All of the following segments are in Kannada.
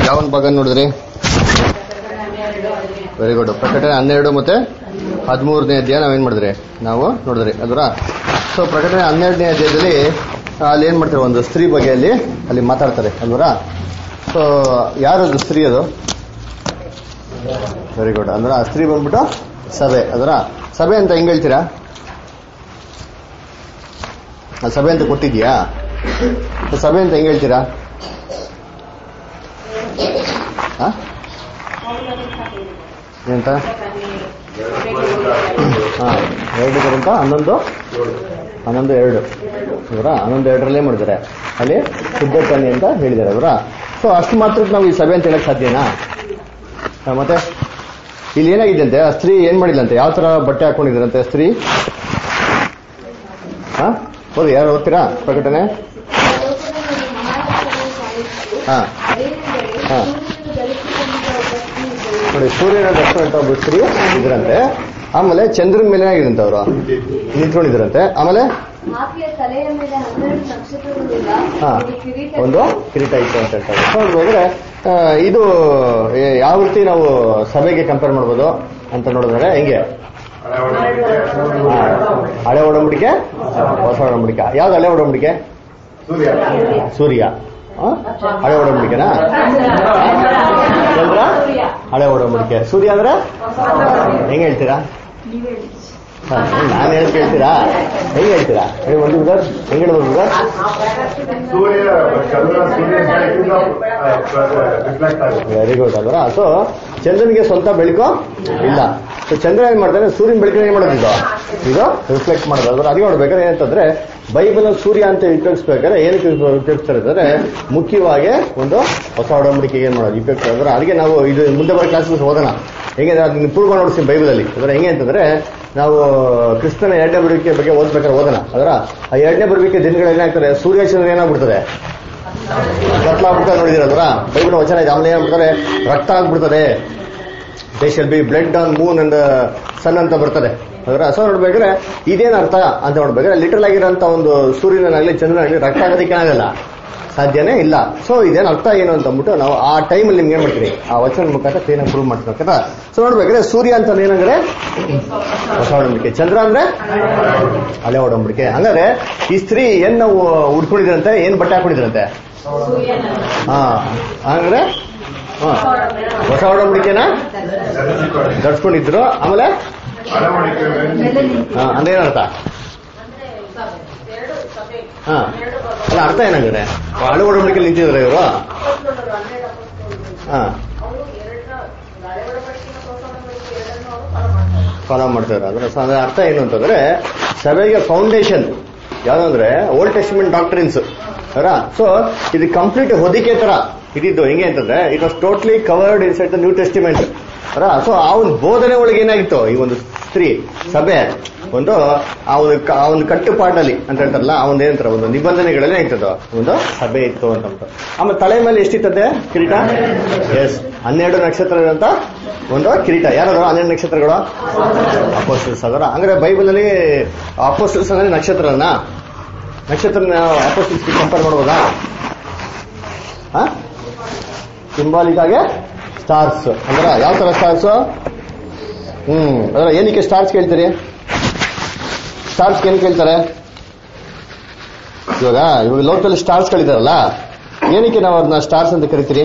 ಯಾವ ಭಾಗ ನೋಡಿದ್ರಿ ವೆರಿ ಗುಡ್ ಪ್ರಕಟಣೆ ಹನ್ನೆರಡು ಮತ್ತೆ ಹದಿಮೂರನೇ ಅಧ್ಯಾಯ ನಾವೇನ್ ಮಾಡಿದ್ರಿ ನಾವು ನೋಡಿದ್ರಿ ಅದರ ಸೊ ಪ್ರಕಟಣೆ ಹನ್ನೆರಡನೇ ಅಧ್ಯಾಯದಲ್ಲಿ ಆ, ಅಲ್ಲಿ ಏನ್ ಮಾಡ್ತಾರೆ ಒಂದು ಸ್ತ್ರೀ ಬಗ್ಗೆ ಅಲ್ಲಿ ಅಲ್ಲಿ ಮಾತಾಡ್ತಾರೆ ಅಲ್ವರ ಸೊ ಯಾರದು ಸ್ತ್ರೀ ಅದು ವೆರಿ ಗುಡ್ ಅಂದ್ರೆ ಆ ಸ್ತ್ರೀ ಬಂದ್ಬಿಟ್ಟು ಸಭೆ ಅದರ ಸಭೆ ಅಂತ ಹೆಂಗ್ ಹೇಳ್ತೀರಾ ಆ ಸಭೆ ಅಂತ ಕೊಟ್ಟಿದ್ಯಾ ಸೊ ಸಭೆ ಅಂತ ಹೆಂಗ್ ಹೇಳ್ತೀರಾ ಆ? ಏನಂತ ಹಾ ಎರಡು ಅಂತ ಹನ್ನೊಂದು ಹನ್ನೊಂದು ಎರಡು ಅವರ ಹನ್ನೊಂದು ಎರಡರಲ್ಲೇ ಮಾಡಿದ್ದಾರೆ ಅಲ್ಲಿ ಶುದ್ಧ ಕನ್ಯೆ ಅಂತ ಹೇಳಿದ್ದಾರೆ ಅವರ ಸೊ ಅಷ್ಟು ಮಾತ್ರಕ್ಕೆ ನಾವು ಈ ಸಭೆ ಅಂತ ಹೇಳಕ್ ಸಾಧ್ಯನಾ ಹಾ, ಮತ್ತೆ ಇಲ್ಲಿ ಏನಾಗಿದ್ದಂತೆ ಆ ಸ್ತ್ರೀ ಏನ್ ಮಾಡಿಲ್ಲಂತೆ ಯಾವ ತರ ಬಟ್ಟೆ ಹಾಕೊಂಡಿದ್ರಂತೆ ಸ್ತ್ರೀ ಹಾ ಹೌದು ಯಾರು ಓದ್ತೀರಾ ಪ್ರಕಟಣೆ ಹಾ ಹಾ. ನೋಡಿ ಸೂರ್ಯನ ದರ್ಶನ ಅಂತ ಒಬ್ಬ ಸ್ತ್ರೀ ಇದ್ರಂತೆ ಆಮೇಲೆ ಚಂದ್ರನ ಮೇಲೆ ಆಗಿರಂತೆ ಅವರು ನಿಂತ್ಕೊಂಡಿದ್ರಂತೆ ಆಮೇಲೆ ಆಕೆಯ ತಲೆಯ ಮೇಲೆ ಹನ್ನೆರಡು ನಕ್ಷತ್ರಗಳಿಂದ ಹಾ ಒಂದು ಕಿರೀಟ ಒಂದು ಕಿರೀಟ ಇತ್ತು ಅಂತ ಹೇಳ್ತಾರೆ ಸೊ ನೋಡಿದ್ರೆ ಆ, ಇದು ಏ- ಯಾವ ರೀತಿ ನಾವು ಸಭೆಗೆ ಕಂಪೇರ್ ಮಾಡ್ಬೋದು ಅಂತ ನೋಡಿದ್ರೆ ಹೆಂಗೆ ಹಾ, ಹಳೆ ಒಡಂಬಡಿಕೆ ಹೊಸ ಒಡಂಬಡಿಕೆ ಯಾವ್ದು ಹಳೆ ಒಡಂಬಡಿಕೆ ಸೂರ್ಯ ಆ? ಹಳೆ ಒಡಂಬಡಿಕೆನಾ ಚಂದ್ರ ಹಳೆ ಒಡಂಬಡಿಕೆ ಸೂರ್ಯ ಅಂದ್ರೆ ಹೆಂಗ್ ಹೇಳ್ತೀರಾ ಹಾ, ನಾನ್ ಹೇಳಿ ಕೇಳ್ತೀರಾ ಹೆಂಗ್ ಹೇಳ್ತೀರಾ ಹೇಳಿ ಒಂದು ಸರ್ ಹೆಂಗ್ ಹೇಳ್ಬೋದು ಸರ್ ಸೂರ್ಯ ಚಂದ್ರ ಸೂರ್ಯ ಬೆಳಕಿಂದ ರಿಫ್ಲೆಕ್ಟ್ ಆಗುತ್ತೆ ವೆರಿ ಗುಡ್ ಅಲ್ವಾ ಸೊ ಚಂದ್ರನಿಗೆ ಸ್ವಂತ ಬೆಳಕು ಇಲ್ಲ ಸೊ ಚಂದ್ರ ಏನ್ ಮಾಡ್ತಾನೆ ಸೂರ್ಯನ ಬೆಳಕಿನ ಏನ್ ಮಾಡೋದು ಇದು ಇದು ರಿಫ್ಲೆಕ್ಟ್ ಮಾಡೋದು ಅದ್ರ ಅದಕ್ಕೆ ನೋಡ್ಬೇಕಾದ್ರೆ ಏನಂತಂದ್ರೆ ಬೈಬಲ್ ಸೂರ್ಯ ಅಂತ ಉಪಯೋಗಿಸ್ಬೇಕಾದ್ರೆ ಏನಕ್ಕೆ ಉಪಯೋಗಿಸ್ತಾರೆ ಅಂತಂದ್ರೆ ಮುಖ್ಯವಾಗಿ ಒಂದು ಹೊಸ ಒಡಂಬಡಿಕೆಗೆ ಏನ್ ಮಾಡೋದು ಉಪಯೋಗಿಸ್ತಾರೆ ಅದಕ್ಕೆ ನಾವು ಇದು ಮುಂದೆ ಬರೋ ಕ್ಲಾಸಸ್ ಓದೋಣ ಹೆಂಗೆ ಅದನ್ನ ಪೂರ್ವ ನೋಡ್ತೀನಿ ಬೈಬಲಲ್ಲಿ ಅಂದ್ರೆ ಹೆಂಗೆ ಅಂತಂದ್ರೆ ನಾವು ಕ್ರಿಸ್ತನ ಎರಡನೇ ಬರುವಿಕೆ ಬಗ್ಗೆ ಓದ್ಬೇಕಾದ್ರೆ ಓದೋಣ ಅದರ ಆ ಎರಡನೇ ಬರುವಿಕೆ ದಿನಗಳು ಏನಾಗ್ತಾರೆ ಸೂರ್ಯ ಚಂದ್ರ ಏನಾಗ್ಬಿಡ್ತದೆ ರಕ್ತ ಆಗ್ಬಿಡ್ತಾರೆ ನೋಡಿದಿರಲ್ವ ಬೈಬಲ್ ವಚನ ಇದೆ ಆಮೇಲೆ ಏನಾಗ್ಬಿಡ್ತಾರೆ ರಕ್ತ ಆಗ್ಬಿಡ್ತದೆ they shall be blood on moon and sun ಅಂತ ಬರ್ತದೆ ಅದರ ಸೊ ನೋಡ್ಬೇಕಾದ್ರೆ ಇದೇನ್ ಅರ್ಥ ಅಂತ ನೋಡ್ಬೇಕಾದ್ರೆ ಲಿಟಲ್ ಆಗಿರೋಂತ ಒಂದು ಸೂರ್ಯನಾಗ್ಲಿ ಚಂದ್ರನಾಗ್ಲಿ ರಕ್ತ ಆಗೋದಕ್ಕೆ ಆಗಲ್ಲ ಸಾಧ್ಯನೇ ಇಲ್ಲ ಸೊ ಇದೇನ್ ಅರ್ಥ ಏನು ಅಂತ ಅಂದ್ಬಿಟ್ಟು ನಾವು ಆ ಟೈಮಲ್ಲಿ ನಿಮ್ಗೆ ಏನ್ ಮಾಡ್ತೀರಿ ಆ ವಚನ ಮುಖಾಂತರ ಕ್ಲೀನಾಗಿ ಪ್ರೂವ್ ಮಾಡ್ತೀವಿ ಸೊ ನೋಡ್ಬೇಕಾದ್ರೆ ಸೂರ್ಯ ಅಂತ ಏನಂದ್ರೆ ಹೊಸ ಒಡಂಬಡಿಕೆ ಚಂದ್ರ ಅಂದ್ರೆ ಹಳೆ ಒಡಂಬಡಿಕೆ ಹಂಗಾದ್ರೆ ಈ ಸ್ತ್ರೀ ಏನ್ ನಾವು ಉಡ್ಕೊಂಡಿದ್ರಂತೆ ಏನ್ ಬಟ್ಟೆ ಹಾಕೊಂಡಿದ್ರಂತೆ ಹಾ ಹಂಗಾದ್ರೆ ಹಾ ಹೊಸ ಒಡಂಬಡಿಕೆನ ಧರಿಸ್ಕೊಂಡಿದ್ರು ಆಮೇಲೆ ಅಳವಡಿಕೆ ಹಾ, ಅಂದ್ರೆ ಏನರ್ಥ ಹಾ ಅಲ್ಲ ಅರ್ಥ ಏನಾಗಿದೆ ಹಳೆ ಒಡಂಬಡಿಕೆ ನಿಂತಿದ್ರೆ ಇವರು ಹಾ ಫಾಲೋ ಮಾಡ್ತಾರೆ ಅಂದ್ರೆ ಸೊ ಅದ್ರ ಅರ್ಥ ಏನು ಅಂತಂದ್ರೆ ಸಭೆಗೆ ಫೌಂಡೇಶನ್ ಯಾವ್ದಂದ್ರೆ ಓಲ್ಡ್ ಟೆಸ್ಟಿಮೆಂಟ್ ಡಾಕ್ಟ್ರಿನ್ಸ್ ಅವರ ಸೊ ಇದು ಕಂಪ್ಲೀಟ್ ಹೊದಿಕೆ ತರ ಇದಿದ್ದು ಹೆಂಗೆ ಅಂತಂದ್ರೆ it was totally covered inside the New Testament ಅವರ ಸೊ ಆ ಒಂದು ಬೋಧನೆ ಒಳಗೆ ಏನಾಗಿತ್ತು ಈ ಒಂದು ಸ್ತ್ರೀ ಸಭೆ ಒಂದು ಆ ಒಂದು ಕ- ಆ ಒಂದು ಕಟ್ಟುಪಾಡಲ್ಲಿ ಅಂತ ಹೇಳ್ತಾರಲ್ಲ ಆ ಒಂದು ಏನಂತಾರೆ ಒಂದು ನಿಬಂಧನೆಗಳಲ್ಲಿ ಏನಿರ್ತದ ಒಂದು ಸಭೆ ಇತ್ತು ಅಂತ ಅಂದ್ಬಿಟ್ಟು. ಆಮೇಲೆ ತಲೆ ಮೇಲೆ ಎಷ್ಟಿತ್ತದೆ ಕಿರೀಟ ಎಸ್ ಹನ್ನೆರಡು ನಕ್ಷತ್ರ ಅಂತ ಒಂದು ಕಿರೀಟ ಯಾರು ಹನ್ನೆರಡು ನಕ್ಷತ್ರಗಳು ಅಪೋಸ್ಟಲ್ಸ್ ಅದರ ಅಂದ್ರೆ ಬೈಬಲ್ ಅಲ್ಲಿ ಅಪೋಸ್ಟಲ್ಸ್ ಅಂದ್ರೆ ನಕ್ಷತ್ರನ ನಕ್ಷತ್ರ ಅಪೋಸ್ಟಲ್ಸ್ ಕಂಪೇರ್ ಮಾಡ್ಬೋದಾ ಸಿಂಬಾಲಿಕ್ ಆಗಿ ಸ್ಟಾರ್ಸ್ ಅಂದ್ರೆ ಯಾವ ತರ ಸ್ಟಾರ್ಸ್ ಹ್ಮ್ ಅದರ ಏನಕ್ಕೆ ಸ್ಟಾರ್ಸ್ ಕೇಳ್ತೀರಿ ಸ್ಟಾರ್ಸ್ ಏನ್ ಕೇಳ್ತಾರೆ ಇವಾಗ ಇವಾಗ ಲೋಕಲ್ ಸ್ಟಾರ್ಸ್ ಗಳಿದಾರಲ್ಲ ಏನಕ್ಕೆ ನಾವು ಅದನ್ನ ಸ್ಟಾರ್ಸ್ ಅಂತ ಕರಿತೀರಿ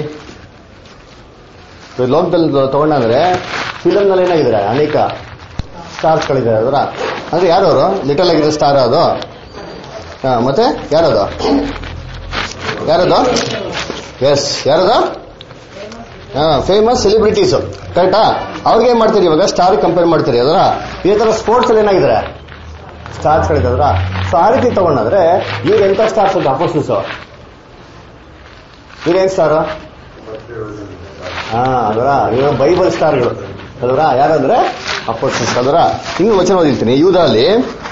ಇವಾಗ ಲೋಕದಲ್ಲಿ ತಗೊಂಡಂದ್ರೆ ಫಿಲಮ್ ನಲ್ಲಿ ಏನಾಗಿದ್ದಾರೆ ಅನೇಕ ಸ್ಟಾರ್ಸ್ ಗಳಿದ್ದಾರೆ ಅದರ ಅಂದ್ರೆ ಯಾರು ಅವರು ಲಿಟಲ್ ಆಗಿರೋ ಸ್ಟಾರ್ ಅದು ಹಾ ಮತ್ತೆ ಯಾರದು ಯಾರದು ಎಸ್ ಯಾರದು ಹಾ ಫೇಮಸ್ ಸೆಲೆಬ್ರಿಟೀಸ್ ಕರೆಕ್ಟಾ ಅವ್ರಿಗೆ ಏನ್ ಮಾಡ್ತೀರಿ ಇವಾಗ ಸ್ಟಾರ್ ಕಂಪೇರ್ ಮಾಡ್ತೀರಿ ಅದರ ಇದೇ ತರ ಸ್ಪೋರ್ಟ್ಸ್ ಅಲ್ಲಿ ಏನಾಗಿದ್ದಾರೆ ಸ್ಟಾರ್ಸ್ ಗಳಿದ್ದಾದ್ರ ಸೊ ಆ ರೀತಿ ತಗೊಂಡಾದ್ರೆ ಇವ್ರು ಎಂತ ಸ್ಟಾರ್ಸ್ ಅಂತ ಅಪೋಸಿಸ್ ಇವ್ರೇನ್ ಸ್ಟಾರ್ ಹಾ ಅದರ ಇವರು ಬೈಬಲ್ ಸ್ಟಾರ್ಗಳು ಅದರ ಯಾರಂದ್ರೆ ಅಪೋಸಿಸ್ ಅದರ ಹಿಂಗೆ ವಚನ ಓದಿರ್ತೀನಿ ಯೂದಲ್ಲಿ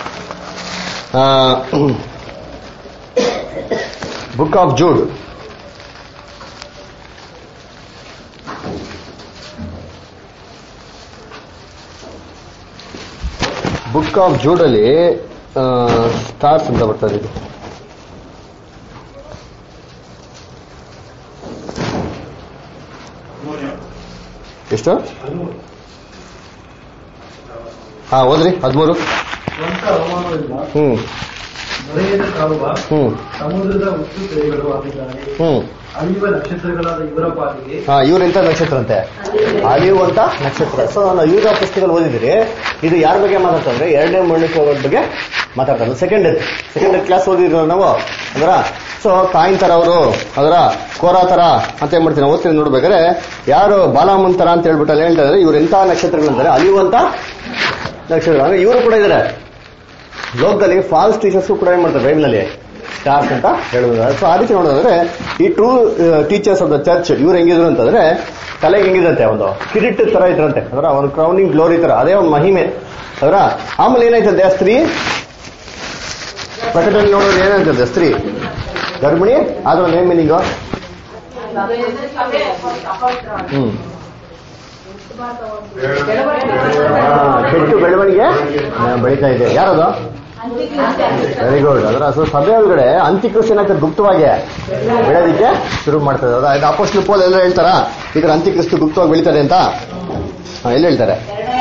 book of Jude book of ಜೂಡಲ್ಲಿ ಸ್ಟಾರ್ಸ್ ಅಂತ ಬರ್ತದೆ ಇದು ಎಷ್ಟು ಹಾ ಓದ್ರಿ ಹದಿಮೂರು ಸ್ವಂತ ಅವಮಾನವಿಲ್ಲ ಹ್ಮ್ ಮರೆಯದ ಕಾರುವ ಹ್ಮ್ ಸಮುದ್ರದ ಉಚ್ಚು ತೆರೆಗಳು ಆಗಿದ್ದಾರೆ ಹ್ಮ್ ಅಳಿಯುವ ನಕ್ಷತ್ರಗಳಾದ ಇವರ ಪಾಲಿಗೆ ಹಾ ಇವ್ರೆಂತ ನಕ್ಷತ್ರ ಅಂತೆ ಅಲಿಯುವಂತ ನಕ್ಷತ್ರ ಸೊ ನಾವು ಯೂಸ ಪುಸ್ತಕದಲ್ಲಿ ಓದಿದಿರಿ ಇದು ಯಾರ ಬಗ್ಗೆ ಮಾತಾಡ್ತಂದ್ರೆ ಎರಡನೇ ಮೂರನೇ ಹೋಗೋದ್ರ ಬಗ್ಗೆ ಮಾತಾಡ್ತಾರೆ second year second year class ಓದಿದ್ರು ನಾವು ಅದರ ಸೊ ಕಾಯಿನ್ ತರ ಅವರು ಅದರ ಕೋರಾ ತರ ಅಂತ ಏನ್ ಮಾಡ್ತೀನಿ ಓದ್ತೀನಿ ನೋಡ್ಬೇಕಾದ್ರೆ ಯಾರು ಬಾಲಾಮಂತರ ಅಂತ ಹೇಳ್ಬಿಟ್ಟು ಅಲ್ಲಿ ಹೇಳ್ತಾ ಇದಾರೆ ಇವ್ರು ಎಂತ ನಕ್ಷತ್ರಗಳಂತಾರೆ ಅಲಿಯುವಂತ ನಕ್ಷತ್ರ ಅಂದ್ರೆ ಇವರು ಕೂಡ ಇದಾರೆ ಲೋಕದಲ್ಲಿ ಫಾಲ್ಸ್ ಟೀಚರ್ಸ್ ಕೂಡ ಏನ್ ಮಾಡ್ತಾರೆ ಬೈಬಲ್ನಲ್ಲಿ ಸ್ಟಾರ್ಸ್ ಅಂತ ಹೇಳುವುದು ಸೊ ಆ ರೀತಿ ನೋಡೋದಾದ್ರೆ ಈ true teachers of the church ಇವ್ರು ಹೆಂಗಿದ್ರು ಅಂತಂದ್ರೆ ತಲೆಗೆ ಹೆಂಗಿದಂತೆ ಒಂದು ಕಿರೀಟ ತರ ಇದ್ರಂತೆ ಅದರ ಒಂದು ಕ್ರೌನಿಂಗ್ ಗ್ಲೋರಿ ತರ ಅದೇ ಒಂದು ಮಹಿಮೆ ಅದರ ಆಮೇಲೆ ಏನಾಯ್ತಂತೆ ಆ ಸ್ತ್ರೀ ಪ್ರಕಟಣೆ ನೋಡೋದು ಏನಾಯ್ತಂತೆ ಸ್ತ್ರೀ ಗರ್ಭಿಣಿ ಆದ್ರೆ ಒಂದು ಏನ್ ಮೀನಿಂಗು ಹ್ಮ್ ಆ, ಕೆಟ್ಟು ಬೆಳವಣಿಗೆ ಆ, ಬೆಳೀತಾ ಇದೆ ಯಾರದು ವೆರಿ ಗುಡ್ ಅದರ ಸೊ ಸಭೆ ಒಳಗಡೆ ಅಂತ್ಯಕ್ರಿಸ್ತ ಏನಾಗ್ತದೆ ಗುಪ್ತವಾಗಿ ಬೆಳೆಯೋದಿಕ್ಕೆ ಶುರು ಮಾಡ್ತದೆ ಅದ ಇದು ಅಪೋಸ್ಟ್ಲು ಪೋಲ್ ಎಲ್ಲ ಹೇಳ್ತಾರ ಇದ್ರ ಅಂತ್ಯಕ್ರಿಸ್ತು ಗುಪ್ತವಾಗಿ ಬೆಳಿತಾರೆ ಅಂತ ಹಾ, ಎಲ್ಲಿ ಹೇಳ್ತಾರೆ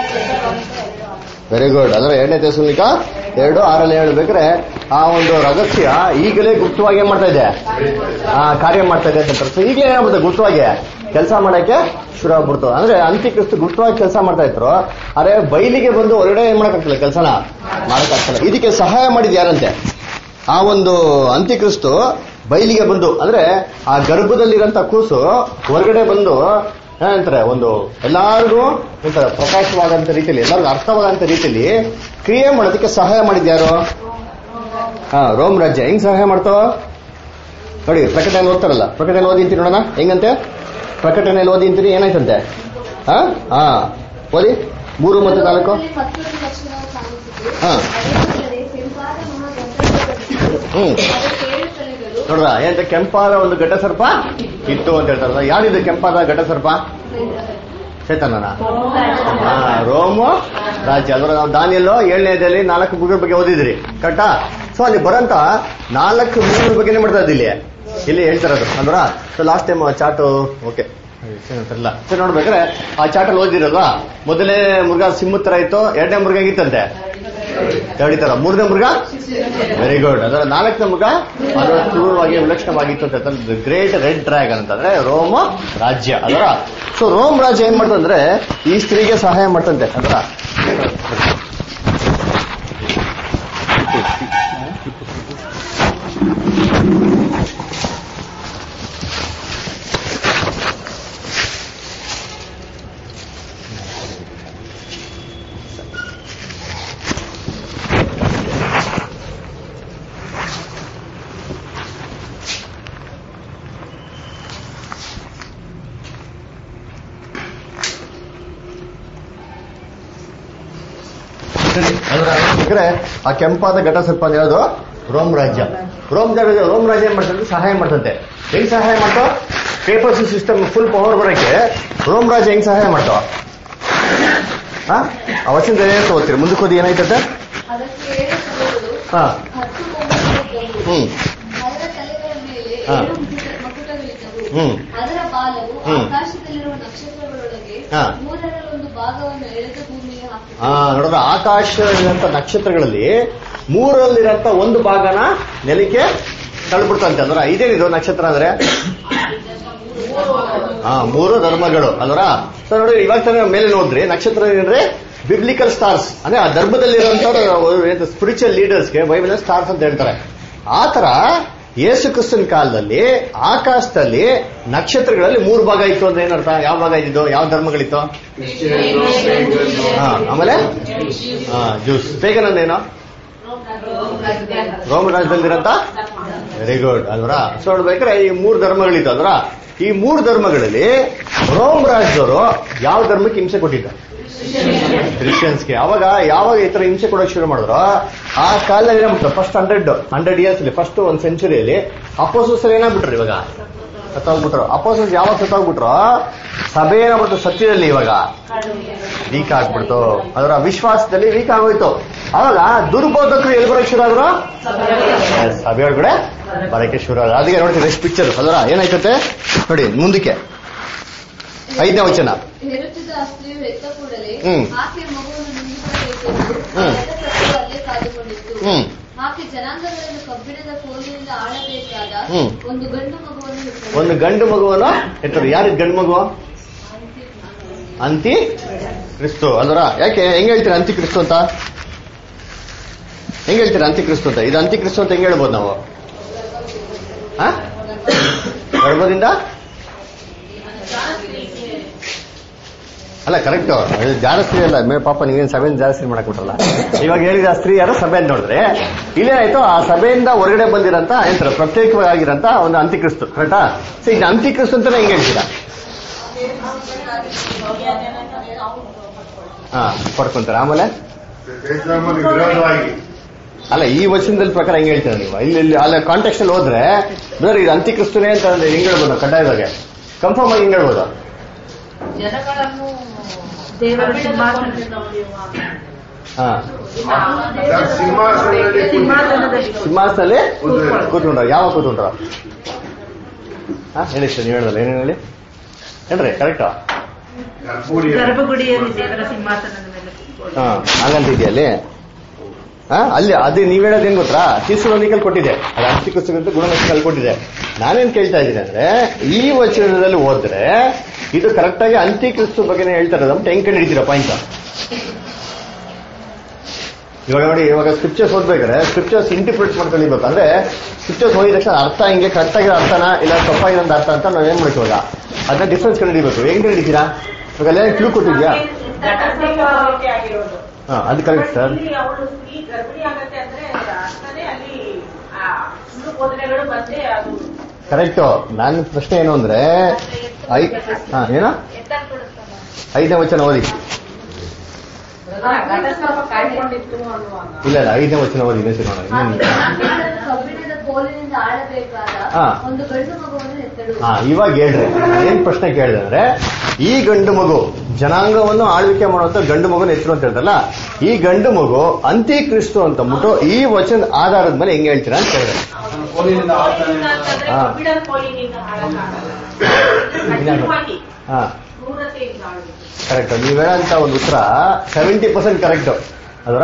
ವೆರಿ ಗುಡ್ ಅದರ ಎರಡನೇ ತೆಸಲಿಕ ಎರಡು ಆರಲ್ಲಿ ಹೇಳ್ಬೇಕಾದ್ರೆ ಆ ಒಂದು ರಹಸ್ಯ ಈಗಲೇ ಗುಪ್ತವಾಗಿ ಏನ್ ಮಾಡ್ತಾ ಇದೆ ಆ ಕಾರ್ಯ ಮಾಡ್ತಾ ಇದೆ ಅಂತ ಹೇಳ್ತಾರೆ. ಸೊ ಈಗಲೇ ಏನಾಗ್ಬಿಡುತ್ತೆ ಗುಪ್ತವಾಗಿ ಕೆಲಸ ಮಾಡಕ್ಕೆ ಶುರು ಆಗ್ಬಿಡ್ತು ಅಂದ್ರೆ ಅಂತ್ಯಕ್ರಿಸ್ತು ಗುಪ್ತವಾಗಿ ಕೆಲಸ ಮಾಡ್ತಾ ಇದ್ರು ಆದ್ರೆ ಬೈಲಿಗೆ ಬಂದು ಹೊರಗಡೆ ಏನ್ ಮಾಡಕ್ಕಾಗ್ತಿಲ್ಲ ಕೆಲಸನ ಮಾಡಕ್ಕಾಗ್ತಿಲ್ಲ ಇದಕ್ಕೆ ಸಹಾಯ ಮಾಡಿದ್ ಯಾರಂತೆ ಆ ಒಂದು ಅಂತ್ಯಕ್ರಿಸ್ತು ಬಯಲಿಗೆ ಬಂದು ಅಂದ್ರೆ ಆ ಗರ್ಭದಲ್ಲಿರಂತ ಕೂಸು ಹೊರಗಡೆ ಬಂದು ಏನಂತಾರೆ ಒಂದು ಎಲ್ಲಾರಿಗೂ ಏನಂತಾರೆ ಪ್ರಕಾಶವಾಗಂತ ರೀತಿಯಲ್ಲಿ ಎಲ್ಲರಿಗೂ ಅರ್ಥವಾಗಂತ ರೀತಿಯಲ್ಲಿ ಕ್ರಿಯೆ ಮಾಡೋದಕ್ಕೆ ಸಹಾಯ ಮಾಡಿದ್ ಯಾರು ಹಾ ರೋಮ್ ರಾಜ್ಯ ಹೆಂಗ್ ಸಹಾಯ ಮಾಡ್ತಾವ ನೋಡಿ ಪ್ರಕಟಣೆಯಲ್ಲಿ ಓದ್ತಾರಲ್ಲ ಪ್ರಕಟಣೆಯಲ್ಲಿ ಓದಿ ಅಂತೀರಿ ನೋಡೋಣ ಹೆಂಗಂತೆ ಪ್ರಕಟಣೆಯಲ್ಲಿ ಓದಿ ಅಂತೀರಿ ಏನಾಯ್ತಂತೆ ಹಾ ಹಾ ಓದಿ ಮೂರು ಮತ್ತು ನಾಲ್ಕು ಲೋಕದಲ್ಲಿ ಪತ್ರದ ಲಕ್ಷಣವು ಕಾಣಿಸಿತು ಹಾ. ಅದೇನೆಂದರೆ ಕೆಂಪಾದ ಮಹಾಗಂಧರ್ವಗಳಿತ್ತು. ಹ್ಮ್. ಅದಕ್ಕೆ ಏಳು ತಲೆಗಳು ನೋಡ್ರ ಏನಂತ ಕೆಂಪಾದ ಒಂದು ಘಟ ಸರ್ಪ ಇತ್ತು ಅಂತ ಹೇಳ್ತಾರಲ್ಲ ಯಾರಿದು ಕೆಂಪಾದ ಘಟ ಸರ್ಪ ಚೇತನನ ಹಾ ರೋಮ ರಾಜ್ಯ ಅದರ ನಾವು ದಾನಿಯಲ್ಲೋ ಏಳನೇದಲ್ಲಿ ನಾಲ್ಕು ಮೃಗಗಳ ಬಗ್ಗೆ ಓದಿದ್ರಿ ಕರೆಕ್ಟಾ ಸೊ ಅಲ್ಲಿ ಬರಂತ ನಾಲ್ಕು ಮೃಗಗಳ ಬಗ್ಗೆನೇ ಮಾಡ್ತಾ ಇದ್ದ ಇಲ್ಲಿ ಇಲ್ಲಿ ಹೇಳ್ತಾರದು ಅಂದ್ರ ಸೊ ಲಾಸ್ಟ್ ಟೈಮ್ ಚಾಟು ಓಕೆ ಇಲ್ಲ ಸರಿ ನೋಡ್ಬೇಕಾದ್ರೆ ಆ ಚಾಟಲ್ಲಿ ಓದಿರಲ್ವಾ ಮೊದಲನೇ ಮೃಗ ಸಿಂಹ ತರ ಇತ್ತು ಎರಡನೇ ಮೃಗ ಆಗಿತ್ತಂತೆ ಎರಡು ತರ ಮೂರನೇ ಮೃಗ ವೆರಿ ಗುಡ್ ಅದರ ನಾಲ್ಕನೇ ಮೃಗ ಅದು ಕ್ರೂರವಾಗಿ ವಿಲಕ್ಷಣವಾಗಿತ್ತು ಅಂತ ಗ್ರೇಟ್ ರೆಡ್ ಡ್ರ್ಯಾಗನ್ ಅಂತಂದ್ರೆ ರೋಮ ರಾಜ್ಯ ಅದರ ಸೊ ರೋಮ್ ರಾಜ್ಯ ಏನ್ ಮಾಡ್ತಂದ್ರೆ ಈ ಸ್ತ್ರೀಗೆ ಸಹಾಯ ಮಾಡ್ತಂತೆ ಅದರ ಅದರ ಆ ಕೆಂಪಾದ ಘಟ ಸರ್ಪ ಅಂತ ಹೇಳೋದು ರೋಮ್ ರಾಜ್ಯ ರೋಮ್ ರಾಜ್ಯ ರೋಮ್ ರಾಜ್ಯ ಏನ್ ಮಾಡ್ತಂತೆ ಸಹಾಯ ಮಾಡ್ತಂತೆ ಹೆಂಗ್ ಸಹಾಯ ಮಾಡ್ತೋ ಪೇಪರ್ಸ್ ಸಿಸ್ಟಮ್ ಫುಲ್ ಪವರ್ ಬರೋಕೆ ರೋಮ್ ರಾಜ್ಯ ಹೆಂಗ್ ಸಹಾಯ ಮಾಡ್ತೋ ಹಾ ಆ ವಚನದ ಏನ್ ತಗೋತೀರಿ ಮುಂದಕ್ಕೆ ಹೋದಿ ಏನಾಯ್ತಂತೆ ಅದಕ್ಕೆ ಏಳು ತಲೆಗಳು ಹಾ ಹತ್ತು ಕೊಂಬುಗಳಿದ್ದವು. ಹ್ಮ್ ಅದರ ತಲೆಗಳ ಮೇಲೆ ಹಾ. ಏಳು ಮುಕುಟ- ಮಕುಟಗಳಿದ್ದವು ಹ್ಮ್. ಅದರ ಬಾಲವು ಹ್ಮ್. ಆಕಾಶದಲ್ಲಿರುವ ನಕ್ಷತ್ರಗಳೊಳಗೆ ಹಾ. ಮೂರರಲ್ಲಿ ಒಂದು ಭಾಗವನ್ನು ಎಳೆದು ಭೂಮಿಗೆ ಹಾಕಿತು ಹಾ ನೋಡಿದ್ರೆ ಆಕಾಶದಲ್ಲಿರಂತ ನಕ್ಷತ್ರಗಳಲ್ಲಿ ಮೂರಲ್ಲಿರಂತ ಒಂದು ಭಾಗನ ನೆಲಕ್ಕೆ ತಳ್ಬಿಡ್ತಂತೆ ಅಂದ್ರೆ ಇದೇನಿದು ನಕ್ಷತ್ರ ಅಂದ್ರೆ ಹಾ ಮೂರು ಧರ್ಮಗಳು ಅಲ್ವರ ಸೊ ನೋಡಿ ಇವಾಗ ತಾನೇ ಮೇಲೆ ನೋಡ್ರಿ ನಕ್ಷತ್ರ ಏನ್ರಿ ಬಿಬ್ಲಿಕಲ್ ಸ್ಟಾರ್ಸ್ ಅಂದ್ರೆ ಆ ಧರ್ಮದಲ್ಲಿರುವಂತ ಸ್ಪಿರಿಚುವಲ್ ಲೀಡರ್ಸ್ಗೆ ಬೈಬಲ್ ಸ್ಟಾರ್ಸ್ ಅಂತ ಹೇಳ್ತಾರೆ ಆ ತರ ಯೇಸು ಕ್ರಿಸ್ತನ ಕಾಲದಲ್ಲಿ ಆಕಾಶದಲ್ಲಿ ನಕ್ಷತ್ರಗಳಲ್ಲಿ ಮೂರು ಭಾಗ ಇತ್ತು ಅಂದ್ರೆ ಏನರ್ಥ ಯಾವ ಭಾಗ ಇದ್ದಿದ್ದು ಯಾವ ಧರ್ಮಗಳಿತ್ತು ಹಾ ಆಮೇಲೆ ಹಾ ಜ್ಯೂಸ್ ಪೇಗನ್ ಅಂದ್ರೇನು ರೋಮ ರಾಜ್ಯದಲ್ಲಿರಂತ ವೆರಿ ಗುಡ್ ಅಲ್ವರ ಸೊ ನೋಡ್ಬೇಕಾದ್ರೆ ಈ ಮೂರು ಧರ್ಮಗಳಿತ್ತು ಅಲ್ವರ ಈ ಮೂರು ಧರ್ಮಗಳಲ್ಲಿ ರೋಮ್ ರಾಜ್ಯದವರು ಯಾವ ಧರ್ಮಕ್ಕೆ ಹಿಂಸೆ ಕೊಟ್ಟಿದ್ದ ಕ್ರಿಶ್ಚಿಯನ್ಸ್ಗೆ ಅವಾಗ ಯಾವಾಗ ಈ ತರ ಹಿಂಸೆ ಕೊಡೋಕೆ ಶುರು ಮಾಡಿದ್ರು ಆ ಕಾಲದಲ್ಲಿ ಏನಾಗ್ಬಿಟ್ರು ಫಸ್ಟ್ ಹಂಡ್ರೆಡ್ ಹಂಡ್ರೆಡ್ ಇಯರ್ಸ್ ಅಲ್ಲಿ ಫಸ್ಟ್ ಒಂದ್ ಸೆಂಚುರಿಯಲ್ಲಿ ಅಪೋಸಸ್ ಏನಾಗ್ಬಿಟ್ರು ಇವಾಗ ಸತ್ತೋಗ್ಬಿಟ್ರು ಅಪೋಸಸ್ ಯಾವಾಗ ಸತ್ತೋಗ್ಬಿಟ್ರು ಸಭೆ ಏನಾಗ್ಬಿಡ್ತು ಸತ್ಯದಲ್ಲಿ ಇವಾಗ ವೀಕ್ ಆಗ್ಬಿಡ್ತು ಅದರ ವಿಶ್ವಾಸದಲ್ಲಿ ವೀಕ್ ಆಗೋಯ್ತು ಅವಾಗ ದುರ್ಬೋಧಕರು ಎಲ್ಲಿ ಬರೋಕೆ ಶುರು ಆದ್ರು ಸಭೆ ಒಳಗಡೆ ಬರಕ್ಕೆ ಶುರು ಆದ್ರು ಅದಕ್ಕೆ ನೋಡ್ತೀವಿ ನೆಕ್ಸ್ಟ್ ಪಿಕ್ಚರ್ ಅದರ ಏನಾಯ್ತತೆ ನೋಡಿ ಮುಂದಕ್ಕೆ ಐದನೇ ವಚನ ಹೆರುತ್ತಿದ್ದ ಆ ಸ್ತ್ರೀಯು ಹೆತ್ತ ಕೂಡಲೇ ಹ್ಮ್. ಆಕೆ ಮಗುವನ್ನು ನುಂಗಿಕೊಳ್ಳಬೇಕೆಂದು ಹ್ಮ್. ಆ ಎಡ ಸತ್ರು ಅಲ್ಲೇ ಕಾದುಕೊಂಡಿತ್ತು ಹ್ಮ್. ಆಕೆ ಜನಾಂಗಗಳನ್ನು ಕಬ್ಬಿಣದ ಕೋಲಿನಿಂದ ಆಳಬೇಕಾದ ಹ್ಮ್. ಒಂದು ಗಂಡು ಮಗುವನ್ನು ಹೆತ್ತಳು. ಒಂದು ಗಂಡು ಮಗುವನ್ನ ಎತ್ತರು ಯಾರು ಗಂಡು ಮಗು ಅಂತಿ ಕ್ರಿಸ್ತು ಅಲ್ವರ ಯಾಕೆ ಹೆಂಗ್ ಹೇಳ್ತೀರಾ ಅಂತಿ ಕ್ರಿಸ್ತು ಅಂತ ಹೆಂಗ್ ಹೇಳ್ತೀರಾ ಅಂತಿ ಕ್ರಿಸ್ತು ಅಂತ ಇದು ಅಂತಿ ಕ್ರಿಸ್ತು ಅಂತ ಹೆಂಗ್ ಹೇಳ್ಬೋದು ನಾವು ಆ? ಗರ್ಭದಿಂದ ಅಲ್ಲ ಕರೆಕ್ಟ್ ಜಾರ ಸ್ತ್ರೀ ಅಲ್ಲ ಮೇ ಪಾಪ ನೀವೇನು ಸಭೆಯಿಂದ ಜಾರ ಸ್ತ್ರೀ ಮಾಡಕ್ ಬಿಟ್ರಲ್ಲ ಇವಾಗ ಹೇಳಿದ ಆ ಸ್ತ್ರೀ ಯಾರು ಸಭೆ ಅಂತ ನೋಡಿದ್ರೆ ಇಲ್ಲೇನಾಯ್ತು ಆ ಸಭೆಯಿಂದ ಹೊರಗಡೆ ಬಂದಿರಂತ ಎಂತರ ಪ್ರತ್ಯೇಕವಾಗಿರಂತ ಒಂದು ಅಂತಿಕ್ರಿಸ್ತು ಕರೆಕ್ಟಾ ಸೊ ಇದು ಅಂತಿಕ್ರಿಸ್ತು ಅಂತ ಹೆಂಗ್ ಹೇಳ್ತೀರಾ ಹಾ ಪಡ್ಕೊಂತಾರೆ ಆಮೇಲೆ ಯೇಸುರಾಮನಿಗೆ ವಿರೋಧವಾಗಿ ಅಲ್ಲ ಈ ವಚನದಲ್ಲಿ ಪ್ರಕಾರ ಹೆಂಗ್ ಹೇಳ್ತೀರಾ ನೀವು ಇಲ್ಲಿ ಇಲ್ಲಿ ಅಲ್ಲ ಕಾಂಟೆಕ್ಸ್ಟ್ ಅಲ್ಲಿ ಹೋದ್ರೆ ಬ್ರದರ್ ಇದು ಅಂತಿಕ್ರಿಸ್ತುನೇ ಅಂತ ಅಂದ್ರೆ ಹೆಂಗ್ ಹೇಳ್ಬೋದು ಕಡ್ಡಾಯವಾಗಿ ಕನ್ಫರ್ಮ್ ಆಗಿ ಹೆಂಗ್ ಹೇಳ್ಬೋದು ಜನಗಳನ್ನು ದೇವರ ಸಿಂಹಾಸನ ಹಾ ಸಿಂಹಾಸನದಲ್ಲಿ ಸಿಂಹಾಸನದಲ್ಲಿ ಸಿಂಹಾಸನಲ್ಲಿ ಕೂತ್ಕೊಂಡ್ರು. ಕೂತ್ಕೊಂಡ್ರ ಯಾವಾಗ ಕೂತ್ಕೊಂಡ್ರ ಹಾ ಹೇಳಿ ಸರ್ ನೀವು ಹೇಳದಲ್ಲ ಏನೇನು ಹೇಳಿ ಹೇಳ್ರಿ ಕರೆಕ್ಟಾ ಗರ್ಭಗುಡಿ ಗರ್ಭಗುಡಿಯಲ್ಲಿ ದೇವರ ಸಿಂಹಾಸನದ ಮೇಲೆ ಕೂತ್ಕೊಂಡು. ಹಾ ಹಂಗಂತಿದ್ಯಾ ಅಲ್ಲಿ ಹಾ ಅಲ್ಲಿ ಅದು ನೀವ್ ಹೇಳೋದೇನ್ ಗೊತ್ತಾ ತೀರ್ಸುವನಿಕಲ್ ಕೊಟ್ಟಿದೆ ಅದು ಅಂತಿಕಸ್ತಕ್ಕಂತ ಗುಣಲಕ್ಷಣದಲ್ಲಿ ಕೊಟ್ಟಿದೆ ನಾನೇನ್ ಕೇಳ್ತಾ ಇದ್ದೀನಿ ಅಂದ್ರೆ ಈ ವಚನದಲ್ಲಿ ಹೋದ್ರೆ ಇದು ಕರೆಕ್ಟ್ ಆಗಿ ಅಂತಿಕ್ರಿಸ್ತು ಬಗ್ಗೆನೇ ಹೇಳ್ತಾ ಇರೋದು ಅಂತ ಹೆಂಗ್ ಕಂಡು ಹಿಡಿತೀರಾ ಪಾಯಿಂಟ್ ಇವಾಗ ನೋಡಿ ಇವಾಗ ಸ್ಕ್ರಿಪ್ಚರ್ಸ್ ಓದ್ಬೇಕಾದ್ರೆ ಸ್ಕ್ರಿಪ್ಚರ್ಸ್ ಇಂಟಿಪ್ರೇಟ್ ಮಾಡ್ಕೊಂಡಿರ್ಬೇಕು ಅಂದ್ರೆ ಸ್ಕ್ರಿಪ್ಚರ್ಸ್ ಓದಿದ ತಕ್ಷಣ ಅರ್ಥ ಹಿಂಗೆ ಕರೆಕ್ಟ್ ಆಗಿರೋ ಅರ್ಥನ ಇಲ್ಲ ತಪ್ಪಾಗಿರೋ ಅರ್ಥ ಅಂತ ನಾವು ಏನ್ ಮಾಡ್ತೀವಿ ಇವಾಗ ಅದನ್ನ ಡಿಫ್ರೆನ್ಸ್ ಕಂಡು ಹಿಡಿಬೇಕು ಹೆಂಗ್ ಕಂಡು ಹಿಡಿತೀರಾ ಇವಾಗ ಅಲ್ಲೇ ಕ್ಲೂ ಕೊಟ್ಟಿದ್ಯಾ ಘಟಸ್ಥಿತಿಯಾಗಿ ಆಗಿರೋದು. ಹಾ ಅದು ಕರೆಕ್ಟ್ ಸರ್ ಇಲ್ಲಿ ಅವಳು ಸ್ತ್ರೀ ಗರ್ಭಿಣಿ ಆಗತ್ತೆ ಅಂದ್ರೆ ಅರ್ಥನೇ ಅಲ್ಲಿ ಆ ಸುಳ್ಳು ಬೋಧನೆಗಳು ಬಂದ್ರೆ ಅದು ಕರೆಕ್ಟ್ ನನ್ನ ಪ್ರಶ್ನೆ ಏನು ಅಂದ್ರೆ ಐ ಹಾ ಏನೋ ಐದನೇ ವಚನ ಓದಿ ಘಟಸ್ಥಾಪ ಕಾಯ್ಕೊಂಡಿತ್ತು ಅನ್ನುವಾಗ ಇಲ್ಲ ಇಲ್ಲ ಐದನೇ ವಚನ ಓದಿ ಇನ್ನೊಂದ್ಸರಿ ನೋಡೋಣ ಇನ್ನೊಂದು. ಜನಾಂಗಗಳನ್ನು ಕಬ್ಬಿಣದ ಕೋಲಿನಿಂದ ಆಳಬೇಕಾದ ಹಾ. ಒಂದು ಗಂಡು ಮಗುವನ್ನು ಹೆತ್ತಳು ಹಾ ಇವಾಗ ಹೇಳ್ರಿ ಏನ್ ಪ್ರಶ್ನೆ ಕೇಳಿದೆ ಅಂದ್ರೆ ಈ ಗಂಡು ಮಗು ಜನಾಂಗವನ್ನು ಆಳ್ವಿಕೆ ಮಾಡುವಂತ ಗಂಡು ಮಗುನ ಹೆಸರು ಅಂತ ಹೇಳ್ತಲ್ಲ ಈ ಗಂಡು ಮಗು ಅಂತಿ ಕ್ರಿಸ್ತು ಅಂತ ಅಂದ್ಬಿಟ್ಟು ಈ ವಚನ ಆಧಾರದ ಮೇಲೆ ಹೆಂಗ್ ಹೇಳ್ತೀರಾ ಅಂತ ಹೇಳಿದ್ರೆ ಕೋಲಿನಿಂದ ಅಂತಂದ್ರೆ ಹಾ. ಕಬ್ಬಿಣದ ಕೋಲಿನಿಂದ ಹಾಳಕ್ಕಾಗಲ್ಲ ಕಠಿಣವಾಗಿ ಹಾ ಕ್ರೂರತೆಯಿಂದ ಆಳ್ವಿಕೆ ಕರೆಕ್ಟ್ ನೀವ್ ಹೇಳಂತ ಒಂದು ಉತ್ತರ ಸೆವೆಂಟಿ ಪರ್ಸೆಂಟ್ ಕರೆಕ್ಟ್ ಅದರ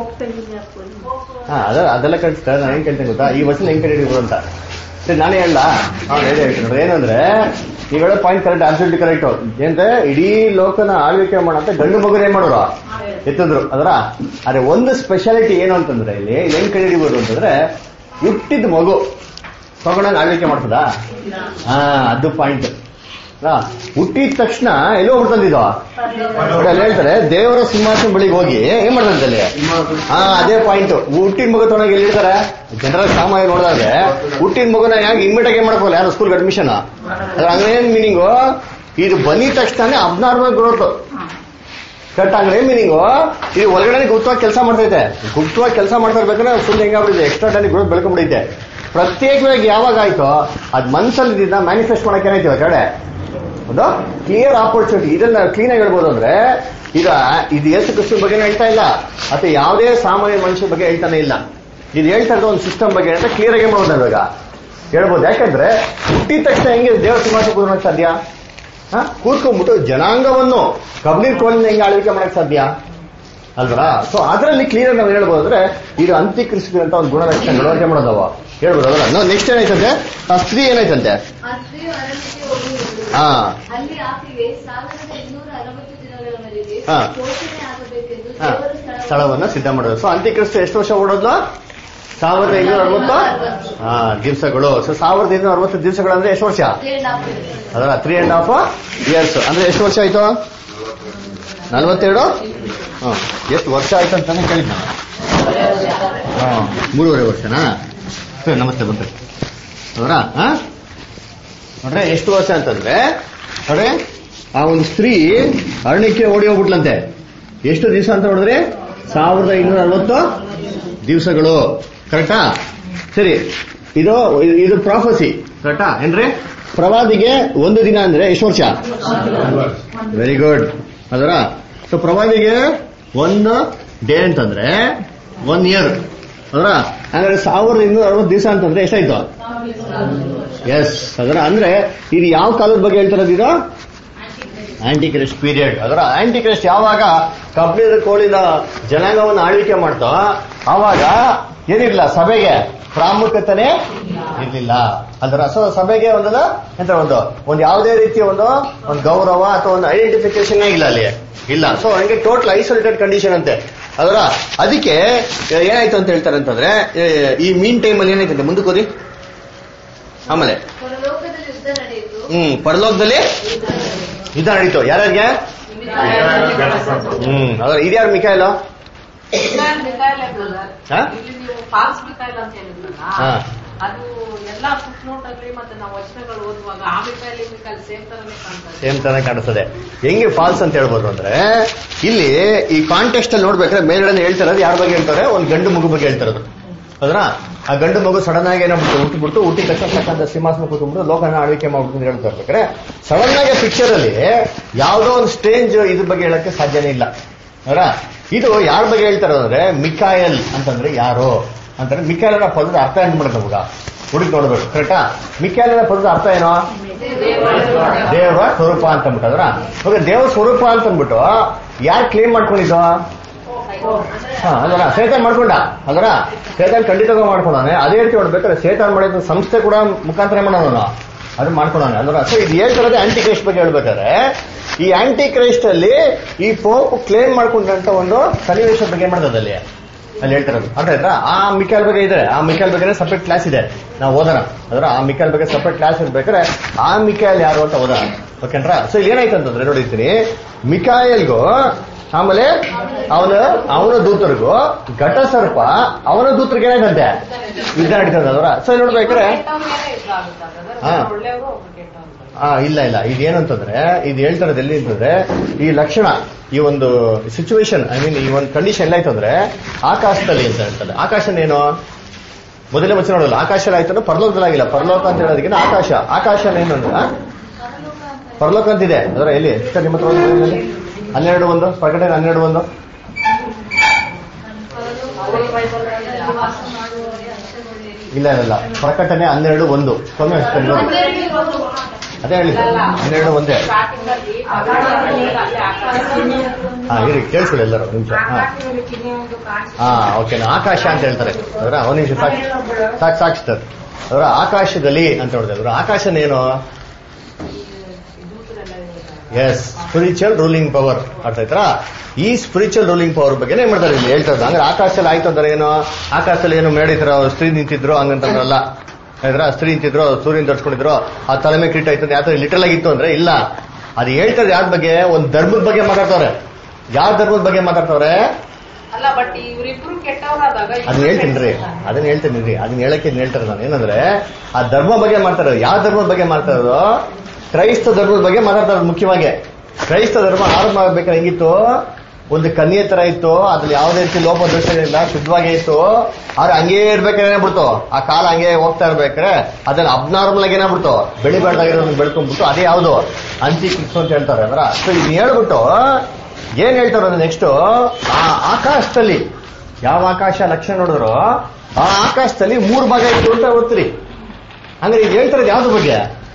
ಹಾ ಅದ ಅದೆಲ್ಲ ಕರೆಕ್ಟ್ ಸರ್ ನಾನು ಏನ್ ಕೇಳ್ತೇನೆ ಗೊತ್ತಾ ಈ ವಚನ ಹೆಂಗ್ ಕಂಡಿಡಿದ್ರು ಅಂತ ಸರಿ ನಾನೇ ಹೇಳ ಹೇಳ್ತೀನಿ ನೋಡ್ರಿ ಏನಂದ್ರೆ ನೀವು ಹೇಳೋ ಪಾಯಿಂಟ್ ಕರೆಕ್ಟ್ ಅಬ್ಸಲ್ಯೂಟ್ಲಿ ಕರೆಕ್ಟ್ ಏನಂದ್ರೆ ಇಡೀ ಲೋಕನ ಆಳ್ವಿಕೆ ಮಾಡಂತ ಗಂಡು ಮಗುನ ಏನ್ ಮಾಡೋರು ಎತ್ತಿದ್ರು ಅದರ ಆದ್ರೆ ಒಂದು ಸ್ಪೆಷಾಲಿಟಿ ಏನು ಅಂತಂದ್ರೆ ಇಲ್ಲಿ ಹೆಂಗ್ ಕಂಡಿಡಿಬೋದು ಅಂತಂದ್ರೆ ಹುಟ್ಟಿದ ಮಗು ತಗೊಂಡಂಗ್ ಆಳ್ವಿಕೆ ಮಾಡ್ತದಾ ಹಾ ಅದು ಪಾಯಿಂಟ್ ಹುಟ್ಟಿದ ತಕ್ಷಣ ಎಲ್ಲೋ ಹೋಗ್ಬಿಡ್ತಂದಿದ್ದು ನೋಡಿ, ಅಲ್ಲಿ ಹೇಳ್ತಾರೆ ದೇವರ ಸಿಂಹಾಸನ ಬಳಿಗೆ ಹೋಗಿ ಏನ್ ಮಾಡ್ದಂತೆ ಅಲ್ಲಿ ಹಾ ಅದೇ ಪಾಯಿಂಟ್ ಹುಟ್ಟಿನ ಮಗು ತೊಗೊಂಡೋಗಿ ಎಲ್ಲಿ ಇಡ್ತಾರೆ ಜನರಲ್ ಸಾಮಾನ್ಯ ನೋಡಿದ್ರೆ ಹುಟ್ಟಿನ ಮಗುನ ಯಾಕೆ ಇಮ್ಮಿಡಿಯೇಟ್ ಏನ್ ಮಾಡ್ಕೋಲ್ಲ ಯಾರು ಸ್ಕೂಲ್ಗೆ ಅಡ್ಮಿಷನ್ ಅದ್ರ ಹಂಗೇನ್ ಮೀನಿಂಗು ಇದು ಬಂದಿದ ತಕ್ಷಣ ಅಬ್ನಾರ್ಮಲ್ ಗ್ರೋತ್ ಕರೆಕ್ಟ್ ಹಂಗ್ರೆ ಏನ್ ಮೀನಿಂಗು ಇದು ಒಳಗಡೆ ಗುಪ್ತವಾಗಿ ಕೆಲಸ ಮಾಡ್ತೈತೆ ಗುಪ್ತವಾಗಿ ಕೆಲಸ ಮಾಡ್ತಾ ಇರ್ಬೇಕಾದ್ರೆ ಫುಲ್ ಹೆಂಗಾಗ್ಬಿಟ್ಟಿದೆ ಎಕ್ಸ್ಟ್ರಾ ಟೈಮ್ ಗ್ರೋತ್ ಬೆಳ್ಕೊಂಡ್ಬಿಡೈತೆ ಪ್ರತ್ಯೇಕವಾಗಿ ಯಾವಾಗ ಆಯ್ತೋ ಅದ್ ಮನ್ಸಲ್ಲಿ ಮ್ಯಾನಿಫೆಸ್ಟ್ ಮಾಡಕ್ಕೆ ಏನಾಯ್ತು ಆ ಕಡೆ ಒಂದು ಕ್ಲಿಯರ್ ಆಪರ್ಚುನಿಟಿ ಇದನ್ನ ಕ್ಲೀನ್ ಆಗಿ ಹೇಳ್ಬೋದು ಅಂದ್ರೆ ಈಗ ಇದು ಯೇಸು ಕ್ರಿಸ್ತನ ಬಗ್ಗೆ ಹೇಳ್ತಾ ಇಲ್ಲ ಅಥವಾ ಯಾವುದೇ ಸಾಮಾನ್ಯ ಮನುಷ್ಯ ಬಗ್ಗೆ ಹೇಳ್ತಾನೆ ಇಲ್ಲ ಇದು ಹೇಳ್ತಾ ಇರೋದು ಒಂದು ಸಿಸ್ಟಮ್ ಬಗ್ಗೆ ಅಂತ ಕ್ಲಿಯರ್ ಆಗಿ ಮಾಡ್ಬೋದು ಇವಾಗ ಹೇಳ್ಬೋದು ಯಾಕಂದ್ರೆ ಹುಟ್ಟಿದ ತಕ್ಷಣ ಹೆಂಗೆ ದೇವರ ಸಿಂಹಾಸನ ಕೂತ್ಕೊಳ್ಳೋಕೆ ಸಾಧ್ಯ ಹಾ ಕೂತ್ಕೊಂಡ್ಬಿಟ್ಟು ಜನಾಂಗವನ್ನು ಕಬ್ಲಿನ ಕೋಲಿನ ಹೆಂಗೆ ಆಳ್ವಿಕೆ ಮಾಡಕ್ ಸಾಧ್ಯ ಅಲ್ವರಾ ಸೊ ಅದರಲ್ಲಿ ಕ್ಲಿಯರ್ ನಾವು ಹೇಳ್ಬೋದು ಅಂದ್ರೆ ಇದು ಅಂತ್ಯಕ್ರಿಸ್ತು ಅಂತ ಒಂದು ಗುಣಲಕ್ಷಣಗಳು ಅಂತ ಮಾಡೋದವ ಹೇಳ್ಬೋದು ಅದಲ್ಲ ನೆಕ್ಸ್ಟ್ ಏನಾಯ್ತಂತೆ ಆ ಸ್ತ್ರೀ ಏನಾಯ್ತಂತೆ ಆ ಸ್ತ್ರೀಯು ಅರಣ್ಯಕ್ಕೆ ಹೋಗುವುದು ಹಾ ಅಲ್ಲಿ ಆಕೆಗೆ ಸಾವಿರದ ಇನ್ನೂರ ಅರವತ್ತು ದಿನಗಳವರೆಗೆ ಹಾ. ಪೋಷಣೆ ಆಗಬೇಕೆಂದು ಹಾ, ದೇವರು ಸ್ಥಳವನ್ನು ಸ್ಥಳವನ್ನ ಸಿದ್ಧ ಮಾಡೋದು ಸೊ ಅಂತ್ಯಕ್ರಿಸ್ತು ಎಷ್ಟು ವರ್ಷ ಓಡೋದ್ಲು ಸಾವಿರದ ಐನೂರ ಅರವತ್ತು ಹಾ ದಿವಸಗಳು ಸೊ ಸಾವಿರದ ಐನೂರ ಅರವತ್ತು ದಿವಸಗಳು ಅಂದ್ರೆ ಎಷ್ಟು ವರ್ಷ ಅದರ ತ್ರೀ ಅಂಡ್ ಹಾಫ್ ಇಯರ್ಸ್ ಅಂದ್ರೆ ಎಷ್ಟು ವರ್ಷ ಆಯ್ತು ನಲ್ವತ್ತೆರಡು ಹಾ ಎಷ್ಟು ವರ್ಷ ಆಯ್ತು ಅಂತಾನೆ ಕೇಳಿದ್ ನಾನು ಹಾ ಮೂರುವರೆ ವರ್ಷನಾ ಸರಿ ನಮಸ್ತೆ ಬಂದ್ರಿ ಅವರ ಹಾ ನೋಡ್ರೆ ಎಷ್ಟು ವರ್ಷ ಅಂತಂದ್ರೆ ನೋಡ್ರೆ ಆ ಒಂದು ಸ್ತ್ರೀ ಅರಣ್ಯಕ್ಕೆ ಓಡಿ ಹೋಗ್ಬಿಟ್ಲಂತೆ ಎಷ್ಟು ದಿವಸ ಅಂತ ನೋಡಿದ್ರೆ ಸಾವಿರದ ಐನೂರ ಅರವತ್ತು ದಿವಸಗಳು ಕರೆಕ್ಟಾ ಸರಿ ಇದು ಇದು ಪ್ರಾಫಸಿ ಕರೆಕ್ಟಾ ಏನ್ರಿ ಪ್ರವಾದಿಗೆ ಒಂದು ದಿನ ಅಂದ್ರೆ ಎಷ್ಟು ವರ್ಷ ವೆರಿ ಗುಡ್ ಅದರ ಸೊ ಪ್ರವಾದಿಗೆ ಒಂದು ಡೇ ಅಂತಂದ್ರೆ ಒನ್ ಇಯರ್ ಅದರ ಹಂಗಾದ್ರೆ ಸಾವಿರದ ಇನ್ನೂರ ಅರವತ್ತು ದಿವಸ ಅಂತಂದ್ರೆ ಎಷ್ಟಾಯ್ತು ಎಸ್ ಅದರ ಅಂದ್ರೆ ಇದು ಯಾವ ಕಾಲದ ಬಗ್ಗೆ ಹೇಳ್ತಾರದು ಇದು ಆಂಟಿ ಕ್ರಿಸ್ಟ್ ಪೀರಿಯಡ್ ಅದರ ಆಂಟಿ ಕ್ರಿಸ್ಟ್ ಯಾವಾಗ ಕಬ್ಬಿಣದ ಕೋಳಿನ ಜನಾಂಗವನ್ನು ಆಳ್ವಿಕೆ ಮಾಡ್ತೋ ಆವಾಗ ಏನಿಲ್ಲ ಸಭೆಗೆ ಪ್ರಾಮುಖ್ಯತೆನೇ ಇರ್ಲಿಲ್ಲ ಅದರ ಸೊ ಸಭೆಗೆ ಒಂದಲ್ಲ ಎಂತ ಒಂದು ಒಂದು ಯಾವುದೇ ರೀತಿಯ ಒಂದು ಒಂದು ಗೌರವ ಅಥವಾ ಒಂದು ಐಡೆಂಟಿಫಿಕೇಶನ್ ಇಲ್ಲ ಅಲ್ಲಿ ಇಲ್ಲ ಸೊ ಹಂಗೆ ಟೋಟಲ್ ಐಸೋಲೇಟೆಡ್ ಕಂಡೀಷನ್ ಅಂತೆ ಅದರ ಅದಕ್ಕೆ ಏನಾಯ್ತು ಅಂತ ಹೇಳ್ತಾರೆ ಅಂತಂದ್ರೆ ಏ, ಈ ಮೀನ್ ಟೈಮಲ್ಲಿ ಏನಾಯ್ತಂತೆ ಮುಂದಕ್ಕೆ ಓದಿ ಆಮೇಲೆ ಪರಲೋಕದಲ್ಲಿ ಯುದ್ಧ ನಡೆಯಿತು ಹ್ಮ್ ಪರಲೋಕದಲ್ಲಿ ಯುದ್ಧ ನಡೀತು ಯಾರ್ಯಾರಿಗೆ ಹ್ಮ್ ಅದ್ರ ಇದ್ಯಾರು ಮಿಕಾಯಲು ಮಿಕಾಯಲ್ ಮಿಕಾಯಲ್ ಅಲ್ಲ. ಹಾ? ಇಲ್ಲಿ ನೀವು ಫಾಲ್ಸ್ ಮಿಕಾಯಲ್ ಅಂತ ಹೇಳಿದ್ರಲ್ಲ ಹಾ. ಅದು ಎಲ್ಲಾ ಫುಟ್ನೋಟ್ ಅಲ್ಲಿ ಮತ್ತೆ ನಾವು ವಚನಗಳು ಓದುವಾಗ ಆ ಮಿಕಾಯಲ್ ಈ ಮಿಕಾಯಲ್ ಸೇಮ್ ತರನೇ ಕಾಣ್ತದೆ ಸೇಮ್ ತರ ಕಾಣಿಸ್ತದೆ ಹೆಂಗೆ ಫಾಲ್ಸ್ ಅಂತ ಹೇಳ್ಬೋದು ಅಂದ್ರೆ ಇಲ್ಲಿ ಈ ಕಾಂಟೆಕ್ಸ್ಟ್ ಅಲ್ಲಿ ನೋಡ್ಬೇಕಾದ್ರೆ ಮೇಲ್ಗಡೆ ಹೇಳ್ತಾರದು ಯಾರ ಬಗ್ಗೆ ಹೇಳ್ತಾರೆ ಒಂದು ಗಂಡು ಮಗು ಬಗ್ಗೆ ಹೇಳ್ತಾರದು ಅದ್ರ ಆ ಗಂಡು ಮಗು ಸಡನ್ ಆಗಿ ಏನಾಗ್ಬಿಟ್ಟು ಹುಟ್ಟಿಬಿಟ್ಟು ಹುಟ್ಟಿದ ತಕ್ಷಣ ಸಾಕಂತ ಸಿಂಹಾಸನ ಕೂತ್ಬಿಟ್ಟು ಲೋಕನ ಆಳ್ವಿಕೆ ಮಾಡ್ಬಿಟ್ಟು ಅಂತ ಹೇಳ್ತಾ ಇರ್ಬೇಕಾದ್ರೆ ಸಡನ್ ಆಗಿ ಪಿಕ್ಚರ್ ಅಲ್ಲಿ ಯಾವ್ದೋ ಒಂದು ಸ್ಟೇಂಜ್ ಇದ್ರ ಬಗ್ಗೆ ಹೇಳಕ್ಕೆ ಸಾಧ್ಯನೇ ಇಲ್ಲ ಅವರ ಇದು ಯಾರ ಬಗ್ಗೆ ಹೇಳ್ತಾರೆ ಅಂದ್ರೆ ಮಿಕಾಯಲ್ ಅಂತಂದ್ರೆ ಯಾರು ಅಂತಂದ್ರೆ ಮಿಕಾಯಲ್ ಪದದ ಅರ್ಥ ಏನ್ ಮಾಡೋದು ನಮಗ ಹುಡುಕಿ ನೋಡ್ಬೇಕು ಕರೆಕ್ಟಾ ಮಿಕಾಯಲ್ ಪದದ ಅರ್ಥ ಏನೋ ದೇವರ ಸ್ವರೂಪ ಅಂತ ಅಂದ್ಬಿಟ್ಟು ಅದ್ರ ಇವಾಗ ದೇವರ ಸ್ವರೂಪ ಅಂತ ಅಂದ್ಬಿಟ್ಟು ಯಾರು ಕ್ಲೇಮ್ ಮಾಡ್ಕೊಂಡಿದ್ದು ಹಾ ಅದರ ಸೇತಾನ್ ಮಾಡ್ಕೊಂಡ ಅದರ ಸೇತಾನ್ ಖಂಡಿತವಾಗಿ ಮಾಡ್ಕೊಂಡಾನೆ ಅದೇ ರೀತಿ ನೋಡ್ಬೇಕಾದ್ರೆ ಸೇತಾನ್ ಮಾಡಿದ ಸಂಸ್ಥೆ ಕೂಡ ಮುಖಾಂತರ ಮಾಡೋಣ ಅದು ಮಾಡ್ಕೊಂಡಾನೆ ಅಂದ್ರೆ ಸೊ ಇದು ಹೇಳ್ತಿರೋದೇ ಆಂಟಿ ಕ್ರೈಸ್ಟ್ ಬಗ್ಗೆ ಹೇಳ್ಬೇಕಾದ್ರೆ ಈ ಆಂಟಿ ಕ್ರೈಸ್ಟ್ ಅಲ್ಲಿ ಈ ಪೋಪ್ ಕ್ಲೇಮ್ ಮಾಡ್ಕೊಂಡಂತ ಒಂದು ಸನ್ನಿವೇಶದ ಬಗ್ಗೆ ಏನ್ ಮಾಡ್ತದೆ ಅಲ್ಲಿ ಅಲ್ಲಿ ಹೇಳ್ತಿರೋದು ಅರ್ಥ ಆಯ್ತಾ ಆ ಮಿಕಾಲ್ ಬಗ್ಗೆ ಇದೆ ಆ ಮಿಕಾಲ್ ಬಗ್ಗೆ ಸಪರೇಟ್ ಕ್ಲಾಸ್ ಇದೆ ನಾವು ಓದೋಣ ಅದರ ಆ ಮಿಕಾಲ್ ಬಗ್ಗೆ ಸಪರೇಟ್ ಕ್ಲಾಸ್ ಇರ್ಬೇಕಾದ್ರೆ ಆ ಮಿಕಾಯಲ್ ಯಾರು ಅಂತ ಓದೋಣ ಓಕೆನ್ರಾ ಸೊ ಇಲ್ಲಿ ಏನಾಯ್ತು ಅಂತಂದ್ರೆ ನೋಡಿರ್ತೀನಿ ಮಿಕಾಯಲ್ಗೂ ಆಮೇಲೆ ಅವನ ಅವನ ದೂತರಿಗೂ ಘಟ ಸರ್ಪ ಅವನ ದೂತರಿಗೆ ಏನಾಯ್ತಂತೆ ಯುದ್ಧ ನಡೀತದೆ ಅದರ ಸೊ ಇಲ್ಲಿ ನೋಡ್ಬೇಕಾದ್ರೆ ಕೆಟ್ಟವ್ರಿಗೇನೆ ಯುದ್ಧ ಆಗುತ್ತೆ ಹಾಗಾದ್ರೆ. ಹಾ. ಒಬ್ರು ಒಳ್ಳೆಯವರು ಒಬ್ರು ಕೆಟ್ಟವರು ಆ ಇಲ್ಲ ಇಲ್ಲ ಇದೇನಂತಂದ್ರೆ ಇದು ಹೇಳ್ತಾರದು ಎಲ್ಲಿ ಅಂತಂದ್ರೆ ಈ ಲಕ್ಷಣ ಈ ಒಂದು ಸಿಚುವೇಶನ್ ಐ ಮೀನ್ ಈ ಒಂದು ಕಂಡೀಷನ್ ಎಲ್ಲ ಆಯ್ತು ಅಂದ್ರೆ ಆಕಾಶದಲ್ಲಿ ಅಂತ ಹೇಳ್ತಾರೆ ಆಕಾಶ ಏನು ಮೊದಲೇ ವಚನ ನೋಡಲ್ಲ ಆಕಾಶ ಆಯ್ತು ಪರಲೋಕದಲ್ಲಿ ಆಗಿಲ್ಲ ಪರಲೋಕ ಅಂತ ಹೇಳೋದಕ್ಕಿಂತ ಆಕಾಶ ಆಕಾಶ ಏನು ಅಂದ್ರೆ ಪರಲೋಕ ಅಂತಿದೆ ಅದರ ಎಲ್ಲಿ ಸರ್, ನಿಮ್ಮ ಹತ್ರ ಒಂದು ಓದಿ. ಹನ್ನೆರಡು ಒಂದು ಪ್ರಕಟಣೆ ಹನ್ನೆರಡು ಒಂದು ಪರಲೋಕದಲ್ಲಿ ವಾಸ ಮಾಡುವವರೇ ಹರ್ಷಗೊಳ್ಳಿರಿ. ಇಲ್ಲ ಇಲ್ಲ ಪ್ರಕಟಣೆ ಹನ್ನೆರಡು ಒಂದು ಸ್ವಾಮಿ ಅಷ್ಟೇ ನೋಡಿ. ಹನ್ನೆರಡು ಒಂದು. ಅದೇ ಹೇಳಿದ್ದು ಹನ್ನೆರಡು ಒಂದೇ ಸ್ಟಾರ್ಟಿಂಗ್ ಅಲ್ಲಿ ಆಕಾಶದಲ್ಲಿ ಅಲ್ಲಿ ಆಕಾಶದಲ್ಲಿ ಹಾ ಇರಿ ಕೇಳಿಸ್ಕೊಳ್ಳಿ ಎಲ್ಲರೂ ಒಂದು ನಿಮಿಷ ಹಾ ಆಕಾಶದಲ್ಲಿ ಕಿನ್ನೆ ಒಂದು ಕಾಣಿಸ್ತಾ ಹಾ ಓಕೆ ಆಕಾಶ ಅಂತ ಹೇಳ್ತಾರೆ ಅವರ ಒಂದು ನಿಮಿಷ ಸಾಕು ಸಾಕು ಸಾಕು ಸರ್ ಅವರ ಆಕಾಶದಲ್ಲಿ ಅಂತ ಹೇಳಿದೆ ಅವರ ಆಕಾಶನೇನು ಎಸ್ ಸ್ಪಿರಿಚುವಲ್ ರೂಲಿಂಗ್ ಪವರ್ ಅರ್ಥ ಆಯ್ತಾ ಈ ಸ್ಪಿರಿಚುವಲ್ ರೂಲಿಂಗ್ ಪವರ್ ಬಗ್ಗೆ ಏನ್ ಮಾಡ್ತಾರೆ ಇಲ್ಲಿ ಹೇಳ್ತಾರೆ ಅಂದ್ರೆ ಆಕಾಶದಲ್ಲಿ ಆಯ್ತು ಅಂದ್ರೆ ಏನು ಆಕಾಶದಲ್ಲಿ ಏನು ಮೇಡಿದ್ರ ಸ್ತ್ರೀ ನಿಂತಿದ್ರು ಹಂಗಂತಂದ್ರಲ್ಲ ಆಯ್ತಾ ಸ್ತ್ರೀ ನಿಂತಿದ್ರು ಸೂರ್ಯನ ತರ್ಸ್ಕೊಂಡಿದ್ರು ಆ ತಲೆ ಮೇಲೆ ಕಿಟ್ ಆಯ್ತು ಯಾವ ಲಿಟಲ್ ಆಗಿತ್ತು ಅಂದ್ರೆ ಇಲ್ಲ ಅದು ಹೇಳ್ತಾರೆ ಯಾರ ಬಗ್ಗೆ ಒಂದು ಧರ್ಮದ ಬಗ್ಗೆ ಮಾತಾಡ್ತವ್ರೆ ಯಾವ ಧರ್ಮದ ಬಗ್ಗೆ ಮಾತಾಡ್ತವ್ರೆ ಅಲ್ಲ ಬಟ್ ಇವರಿಬ್ರು ಕೆಟ್ಟವರಾದಾಗ ಅದನ್ನ ಹೇಳ್ತೀನಿ ರೀ ಅದನ್ನ ಹೇಳ್ತೀನಿ ರೀ ಅದನ್ನ ಹೇಳಕ್ಕೆ ಇದ್ನ ಹೇಳ್ತಾರೆ ನಾನು ಏನಂದ್ರೆ ಆ ಧರ್ಮ ಬಗ್ಗೆ ಮಾತಾಡೋದು ಯಾವ ಧರ್ಮದ ಬಗ್ಗೆ ಮಾತಾಡೋದು ಕ್ರೈಸ್ತ ಧರ್ಮದ ಬಗ್ಗೆ ಮಾತಾಡ್ತಾರೆ ಮುಖ್ಯವಾಗಿ ಕ್ರೈಸ್ತ ಧರ್ಮ ಆರಂಭ ಆಗ್ಬೇಕಾದ್ರೆ ಹೆಂಗಿತ್ತು ಒಂದು ಕನ್ಯೆ ತರ ಇತ್ತು ಅದ್ರಲ್ಲಿ ಯಾವುದೇ ರೀತಿ ಲೋಪದೋಷ ಇಲ್ಲ ಶುದ್ಧವಾಗೇ ಇತ್ತು ಆದ್ರೆ ಹಂಗೇ ಇರ್ಬೇಕಾದ್ರೆ ಏನಾಗ್ಬಿಡ್ತು ಆ ಕಾಲ ಹಂಗೆ ಹೋಗ್ತಾ ಇರ್ಬೇಕಾದ್ರೆ ಅದನ್ನ ಅಬ್ನಾರ್ಮಲ್ ಆಗಿ ಏನಾಗ್ಬಿಡ್ತು ಬೆಳಿಬಾರ್ದಾಗಿರೋದನ್ನ ಬೆಳ್ಕೊಂಡ್ಬಿಟ್ಟು ಅದೇ ಯಾವುದು ಅಂತಿ ಕ್ರಿಸ್ತು ಅಂತ ಹೇಳ್ತಾರೆ ಅಂದ್ರ ಸೊ ಇದನ್ನ ಹೇಳ್ಬಿಟ್ಟು ಏನ್ ಹೇಳ್ತಾರೆ ಅಂದ್ರೆ ನೆಕ್ಸ್ಟ್ ಆ ಆಕಾಶದಲ್ಲಿ ಯಾವ ಆಕಾಶ ಲಕ್ಷಣ ನೋಡಿದ್ರು ಆ ಆಕಾಶದಲ್ಲಿ ಮೂರು ಭಾಗ ಇತ್ತು ಅಂತ ಓದ್ತೀರಿ ಅಂದ್ರೆ ಈಗ ಹೇಳ್ತಾರೆ ಯಾವ್ದು ಬಗ್ಗೆ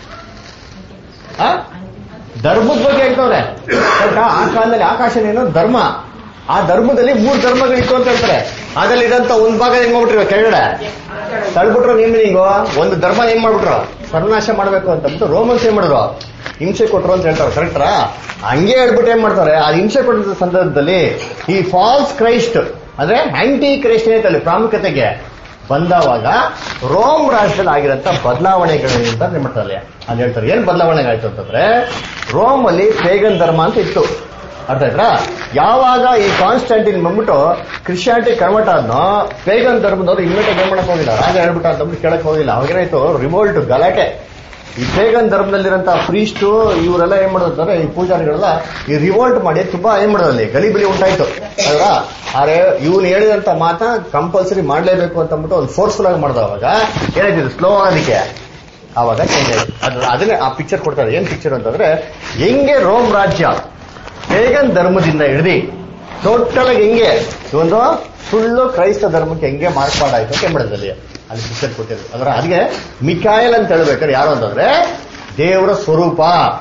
ಆ? ಧರ್ಮದ ಬಗ್ಗೆ ಹೇಳ್ತವ್ರೆ ಕರೆಕ್ಟಾ? ಆ ಕಾಲದಲ್ಲಿ ಆಕಾಶನೇನು ಧರ್ಮ ಆ ಧರ್ಮದಲ್ಲಿ ಮೂರು ಧರ್ಮಗಳಿತ್ತು ಅಂತ ಹೇಳ್ತಾರೆ ಅದ್ರಲ್ಲಿ ಇದಂತ ಒಂದ್ ಭಾಗ ಹೆಂಗ್ ಮಾಡ್ಬಿಟ್ರಿ ಕೆಳಗಡೆ ತಳ್ಬಿಟ್ರು ನಿಮ್ ಮೀನಿಂಗು ಒಂದು ಧರ್ಮ ಏನ್ ಮಾಡ್ಬಿಟ್ರು ಸರ್ವನಾಶ ಮಾಡ್ಬೇಕು ಅಂತ ಅಂದ್ಬಿಟ್ಟು ರೋಮನ್ಸ್ ಏನ್ ಮಾಡಿದ್ರು ಹಿಂಸೆ ಕೊಟ್ರು ಅಂತ ಹೇಳ್ತಾರೆ ಕರೆಕ್ಟರಾ ಹಂಗೆ ಹೇಳ್ಬಿಟ್ಟು ಏನ್ ಮಾಡ್ತಾರೆ ಆ ಹಿಂಸೆ ಕೊಟ್ಟಿದ್ದ ಸಂದರ್ಭದಲ್ಲಿ ಈ ಫಾಲ್ಸ್ ಕ್ರೈಸ್ಟ್ ಅಂದ್ರೆ ಆಂಟಿ ಕ್ರೈಸ್ಟ್ ಏನೈತಲ್ಲಿ ಪ್ರಾಮುಖ್ಯತೆಗೆ ಬಂದವಾಗ ರೋಮ್ ರಾಷ್ಟ್ರದಲ್ಲಿ ಆಗಿರಂತ ಬದಲಾವಣೆಗಳು ಅಂತ ಏನ್ ಮಾಡ್ತಾರೆ ಅಲ್ಲಿ ಅಲ್ಲಿ ಹೇಳ್ತಾರೆ ಏನ್ ಬದಲಾವಣೆ ಆಯ್ತು ಅಂತಂದ್ರೆ ರೋಮ್ ಅಲ್ಲಿ ಪೇಗನ್ ಧರ್ಮ ಅಂತ ಇತ್ತು ಅರ್ಥ ಆಯ್ತಾ ಯಾವಾಗ ಈ ಕಾನ್ಸ್ಟಂಟಿನ್ ಬಂದ್ಬಿಟ್ಟು ಕ್ರಿಶ್ಚಿಯಾನಿಟಿ ಕನ್ವರ್ಟ್ ಆದ್ನೋ ಪೇಗನ್ ಧರ್ಮದವ್ರು ಇಮ್ಮಿಡಿಯೇಟ್ ಏನ್ ಮಾಡಕ್ ಹೋಗಿಲ್ಲ ರಾಜ ಹೇಳ್ಬಿಟ್ಟ ಅಂತಂದ್ಬಿಟ್ಟು ಕೇಳಕ್ ಹೋಗಿಲ್ಲ ಅವಾಗೇನಾಯ್ತು ರಿವೋಲ್ಟ್ ಗಲಾಟೆ ಈ ಪೇಗನ್ ಧರ್ಮದಲ್ಲಿರಂತ ಪ್ರೀಸ್ಟು ಇವರೆಲ್ಲ ಏನ್ ಮಾಡೋದಂದ್ರೆ ಈ ಪೂಜಾರಿಗಳೆಲ್ಲ ಈ ರಿವೋಲ್ಟ್ ಮಾಡಿ ತುಂಬಾ ಏನ್ ಮಾಡೋದಲ್ಲಿ ಗಲಿಬಿಲಿ ಉಂಟಾಯ್ತು ಅಲ್ವಾ ಆದ್ರೆ ಇವನು ಹೇಳಿದಂತ ಮಾತ ಕಂಪಲ್ಸರಿ ಮಾಡ್ಲೇಬೇಕು ಅಂತ ಅಂದ್ಬಿಟ್ಟು ಒಂದು ಫೋರ್ಸ್ಫುಲ್ ಆಗಿ ಮಾಡ್ದ ಅವಾಗ ಏನಾಯ್ತು ಸ್ಲೋ ಆಗೋದಕ್ಕೆ ಆವಾಗ ಚೇಂಜ್ ಆಯ್ತು ಅದ್ರ ಅದನ್ನೇ ಆ ಪಿಕ್ಚರ್ ಕೊಡ್ತಾರೆ ಏನ್ ಪಿಕ್ಚರ್ ಅಂತಂದ್ರೆ ಹೆಂಗೆ ರೋಮ್ ರಾಜ್ಯ ಪೇಗನ್ ಧರ್ಮದಿಂದ ಹಿಡಿದು ಟೋಟಲ್ ಆಗಿ ಹೆಂಗೆ ಒಂದು ಸುಳ್ಳು ಕ್ರೈಸ್ತ ಧರ್ಮಕ್ಕೆ ಹೆಂಗೆ ಮಾರ್ಪಾಡಾಯ್ತು ಅಂತ ಮಾಡಿದಲ್ಲಿ ಅಲ್ಲಿ ಪಿಕ್ಚರ್ ಕೊಟ್ಟಿದ್ರು ಅದರ ಅದಕ್ಕೆ ಮಿಕಾಯಲ್ ಅಂತ ಹೇಳ್ಬೇಕಾದ್ರೆ ಯಾರು ಅಂತಂದ್ರೆ ದೇವರ ಸ್ವರೂಪ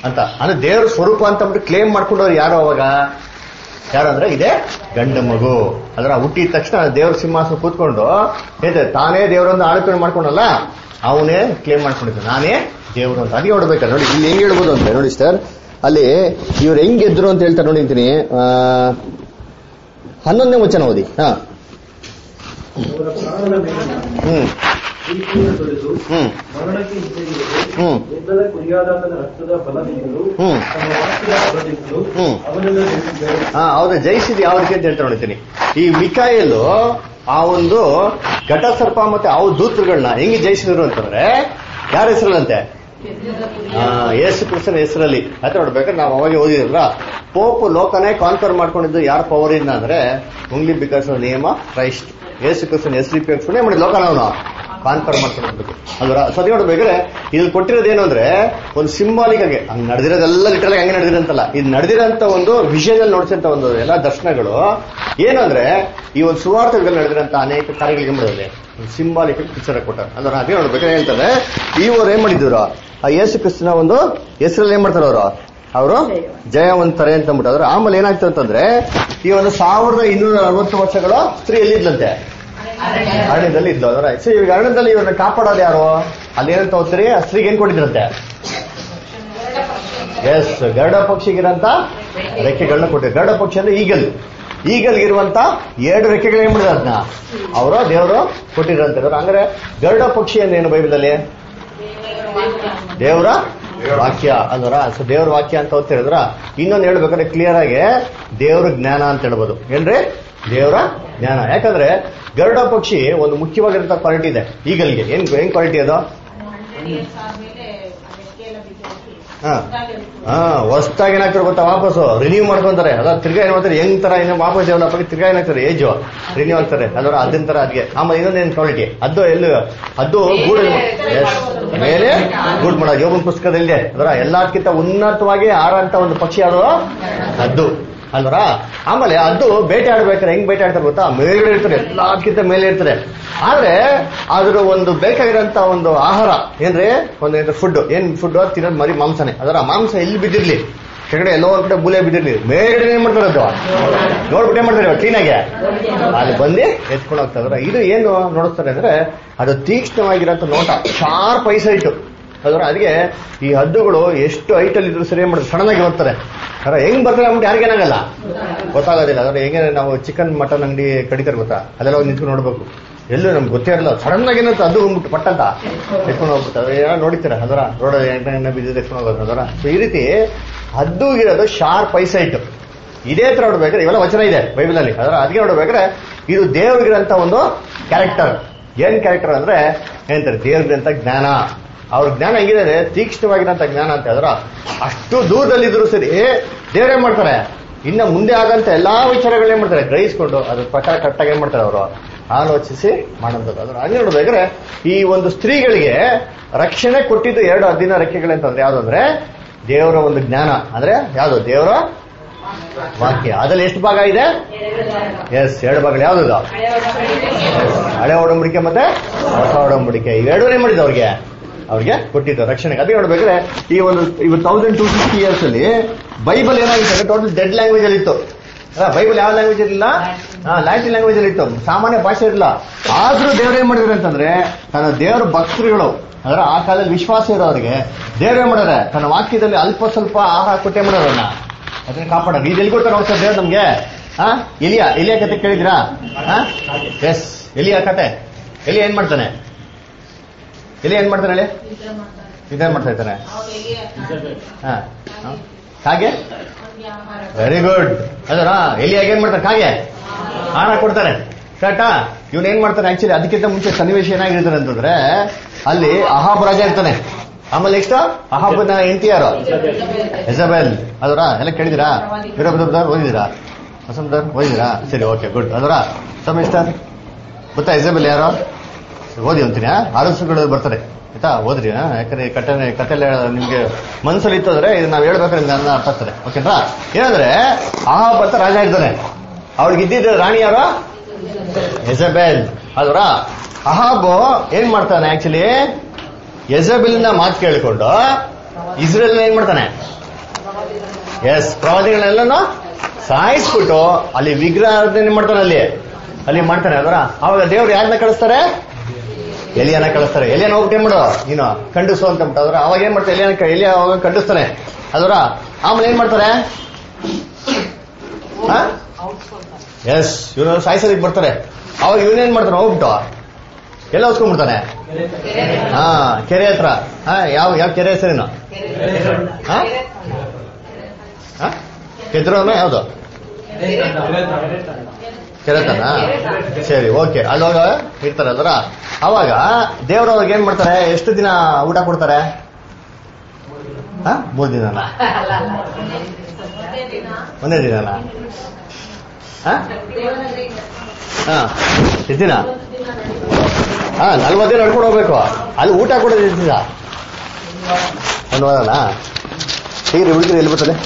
ಅಂತ ಅಂದ್ರೆ ದೇವ್ರ ಸ್ವರೂಪ ಅಂತ ಅಂದ್ಬಿಟ್ಟು ಕ್ಲೇಮ್ ಮಾಡ್ಕೊಂಡವ್ರು ಯಾರು ಅವಾಗ ಯಾರಂದ್ರೆ ಇದೇ ಗಂಡ ಮಗು ಅದರ ಹುಟ್ಟಿದ ತಕ್ಷಣ ದೇವ್ರ ಸಿಂಹಾಸನ ಕೂತ್ಕೊಂಡು ಹೇಳ್ತಾರೆ ತಾನೇ ದೇವರನ್ನು ಆಳ್ಕೊಂಡು ಮಾಡ್ಕೊಂಡಲ್ಲ ಅವನೇ ಕ್ಲೇಮ್ ಮಾಡ್ಕೊಂಡಿದ್ದ ನಾನೇ ದೇವರು ಅಂತ ಅದೇ ನೋಡ್ಬೇಕಾದ್ರೆ ನೋಡಿ ಇಲ್ಲಿ ಹೆಂಗ್ ಹೇಳ್ಬೋದು ಅಂದ್ರೆ ನೋಡಿ ಸರ್ ಅಲ್ಲಿ ಇವ್ರು ಹೆಂಗ್ ಗೆದ್ರು ಅಂತ ಹೇಳ್ತಾರೆ ನೋಡಿ ಅಂತೀನಿ ಆ, ಹನ್ನೊಂದನೇ ವಚನ ಓದಿ ಹಾ ಅವರ ಪ್ರಾಣದ ಮೇಲೆ ಹ್ಮ್ ಪ್ರೀತಿಯನ್ನು ತೊರೆದು ಹ್ಮ್ ಮರಣಕ್ಕೆ ಹಿಂತೆಗೆದು ಹ್ಮ್ ಯುದ್ಧದ ಕುರಿಯಾದಾತನ ರಕ್ತದ ಬಲದಿಂದಲೂ ಹ್ಮ್. ತನ್ನ ವಾಕ್ಯದ ಬಲದಿಂದಲೂ ಹ್ಮ್. ಅವನನ್ನು ಜಯಿಸಿದರು ಹಾ ಹೌದು ಜಯಿಸಿದ್ ಯಾವ ರೀತಿ ಅಂತ ಹೇಳ್ತಾ ನೋಡ್ತೀನಿ ಈ ಮಿಕಾಯಲು ಆ ಒಂದು ಘಟಸರ್ಪ ಮತ್ತೆ ಅವು ದೂತರುಗಳನ್ನ ಹೆಂಗೆ ಜಯಿಸಿದ್ರು ಅಂತಂದ್ರೆ ಯಾರ ಹೆಸರಲ್ಲಂತೆ ಆ, ಯೇಸು ಕ್ರಿಸ್ತನ ಹೆಸರಲ್ಲಿ ಅಂತ ನೋಡ್ಬೇಕಾದ್ರೆ ನಾವು ಅವಾಗ ಓದಿದ್ರಲ್ಲ ಪೋಪ್ ಲೋಕನೇ ಕಾನ್ಕರ್ ಮಾಡ್ಕೊಂಡಿದ್ದು ಯಾರ ಪವರ್ ಇಂದ ಅಂದ್ರೆ only because of name of Christ ಯೇಸು ಕ್ರಿಸ್ತನ ಹೆಸರು ಉಪಯೋಗಿಸ್ಕೊಂಡೆ ಮಾಡಿ ಲೋಕನ ಅವನು ಕಾನ್ಕರ್ ಮಾಡ್ಕೊಂಡಿರ್ಬೇಕು ಅಲ್ವರ ಸತಿ ನೋಡ್ಬೇಕಾದ್ರೆ ಇಲ್ಲಿ ಕೊಟ್ಟಿರೋದು ಏನು ಅಂದ್ರೆ ಒಂದು ಸಿಂಬಾಲಿಕ್ ಆಗಿ ಹಂಗ್ ನಡೆದಿರೋದೆಲ್ಲ ಲಿಟರಲ್ ಹಂಗೆ ನಡೆದಿರಂತಲ್ಲ ಇದು ನಡೆದಿರೋಂತ ಒಂದು ವಿಷಯದಲ್ಲಿ ನೋಡ್ಸಂತ ಒಂದು ಎಲ್ಲ ದರ್ಶನಗಳು ಏನಂದ್ರೆ ಈ ಒಂದು ಸುವಾರ್ಥಗಳಲ್ಲಿ ನಡೆದಿರಂತ ಅನೇಕ ಕಾರ್ಯಗಳಿಗೆ ಮಾಡಿದ್ರೆ ಸಿಂಬಾಲಿಕ್ ಪಿಕ್ಚರ್ ಕೊಟ್ಟಾರೆ ಅಂದ್ರೆ ಅದೇ ನೋಡ್ಬೇಕಾದ್ರೆ ಹೇಳ್ತಾರೆ ಇವರು ಏನ್ ಮಾಡಿದ್ರು ಆ ಯೇಸು ಕ್ರಿಸ್ತನ ಒಂದು ಹೆಸರಲ್ಲಿ ಏನ್ ಮಾಡ್ತಾರೆ ಅವರು ಅವರು ಜಯವಂತರೆ ಅಂತ ಅಂದ್ಬಿಟ್ಟು ಆಮೇಲೆ ಏನಾಗ್ತದೆ ಅಂತಂದ್ರೆ ಈ ಒಂದು ಸಾವಿರದ ಇನ್ನೂರ ಅರವತ್ತು ವರ್ಷಗಳು ಸ್ತ್ರೀ ಎಲ್ಲಿದ್ಲಂತೆ ಅರಣ್ಯದಲ್ಲಿ ಇದ್ಲು ಅದರ ಸೊ ಈಗ ಅರಣ್ಯದಲ್ಲಿ ಇವ್ರನ್ನ ಕಾಪಾಡೋದು ಯಾರು ಅಲ್ಲಿ ಏನಂತ ಹೋಗ್ತೀರಿ ಆ ಸ್ತ್ರೀಗೆ ಏನ್ ಕೊಟ್ಟಿದ್ರಂತೆ ಎಸ್ ಗರುಡ ಪಕ್ಷಿಗಿರಂತ ರೆಕ್ಕೆಗಳನ್ನ ಕೊಟ್ಟಿದ್ರು ಗರುಡ ಪಕ್ಷಿ ಅಂದ್ರೆ ಈಗಲ್ ಈಗಲ್ಗಿರುವಂತ ಎರಡು ರೆಕ್ಕೆಗಳು ಏನ್ ಮಾಡಿದ್ರು ಅದನ್ನ ಅವರು ದೇವರು ಕೊಟ್ಟಿದ್ರಂತೆ ಅವ್ರು ಹಂಗಾರೆ ಗರುಡ ಪಕ್ಷಿ ಅಂದ್ರೇನು ಬೈಬಲಲ್ಲಿ ದೇವರ ವಾಕ್ಯ ಅಲ್ವರ ಸೊ ದೇವ್ರ ವಾಕ್ಯ ಅಂತ ಓದ್ತಿರಿದ್ರ ಇನ್ನೊಂದು ಹೇಳ್ಬೇಕಾದ್ರೆ ಕ್ಲಿಯರ್ ಆಗಿ ದೇವ್ರ ಜ್ಞಾನ ಅಂತ ಹೇಳ್ಬೋದು ಏನ್ರಿ ದೇವರ ಜ್ಞಾನ ಯಾಕಂದ್ರೆ ಗರುಡ ಪಕ್ಷಿ ಒಂದು ಮುಖ್ಯವಾಗಿರೋ ಕ್ವಾಲಿಟಿ ಇದೆ ಈಗಲ್ಗೆ ಏನ್ ಏನ್ ಕ್ವಾಲಿಟಿ ಅದು ಹಾ ಹಾ ಹೊಸ್ದಾಗಿ ಏನಾಗ್ತಾರೆ ಗೊತ್ತಾ ವಾಪಸ್ಸು ರಿನ್ಯೂ ಮಾಡ್ಕೊಂತಾರೆ ಅದ ತಿರ್ಗಾ ಏನ್ ಮಾಡ್ತಾರೆ ಹೆಂಗ್ ತರ ಏನೋ ವಾಪಸ್ ಡೆವಲಪ್ ಆಗಿ ತಿರ್ಗಾ ಏನಾಗ್ತಾರೆ ಏಜು ರಿನ್ಯೂ ಆಗ್ತಾರೆ ಅದರ ಅದನ್ನ ತರ ಅದ್ಗೆ ಆಮೇಲೆ ಇನ್ನೊಂದೇನ್ ಕ್ವಾಲಿಟಿ ಅದು ಎಲ್ಲಿ ಅದು ಗೂಡು Yes. ಮೇಲೆ ಗೂಡ್ ಮಾಡೋದು ಯೋಗನ್ ಪುಸ್ತಕದಲ್ಲಿದೆ ಅದರ ಎಲ್ಲದಕ್ಕಿಂತ ಉನ್ನತವಾಗಿ ಆರಂತ ಒಂದು ಪಕ್ಷಿ ಅದು ಅದು ಅಲ್ವರ ಆಮೇಲೆ ಅದು ಬೇಟೆ ಆಡ್ಬೇಕಾದ್ರೆ ಹೆಂಗ್ ಬೇಟೆ ಆಡ್ತಾರೆ ಗೊತ್ತಾ ಮೇಲ್ಗಡೆ ಇರ್ತಾರೆ ಎಲ್ಲದಕ್ಕಿಂತ ಮೇಲೆ ಇರ್ತಾರೆ ಆದ್ರೆ ಅದ್ರ ಒಂದು ಬೇಕಾಗಿರೋಂತ ಒಂದು ಆಹಾರ ಏನ್ರಿ ಒಂದು ಫುಡ್ ಏನ್ ಫುಡ್ ತಿನ್ನೋದು ಮರಿ ಮಾಂಸನೇ ಅದರ ಮಾಂಸ ಎಲ್ಲಿ ಬಿದ್ದಿರ್ಲಿ ಕೆಳಗಡೆ ಎಲ್ಲೋ ಒಂದ್ ಕಡೆ ಬೂಲೆ ಬಿದ್ದಿರ್ಲಿ ಮೇಲ್ಗಡೆ ಏನ್ ಮಾಡ್ತಾರೆ ಅದು ನೋಡ್ಬಿಟ್ಟು ಏನ್ ಮಾಡ್ತಾರೆ ಕ್ಲೀನ್ ಆಗಿ ಅಲ್ಲಿ ಬಂದು ಎತ್ಕೊಂಡು ಹೋಗ್ತಾರೆ ಇದು ಏನು ನೋಡಿಸ್ತಾರೆ ಅಂದ್ರೆ ಅದು ತೀಕ್ಷ್ಣವಾಗಿರೋಂಥ ನೋಟ ಶಾರ್ಪ್ ಐಸೈಟ್ ಅದರ ಅದಕ್ಕೆ ಈ ಹದ್ದುಗಳು ಎಷ್ಟು ಹೈಟಲ್ಲಿ ಇದ್ರು ಸರಿ ಏನ್ ಮಾಡ್ತಾರೆ ಸಡನ್ ಆಗಿ ಬರ್ತಾರೆ ಅದ್ರ ಹೆಂಗ್ ಬರ್ತಾರೆ ಅಂದ್ಬಿಟ್ಟು ಯಾರಿಗೇನಾಗಲ್ಲ ಗೊತ್ತಾಗೋದಿಲ್ಲ ಅದ್ರ ಹೆಂಗೆ ನಾವು ಚಿಕನ್ ಮಟನ್ ಅಂಗಡಿ ಕಡಿತಾರೆ ಗೊತ್ತಾ ಅದೆಲ್ಲ ಹೋಗಿ ನಿಂತ್ಕೊಂಡು ನೋಡ್ಬೇಕು ಎಲ್ಲೂ ನಮ್ಗೆ ಗೊತ್ತೇ ಇರಲ್ಲ ಸಡನ್ ಆಗಿ ಏನಂತ ಅದು ಬಂದ್ಬಿಟ್ಟು ಪಟ್ಟಂತ ಎತ್ಕೊಂಡು ಹೋಗ್ಬಿಟ್ಟು ಏನೋ ನೋಡಿತೀರ ಅದರ ರೋಡ್ ಎಣ್ಣೆ ಎಣ್ಣೆ ಬಿದ್ದಿದ್ದು ಎತ್ಕೊಂಡು ಹೋಗೋದು ಅದರ ಸೊ ಈ ರೀತಿ ಹದ್ದುಗಿರೋದು ಶಾರ್ಪ್ ಐಸೈಟ್ ಇದೇ ತರ ನೋಡ್ಬೇಕಾದ್ರೆ ಇವೆಲ್ಲ ವಚನ ಇದೆ ಬೈಬಲ್ ಅಲ್ಲಿ ಅದರ ಅದಕ್ಕೆ ನೋಡ್ಬೇಕಾದ್ರೆ ಇದು ದೇವ್ರಿಗಿರಂತ ಒಂದು ಕ್ಯಾರೆಕ್ಟರ್ ಏನ್ ಕ್ಯಾರೆಕ್ಟರ್ ಅಂದ್ರೆ ಏನಂತಾರೆ ದೇವ್ರಿಗಿರಂತ ಜ್ಞಾನ ಅವ್ರ ಜ್ಞಾನ ಹೆಂಗಿದೆ ತೀಕ್ಷ್ಣವಾಗಿರೋಂಥ ಜ್ಞಾನ ಅಂತ ಹೇಳಿದ್ರ ಅಷ್ಟು ದೂರದಲ್ಲಿದ್ರು ಸರಿ ದೇವ್ರೇನ್ ಮಾಡ್ತಾರೆ ಇನ್ನ ಮುಂದೆ ಆಗಂತ ಎಲ್ಲಾ ವಿಚಾರಗಳೇನ್ ಮಾಡ್ತಾರೆ ಗ್ರಹಿಸ್ಕೊಂಡು ಅದ್ರ ಪ್ರಕಾರ ಕರೆಕ್ಟಾಗಿ ಏನ್ ಮಾಡ್ತಾರೆ ಅವರು ಆಲೋಚಿಸಿ ಮಾಡೋದು ಅದ್ರ ಹಂಗೆ ನೋಡ್ಬೇಕಾದ್ರೆ ಈ ಒಂದು ಸ್ತ್ರೀಗಳಿಗೆ ರಕ್ಷಣೆ ಕೊಟ್ಟಿದ್ದು ಎರಡು ಹದ್ದಿನ ರೆಕ್ಕೆಗಳಂತಂದ್ರೆ ಯಾವ್ದು ಅಂದ್ರೆ ದೇವರ ಒಂದು ಜ್ಞಾನ ಅಂದ್ರೆ ಯಾವ್ದು ದೇವರ ವಾಕ್ಯ ಅದ್ರಲ್ಲಿ ಎಷ್ಟು ಭಾಗ ಇದೆ ಎಸ್ ಎರಡು ಭಾಗಗಳು ಯಾವ್ದು ಹಳೆ ಒಡಂಬಡಿಕೆ ಮತ್ತೆ ಹೊಸ ಒಡಂಬಡಿಕೆ ಇವೆರಡೂ ಏನ್ ಮಾಡಿದ್ದು ಅವ್ರಿಗೆ ಅವ್ರಿಗೆ ಕೊಟ್ಟಿದ್ದು ರಕ್ಷಣೆಗೆ ಅದೇ ನೋಡ್ಬೇಕಾದ್ರೆ ಈ ಒಂದು ಇವ್ ತೌಸಂಡ್ ಟೂ ಫಿಫ್ಟಿ ಇಯರ್ಸ್ ಅಲ್ಲಿ ಬೈಬಲ್ ಏನಾಗಿತ್ತು ಟೋಟಲ್ ಡೆಡ್ ಲ್ಯಾಂಗ್ವೇಜ್ ಅಲ್ಲಿ ಇತ್ತು ಅಲ್ಲ ಬೈಬಲ್ ಯಾವ ಲ್ಯಾಂಗ್ವೇಜ್ ಇರಲಿಲ್ಲ ಲ್ಯಾಟಿನ್ ಲ್ಯಾಂಗ್ವೇಜ್ ಅಲ್ಲಿ ಇತ್ತು ಸಾಮಾನ್ಯ ಭಾಷೆ ಇರಲಿಲ್ಲ ಆದ್ರೂ ದೇವ್ರು ಏನ್ ಮಾಡಿದ್ರು ಅಂತಂದ್ರೆ ತನ್ನ ದೇವರ ಭಕ್ತರುಗಳು ಅಂದ್ರೆ ಆ ಕಾಲದಲ್ಲಿ ವಿಶ್ವಾಸ ಇರೋರಿಗೆ ದೇವ್ರು ಏನ್ ಮಾಡಿದ್ರೆ ತನ್ನ ವಾಕ್ಯದಲ್ಲಿ ಅಲ್ಪ ಸ್ವಲ್ಪ ಆಹಾರ ಕೊಟ್ಟೆ ಮಾಡೋರನ್ನ ಅದನ್ನ ಕಾಪಾಡೋದು ಇದು ಎಲ್ಲಿ ಕೊಡ್ತಾರೆ ನೋಡ್ತಾರೆ ದೇವ್ರು ನಮ್ಗೆ ಹಾ ಎಲಿಯ ಎಲಿಯ ಕತೆ ಕೇಳಿದ್ರಾ ಎಸ್ ಎಲಿಯ ಕತೆ ಎಲಿ ಏನ್ ಮಾಡ್ತಾನೆ ಎಲಿ ಏನ್ ಮಾಡ್ತಾನೆ ಹೇಳಿ ಇದೇನ್ ಮಾಡ್ತಾ ಇರ್ತಾನೆ ಹಾ ಹಾ. ಹಾಗೆ ವೆರಿ ಗುಡ್ ಅದರ ಎಲಿಯಾಗ ಏನ್ ಮಾಡ್ತಾರೆ ಕಾಗೆ ಆಹಾರ ಕೊಡ್ತಾರೆ ಕರೆಕ್ಟಾ ಇವನ್ ಏನ್ ಮಾಡ್ತಾನೆ ಆಕ್ಚುಲಿ ಅದಕ್ಕಿಂತ ಮುಂಚೆ ಸನ್ನಿವೇಶ ಏನಾಗಿರ್ತಾರೆ ಅಂತಂದ್ರೆ ಅಲ್ಲಿ ಅಹಾಬ್ ರಾಜ ಇರ್ತಾನೆ ಆಮೇಲೆ ನೆಕ್ಸ್ಟ್ ಅಹಾಬನ ಹೆಂಡತಿ ಯಾರು ಎಸಬೆಲ್ ಅದರ ಎಲ್ಲ ಕೇಳಿದಿರಾ ವೀರಭದ್ರದವ್ರು ಓದಿದಿರಾ ವಸಂತರ್ ಓದಿದಿರಾ ಸರಿ ಓಕೆ ಗುಡ್ ಅದರ ಸಮಿಸ್ಟರ್ ಗೊತ್ತಾ ಎಸಬೆಲ್ ಯಾರು ಓದಿ ಅಂತೀನಿ ಆಲೋಚನೆಗಳು ಬರ್ತಾರೆ ಆಯ್ತಾ ಓದ್ರಿ ಆ? ಯಾಕಂದ್ರೆ ಈ ಕತೆ ಕತೆಲ್ಲ ನಿಮ್ಗೆ ಮನ್ಸಲ್ಲಿ ಇತ್ತು ಅಂದ್ರೆ ಇದು ನಾವ್ ಹೇಳ್ಬೇಕಾದ್ರೆ ನಿಮ್ಗೆ ಅನ್ನ ಅರ್ಥ ಆಗ್ತದೆ ಓಕೆನಾ ಏನಂದ್ರೆ ಆಹಾಬ್ ಅಂತ ರಾಜ ಇರ್ತಾನೆ ಅವ್ರಿಗೆ ಇದ್ದಿದ್ದ ರಾಣಿ ಯಾರು ಎಸಬೆಲ್ ಅಲ್ವರ ಅಹಾಬ್ ಏನ್ ಮಾಡ್ತಾನೆ ಆಕ್ಚುಲಿ ಎಸಬೆಲ್ನ ಮಾತು ಕೇಳಿಕೊಂಡು ಇಸ್ರೇಲ್ ಏನ್ ಮಾಡ್ತಾನೆ ಎಸ್ ಪ್ರವಾದಿಗಳನ್ನೆಲ್ಲನೂ ಸಾಯಿಸ್ಬಿಟ್ಟು ಅಲ್ಲಿ ವಿಗ್ರಹಾರಾಧನೆ ಮಾಡ್ತಾನೆ ಅಲ್ಲಿ ಅಲ್ಲಿ ಮಾಡ್ತಾನೆ ಅದರ ಅವಾಗ ದೇವ್ರು ಯಾರನ್ನ ಕಳಿಸ್ತಾರೆ ಎಲಿಯನ್ನ ಕಳಿಸ್ತಾರೆ ಎಲಿಯನ ಹೋಗ್ಬಿಟ್ಟು ಏನ್ ಮಾಡು ನೀನು ಖಂಡಿಸು ಅಂತ ಬಿಟ್ಟು ಅದ್ರ ಅವಾಗ ಏನ್ ಮಾಡ್ತಾರೆ ಎಲಿಯನ ಎಲಿಯ ಅವಾಗ ಖಂಡಿಸ್ತಾನೆ ಅದರ ಆಮೇಲೆ ಏನ್ ಮಾಡ್ತಾರೆ ಎಸ್ ಇವನು ಸಾಯಿಸೋದಕ್ಕೆ ಬರ್ತಾರೆ ಅವಾಗ ಇವನೇನ್ ಮಾಡ್ತಾನೆ ಹೋಗ್ಬಿಟ್ಟು ಎಲ್ಲ ಹೊತ್ಕೊಂಡ್ಬಿಡ್ತಾನೆ ಹಾ ಕೆರೆ ಹತ್ರ ಹಾ ಯಾವ ಯಾವ ಕೆರೆ ಹೆಸರೇನು ಹಾ ಹಾ ಕೆದ್ರೋನ ಯಾವ್ದು ಕೆರೆತನ ಸರಿ ಓಕೆ ಅಲ್ಲೋಗ ಇರ್ತಾರೆ ಅದರ ಅವಾಗ ದೇವ್ರವ್ರಿಗೆ ಏನ್ ಮಾಡ್ತಾರೆ ಎಷ್ಟು ದಿನ ಊಟ ಕೊಡ್ತಾರೆ ಹಾ ಮೂರ್ ದಿನನ ಒಂದೇ ದಿನ ಒಂದೇ ದಿನನ ಹಾ ದೇವನಗರಿಯಿಂದ ಹಾ ಎಷ್ಟು ದಿನ ಹಾ ನಲ್ವತ್ತು ದಿನ ನಡ್ಕೊಂಡು ಹೋಗ್ಬೇಕು ಅಲ್ಲಿ ಊಟ ಕೊಡೋದು ಎಷ್ಟು ದಿನ ಒಂದು ವಾರನಾ ಹೀರಿ ಉಳಿದ್ರೆ ಎಲ್ಲಿ ಬರ್ತದೆ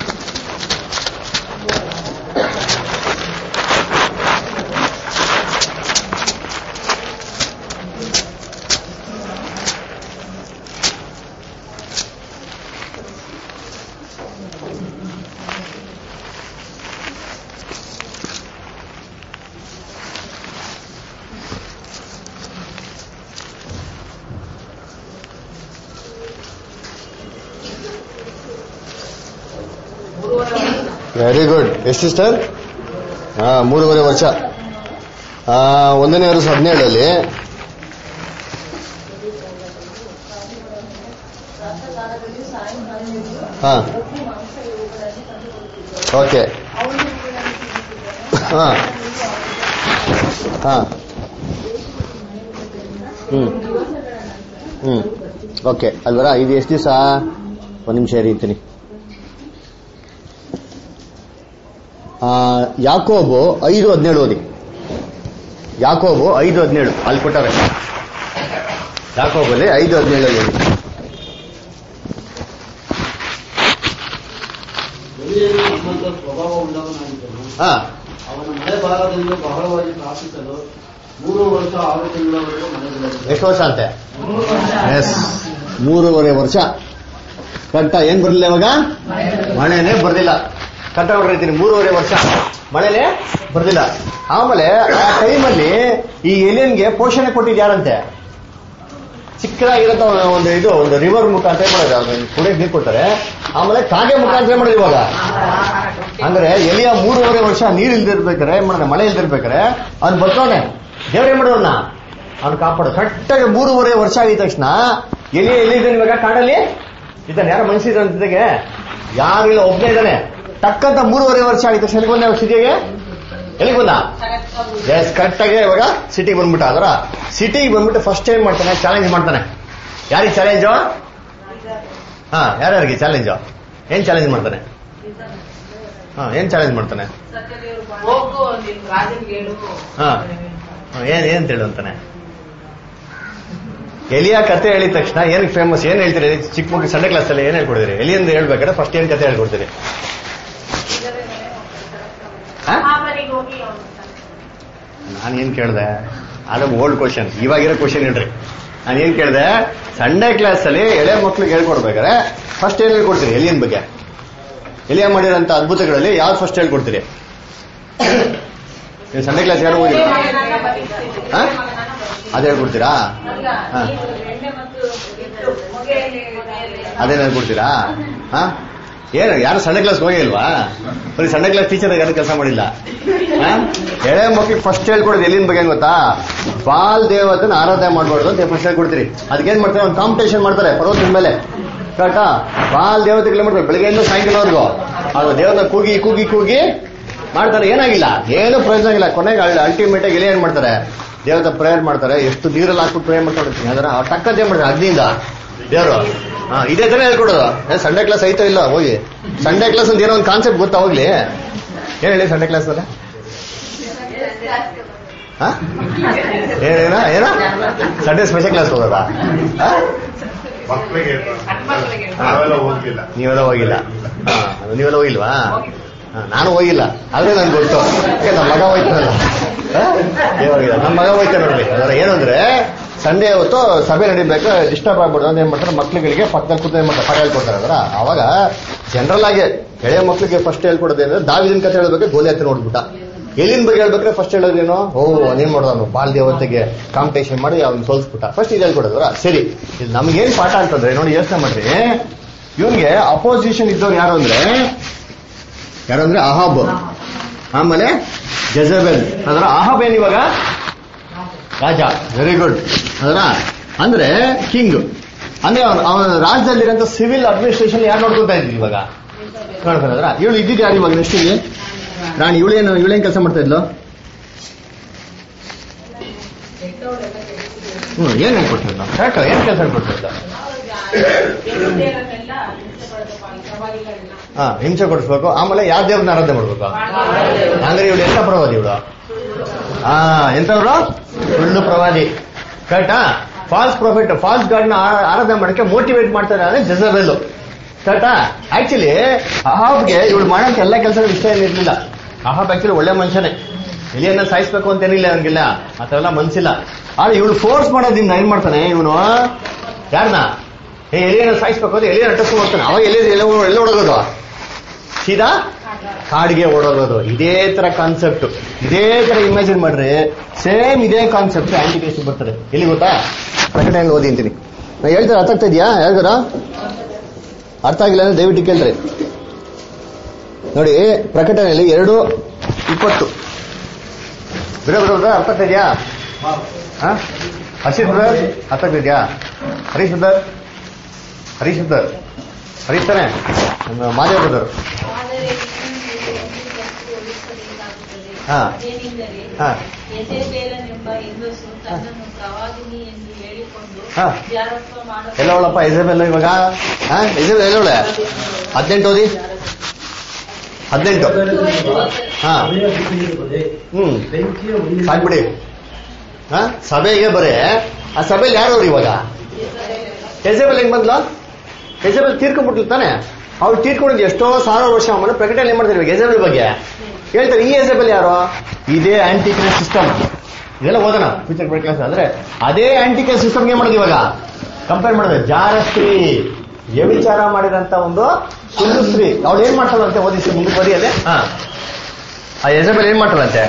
ವೆರಿ ಗುಡ್ ಎಷ್ಟು ಸಿಸ್ಟರ್ ಹಾ ಮೂರುವರೆ ವರ್ಷ ಆ, ಒಂದನೇ ವರ್ಷ ಹದಿನೇಳಲ್ಲಿ ಪ್ರಾತಃಕಾಲದಲ್ಲಿ ಸಾಯಂಕಾಲದಲ್ಲಿ ಹಾ ರೊಟ್ಟಿ ಮಾಂಸ ಇವುಗಳಲ್ಲಿ ತಂದುಕೊಡುತ್ತಿದ್ದರು ಓಕೆ ಅವನು ಇವುಗಳನ್ನು ತಿನ್ನುತ್ತಿದ್ದನು. ಹಾ ಹಾ ಹ್ಮ್ ದಿವಸಗಳ ನಂತರ ಹ್ಮ್ ಓಕೆ ಅಲ್ವರ ಇದು ಎಷ್ಟು ದಿವಸ ಒಂದು ನಿಮಿಷ ಇರೀತೀನಿ ಆ, ಯಾಕೋಬು ಐದು ಹದಿನೇಳು ಓದಿ ಯಾಕೋಬು ಐದು ಹದಿನೇಳು ಅಲ್ಲಿ ಕೊಟ್ಟಾರೆ ಯಾಕೋಬಲ್ಲಿ ಐದು ಹದಿನೇಳು ಓದಿ ಎಲಿಯನು ನಮ್ಮಂತ ಸ್ವಭಾವ ಉಳ್ಳವನಾಗಿದ್ದನು ಹಾ ಅವನ ಮಳೆ ಬಾರದೆಂದು ಬಹಳವಾಗಿ ಪ್ರಾರ್ಥಿಸಲು ಮೂರು ವರ್ಷ ಆರು ತಿಂಗಳವರೆಗೂ ಮನೆಗಳಲ್ಲಿ ಎಷ್ಟು ವರ್ಷ ಅಂತೆ ಎಸ್ ಮೂರುವರೆ ವರ್ಷ ಕಟ್ಟ ಏನ್ ಬರ್ಲಿಲ್ಲ ಇವಾಗ ಮಳೆನೇ ಬರ್ಲಿಲ್ಲ ಕಟ್ಟ ಹೊಡ್ರೈತೀನಿ ಮೂರುವರೆ ವರ್ಷ ಮಳೆನೇ ಬರ್ಲಿಲ್ಲ ಆಮೇಲೆ ಆ ಟೈಮಲ್ಲಿ ಈ ಎಲಿಯನ್ಗೆ ಪೋಷಣೆ ಕೊಟ್ಟಿದ್ದು ಯಾರಂತೆ ಚಿಕ್ಕದಾಗಿರೋ ಒಂದು ಇದು ಒಂದು ರಿವರ್ ಮುಖಾಂತರ ಏನ್ ಮಾಡೋದು ಅವ್ನು ಕುಡಿಯಕ್ ನೀರು ಕೊಡ್ತಾರೆ ಆಮೇಲೆ ಕಾಗೆ ಮುಖಾಂತರ ಏನ್ ಮಾಡೋದು ಇವಾಗ ಅಂದ್ರೆ ಎಲಿಯ ಮೂರುವರೆ ವರ್ಷ ನೀರು ಇಲ್ದಿರ್ಬೇಕಾರೆ ಏನ್ ಮಾಡೋದು ಮಳೆ ಇಲ್ದಿರ್ಬೇಕಾರೆ ಅವ್ನು ಬರ್ತಾನೆ ದೇವ್ರ ಏನ್ ಮಾಡೋದನ್ನ ಅವ್ನು ಕಾಪಾಡೋದು ಕರೆಕ್ಟಾಗಿ ಮೂರುವರೆ ವರ್ಷ ಆಗಿದ ತಕ್ಷಣ ಎಲಿ ಎಲ್ಲಿದ್ದಾನೆ ಇವಾಗ ಕಾಡಲ್ಲಿ ಇದ್ದಾನೆ ಯಾರೋ ಮನುಷ್ಯ ಇದ್ದಾನೆ ಜೊತೆಗೆ ಯಾರು ಇಲ್ಲ ಒಬ್ಬನೇ ಇದ್ದಾನೆ ಟಕ್ಕಂತ ಮೂರುವರೆ ವರ್ಷ ಆಗಿದ ತಕ್ಷಣ ಎಲ್ಲಿಗೆ ಬಂದ ಸಿಟಿಗೆ ಎಲ್ಲಿಗೆ ಬಂದ ಎಸ್ ಕರೆಕ್ಟಾಗಿ ಇವಾಗ ಸಿಟಿಗೆ ಬಂದ್ಬಿಟ್ಟ ಅದರ ಸಿಟಿಗೆ ಬಂದ್ಬಿಟ್ಟು ಫಸ್ಟ್ ಏನ್ ಮಾಡ್ತಾನೆ ಚಾಲೆಂಜ್ ಮಾಡ್ತಾನೆ ಯಾರಿಗೆ ಚಾಲೆಂಜು ಹಾ ಯಾರ್ಯಾರಿಗೆ ಚಾಲೆಂಜು ಏನ್ ಚಾಲೆಂಜ್ ಮಾಡ್ತಾನೆ ಹಾ ಏನ್ ಚಾಲೆಂಜ್ ಮಾಡ್ತಾನೆ ಹೋಗು ನಿನ್ ರಾಜನ್ಗೆ ಹೇಳು ಹಾ. ಹಾ, ಏನ್ ಏನ್ ಹೇಳು ಅಂತಾನೆ ಎಲಿಯ ಕತೆ ಹೇಳಿದ ತಕ್ಷಣ ಏನ್ ಫೇಮಸ್ ಏನ್ ಹೇಳ್ತೀರಿ ಚಿಕ್ಕ ಮಗು ಸಂಡೆ ಕ್ಲಾಸ್ ಅಲ್ಲಿ ಏನ್ ಹೇಳ್ಕೊಡಿದ್ರಿ ಎಲಿಯಿಂದ ಹೇಳ್ಬೇಕಾದ್ರೆ ಫಸ್ಟ್ ಏನ್ ಕತೆ ಹೇಳ್ಕೊಡ್ತೀರಿ ಹಾ? ಆ ಮನೆಗೆ ಹೋಗಿ ಅವ್ನು ನಾನು ಏನ್ ಕೇಳ್ದೆ ಅದು ಓಲ್ಡ್ ಕ್ವಶನ್ ಇವಾಗಿರೋ ಕ್ವಶನ್ ಹೇಳ್ರಿ ನಾನು ಏನ್ ಕೇಳ್ದೆ ಸಂಡೇ ಕ್ಲಾಸ್ ಅಲ್ಲಿ ಎಳೆ ಮಕ್ಳಿಗೆ ಹೇಳ್ಕೊಡ್ಬೇಕಾದ್ರೆ ಫಸ್ಟ್ ಏನ್ ಹೇಳ್ಕೊಡ್ತೀರಿ ಎಲಿಯನ್ ಬಗ್ಗೆ ಎಲಿಯ ಮಾಡಿರೋಂಥ ಅದ್ಭುತಗಳಲ್ಲಿ ಯಾವ್ದು ಫಸ್ಟ್ ಹೇಳ್ಕೊಡ್ತೀರಿ ನೀವು ಸಂಡೇ ಕ್ಲಾಸ್ ಯಾರು ಹೋಗಿಲ್ಲ ಮಗನನ್ನ ಬದುಕಿಸ್ತೀನಿ. ಹಾ? ಮಗನನ್ನ ಬದುಕಿಸ್ತೀನಿ. ಅದೇ ಹೇಳ್ಕೊಡ್ತೀರಾ ಅಲ್ಲ, ಹಾ. ನೀನು ಎಣ್ಣೆ ಮತ್ತು ಇದು ಹೊಗೆಯಲ್ಲಿ ಹೊಗೆಯಲ್ಲಿ ಅದೇನು ಹೇಳ್ಕೊಡ್ತೀರಾ ಹಾ ಏನು ಯಾರು ಸಂಡೇ ಕ್ಲಾಸ್ ಹೋಗಿಲ್ವಾ ಬರೀ ಸಂಡೇ ಕ್ಲಾಸ್ ಟೀಚರ್ ಯಾರು ಕೆಲಸ ಮಾಡಿಲ್ಲ ಹಾ? ಎಳೆ ಮಕ್ಳಿಗೆ ಫಸ್ಟ್ ಹೇಳ್ಕೊಡೋದು ಎಲ್ಲಿನ ಬಗ್ಗೆ ಏನ್ ಗೊತ್ತಾ ಬಾಲ್ ದೇವತನ ಆರಾಧನೆ ಮಾಡ್ಬಾರ್ದು ಅಂತ ಫಸ್ಟ್ ಹೇಳ್ಕೊಡ್ತೀರಿ ಅದಕ್ಕೇನ್ ಮಾಡ್ತಾರೆ ಒಂದು ಕಾಂಪಿಟೇಷನ್ ಮಾಡ್ತಾರೆ ಪರ್ವತದ ಮೇಲೆ ಕರೆಕ್ಟಾ ಬಾಲ್ ದೇವತೆಗಳು ಮಾಡ್ತಾರೆ ಬೆಳಗ್ಗೆಯಿಂದ ಸಾಯಂಕಾಲವರೆಗೂ ಅದು ದೇವರ ಕೂಗಿ ಕೂಗಿ ಕೂಗಿ ಮಾಡ್ತಾರೆ ಏನಾಗಿಲ್ಲ ಏನು ಪ್ರಯೋಜನ ಆಗಿಲ್ಲ ಕೊನೆಗೆ ಅಲ್ಟಿಮೇಟ್ ಆಗಿ ಎಲ್ಲಿ ಏನ್ ಮಾಡ್ತಾರೆ ದೇವತ ಪ್ರೇಯರ್ ಮಾಡ್ತಾರೆ ಎಷ್ಟು ನೀರಲ್ಲಿ ಹಾಕ್ಬಿಟ್ಟು ಪ್ರೇಯರ್ ಮಾಡ್ಕೊಂಡಿರ್ತೀನಿ ಅದರ ಟಕ್ಕಂತ ಏನ್ ಮಾಡ್ತಾರೆ ಅಗ್ನಿಯಿಂದ ದೇವರು ಹಾ ಇದೇ ತರ ಹೇಳ್ಕೊಡೋದು ಏ ಸಂಡೇ ಕ್ಲಾಸ್ ಐತೋ ಇಲ್ಲ ಹೋಗಿ ಸಂಡೇ ಕ್ಲಾಸ್ ಅಂತ ಏನೋ ಒಂದು ಕಾನ್ಸೆಪ್ಟ್ ಗೊತ್ತಾ ಹೋಗ್ಲಿ ಏನ್ ಹೇಳಿ ಸಂಡೇ ಕ್ಲಾಸ್ ಅಲ್ಲ ಹಾ ಏನೇನ ಏನ ಸಂಡೇ ಸ್ಪೆಷಲ್ ಕ್ಲಾಸ್ ಹೋಗೋದಾ ಹಾ? ಮಕ್ಕಳಿಗೆ ಮಕ್ಕಳಿಗೆ. ನಾವೆಲ್ಲ ಹೋಗ್ಲಿಲ್ಲ ನೀವೆಲ್ಲ ಹೋಗಿಲ್ಲ ಹಾ ನೀವೆಲ್ಲ ಹೋಗಿಲ್ವಾ ಹಾ, ನಾನು ಹೋಗಿಲ್ಲ ಆದ್ರೆ ನನ್ಗೆ ಗೊತ್ತು ಯಾಕೆ ನಮ್ಮ ಮಗ ಹೋಯ್ತಾನಲ್ಲ ಹಾ? ಏ ಹೋಗಿಲ್ಲ ನಮ್ಮ ಮಗ ಹೋಯ್ತಾನೆ ನೋಡಿ ಅದರ ಏನು ಅಂದ್ರೆ ಸಂಡೇ ಹೊತ್ತು ಸಭೆ ನಡಿಬೇಕು ಡಿಸ್ಟರ್ಬ್ ಆಗ್ಬಿಡೋದು ಅಂತ ಏನ್ ಮಾಡ್ತಾರೆ ಮಕ್ಳುಗಳಿಗೆ ಪಕ್ಕದಲ್ಲಿ ಕೂತು ಏನ್ ಮಾಡ್ತಾರೆ ಪಾಠ ಹೇಳ್ಕೊಡ್ತಾರೆ ಅದರ ಅವಾಗ ಜನರಲ್ ಆಗಿ ಎಳೆಯ ಮಕ್ಳಿಗೆ ಫಸ್ಟ್ ಹೇಳ್ಕೊಡೋದು ಅಂದ್ರೆ ದಾವಿದಿನ ಕಥೆ ಹೇಳ್ಬೇಕು ಗೋಲಿ ಹತ್ತಿ ನೋಡ್ಬಿಟ್ಟ ಎಲ್ಲಿನ ಬಗ್ಗೆ ಹೇಳ್ಬೇಕ್ರೆ ಫಸ್ಟ್ ಹೇಳೋದೇನು ಓ ನೀನ್ ಮಾಡೋದು ಬಾಲ್ ದೇವತೆಗೆ ಕಾಂಪಿಟೇಷನ್ ಮಾಡಿ ಅವ್ನು ಸೋಲ್ಸ್ಬಿಟ್ಟ ಫಸ್ಟ್ ಇದು ಹೇಳ್ಕೊಡೋದ್ರ ಸರಿ ಇದು ನಮ್ಗೇನ್ ಪಾಠ ಅಂತಂದ್ರೆ ನೋಡಿ ಯೋಚನೆ ಮಾಡ್ರಿ ಇವನ್ಗೆ ಅಪೋಸಿಷನ್ ಇದ್ದವ್ರು ಯಾರು ಅಂದ್ರೆ ಯಾರು ಅಂದ್ರೆ ಅಹಾಬ್ ಆಮೇಲೆ ಜಜಬೆಲ್ ಅದರ ಅಹಾಬ್ ಏನ್ ಇವಾಗ ರಾಜ ವೆರಿ ಗುಡ್ ಅದರ ಅಂದ್ರೆ ಕಿಂಗ್ ಅಂದ್ರೆ ಅವನ ಅವನ ರಾಜ್ಯದಲ್ಲಿರೋಂಥ ಸಿವಿಲ್ ಅಡ್ಮಿನಿಸ್ಟ್ರೇಷನ್ ಯಾರು ನೋಡ್ಕೊತಾ ಇದ್ವಿ ಇವಾಗ ನೋಡ್ಕೊಂಡ್ರ ಇವಳು ಇದ್ದಿದ್ದು ಯಾರು ಇವಾಗ ನೆಕ್ಸ್ಟ್ ಇಲ್ಲಿ ರಾಣಿ ಇವಳೇನು ಇವಳೇನ್ ಕೆಲಸ ಮಾಡ್ತಾ ಇದ್ಲು ಹ್ಮ್ ಏನ್ ಹೇಳ್ಕೊಟ್ಟಿದ್ಲು ಕರೆಕ್ಟ್ ಏನ್ ಕೆಲಸ ಹೇಳ್ಕೊಟ್ಟಿದ್ಲು ದೇವರನ್ನೆಲ್ಲ ಹಿಂಸೆ ಪಡೆದಪ್ಪ, ಈ ಪ್ರವಾದಿಗಳನ್ನ. ಹಾ ಹಿಂಸೆ ಕೊಡಿಸ್ಬೇಕು ಆಮೇಲೆ ಯಾವ ದೇವ್ರನ್ನ ಆರಾಧನೆ ಮಾಡ್ಬೇಕು ಅಂದ್ರೆ ಇವಳು ಎಂತ ಪ್ರವಾದಿ ಇವಳು ಹಾ ಎಂತವ್ರು ಸುಳ್ಳು ಪ್ರವಾದಿ ಕರೆಕ್ಟಾ ಫಾಲ್ಸ್ ಪ್ರಾಫಿಟ್ ಫಾಲ್ಸ್ ಗಾಡ್ನ ಆರಾಧನೆ ಮಾಡಕ್ಕೆ ಮೋಟಿವೇಟ್ ಮಾಡ್ತಾರೆ ಅಂದ್ರೆ ಜಜಬೆಲ್ ಕರೆಕ್ಟಾ ಆಕ್ಚುಲಿ ಅಹಾಬ್ಗೆ ಇವಳು ಮಾಡಕ್ ಎಲ್ಲ ಕೆಲಸಗಳು ಇಷ್ಟ ಏನಿರ್ಲಿಲ್ಲ ಅಹಾಬ್ ಆಕ್ಚುಲಿ ಒಳ್ಳೆ ಮನುಷ್ಯನೇ ಎಲಿಯನ್ನ ಸಾಯಿಸ್ಬೇಕು ಅಂತ ಏನಿಲ್ಲ ಅವನಿಗಿಲ್ಲ ಆ ಥರ ಎಲ್ಲ ಮನ್ಸಿಲ್ಲ ಆದ್ರೆ ಇವಳು ಫೋರ್ಸ್ ಮಾಡೋದ್ರಿಂದ ಏನ್ ಮಾಡ್ತಾನೆ ಇವನು ಯಾರನ್ನ ಏ ಎಲಿಯನ್ನ ಸಾಯಿಸ್ಬೇಕು ಅಂತ ಎಲಿಯನ್ನ ಅಟ್ಟಿಸ್ಕೊಂಡು ಹೋಗ್ತಾನೆ ಅವಾಗ ಎಲ್ಲಿ ಎಲ್ಲ ಎಲ್ಲ ಓಡೋಗೋದು ಸೀದಾ ಕಾಡಿಗೆ ಓಡೋಗೋದು ಇದೇ ತರ ಕಾನ್ಸೆಪ್ಟ್ ಇದೇ ತರ ಇಮ್ಯಾಜಿನ್ ಮಾಡ್ರಿ ಸೇಮ್ ಇದೇ ಕಾನ್ಸೆಪ್ಟ್ ಆಂಟಿಕ್ರೈಸ್ಟ್ ಬರ್ತದೆ ಎಲ್ಲಿ ಗೊತ್ತಾ ಪ್ರಕಟಣೆಯಲ್ಲಿ ಓದಿ ಅಂತೀನಿ ನಾ ಹೇಳ್ತಾರೆ ಅರ್ಥ ಆಗ್ತಾ ಇದೆಯಾ ಯಾರಿಗಾರ ಅರ್ಥ ಆಗಿಲ್ಲ ಅಂದ್ರೆ ದಯವಿಟ್ಟು ಕೇಳ್ರಿ ನೋಡಿ ಪ್ರಕಟಣೆಯಲ್ಲಿ ಎರಡು ಇಪ್ಪತ್ತು ಬಿಡ ಬಿಡ ಬಿಡ, ಅರ್ಥ ಆಗ್ತಾ ಇದೆಯಾ ಹಾ ಹರ್ಷಿತ್ ಬ್ರದರ್ ಅರ್ಥ ಆಗ್ತಾ ಇದೆಯಾ ಹರೀಶ್ ಬ್ರದರ್ ಹರೀಶ್ ಬ್ರದರ್ ಹರೀಶ್ ತಾನೆ ನಮ್ಮ ಮಾದೇವ್ ಬ್ರದರ್ ಆದರೆ ಇನ್ನೊಂದು ಒಂದು ಜಾಸ್ತಿ ಹೋಲಿಸಬೇಕಾಗುತ್ತದೆ. ಹಾ. ಅದೇನೆಂದರೆ ಹಾ. ಯೆಜೆಬೇಲನೆಂಬ ಹೆಂಗಸು ತನ್ನನ್ನು ಪ್ರವಾದಿನಿ ಎಂದು ಹೇಳಿಕೊಂಡು ಹಾ. ಜಾರತ್ವ ಮಾಡ ಎಲ್ಲವಳಪ್ಪ ಇಸಬೆಲ್ಲ ಇವಾಗ ಹಾ ಇಸಬೆಲ್ ಎಲ್ಲವಳೆ ಹದಿನೆಂಟು ಓದಿ ಹದಿನೆಂಟು ಹಾ ಸಭೆಯ ಬುದ್ಧಿಗೆ ಬರೆ, ಹ್ಮ್ ಬೆಂಕಿಯ ಉರಿಯಲ್ಲಿ ಸಾಕ್ಬಿಡಿ ಹಾ ಸಭೆಗೆ ಬರೇ ಆ ಸಭೆಯಲ್ಲಿ ಯಾರು ಅವ್ರು ಇವಾಗ ಎಜೆಬೆಲ್ ಹೆಂಗ್ ಬಂದ್ಲ ಎಜೆಬೆಲ್ ತೀರ್ಕೊಂಡ್ಬಿಟ್ಲು ತಾನೆ ಅವ್ರು ತೀರ್ಕೊಂಡಿದ್ದು ಎಷ್ಟೋ ಸಾವಿರ ವರ್ಷ ಆಮೇಲೆ ಪ್ರಕಟಣೆ ಏನ್ ಮಾಡ್ತಾರೆ ಇವಾಗ ಎಜೆಬೆಲ್ ಬಗ್ಗೆ ಹೇಳ್ತಾರೆ ಈ ಎಜೆಬೆಲ್ ಯಾರು ಇದೇ ಆಂಟಿಕ್ರೈಸ್ಟ್ ಸಿಸ್ಟಮ್ ಇದೆಲ್ಲ ಓದೋಣ ಫ್ಯೂಚರ್ ಬ್ರೇಕ್ ಕ್ಲಾಸ್ ಅಂದ್ರೆ ಅದೇ ಆಂಟಿಕ್ರೈಸ್ಟ್ ಸಿಸ್ಟಮ್ ಏನ್ ಮಾಡೋದು ಇವಾಗ ಕಂಪೇರ್ ಮಾಡಿದ್ರೆ ಜಾರ ಸ್ತ್ರೀ ವ್ಯವಿಚಾರ ಮಾಡಿದಂತ ಒಂದು ಸುಳ್ಳು ಸ್ತ್ರೀ ಅವಳು ಏನ್ ಮಾಡ್ತಾಳಂತೆ ಓದಿಸಿ ಮುಂದೆ ಬರೀ ಅದೇ ಹಾ ಆ ಎಜೆಬೆಲ್ ಏನ್ ಮಾಡ್ತಾಳಂತೆ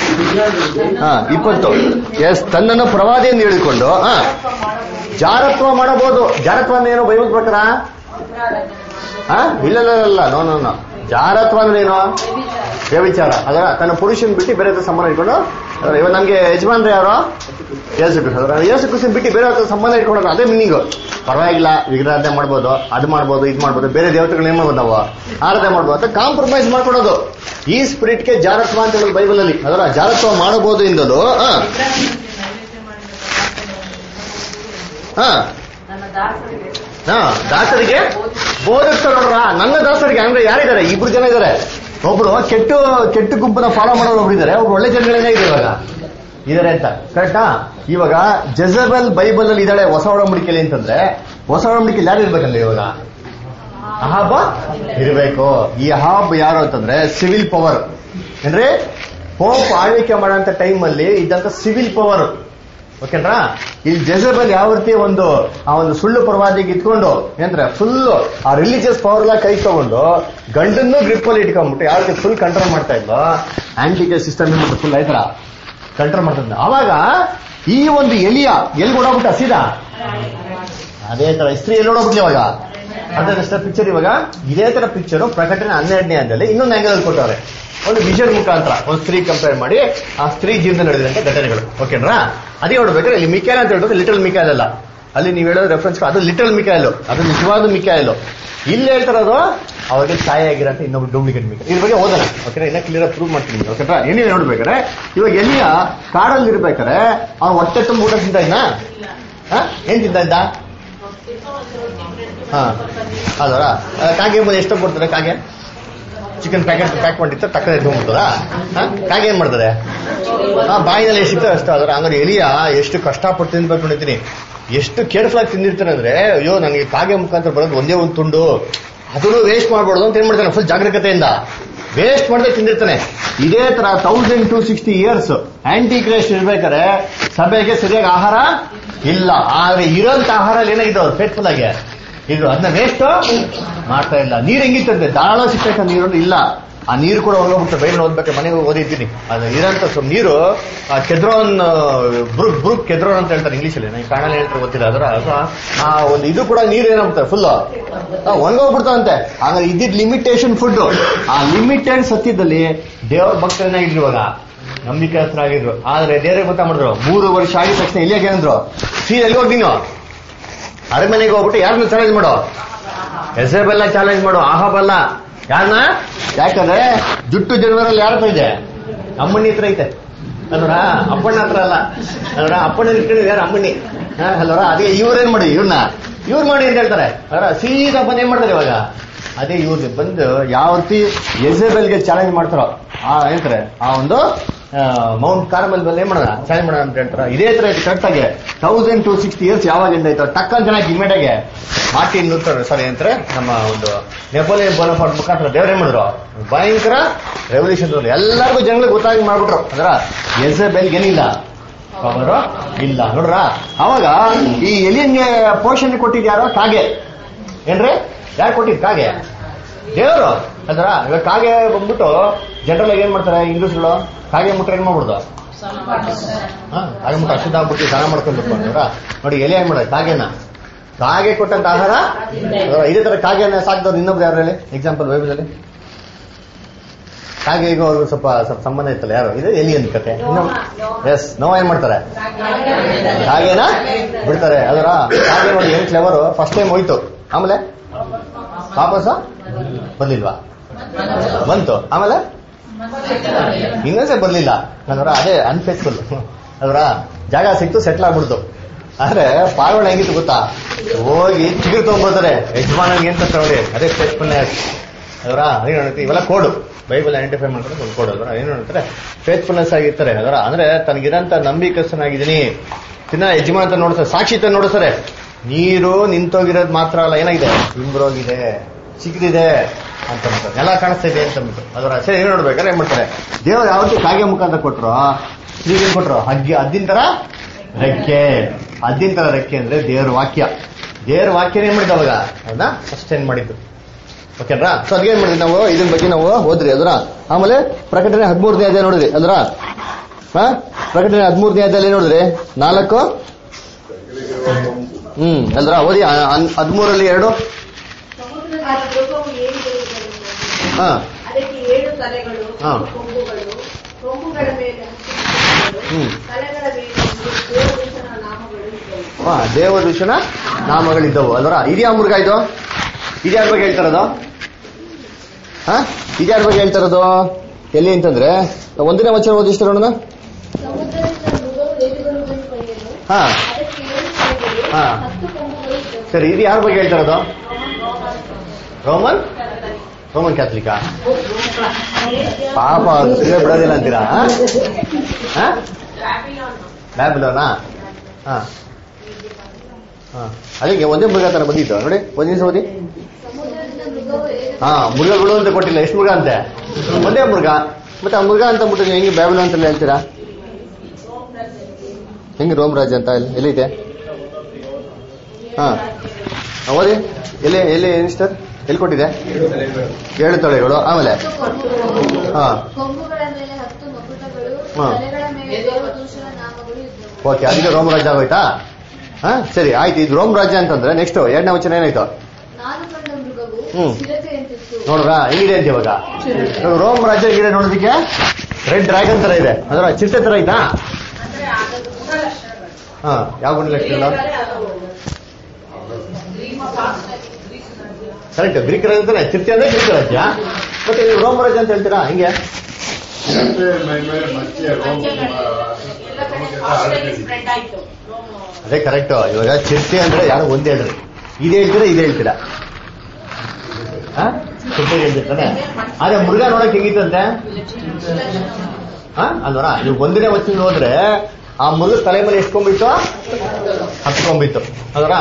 ಹಾ ಇಪ್ಪತ್ತು ಎಸ್ ತನ್ನನ್ನು ಪ್ರವಾದಿ ಎಂದು ಹೇಳಿಕೊಂಡು ಹಾ ಜಾರತ್ವ ಮಾಡಬಹುದು ಜಾರತ್ವ ಅಂದ್ರೆ ಏನು ಬೈಬಲ್ ಪ್ರಕಾರ ಹಾ ಇಲ್ಲ ಇಲ್ಲ ಇಲ್ಲ ನೋ ನೋ ನೋ ಜಾರತ್ವ ಅಂದ್ರೆ ಏನು ವ್ಯವಿಚಾರ ಅದರ ತನ್ನ ಪುರುಷನ್ ಬಿಟ್ಟು ಬೇರೆ ಹತ್ರ ಸಂಬಂಧ ಇಟ್ಕೊಂಡು ಅದರ ಇವಾಗ ನಮ್ಗೆ ಯಜಮಾನ್ರೆ ಯಾರು ಯೇಸು ಕ್ರಿಸ್ತ ಅದರ ಯೇಸು ಕ್ರಿಸ್ತನ್ ಬಿಟ್ಟು ಬೇರೆ ಹತ್ರ ಸಂಬಂಧ ಇಟ್ಕೊಂಡ್ರೆ ಅದೇ ಮೀನಿಂಗ್ ಪರವಾಗಿಲ್ಲ ವಿಗ್ರಹಾರಾಧನೆ ಮಾಡ್ಬೋದು ಅದು ಮಾಡ್ಬೋದು ಇದು ಮಾಡ್ಬೋದು ಬೇರೆ ದೇವತೆಗಳನ್ನ ಏನ್ ಮಾಡ್ಬೋದು ನಾವು ಆರಾಧನೆ ಮಾಡ್ಬೋದು ಅಂತ ಕಾಂಪ್ರಮೈಸ್ ಮಾಡ್ಕೊಡೋದು ಈ ಸ್ಪಿರಿಟ್ಗೆ ಜಾರತ್ವ ಅಂತ ಹೇಳೋದು ಬೈಬಲ್ ಅಲ್ಲಿ ಅದರ ಜಾರತ್ವ ಮಾಡಬಹುದು ಇಂದಲು ಹಾ ಹಾ ನನ್ನ ದಾಸರಿಗೆ ಹಾ ದಾಸರಿಗೆ ಬೋಧಿಸ್ತಾರೆ ನೋಡ್ರ ನನ್ನ ದಾಸರಿಗೆ ಅಂದ್ರೆ ಯಾರಿದ್ದಾರೆ ಇಬ್ರು ಜನ ಇದ್ದಾರೆ ಒಬ್ರು ಕೆಟ್ಟು ಕೆಟ್ಟು ಗುಂಪನ್ನ ಫಾಲೋ ಮಾಡೋರು ಒಬ್ರು ಇದ್ದಾರೆ ಒಬ್ರು ಒಳ್ಳೆ ಜನಗಳೇ ಇದೆ ಇವಾಗ ಇದಾರೆ ಅಂತ ಕರೆಕ್ಟಾ ಇವಾಗ ಜೆಜಬೆಲ್ ಬೈಬಲ್ ಅಲ್ಲಿ ಇದ್ದಾಳೆ ಹೊಸ ಒಡಂಬಡಿಕೆಯಲ್ಲಿ ಅಂತಂದ್ರೆ ಹೊಸ ಒಡಂಬಡಿಕೆಯಲ್ಲಿ ಯಾರು ಇರ್ಬೇಕಲ್ಲ ಇವಾಗ ಅಹಾಬ ಇರಬೇಕು ಈ ಅಹಾಬ್ ಯಾರು ಅಂತಂದ್ರೆ ಸಿವಿಲ್ ಪವರ್ ಅಂದ್ರೆ ಪೋಪ್ ಆಳ್ವಿಕೆ ಮಾಡೋಂಥ ಟೈಮ್ ಅಲ್ಲಿ ಇದ್ದಂತ ಸಿವಿಲ್ ಪವರ್ ಓಕೆನಾ ಈ ಜೆಜಬೆಲ್ ಯಾವ ರೀತಿ ಒಂದು ಆ ಒಂದು ಸುಳ್ಳು ಪ್ರವಾದಿಗೆ ಇಟ್ಕೊಂಡು ಏನಂದ್ರೆ ಫುಲ್ ಆ ರಿಲಿಜಿಯಸ್ ಪವರ್ ಎಲ್ಲ ಕೈ ತಗೊಂಡು ಗಂಡನ್ನು ಗ್ರಿಪ್ ಅಲ್ಲಿ ಇಟ್ಕೊಂಡ್ಬಿಟ್ಟು ಯಾವ ರೀತಿ ಫುಲ್ ಕಂಟ್ರೋಲ್ ಮಾಡ್ತಾ ಇದ್ಲು ಆಂಟಿಗೆ ಸಿಸ್ಟಮ್ ಏನ್ಬಿಟ್ಟು ಫುಲ್ ಆಯ್ತರ ಕಂಟ್ರೋಲ್ ಮಾಡ್ತಾ ಇದ್ದ ಅವಾಗ ಈ ಒಂದು ಎಲಿಯ ಎಲ್ಲಿ ಓಡೋಗ್ಬಿಟ್ಟ ಸೀದಾ ಅದೇ ತರ ಸ್ತ್ರೀ ಎಲ್ಲಿ ಓಡೋಗ್ಬಿಟ್ಲಿ ಇವಾಗ ಅದೇ ಪಿಕ್ಚರ್ ಇವಾಗ ಇದೇ ತರ ಪಿಕ್ಚರ್ ಪ್ರಕಟಣೆ ಹನ್ನೆರಡನೇ ಹಂತದಲ್ಲಿ ಇನ್ನೊಂದು ಆಂಗಲ್ ಅಲ್ಲಿ ಕೊಟ್ಟವ್ರೆ ಒಂದು ವಿಷನ್ ಮುಖಾಂತರ ಒಂದು ಸ್ತ್ರೀ ಕಂಪೇರ್ ಮಾಡಿ ಆ ಸ್ತ್ರೀ ಜೀವನ ನಡೆದಿರಂತ ಘಟನೆಗಳು ಓಕೆನಾ ಅದೇ ನೋಡ್ಬೇಕಾದ್ರೆ ಇಲ್ಲಿ ಮಿಕಾಯಲ್ ಅಂತ ಹೇಳಿದ್ರೆ ಲಿಟಲ್ ಮಿಕಾಯಲ್ ಅಲ್ಲ ಅಲ್ಲಿ ನೀವು ಹೇಳೋದು ರೆಫರೆನ್ಸ್ ಅದು ಲಿಟಲ್ ಮಿಕಾಯಲ್ ಅದು ನಿಜವಾದ ಮಿಕಾಯಲ್ ಇಲ್ಲಿ ಹೇಳ್ತಾರದು ಅವ್ರಿಗೆ ಛಾಯೆ ಆಗಿರಂತ ಇನ್ನೊಬ್ರು ಡೂಪ್ಲಿಕೇಟ್ ಮಿಕಾಯಲ್ ಇದ್ರ ಬಗ್ಗೆ ಓದೋಣ ಓಕೆನಾ ಇನ್ನ ಕ್ಲಿಯರ್ ಪ್ರೂವ್ ಮಾಡ್ತೀನಿ ಓಕೆನಾ ಏನಿದೆ ನೋಡ್ಬೇಕಾದ್ರೆ ಇವಾಗ ಎಲ್ಲಿಯ ಕಾಡಲ್ಲಿ ಇರ್ಬೇಕಾದ್ರೆ ಅವ್ನು ಹೊಟ್ಟೆ ತುಂಬ ಊಟ ತಿಂತ ಇದ್ನ ಹಾ? ಏನ್ ತಿಂತ ಇದ್ದ ಹಾ ಅದರ ಕಾಗೆ ಬಂದು ಎಷ್ಟು ಕೊಡ್ತಾರೆ ಕಾಗೆ ಚಿಕನ್ ಪ್ಯಾಕೆಟ್ ಪ್ಯಾಕ್ ಮಾಡಿರ್ತಾರೆ ತಕ್ಕ ಎತ್ಕೊಂಡ್ಬಿಡ್ತದ ಕಾಗೆ ಏನ್ ಮಾಡ್ತಾರೆ ಹಾ ಬಾಯಿನಲ್ಲಿ ಎಷ್ಟು ಸಿಗ್ತದೆ ಅಷ್ಟು ಅದರ ಹಂಗಾರೆ ಎಲಿಯ ಎಷ್ಟು ಕಷ್ಟಪಟ್ಟು ತಿನ್ಬೇಕು ನೋಡಿದ್ದೀನಿ ಎಷ್ಟು ಕೇರ್ಫುಲ್ ಆಗಿ ತಿಂದಿರ್ತಾರೆ ಅಂದ್ರೆ ಅಯ್ಯೋ ನನಗೆ ಕಾಗೆ ಮುಖಾಂತರ ಬರೋದು ಒಂದೇ ಒಂದು ತುಂಡು ಅದನ್ನು ವೇಸ್ಟ್ ಮಾಡ್ಬಾರ್ದು ಅಂತ ಏನ್ ಮಾಡ್ತಾನೆ ಫುಲ್ ಜಾಗರೂಕತೆಯಿಂದ ವೇಸ್ಟ್ ಮಾಡದೆ ತಿಂದಿರ್ತಾನೆ ಇದೇ ತರ thousand two sixty years Antichrist ಇರ್ಬೇಕಾದ್ರೆ ಸಭೆಗೆ ಸರಿಯಾಗಿ ಆಹಾರ ಇಲ್ಲ ಆದ್ರೆ ಇರೋಂತ ಆಹಾರ ಏನಾಗಿದೆ ಫೇಟ್ಫುಲ್ ಆಗಿ ಇದು ಅದನ್ನ ವೇಸ್ಟ್ ಮಾಡ್ತಾ ಇಲ್ಲ ನೀರ್ ಹೆಂಗಿತ್ತಂತೆ ಧಾರಾಳ ಸಿಗ್ತೈತೆ ನೀರು ಇಲ್ಲ ಆ ನೀರು ಕೂಡ ಹೋಗ್ಬಿಟ್ಟು ಬೈಲ್ ಓದ್ಬೇಕು ಮನೆಗೆ ಹೋಗಿ ಓದಿದ್ದೀನಿ ಅದು ಇರೋಂತ ಸ್ವಲ್ಪ ನೀರು ಆ ಕೆದ್ರೋನ್ ಬ್ರೂಕ್ ಬ್ರೂಕ್ ಕೆದ್ರೋನ್ ಅಂತ ಹೇಳ್ತಾರೆ ಇಂಗ್ಲಿಷ್ ಅಲ್ಲಿ ನನಗೆ ಕನ್ನಡ ಹೇಳ್ತಾರೆ ಗೊತ್ತಿಲ್ಲ ಅದರ ಅದು ಆ ಒಂದು ಇದು ಕೂಡ ನೀರು ಏನಾಗ್ತದೆ ಫುಲ್ ಒಣಗೋಗ್ಬಿಡ್ತಾವಂತೆ ಆದ್ರೆ ಇದ್ದಿದ್ ಲಿಮಿಟೇಷನ್ ಫುಡ್ ಆ ಲಿಮಿಟೆಡ್ ಸತ್ಯದಲ್ಲಿ ದೇವ್ರ ಭಕ್ತರನ್ನಾಗಿದ್ರು ಇವಾಗ ನಂಬಿಕಸ್ಥರಾಗಿದ್ರು ಆದ್ರೆ ದೇವರೇ ಗೊತ್ತಾ ಮಾಡಿದ್ರು ಮೂರು ವರ್ಷ ಆಗಿದ ತಕ್ಷಣ ಇಲ್ಲಿಯಾಗ ಏನಂದ್ರು ಸೀ ಎಲ್ಲಿ ಹೋಗಿ ನೀನು ಅರಮನೆಗೆ ಹೋಗ್ಬಿಟ್ಟು ಯಾರನ್ನ ಚಾಲೆಂಜ್ ಮಾಡೋ ಎಸೆಬೆಲ್ಲ ಚಾಲೆಂಜ್ ಮಾಡು ಆಹಾಬಲ್ಲ ಯಾರನ್ನ ಯಾಕಂದ್ರೆ ಜುಟ್ಟು ಜನರಲ್ಲಿ ಯಾರ ಹತ್ರ ಇದೆ ಅಮ್ಮಣ್ಣಿ ಹತ್ರ ಐತೆ ಅಲ್ವರ ಅಪ್ಪಣ್ಣ ಹತ್ರ ಅಲ್ಲ ಅಲ್ವರ ಅಪ್ಪಣ್ಣ ಇಟ್ಕೊಂಡಿದ್ದು ಯಾರು ಅಮ್ಮಣ್ಣಿ ಹಾ, ಅಲ್ವರ ಅದೇ ಇವ್ರೇನ್ ಮಾಡಿ ಇವ್ರನ್ನ ಇವ್ರು ಮಾಡಿ ಅಂತ ಹೇಳ್ತಾರೆ ಅಲ್ವರ ಸೀದಾ ಬಂದ್ ಏನ್ ಮಾಡ್ತಾರೆ ಇವಾಗ ಅದೇ ಇವ್ರು ಬಂದು ಯಾವ ರೀತಿ ಎಸೆಬೆಲ್ಗೆ ಚಾಲೆಂಜ್ ಮಾಡ್ತಾರೋ ಆ ಹೇಳ್ತಾರೆ ಆ ಒಂದು ಮೌಂಟ್ ಕಾರ್ಮಲ್ ಮೇಲೆ ಏನ್ ಮಾಡೋಣ ಚಾಲೆಂಜ್ ಮಾಡೋಣ ಅಂತ ಹೇಳ್ತಾರ ಇದೇ ತರ ಕರೆಕ್ಟ್ ಆಗಿ ತೌಸಂಡ್ ಟು ಸಿಕ್ಸ್ಟಿ ಇಯರ್ಸ್ ಯಾವಾಗಿಂದ ಆಯ್ತು ಟಕ್ ಅಂತ ಚೆನ್ನಾಗಿ ಇಮ್ಮಿಡಿಯಾಗೆ ಮಾರ್ಟಿನ್ ಲೂಥರ್ ಸಾರಿ ಅಂತಾರೆ ನಮ್ಮ ಒಂದು ನೆಪೋಲಿಯನ್ ಬೋನಫಾರ್ಟ್ ಮುಖಾಂತರ ದೇವ್ರೇನ್ ಮಾಡಿದ್ರು ಭಯಂಕರ ರೆವಲ್ಯೂಷನ್ ಎಲ್ಲರಿಗೂ ಜನಗಳಿಗೆ ಗೊತ್ತಾಗಿ ಮಾಡ್ಬಿಟ್ರು ಅಂದ್ರ ಎಸೆಬೆಲ್ಗೆ ಏನಿಲ್ಲ ಪವರು ಇಲ್ಲ ನೋಡ್ರ ಅವಾಗ ಈ ಎಲಿಯನ್ಗೆ ಪೋಷಣೆ ಕೊಟ್ಟಿದ್ ಯಾರೋ ಕಾಗೆ ಏನ್ರಿ ಯಾರು ಕೊಟ್ಟಿದ್ ಕಾಗೆ ದೇವರು ಅಂದ್ರ ಇವಾಗ ಕಾಗೆ ಬಂದ್ಬಿಟ್ಟು ಜನರಲ್ ಆಗಿ ಏನ್ ಮಾಡ್ತಾರೆ ಇಂಗ್ಲಿಷ್ಗಳು ಕಾಗೆ ಮುಟ್ರೆ ಏನ್ ಮಾಡ್ಬಿಡ್ದು ಹಾ, ಕಾಗೆ ಮುಟ್ಟ ಅಶುದ್ಧ ಆಗ್ಬಿಟ್ಟು ಸ್ನಾನ ಮಾಡ್ಕೊಂಡು ಅಂದ್ರ ನೋಡಿ ಎಲೆ ಏನ್ ಮಾಡೋದು ಕಾಗೆನ ಕಾಗೆ ಕೊಟ್ಟಂತ ಆಹಾರ ಅದ್ರ ಇದೇ ತರ ಕಾಗೆನ ಸಾಕ್ದವ್ರು ಇನ್ನೊಬ್ರು ಯಾರು ಹೇಳಿ ಎಕ್ಸಾಂಪಲ್ ಬೈಬಲಲ್ಲಿ ಕಾಗೆ ಈಗ ಅವ್ರಿಗೆ ಸ್ವಲ್ಪ ಸ್ವಲ್ಪ ಸಂಬಂಧ ಇತ್ತಲ್ಲ ಯಾರು ಇದು ಎಲಿಯನ್ ಕತೆ ಎಸ್ ನೋವು ಏನ್ ಮಾಡ್ತಾರೆ ಕಾಗೆನ ಬಿಡ್ತಾರೆ ಅದರ ಕಾಗೆ ನೋಡಿ ಏನ್ ಕ್ಲೆವರು ಫಸ್ಟ್ ಟೈಮ್ ಹೋಯ್ತು ಆಮೇಲೆ ವಾಪಸ್ ಬರ್ಲಿಲ್ವಾ ಬಂತು ಆಮೇಲೆ ಇನ್ನೊಂದ್ಸೆ ಬರ್ಲಿಲ್ಲ ಅದರ ಅದೇ ಅನ್ಫೇಸ್ಫುಲ್ ಅದರ ಜಾಗ ಸಿಕ್ತು ಸೆಟ್ಲ್ ಆಗ್ಬಿಡ್ತು ಆದ್ರೆ ಪಾರ್ವಣ ಹೆಂಗಿತ್ತು ಗೊತ್ತಾ ಹೋಗಿ ಚಿಗುರು ತಗೊಂಡ್ಬರ್ತಾರೆ ಯಜಮಾನಂಗೆ ಅಂತ ನೋಡಿ ಅದೇ ಫೇಸ್ಫುಲ್ನೆಸ್ ಅದರ ಅದೇನು ಹೇಳುತ್ತೆ ಇವೆಲ್ಲ ಕೋಡು ಬೈಬಲ್ ಐಡೆಂಟಿಫೈ ಮಾಡ್ತಾರೆ ಒಂದು ಕೋಡ್ ಅದರ ಏನು ಹೇಳ್ತಾರೆ ಫೇಸ್ಫುಲ್ನೆಸ್ ಆಗಿರ್ತಾರೆ ಅದರ ಅಂದ್ರೆ ತನಗಿರಂತ ನಂಬಿಕಸ್ಥನಾಗಿದ್ದೀನಿ ತಿನ್ನ ಯಜಮಾನ ನೋಡ್ತಾರೆ ಸಾಕ್ಷಿ ತ ನೋಡ್ತಾರೆ ನೀರು ನಿಂತೋಗಿರೋದು ಮಾತ್ರ ಅಲ್ಲ ಏನಾಗಿದೆ ಇಂಬ್ರೋಗಿದೆ ಚಿಕ್ಕದಿದೆ ಅಂತ ಅಂತಾರೆ. ನೆಲ ಕಾಣಿಸ್ತಾ ಇದೆ ಅಂತ ಅಂದ್ಬಿಟ್ಟು ಅದರ ಸರಿ ಏನ್ ನೋಡ್ಬೇಕಾದ್ರೆ ಏನ್ ಮಾಡ್ತಾರೆ ದೇವರು ಯಾವತ್ತೂ ಕಾಗೆ ಮುಖಾಂತರ ಕೊಟ್ರು ಸ್ತ್ರೀಗೆ ಕೊಟ್ರು ಹಗ್ಗಿ ಅದ್ದಿನ ತರ ರೆಕ್ಕೆ ಅದ್ದಿನ ತರ ರೆಕ್ಕೆ ಅಂದ್ರೆ ದೇವ್ರ ವಾಕ್ಯ ದೇವ್ರ ವಾಕ್ಯನೇ ಏನ್ ಮಾಡಿದ್ದು ಅವಾಗ ಅದನ್ನ ಸಸ್ಟೈನ್ ಮಾಡಿದ್ದು ಓಕೆನಾ ಸೊ ಅದೇನ್ ಮಾಡಿದ್ವಿ ನಾವು ಇದನ್ ಬಗ್ಗೆ ನಾವು ಓದ್ರಿ ಅದರ ಆಮೇಲೆ ಪ್ರಕಟಣೆ ಹದಿಮೂರನೇ ಅಧ್ಯಾಯ ನೋಡಿದ್ರಿ ಅದರ ಹಾ ಪ್ರಕಟಣೆ ಹದಿಮೂರನೇ ಅಧ್ಯಾಯ ಏನ್ ನೋಡಿದ್ರಿ ನಾಲ್ಕು ಹ್ಮ್ ಅಲ್ರ ಓದಿ ಆ- ಆ- ಹದಿಮೂರಲ್ಲಿ ಎರಡು ಸಮುದ್ರದ ಮೃಗವು ಏನಿದೆ ಹಾ ಅದಕ್ಕೆ ಏಳು ತಲೆಗಳು ಹಾ. ಕೊಂಬುಗಳು ಕೊಂಬುಗಳ ಮೇಲೆ ಹತ್ತು ಹ್ಮ್. ತಲೆಗಳ ಮೇಲೆ ದೇವದೂತನ ನಾಮಗಳು ಇದ್ದವು ಹಾ ದೇವದೂಷಣ ನಾಮಗಳಿದ್ದವು ಅಲ್ವರ ಇದ್ಯಾ ಮೃಗ ಇದು ಇದ್ಯಾರ ಬಗ್ಗೆ ಹೇಳ್ತಾರದು ಹಾ ಇದ್ಯಾರ ಬಗ್ಗೆ ಹೇಳ್ತಾರದು ಎಲ್ಲಿ ಅಂತಂದ್ರೆ ಒಂದನೇ ವಚನ ಓದಿಸ್ತಾರ ನೋಡೋಣ ಸಮುದ್ರದಿಂದ ಮೃಗವು ಎದುರುಗಳನ್ನು ಪಡೆಯಲು ಹಾ ಅದಕ್ಕೆ ಏಳು ತಲೆಗಳು ಹಾ. ಹತ್ತು ಕೊಂಬುಗಳು ಇದ್ದವು ಸರಿ ಇದು ಯಾರ ಬಗ್ಗೆ ಹೇಳ್ತಾರದು ರೋಮನ್ ರೋಮನ್ ಕ್ಯಾಥಲಿಕಾ ಪಾಪ ಅವ್ರು ಸಿಗೇ ಬಿಡೋದಿಲ್ಲ ಅಂತೀರಾ ಹಾ? ಹಾ ಬ್ಯಾಬಿಲೋನಾ ಹಾ ಹಾ ಅದಕ್ಕೆ ಒಂದೇ ಮೃಗ ತರ ಬಂದಿತ್ತು ನೋಡಿ ಒಂದ್ ನಿಮಿಷ ಓದಿ ಸಮುದ್ರದಿಂದ ಮೃಗವು ಏಳು ಹಾ ಮೃಗಗಳು ಅಂತ ಕೊಟ್ಟಿಲ್ಲ ಎಷ್ಟು ಮೃಗ ಅಂತೆ ಒಂದೇ ಮೃಗ ಮತ್ತೆ ಆ ಮೃಗ ಅಂತ ಅಂದ್ಬಿಟ್ಟು ನೀವು ಹೆಂಗೆ ಬ್ಯಾಬಿಲೋನ್ ಅಂತ ಹೇಳ್ತೀರಾ ಹೆಂಗೆ ರೋಮ್ ರಾಜ್ಯ ಅಂತ ಎಲ್ಲಿ- ಎಲ್ಲಿದೆ ಹಾ ಹಾ, ಓದಿ ಎಲ್ಲಿ ಎಲ್ಲಿ ಮಿಸ್ಟರ್ ಎಲ್ಲಿ ಕೊಟ್ಟಿದೆ ಏಳು ತಲೆಗಳು ಆಮೇಲೆ ಹತ್ತು ಕೊಂಬುಗಳು ಹಾ ಕೊಂಬುಗಳ ಮೇಲೆ ಹತ್ತು ಮಕುಟಗಳು ಹಾ. ತಲೆಗಳ ಮೇಲೆ ದೇವದೂಷಣ ನಾಮಗಳು ಇದ್ದವು ಓಕೆ ಅದಕ್ಕೆ ರೋಮ್ ರಾಜ್ಯ ಆಗೋಯ್ತಾ ಹಾ ಸರಿ ಆಯ್ತು ಇದು ರೋಮ್ ರಾಜ್ಯ ಅಂತಂದ್ರೆ ನೆಕ್ಸ್ಟ್ ಎರಡನೇ ವಚನ ಏನಾಯ್ತು ನಾನು ಕಂಡ ಮೃಗವು ಹ್ಮ್. ಚಿರತೆಯಂತಿತ್ತು ನೋಡ್ರ ಹೆಂಗಿದೆ ಅಂತ ಇವಾಗ ಇವಾಗ ರೋಮ್ ರಾಜ್ಯ ಹೇಗಿದೆ ನೋಡೋದಕ್ಕೆ ರೆಡ್ ಡ್ರ್ಯಾಗನ್ ತರ ಇದೆ ಅದರ ಚಿರತೆ ತರ ಐತಾ ಅಂದ್ರೆ ಅದು ಗುಣಲಕ್ಷಣಗಳು ಹಾ ಯಾವ ಗುಣಲಕ್ಷಣ ಬೇರೆ ಅದು ಗ್ರೀಮ ಕರೆಕ್ಟ್ ಗ್ರೀಕ್ ರಾಜ್ಯ ಅಂತಾನೆ ಚಿರತೆ ಅಂದ್ರೆ ಗ್ರೀಕ್ ರಾಜ್ಯ ಮತ್ತೆ ನೀವು ರೋಮ್ ರಾಜ್ಯ ಅಂತ ಹೇಳ್ತೀರಾ ಹಿಂಗೆ ಮತ್ತೆ ಮೈ ಮೇಲೆ ಮತ್ತೆ ರೋಮ್ ಎಲ್ಲ ಕಡೆ ಆಸ್ಟ್ರೇಲಿಯಾ ಸ್ಪ್ರೆಡ್ ಆಯ್ತು ರೋಮ್ ಅದೇ ಕರೆಕ್ಟ್ ಇವಾಗ ಚಿರತೆ ಅಂದ್ರೆ ಯಾರು ಒಂದೇ ಹೇಳ್ರಿ ಇದೇ ಹೇಳ್ತೀರಾ ಇದೇ ಹೇಳ್ತೀರಾ ಹಾ ಚಿರತೆ ಹೇಳ್ತಿರ್ತಾನೆ ಅದೇ ಮೃಗ ನೋಡಕ್ ಹೆಂಗಿತ್ತಂತೆ ಹಾ ಅಲ್ವರ ನೀವು ಒಂದನೇ ವಚನ ಹೋದ್ರೆ ಆ ಮೃಗ ತಲೆ ಮೇಲೆ ಎಷ್ಟ್ಕೊಂಡ್ಬಿಟ್ಟು ಹತ್ಕೊಂಡ್ಬಿತ್ತು ಅಲ್ವರ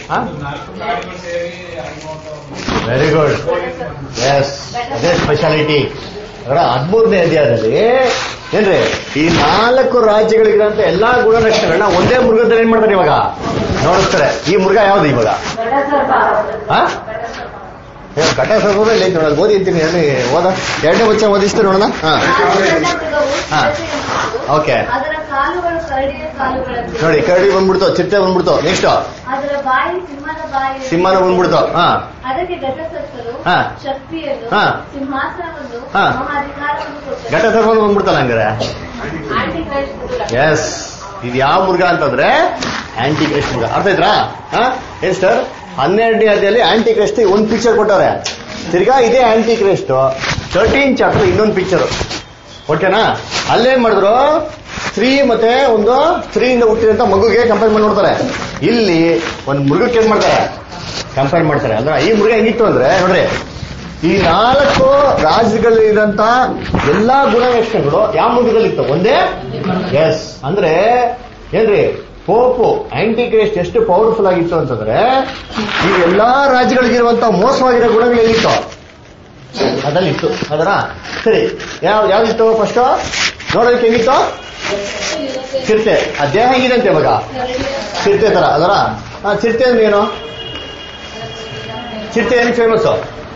ವೆರಿ ಗುಡ್ ಎಸ್ ಅದೇ ಸ್ಪೆಷಾಲಿಟಿ ಅದರ ಹದಿಮೂರನೇ ಅಧ್ಯಾಯದಲ್ಲಿ ಏನ್ರಿ ಈ ನಾಲ್ಕು ರಾಜ್ಯಗಳಿಗಿರಂತ ಎಲ್ಲಾ ಗುಣಲಕ್ಷಣಗಳನ್ನ ಒಂದೇ ಮೃಗದಲ್ಲಿ ಏನ್ ಮಾಡ್ತಾರೆ ಇವಾಗ ನೋಡಿಸ್ತಾರೆ ಈ ಮೃಗ ಯಾವ್ದು ಇವಾಗ ಹಾ ಏ, ಘಟ ಸರ್ವರು ಇಲ್ಲ ಐತೆ ನೋಡೋದು ಓದಿ ಅಂತೀನಿ ಹೇಳಿ ಓದ ಎರಡನೇ ಬಚ್ಚ ಓದಿಸ್ತು ನೋಡೋಣ ಹಾ ಹಾ. ಓಕೆ. ಅದರ ಕಾಲುಗಳು ಕರಡಿಯ ಕಾಲುಗಳಂತೆ ನೋಡಿ ಕರಡಿ ಬಂದ್ಬಿಡ್ತು ಚಿಟ್ಟೆ ಬಂದ್ಬಿಡ್ತು ನೆಕ್ಸ್ಟ್ ಅದರ ಬಾಯಿ ಸಿಂಹದ ಬಾಯಿ ಸಿಂಹನ ಬಂದ್ಬಿಡ್ತು ಹಾ ಅದಕ್ಕೆ ಘಟಸತ್ತರು ಹಾ. ಶಕ್ತಿಯನ್ನು ಹಾ. ಸಿಂಹಾಸನವನ್ನು ಹಾ. ಮಹಾಧಿಕಾರವನ್ನು ಕೊಟ್ಟರು ಘಟ ಸರ್ವ ಬಂದ್ಬಿಡ್ತಲ್ಲ ಹಂಗಾರೆ ಆಂಟಿ ಕ್ರೈಸ್ಟ್ ಎಸ್ ಇದು ಯಾವ ಮುರುಗ ಅಂತಂದ್ರೆ ಆಂಟಿ ಕ್ರೈಸ್ಟ್ ಮುರುಗ ಅರ್ಥ ಆಯ್ತಾ ಹಾ ಏನ್ ಸರ್ ಹನ್ನೆರಡನೇ ಅಧ್ಯಾಯಲ್ಲಿ ಆಂಟಿ ಕ್ರೈಸ್ಟ್ ಒಂದ್ ಪಿಕ್ಚರ್ ಕೊಟ್ಟಾರೆ ತಿರ್ಗಾ ಇದೇ ಆಂಟಿ ಕ್ರೈಸ್ಟ್ ತರ್ಟೀನ್ ಚಾಪ್ಟರ್ ಇನ್ನೊಂದು ಪಿಕ್ಚರ್ ಓಕೆನಾ ಅಲ್ಲೇನ್ ಮಾಡಿದ್ರು ಸ್ತ್ರೀ ಮತ್ತೆ ಒಂದು ಸ್ತ್ರೀಯಿಂದ ಹುಟ್ಟಿದಂತ ಮಗುಗೆ ಕಂಪೇರ್ ಮಾಡಿ ನೋಡ್ತಾರೆ ಇಲ್ಲಿ ಒಂದು ಮೃಗಕ್ಕೆ ಏನ್ ಮಾಡ್ತಾರೆ ಕಂಪೇರ್ ಮಾಡ್ತಾರೆ ಅಂದ್ರೆ ಈ ಮೃಗ ಹೆಂಗಿತ್ತು ಅಂದ್ರೆ ನೋಡ್ರಿ ಈ ನಾಲ್ಕು ರಾಜ್ಯಗಳಲ್ಲಿರಂತ ಎಲ್ಲಾ ಗುಣಲಕ್ಷಣಗಳು ಯಾವ ಮೃಗದಲ್ಲಿತ್ತು ಒಂದೇ ಎಸ್ ಅಂದ್ರೆ ಏನ್ರಿ ಪೋಪು ಆಂಟಿ ಕ್ರೈಸ್ಟ್ ಎಷ್ಟು ಪವರ್ಫುಲ್ ಆಗಿತ್ತು ಅಂತಂದ್ರೆ ಈ ಎಲ್ಲಾ ರಾಜ್ಯಗಳಿಗಿರುವಂತ ಮೋಸವಾಗಿರೋ ಗುಣಗಳು ಎಲ್ಲಿತ್ತು ಅದ್ರಲ್ಲಿ ಇತ್ತು ಅದರ ಸರಿ ಯಾವ ಯಾವ್ದಿತ್ತು ಫಸ್ಟ್ ನೋಡೋದಕ್ಕೆ ಹೆಂಗಿತ್ತು ಚಿರತೆ ಆ ದೇಹ ಹೆಂಗಿದೆ ಇವಾಗ ಚಿರತೆ ತರ ಅದರ ಆ ಚಿರತೆ ಅಂದ್ರೆ ಏನು ಚಿರತೆ ಏನ್ ಫೇಮಸ್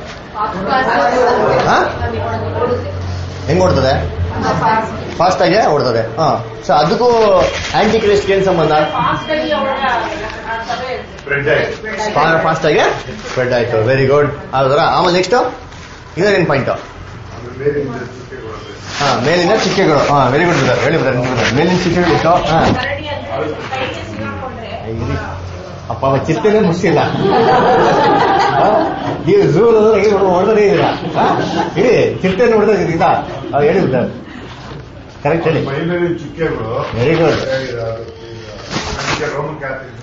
ಹಾ ಹೆಂಗ್ ಓಡ್ತದೆ ಫಾಸ್ಟ್ ಆಗಿ ಓಡ್ತದೆ ಹಾ ಸೊ ಅದಕ್ಕೂ ಆಂಟಿ ಕ್ರೈಸ್ಟ್ ಏನ್ ಸಂಬಂಧ ಫಾಸ್ಟ್ ಆಗಿ ಅವರ ಸಭೆ ಸ್ಪ್ರೆಡ್ ಆಯ್ತು ಫಾಸ್ಟ್ ಆಗಿ ಸ್ಪ್ರೆಡ್ ಆಯ್ತು ವೆರಿ ಗುಡ್ ಅದರ ಆಮೇಲೆ ನೆಕ್ಸ್ಟ್ ಇದೇನೇನ್ ಪಾಯಿಂಟ್ ಅದು ಮೇಲಿಂದ ಚುಕ್ಕೆಗಳು ಹಾ ಮೇಲಿನ ಚಿಕ್ಕೆಗಳು ಹಾ ವೆರಿ ಗುಡ್ ಬ್ರದರ್ ಹೇಳಿ ಬ್ರದರ್ ಮೇಲಿನ ಚಿಕ್ಕೆಗಳು ಇತ್ತು ಹಾ ಕರಡಿ ಅಂದ್ರೆ ಕೈಗೆ ಸಿಗಾಕೊಂಡ್ರೆ ಇಲ್ಲಿ ಅಪ್ಪ ಅವ ಚಿರತೆನೇ ಮುಗಿಸಿಲ್ಲ ನೀವು ಝೂ ಹೊಡೆದ್ರೆ ಇದ್ದೀರಾ ಹಾ? ಇರಿ ಚಿರತೆ ನೋಡಿದ್ರೆ ಇದಾ ಹೇಳಿ ಬ್ರದರ್ ಕರೆಕ್ಟ್ ಹೇಳಿ ಮೈಮೇಲಿನ ಚುಕ್ಕೆಗಳು ವೆರಿ ಗುಡ್ ಅದಕ್ಕೆ ರೋಮನ್ ಕ್ಯಾಥಲಿಕ್ಸ್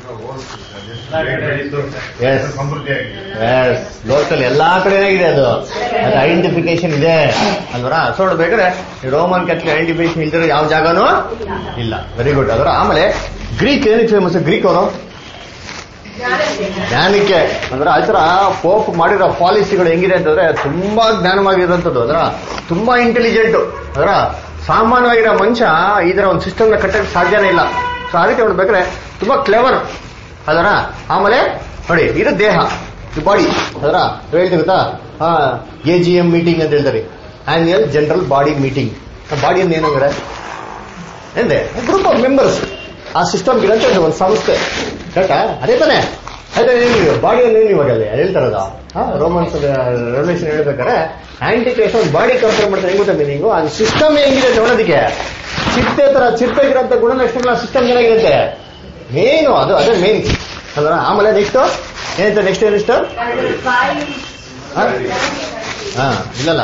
Yes. ಸಮೃದ್ಧಿ ಆಗಿದೆ ಎಸ್ ಲೋಕಲ್ ಎಲ್ಲಾ ಕಡೆ ಇದೆ ಅದು ಅದು ಐಡೆಂಟಿಫಿಕೇಶನ್ ಇದೆ ಅಲ್ವರ ಸೊ ಬೇಕಾದ್ರೆ ರೋಮನ್ ಕ್ಯಾಥಲಿಕ್ ಐಡೆಂಟಿಫಿಕೇಶನ್ ಇಲ್ದಿರೋ ಯಾವ ಜಾಗನೂ ಇಲ್ಲ ವೆರಿ ಗುಡ್ ಅದರ ಆಮೇಲೆ ಗ್ರೀಕ್ ಏನಕ್ಕೆ ಫೇಮಸ್ ಗ್ರೀಕ್ ಅವರು ಜ್ಞಾನಕ್ಕೆ ಅಂದ್ರೆ ಆ ಥರ ಪೋಪ್ ಮಾಡಿರೋ ಪಾಲಿಸಿಗಳು ಹೆಂಗಿದೆ ಅಂತಂದ್ರೆ ತುಂಬಾ ಜ್ಞಾನವಾಗಿರೋಂಥದ್ದು ಅದರ ತುಂಬಾ ಇಂಟೆಲಿಜೆಂಟ್ ಅದರ ಸಾಮಾನ್ಯವಾಗಿರೋ ಮನುಷ್ಯ ಈ ತರ ಒಂದು ಸಿಸ್ಟಮ್ ನ ಕಟ್ಟಕ್ಕೆ ಸಾಧ್ಯನೇ ಇಲ್ಲ ಸೊ ಅದಕ್ಕೆ ನೋಡ್ಬೇಕಾದ್ರೆ ತುಂಬಾ ಕ್ಲೆವರ್ ಅದರ ಆಮೇಲೆ ನೋಡಿ ಇದು ದೇಹ ಇದು ಬಾಡಿ ಅದರ ಹೇಳ್ತೀವಿ ಗೊತ್ತಾ ಹಾ ಎ ಜಿ ಎಂ ಮೀಟಿಂಗ್ ಅಂತ ಹೇಳ್ತಾರೆ annual general body meeting body ಅಂದ್ರೆ ಏನಂದ್ರೆ ಎಂದೆ ಗ್ರೂಪ್ ಆಫ್ ಮೆಂಬರ್ಸ್ ಆ ಸಿಸ್ಟಮ್ ಇರಂತ ಒಂದು ಸಂಸ್ಥೆ ಕರೆಕ್ಟಾ ಅದೇ ತಾನೆ ಅದೇ ನೀವು ಬಾಡಿ ಅಂದ್ರೆ ಏನು ಇವಾಗ ಅಲ್ಲಿ ಹೇಳ್ತಾರದ ರೋಮನ್ಸ್ ರೆವಲ್ಯೂಷನ್ ಹೇಳ್ಬೇಕಾರೆ ಆಂಟಿ ಕ್ರೈಸ್ಟ್ ಒಂದು ಬಾಡಿ ಕಂಪೇರ್ ಮಾಡ್ತಾರೆ ಹೆಂಗ್ ಗೊತ್ತಾ ಮೀನಿಂಗು ಅದು ಸಿಸ್ಟಮ್ ಹೆಂಗಿದೆ ನೋಡೋದಕ್ಕೆ ಚಿರತೆ ತರ ಚಿರತೆಗಿರಂತ ಗುಣಲಕ್ಷಣಗಳ ಸಿಸ್ಟಮ್ ಏನಾಗಿರುತ್ತೆ ಮೇನು ಅದು ಅದೇ ಮೇನ್ ಅಲ್ವಾ ಆಮೇಲೆ ನೆಕ್ಸ್ಟ್ ಏನಂತ ನೆಕ್ಸ್ಟ್ ಏನಿಷ್ಟು ಬಾಯಿ ಹಾ ಇಲ್ಲಲ್ಲ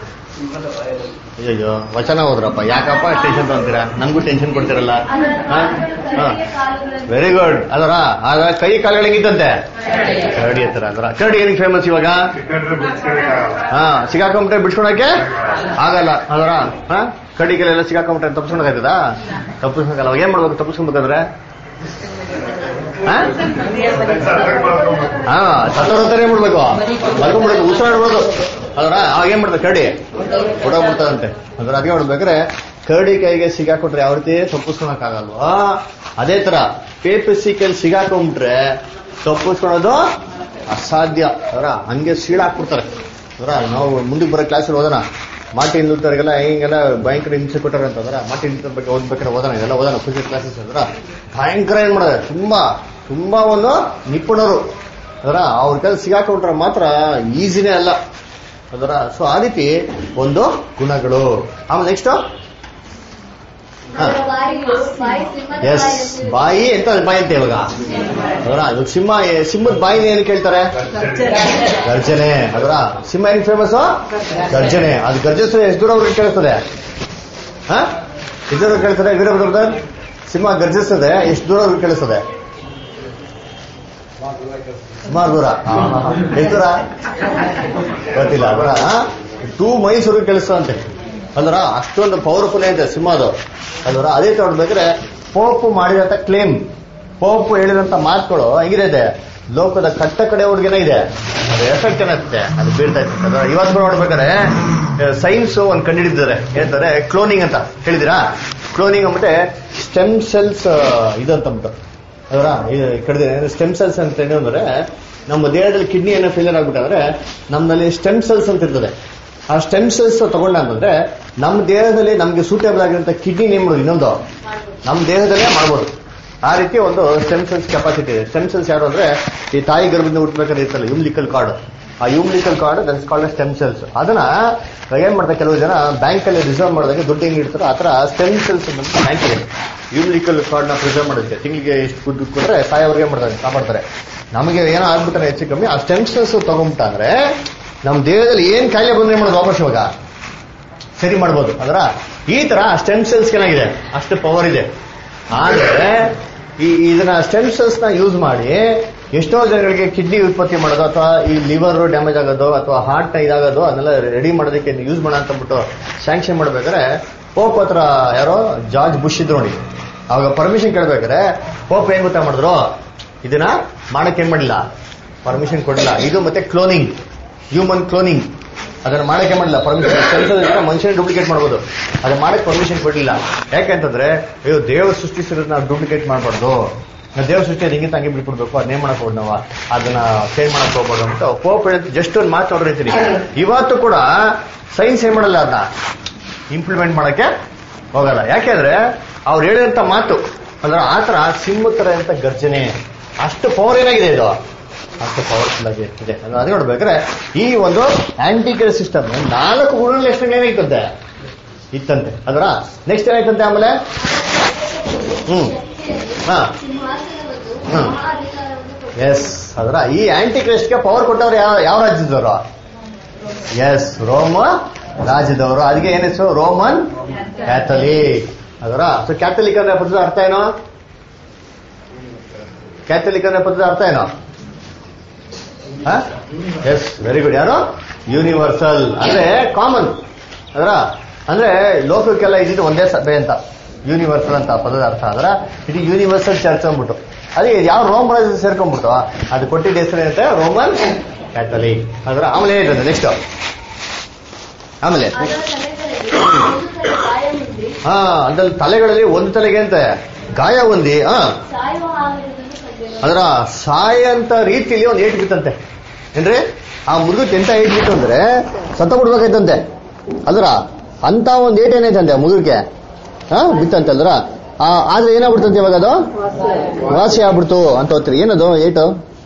ಅಯ್ಯೋ ವಚನ ಹೋದ್ರಪ್ಪ ಯಾಕಪ್ಪ ಟೆನ್ಷನ್ ತಗೊಂತೀರಾ ನಮಗೂ ಟೆನ್ಷನ್ ಕೊಡ್ತಿರಲ್ಲ ಅದರ ಹಾ ಕಾಲುಗಳು ಹಾ ಕರಡಿಯ ಕಾಲುಗಳಂತೆ ವೆರಿ ಗುಡ್ ಅದರ ಆಗ ಕೈ ಕಾಲುಗಳು ಹೆಂಗಿತ್ತಂತೆ ಕರಡಿ ಹತ್ರ ಅದರ ಕರಡಿ ಏನಕ್ಕೆ ಫೇಮಸ್ ಇವಾಗ ಸಿಕ್ಕಂಡ್ರೆ ಬಿಡ್ಸ್ಕೊಳಕ್ಕಾಗಲ್ಲ ಹಾ ಸಿಗಾಕೊಂಬಿಟ್ರೆ ಬಿಡ್ಸ್ಕೊಳಕ್ಕೆ ಆಗಲ್ಲ ಅದರ ಹಾ ಕಡಿಗೆಲ್ಲ ಸಿಗಾಕೊಂಬಿಟ್ರೆ ತಪ್ಪಿಸ್ಕೊಳಕಾಯ್ತದ ತಪ್ಪಿಸ್ಕೊಳಲ್ಲ ಅವಾಗ ಏನ್ ಮಾಡ್ಬೇಕು ತಪ್ಪಿಸ್ಕೊಬೇಕಾದ್ರೆ ಹಾ ಸತ್ತಕ್ಕೆ ಮಾಡ್ಕೊಂಬೇಕು ಹಾ ಸತ್ತೋರಂತಾನೆ ಏನ್ ಮಾಡ್ಬೇಕು ಮಲ್ಕೊಂಡ್ಬಿಡ್ಬೇಕು ಉಸಿರಾಡ್ಬೋದು ಅದರ ಅವಾಗ ಏನ್ ಮಾಡ್ತಾರೆ ಕರಡಿ ಹೊಡೋಗ್ಬಿಡ್ತದಂತೆ ಅದ್ರ ಅದಕ್ಕೆ ಮಾಡ್ಬೇಕಾದ್ರೆ ಕರಡಿ ಕೈಗೆ ಸಿಗಾಕೊಟ್ರೆ ಯಾವ ರೀತಿ ತಪ್ಪಿಸ್ಕೊಳಕ್ಕಾಗಲ್ವಾ ಅದೇ ತರ ಪೇಪಸಿ ಕೈಲಿ ಸಿಗಾಕೊಂಡ್ಬಿಟ್ರೆ ತಪ್ಪಿಸ್ಕೊಳೋದು ಅಸಾಧ್ಯ ಅದರ ಹಂಗೆ ಸೀಳಾಕ್ಬಿಡ್ತಾರೆ ಅದರ ನಾವು ಮುಂದಕ್ಕೆ ಬರೋ ಕ್ಲಾಸಲ್ಲಿ ಓದೋಣ ಮಾರ್ಟಿನ್ ಲೂಥರ್ಗೆಲ್ಲ ಹಿಂಗೆಲ್ಲ ಭಯಂಕರ ಹಿಂಸೆ ಕೊಟ್ಟಾರೆ ಅಂತಂದ್ರ ಮಾರ್ಟಿನ್ ಲೂಥರ್ ಬಗ್ಗೆ ಓದ್ಬೇಕಾದ್ರೆ ಓದೋಣ ಇದೆಲ್ಲ ಓದೋಣ ಫಿಸಿಕ್ಸ್ ಕ್ಲಾಸಸ್ ಅಂದ್ರ ಭಯಂಕರ ಏನ್ ಮಾಡೋದು ತುಂಬಾ ತುಂಬಾ ಒಂದು ನಿಪುಣರು ಅದರ ಅವ್ರ ಕೈಲಿ ಸಿಗಾಕೊಂಡ್ರೆ ಮಾತ್ರ ಈಸಿನೇ ಅಲ್ಲ ಅದರ ಸೊ ಆ ರೀತಿ ಒಂದು ಗುಣಗಳು ಆಮೇಲೆ ನೆಕ್ಸ್ಟ್ ಅದರ ಬಾಯಿಯು ಬಾಯಿ ಸಿಂಹದ ಎಸ್ ಬಾಯಿಯಂತೆ ಬಾಯಿ ಎಂತ ಬಾಯಿ ಅಂತ ಇವಾಗ ಅದರ ಇವಾಗ ಸಿಂಹ ಸಿಂಹದ ಬಾಯಿನ ಏನು ಕೇಳ್ತಾರೆ ಗರ್ಜನೆ ಅದರ ಸಿಂಹ ಏನ್ ಫೇಮಸ್ ಗರ್ಜನೆ ಅದು ಗರ್ಜಿಸಿದ್ರೆ ಎಷ್ಟು ದೂರವರೆಗೆ ಕೇಳಿಸ್ತದೆ ಹಾ ಎಷ್ಟು ದೂರ ಕೇಳಿಸ್ತದೆ ವೀರಭದ್ರ ಬ್ರದರ್ ಸಿಂಹ ಗರ್ಜಿಸ್ತದೆ ಎಷ್ಟು ದೂರವರೆಗೆ ಕೇಳಿಸ್ತದೆ ಸುಮಾರು ದೂರ ಎಷ್ಟು ದೂರ ಗೊತ್ತಿಲ್ಲ ಅದರ ಟೂ ಮೈಲ್ಸ್ ವರೆಗೆ ಕೇಳಿಸ್ತಂತೆ ಅಂದ್ರ ಅಷ್ಟೊಂದು ಪವರ್ಫುಲ್ ಐತೆ ಸಿಂಹ ಅದು ಅಲ್ವರ ಅದೇ ತರ ನೋಡ್ಬೇಕಾದ್ರೆ ಪೋಪ್ ಮಾಡಿದಂತ ಕ್ಲೇಮ್ ಪೋಪ್ ಹೇಳಿದಂತ ಮಾತುಗಳು ಹೆಂಗಿದೆ ಇದೆ ಲೋಕದ ಕಟ್ಟ ಕಡೆ ಹುಡುಗನ ಇದೆ ಅದು ಎಫೆಕ್ಟ್ ಏನಾಗುತ್ತೆ ಅದು ಬೀಳ್ತಾ ಇರ್ತದೆ ಅದರ ಇವತ್ತು ನೋಡ್ಬೇಕಾದ್ರೆ ಸೈನ್ಸ್ ಒಂದ್ ಕಂಡಿಡಿದ್ದಾರೆ ಹೇಳ್ತಾರೆ ಕ್ಲೋನಿಂಗ್ ಅಂತ ಹೇಳಿದಿರಾ ಕ್ಲೋನಿಂಗ್ ಅಂದ್ಬಿಟ್ಟೆ ಸ್ಟೆಮ್ ಸೆಲ್ಸ್ ಇದು ಅಂತ ಅಂದ್ಬಿಟ್ಟು ಅದರ ಕಡಿದೆ ಸ್ಟೆಮ್ ಸೆಲ್ಸ್ ಅಂತ ಏನು ಅಂದ್ರೆ ನಮ್ಮ ದೇಹದಲ್ಲಿ ಕಿಡ್ನಿ ಏನೋ ಫೇಲಿಯರ್ ಆಗ್ಬಿಟ್ಟಂದ್ರೆ ನಮ್ಮಲ್ಲಿ ಸ್ಟೆಮ್ ಸೆಲ್ಸ್ ಅಂತ ಇರ್ತದೆ ಆ ಸ್ಟೆಮ್ ಸೆಲ್ಸ್ ತಗೊಂಡ ಅಂತಂದ್ರೆ ನಮ್ಮ ದೇಹದಲ್ಲಿ ನಮ್ಗೆ ಸೂಟೇಬಲ್ ಆಗಿರುವಂತ ಕಿಡ್ನಿ ನೇಮ್ ಮಾಡೋದು ಇನ್ನೊಂದು ನಮ್ಮ ದೇಹದಲ್ಲೇ ಮಾಡ್ಬೋದು ಆ ರೀತಿ ಒಂದು ಸ್ಟೆಮ್ ಸೆಲ್ಸ್ ಕೆಪಾಸಿಟಿ ಇದೆ ಸ್ಟೆಮ್ ಸೆಲ್ಸ್ ಯಾರು ಅಂದ್ರೆ ಈ ತಾಯಿ ಗರ್ಭದಿಂದ ಹುಟ್ಟಬೇಕಾದ್ರೆ ಇರ್ತಲ್ಲ ಯುಮ್ಲಿಕಲ್ ಕಾರ್ಡ್ ಆ umbilical cord that's called stem cells ಅದನ್ನ ಏನ್ ಮಾಡ್ತಾರೆ ಕೆಲವು ಜನ ಬ್ಯಾಂಕ್ ಅಲ್ಲಿ ರಿಸರ್ವ್ ಮಾಡಿದಾಗ ದುಡ್ಡು ಹೆಂಗ್ ಇಡ್ತಾರೋ ಆ ತರ ಸ್ಟೆಮ್ ಸೆಲ್ಸ್ ಅಂತ ಬ್ಯಾಂಕ್ ಇದೆ ಯುಮ್ಲಿಕಲ್ ಕಾರ್ಡ್ ನ ಪ್ರಿಸರ್ವ್ ಮಾಡುತ್ತೆ ತಿಂಗಳಿಗೆ ಎಷ್ಟು ದುಡ್ಡು ಕೊಟ್ರೆ ಸಾಯೋರ್ಗೆ ಮಾಡ್ತಾರೆ ಕಾಪಾಡ್ತಾರೆ ನಮಗೆ ಏನೋ ಆಗ್ಬಿಟ್ರೆ ಹೆಚ್ಚು ಕಮ್ಮಿ ಆ ಸ್ಟೆಮ್ ಸೆಲ್ಸ್ ತಗೊಂಡ್ಬಿಟ್ಟಾದ್ರೆ ನಮ್ಮ ದೇಹದಲ್ಲಿ ಏನ್ ಕಾಯಿಲೆ ಬಂದ್ರೆ ಮಾಡೋದು ವಾಪಸ್ ಇವಾಗ ಸರಿ ಮಾಡ್ಬೋದು ಅದರ ಈ ತರ ಸ್ಟೆಮ್ ಸೆಲ್ಸ್ ಏನಾಗಿದೆ ಅಷ್ಟು ಪವರ್ ಇದೆ ಆದ್ರೆ ಈ ಇದನ್ನ ಸ್ಟೆಮ್ ಸೆಲ್ಸ್ ನ ಯೂಸ್ ಮಾಡಿ ಎಷ್ಟೋ ಜನಗಳಿಗೆ ಕಿಡ್ನಿ ಉತ್ಪತ್ತಿ ಮಾಡೋದು ಅಥವಾ ಈ ಲಿವರ್ ಡ್ಯಾಮೇಜ್ ಆಗೋದು ಅಥವಾ ಹಾರ್ಟ್ ಇದಾಗೋದು ಅದನ್ನೆಲ್ಲ ರೆಡಿ ಮಾಡೋದಕ್ಕೆ ಯೂಸ್ ಮಾಡೋಣ ಅಂತಂದ್ಬಿಟ್ಟು ಸ್ಯಾಂಕ್ಷನ್ ಮಾಡ್ಬೇಕಾದ್ರೆ ಪೋಪ್ ಹತ್ರ ಯಾರೋ ಜಾರ್ಜ್ ಬುಷ್ ಇದ್ರು ನೋಡಿ ಅವಾಗ ಪರ್ಮಿಷನ್ ಕೇಳ್ಬೇಕಾದ್ರೆ ಪೋಪ್ ಏನ್ ಗೊತ್ತಾ ಮಾಡಿದ್ರು ಇದನ್ನ ಮಾಡಕ್ ಏನ್ ಮಾಡಿಲ್ಲ ಪರ್ಮಿಷನ್ ಕೊಡಲಿಲ್ಲ ಇದು ಮತ್ತೆ ಕ್ಲೋನಿಂಗ್ ಹ್ಯೂಮನ್ ಕ್ಲೋನಿಂಗ್ ಅದನ್ನ ಮಾಡಕ್ಕೆ ಮಾಡಿಲ್ಲ ಪರ್ಮಿಷನ್ ಮನುಷ್ಯನ ಡೂಪ್ಲಿಕೇಟ್ ಮಾಡ್ಬೋದು ಅದನ್ನ ಮಾಡಕ್ ಪರ್ಮಿಷನ್ ಕೊಡಲಿಲ್ಲ ಯಾಕೆಂತಂದ್ರೆ ಅಯ್ಯೋ ದೇವ ಸೃಷ್ಟಿಸಿರೋದನ್ನ ಡೂಪ್ಲಿಕೇಟ್ ಮಾಡಬಾರ್ದು ನಾವು ದೇವ ಸೃಷ್ಟಿ ಅದು ಹಿಂಗೆ ತಂಗಿ ಬಿಟ್ಬಿಡ್ಬೇಕು ಅದನ್ನೇ ಮಾಡಕ್ ಹೋದ್ ನಾವು ಅದನ್ನ ಚೇಂಜ್ ಮಾಡಕ್ ಹೋಗ್ಬೋದು ಅಂತ ಪೋಪ್ ಹೇಳಿದ್ ಜಸ್ಟ್ ಒಂದು ಮಾತು ನೋಡಿರ್ತೀನಿ ಇವತ್ತು ಕೂಡ ಸೈನ್ಸ್ ಏನ್ ಮಾಡಲ್ಲ ಅದನ್ನ ಇಂಪ್ಲಿಮೆಂಟ್ ಮಾಡಕ್ಕೆ ಹೋಗಲ್ಲ ಯಾಕೆಂದ್ರೆ ಅವ್ರು ಹೇಳಿದಂತ ಮಾತು ಅಂದ್ರೆ ಆತರ ಸಿಂಹ ತರ ಅಂತ ಗರ್ಜನೆ ಅಷ್ಟು ಪವರ್ ಏನಾಗಿದೆ ಇದು ಅಷ್ಟು ಪವರ್ಫುಲ್ ಆಗಿ ಇದೆ ಅದು ಅದೇ ನೋಡ್ಬೇಕಾದ್ರೆ ಈ ಒಂದು ಆಂಟಿಕೇರ್ ಸಿಸ್ಟಮ್ ನಾಲ್ಕು ಗುಣಗಳು ಎಷ್ಟು ಏನಾಯ್ತಂತೆ ಇತ್ತಂತೆ ಅದರ ನೆಕ್ಸ್ಟ್ ಏನಾಯ್ತಂತೆ ಆಮೇಲೆ ಹ್ಮ್ ಹಾ ಸಿಂಹಾಸನವನ್ನು ಹ್ಮ್. ಮಹಾಧಿಕಾರವನ್ನು ಕೊಟ್ಟರು. ಎಸ್ ಅದರ ಈ ಆಂಟಿ ಕ್ರೈಸ್ಟ್ಗೆ ಪವರ್ ಕೊಟ್ಟವ್ರು ಯಾವ ಯಾವ ರಾಜ್ಯದವರು ಎಸ್ ರೋಮ ರಾಜ್ಯದವರು ಅದಕ್ಕೆ ಏನ್ ಹೆಸರು ರೋಮನ್ ಕ್ಯಾಥಲಿಕ್ ಅದರ ಸೊ ಕ್ಯಾಥಲಿಕ್ ಅಂದ್ರೆ ಪದದ ಅರ್ಥ ಏನೋ ಕ್ಯಾಥಲಿಕ್ ಅಂದ್ರೆ ಪದದ ಅರ್ಥ ಏನೋ ಎಸ್ ವೆರಿ ಗುಡ್ ಯಾರು ಯೂನಿವರ್ಸಲ್ ಅಂದ್ರೆ ಕಾಮನ್ ಅದರ ಅಂದ್ರೆ ಲೋಕಕ್ಕೆಲ್ಲ ಇದ್ದಿದ್ದು ಒಂದೇ ಸಭೆ ಅಂತ ಯೂನಿವರ್ಸಲ್ ಅಂತ ಪದದ ಅರ್ಥ ಅದರ ಇದು ಯೂನಿವರ್ಸಲ್ ಚರ್ಚ್ ಅಂದ್ಬಿಟ್ಟು ಅದಕ್ಕೆ ಯಾವ ರೋಮ್ ರಾಜ್ಯ ಸೇರ್ಕೊಂಡ್ಬಿಟ್ಟು ಅದು ಕೊಟ್ಟಿದ್ದ ಹೆಸರು ಏನಂತೆ ರೋಮನ್ ಕ್ಯಾಥಲಿಕ್ ಅದರ ಆಮೇಲೆ ಏನಿದೆ ನೆಕ್ಸ್ಟ್ ಆಮೇಲೆ ಅದರ ತಲೆಗಳಿಗೆ ಒಂದು ತಲೆ ಗಾಯ ಹೊಂದಿ ಹಾ ಅದ್ರಲ್ಲಿ ತಲೆಗಳಲ್ಲಿ ಒಂದು ತಲೆಗೆ ಅಂತ ಗಾಯ ಹೊಂದಿ ಹಾ ಸಾಯುವ ಹಾಗಿರುವುದನ್ನು ಕಂಡೆನು. ಅದರ ಸಾಯಂತ ರೀತಿಲಿ ಒಂದು ಏಟ್ ಬಿತ್ತಂತೆ ಏನ್ರಿ ಆ ಮುದುಗಕ್ಕೆ ಎಂತ ಏಟ್ ಬಿತ್ತು ಅಂದ್ರೆ ಸತ್ತ ಬಿಡ್ಬೇಕಾಯ್ತಂತೆ ಅಲ್ರ ಅಂತ ಒಂದು ಏಟ್ ಏನೈತಂತೆ ಮುದುಗಕ್ಕೆ ಹಾ ಬಿತ್ತಂತೆ ಅಲ್ರ ಆ, ಆದ್ರೆ ಏನಾಗ್ಬಿಡ್ತಂತೆ ಇವಾಗ ಅದು ವಾಸಿ ಆಗ್ಬಿಡ್ತು ಅಂತ ಹೋಗ್ತೀರಿ ಏನದು ಏಟು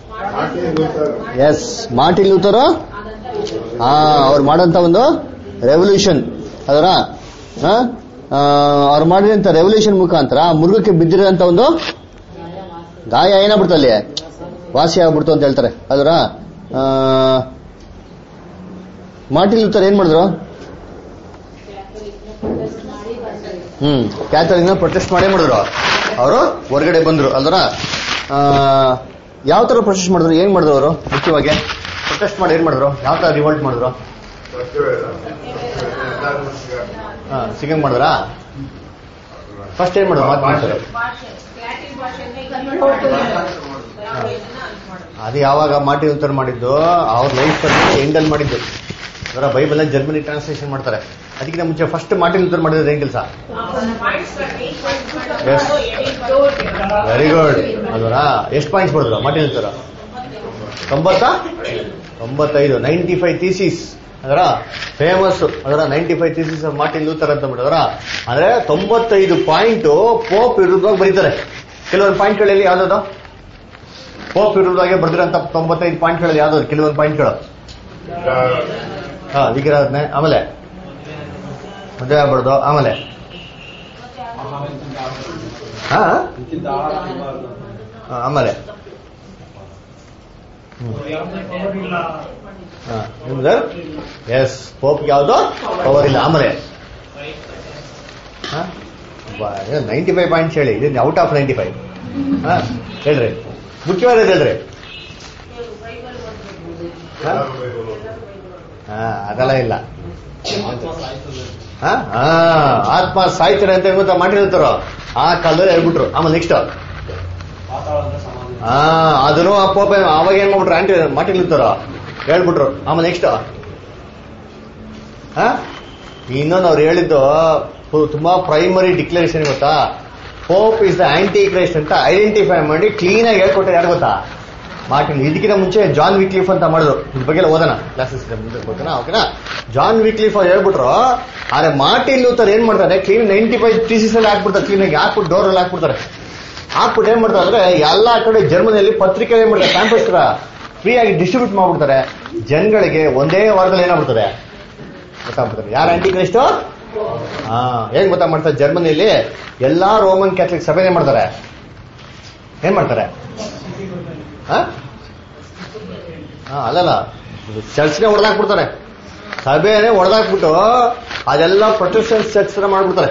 ಎಸ್ ಮಾರ್ಟಿನ್ ಲೂಥರ್ ಹಾ ಅವ್ರು ಮಾಡೋಂತ ಒಂದು ರೆವಲ್ಯೂಷನ್ ಅದರ ಅವ್ರು ಮಾಡಿದಂತ ರೆವಲ್ಯೂಷನ್ ಮುಖಾಂತರ ಆ ಮುರುಗಕ್ಕೆ ಬಿದ್ದಿರೋಂತ ಒಂದು ಗಾಯ ಏನಾಗ್ಬಿಡ್ತು ಅಲ್ಲಿ ವಾಸಿ ಆಗ್ಬಿಡ್ತು ಅಂತ ಹೇಳ್ತಾರೆ ಅದರ ಮಾರ್ಟಿನ್ ಲೂಥರ್ ಏನ್ ಮಾಡಿದ್ರು ಹ್ಮ್ ಕ್ಯಾಥಲಿಕ್ನ ಪ್ರೊಟೆಸ್ಟ್ ಮಾಡೇ ಮಾಡಿದ್ರು ಅವರು ಹೊರಗಡೆ ಬಂದ್ರು ಅಲ್ದರ ಯಾವ ತರ ಪ್ರೊಟೆಸ್ಟ್ ಮಾಡಿದ್ರು ಏನ್ ಮಾಡಿದ್ರು ಅವರು ಮುಖ್ಯವಾಗಿ ಪ್ರೊಟೆಸ್ಟ್ ಮಾಡಿ ಏನ್ ಮಾಡಿದ್ರು ಯಾವ ತರ ರಿವೋಲ್ಟ್ ಮಾಡಿದ್ರು ಹಾ ಸಿಗಂಗ್ ಮಾಡಿದ್ರಾ ಫಸ್ಟ್ ಏನ್ ಮಾಡಿದ್ರು ಮಾತು ಮಾಡ್ತಾರೆ ಭಾಷೆ ಲ್ಯಾಟಿನ್ ಭಾಷೆಯನ್ನೇ ಕನ್ನಡ ಅದು ಯಾವಾಗ ಮಾರ್ಟಿನ್ ಲೂಥರ್ ಮಾಡಿದ್ದು ಅವ್ರ ಲೈಫ್ ಅಲ್ಲಿ ಎಂಡಲ್ ಮಾಡಿದ್ದು ಅವರ ಬೈಬಲ್ ಜರ್ಮನಿ ಟ್ರಾನ್ಸ್ಲೇಷನ್ ಮಾಡ್ತಾರೆ ಅದಕ್ಕಿಂತ ಮುಂಚೆ ಫಸ್ಟ್ ಮಾರ್ಟಿನ್ ಲೂಥರ್ ಮಾಡಿದ್ರೆ ಏನ್ ಕೆಲಸ Yes. ವೆರಿ ಗುಡ್ ಅದರ ಎಷ್ಟು ಪಾಯಿಂಟ್ಸ್ ಮಾಡಿದ್ರು ಮಾರ್ಟಿನ್ ಲೂಥರ್ ತೊಂಬತ್ತ ತೊಂಬತ್ತೈದು ನೈಂಟಿ ಫೈವ್ ಥೀಸಿಸ್ ಅದರ ಫೇಮಸ್ ಅದರ ninety five thesis Martin Luther ಅಂತ ಬಿಡೋದ್ರ ಅಂದ್ರೆ ತೊಂಬತ್ತೈದು ಪಾಯಿಂಟ್ ಪೋಪ್ ವಿರುದ್ಧವಾಗಿ ಬರೀತಾರೆ ಕೆಲವೊಂದು ಪಾಯಿಂಟ್ಗಳಲ್ಲಿ ಯಾವ್ದು ಪೋಪ್ ವಿರುದ್ಧವಾಗಿ ಬರ್ದಿರೋಂಥ ತೊಂಬತ್ತೈದು ಪಾಯಿಂಟ್ಗಳಲ್ಲಿ ಯಾವ್ದು ಕೆಲವೊಂದು ಪಾಯಿಂಟ್ಗಳು ಹಾ ವಿಗ್ರಹನೆ ಆಮೇಲೆ ಮದುವೆ ಆಗ್ಬಾರ್ದು ಆಮೇಲೆ ಹಾ ಇದಕ್ಕಿಂತ ಆಳ ಸಿಗಬಾರ್ದು. ಹಾ, ಆಮೇಲೆ ಎಸ್ ಪೋಪ್ ಯಾವುದು ಪವರ್ ಇಲ್ಲ ಆಮೇಲೆ ನೈಂಟಿ ಫೈವ್ ಪಾಯಿಂಟ್ಸ್ ಹೇಳಿ ಇದು ಔಟ್ ಆಫ್ ನೈಂಟಿ ಫೈವ್ ಹಾ ಹೇಳ್ರಿ ಮುಖ್ಯವಾದದ್ದು ಹೇಳ್ರಿ ಹಾ? ಹಾ ಅದೆಲ್ಲ ಇಲ್ಲ ಹಾ? ಹಾ, ಆತ್ಮ ಸಾಯ್ತಾರೆ ಅಂತ ಗೊತ್ತಾ ಮಾಡಿರ್ತಾರೋ ಆ ಕಾಲದಲ್ಲಿ ಹೇಳ್ಬಿಟ್ರು ಆಮೇಲೆ ನೆಕ್ಸ್ಟ್ ಪಾತಾಳ ಹಾ ಅದನ್ನು ಆ ಪೋಪ ಅವಾಗ ಏನ್ ಮಾಡ್ಬಿಟ್ರು ಆಂಟಿ ಮಾಟಿಲ್ ಇರ್ತಾರ ಹೇಳ್ಬಿಟ್ರು ಆಮೇಲೆ ನೆಕ್ಸ್ಟ್ ಹಾ ಇನ್ನೊಂದು ಅವ್ರು ಹೇಳಿದ್ದು ಪು- ತುಂಬಾ ಪ್ರೈಮರಿ ಡಿಕ್ಲರೇಷನ್ ಗೊತ್ತಾ pope is the Antichrist ಅಂತ ಐಡೆಂಟಿಫೈ ಮಾಡಿ ಕ್ಲೀನ್ ಆಗಿ ಹೇಳ್ಕೊಟ್ರೆ ಯಾರು ಗೊತ್ತಾ ಮಾರ್ಟಿನ್ ಇದಕ್ಕಿಂತ ಮುಂಚೆ ಜಾನ್ ವಿಕ್ಲಿಫ್ ಅಂತ ಮಾಡಿದ್ರು ಇದ್ರ ಬಗ್ಗೆ ಎಲ್ಲ ಓದೋಣ ಕ್ಲಾಸಸ್ ಮುಂದೆ ಓದೋಣ ಓಕೆನಾ ಜಾನ್ ವಿಕ್ಲಿಫ್ ಅವ್ರು ಹೇಳ್ಬಿಟ್ರು ಆದ್ರೆ ಮಾರ್ಟಿನ್ ಲೂಥರ್ ಏನ್ ಮಾಡ್ತಾರೆ ಕ್ಲೀನ್ ನೈಂಟಿ ಫೈವ್ ಟಿಸಿಸ್ ಅಲ್ಲಿ ಹಾಕ್ಬಿಡ್ತಾರೆ ಕ್ಲೀನ್ ಆಗಿ ಹಾಕ್ಬಿಟ್ಟು ಡೋರ್ ಅಲ್ಲಿ ಹಾಕ್ಬಿಡ್ತಾರೆ ಹಾಕ್ಬಿಟ್ಟು ಏನ್ ಮಾಡ್ತಾರೆ ಅಂದ್ರೆ ಎಲ್ಲಾ ಕಡೆ ಜರ್ಮನಿಯಲ್ಲಿ ಪತ್ರಿಕೆ ಏನ್ ಮಾಡ್ತಾರೆ ಕ್ಯಾಂಪಸ್ ಫ್ರೀ ಆಗಿ ಡಿಸ್ಟ್ರಿಬ್ಯೂಟ್ ಮಾಡ್ಬಿಡ್ತಾರೆ ಜನಗಳಿಗೆ ಒಂದೇ ವಾರದಲ್ಲಿ ಏನಾಗ್ಬಿಡ್ತಾರೆ ಗೊತ್ತಾಗ್ಬಿಡ್ತಾರೆ ಯಾರು ಆಂಟಿ ಕ್ರೈಸ್ಟು ಹಾ ಹೇಗ್ ಗೊತ್ತಾ ಮಾಡ್ತಾರೆ ಜರ್ಮನಿಯಲ್ಲಿ ಎಲ್ಲಾ ರೋಮನ್ ಕ್ಯಾಥಲಿಕ್ ಸಭೆ ಏನ್ ಮಾಡ್ತಾರೆ ಏನ್ ಮಾಡ್ತಾರೆ ಹಾ ಹಾ, ಅಲ್ಲಲ್ಲ ಚರ್ಚ್ಗೆ ಹೊಡೆದಾಕ್ಬಿಡ್ತಾರೆ ಸಭೆನೇ ಹೊಡೆದಾಕ್ಬಿಟ್ಟು ಅದೆಲ್ಲ ಪ್ರೊಟೆಸ್ಟೆಂಟ್ ಚರ್ಚ್ ತರ ಮಾಡ್ಬಿಡ್ತಾರೆ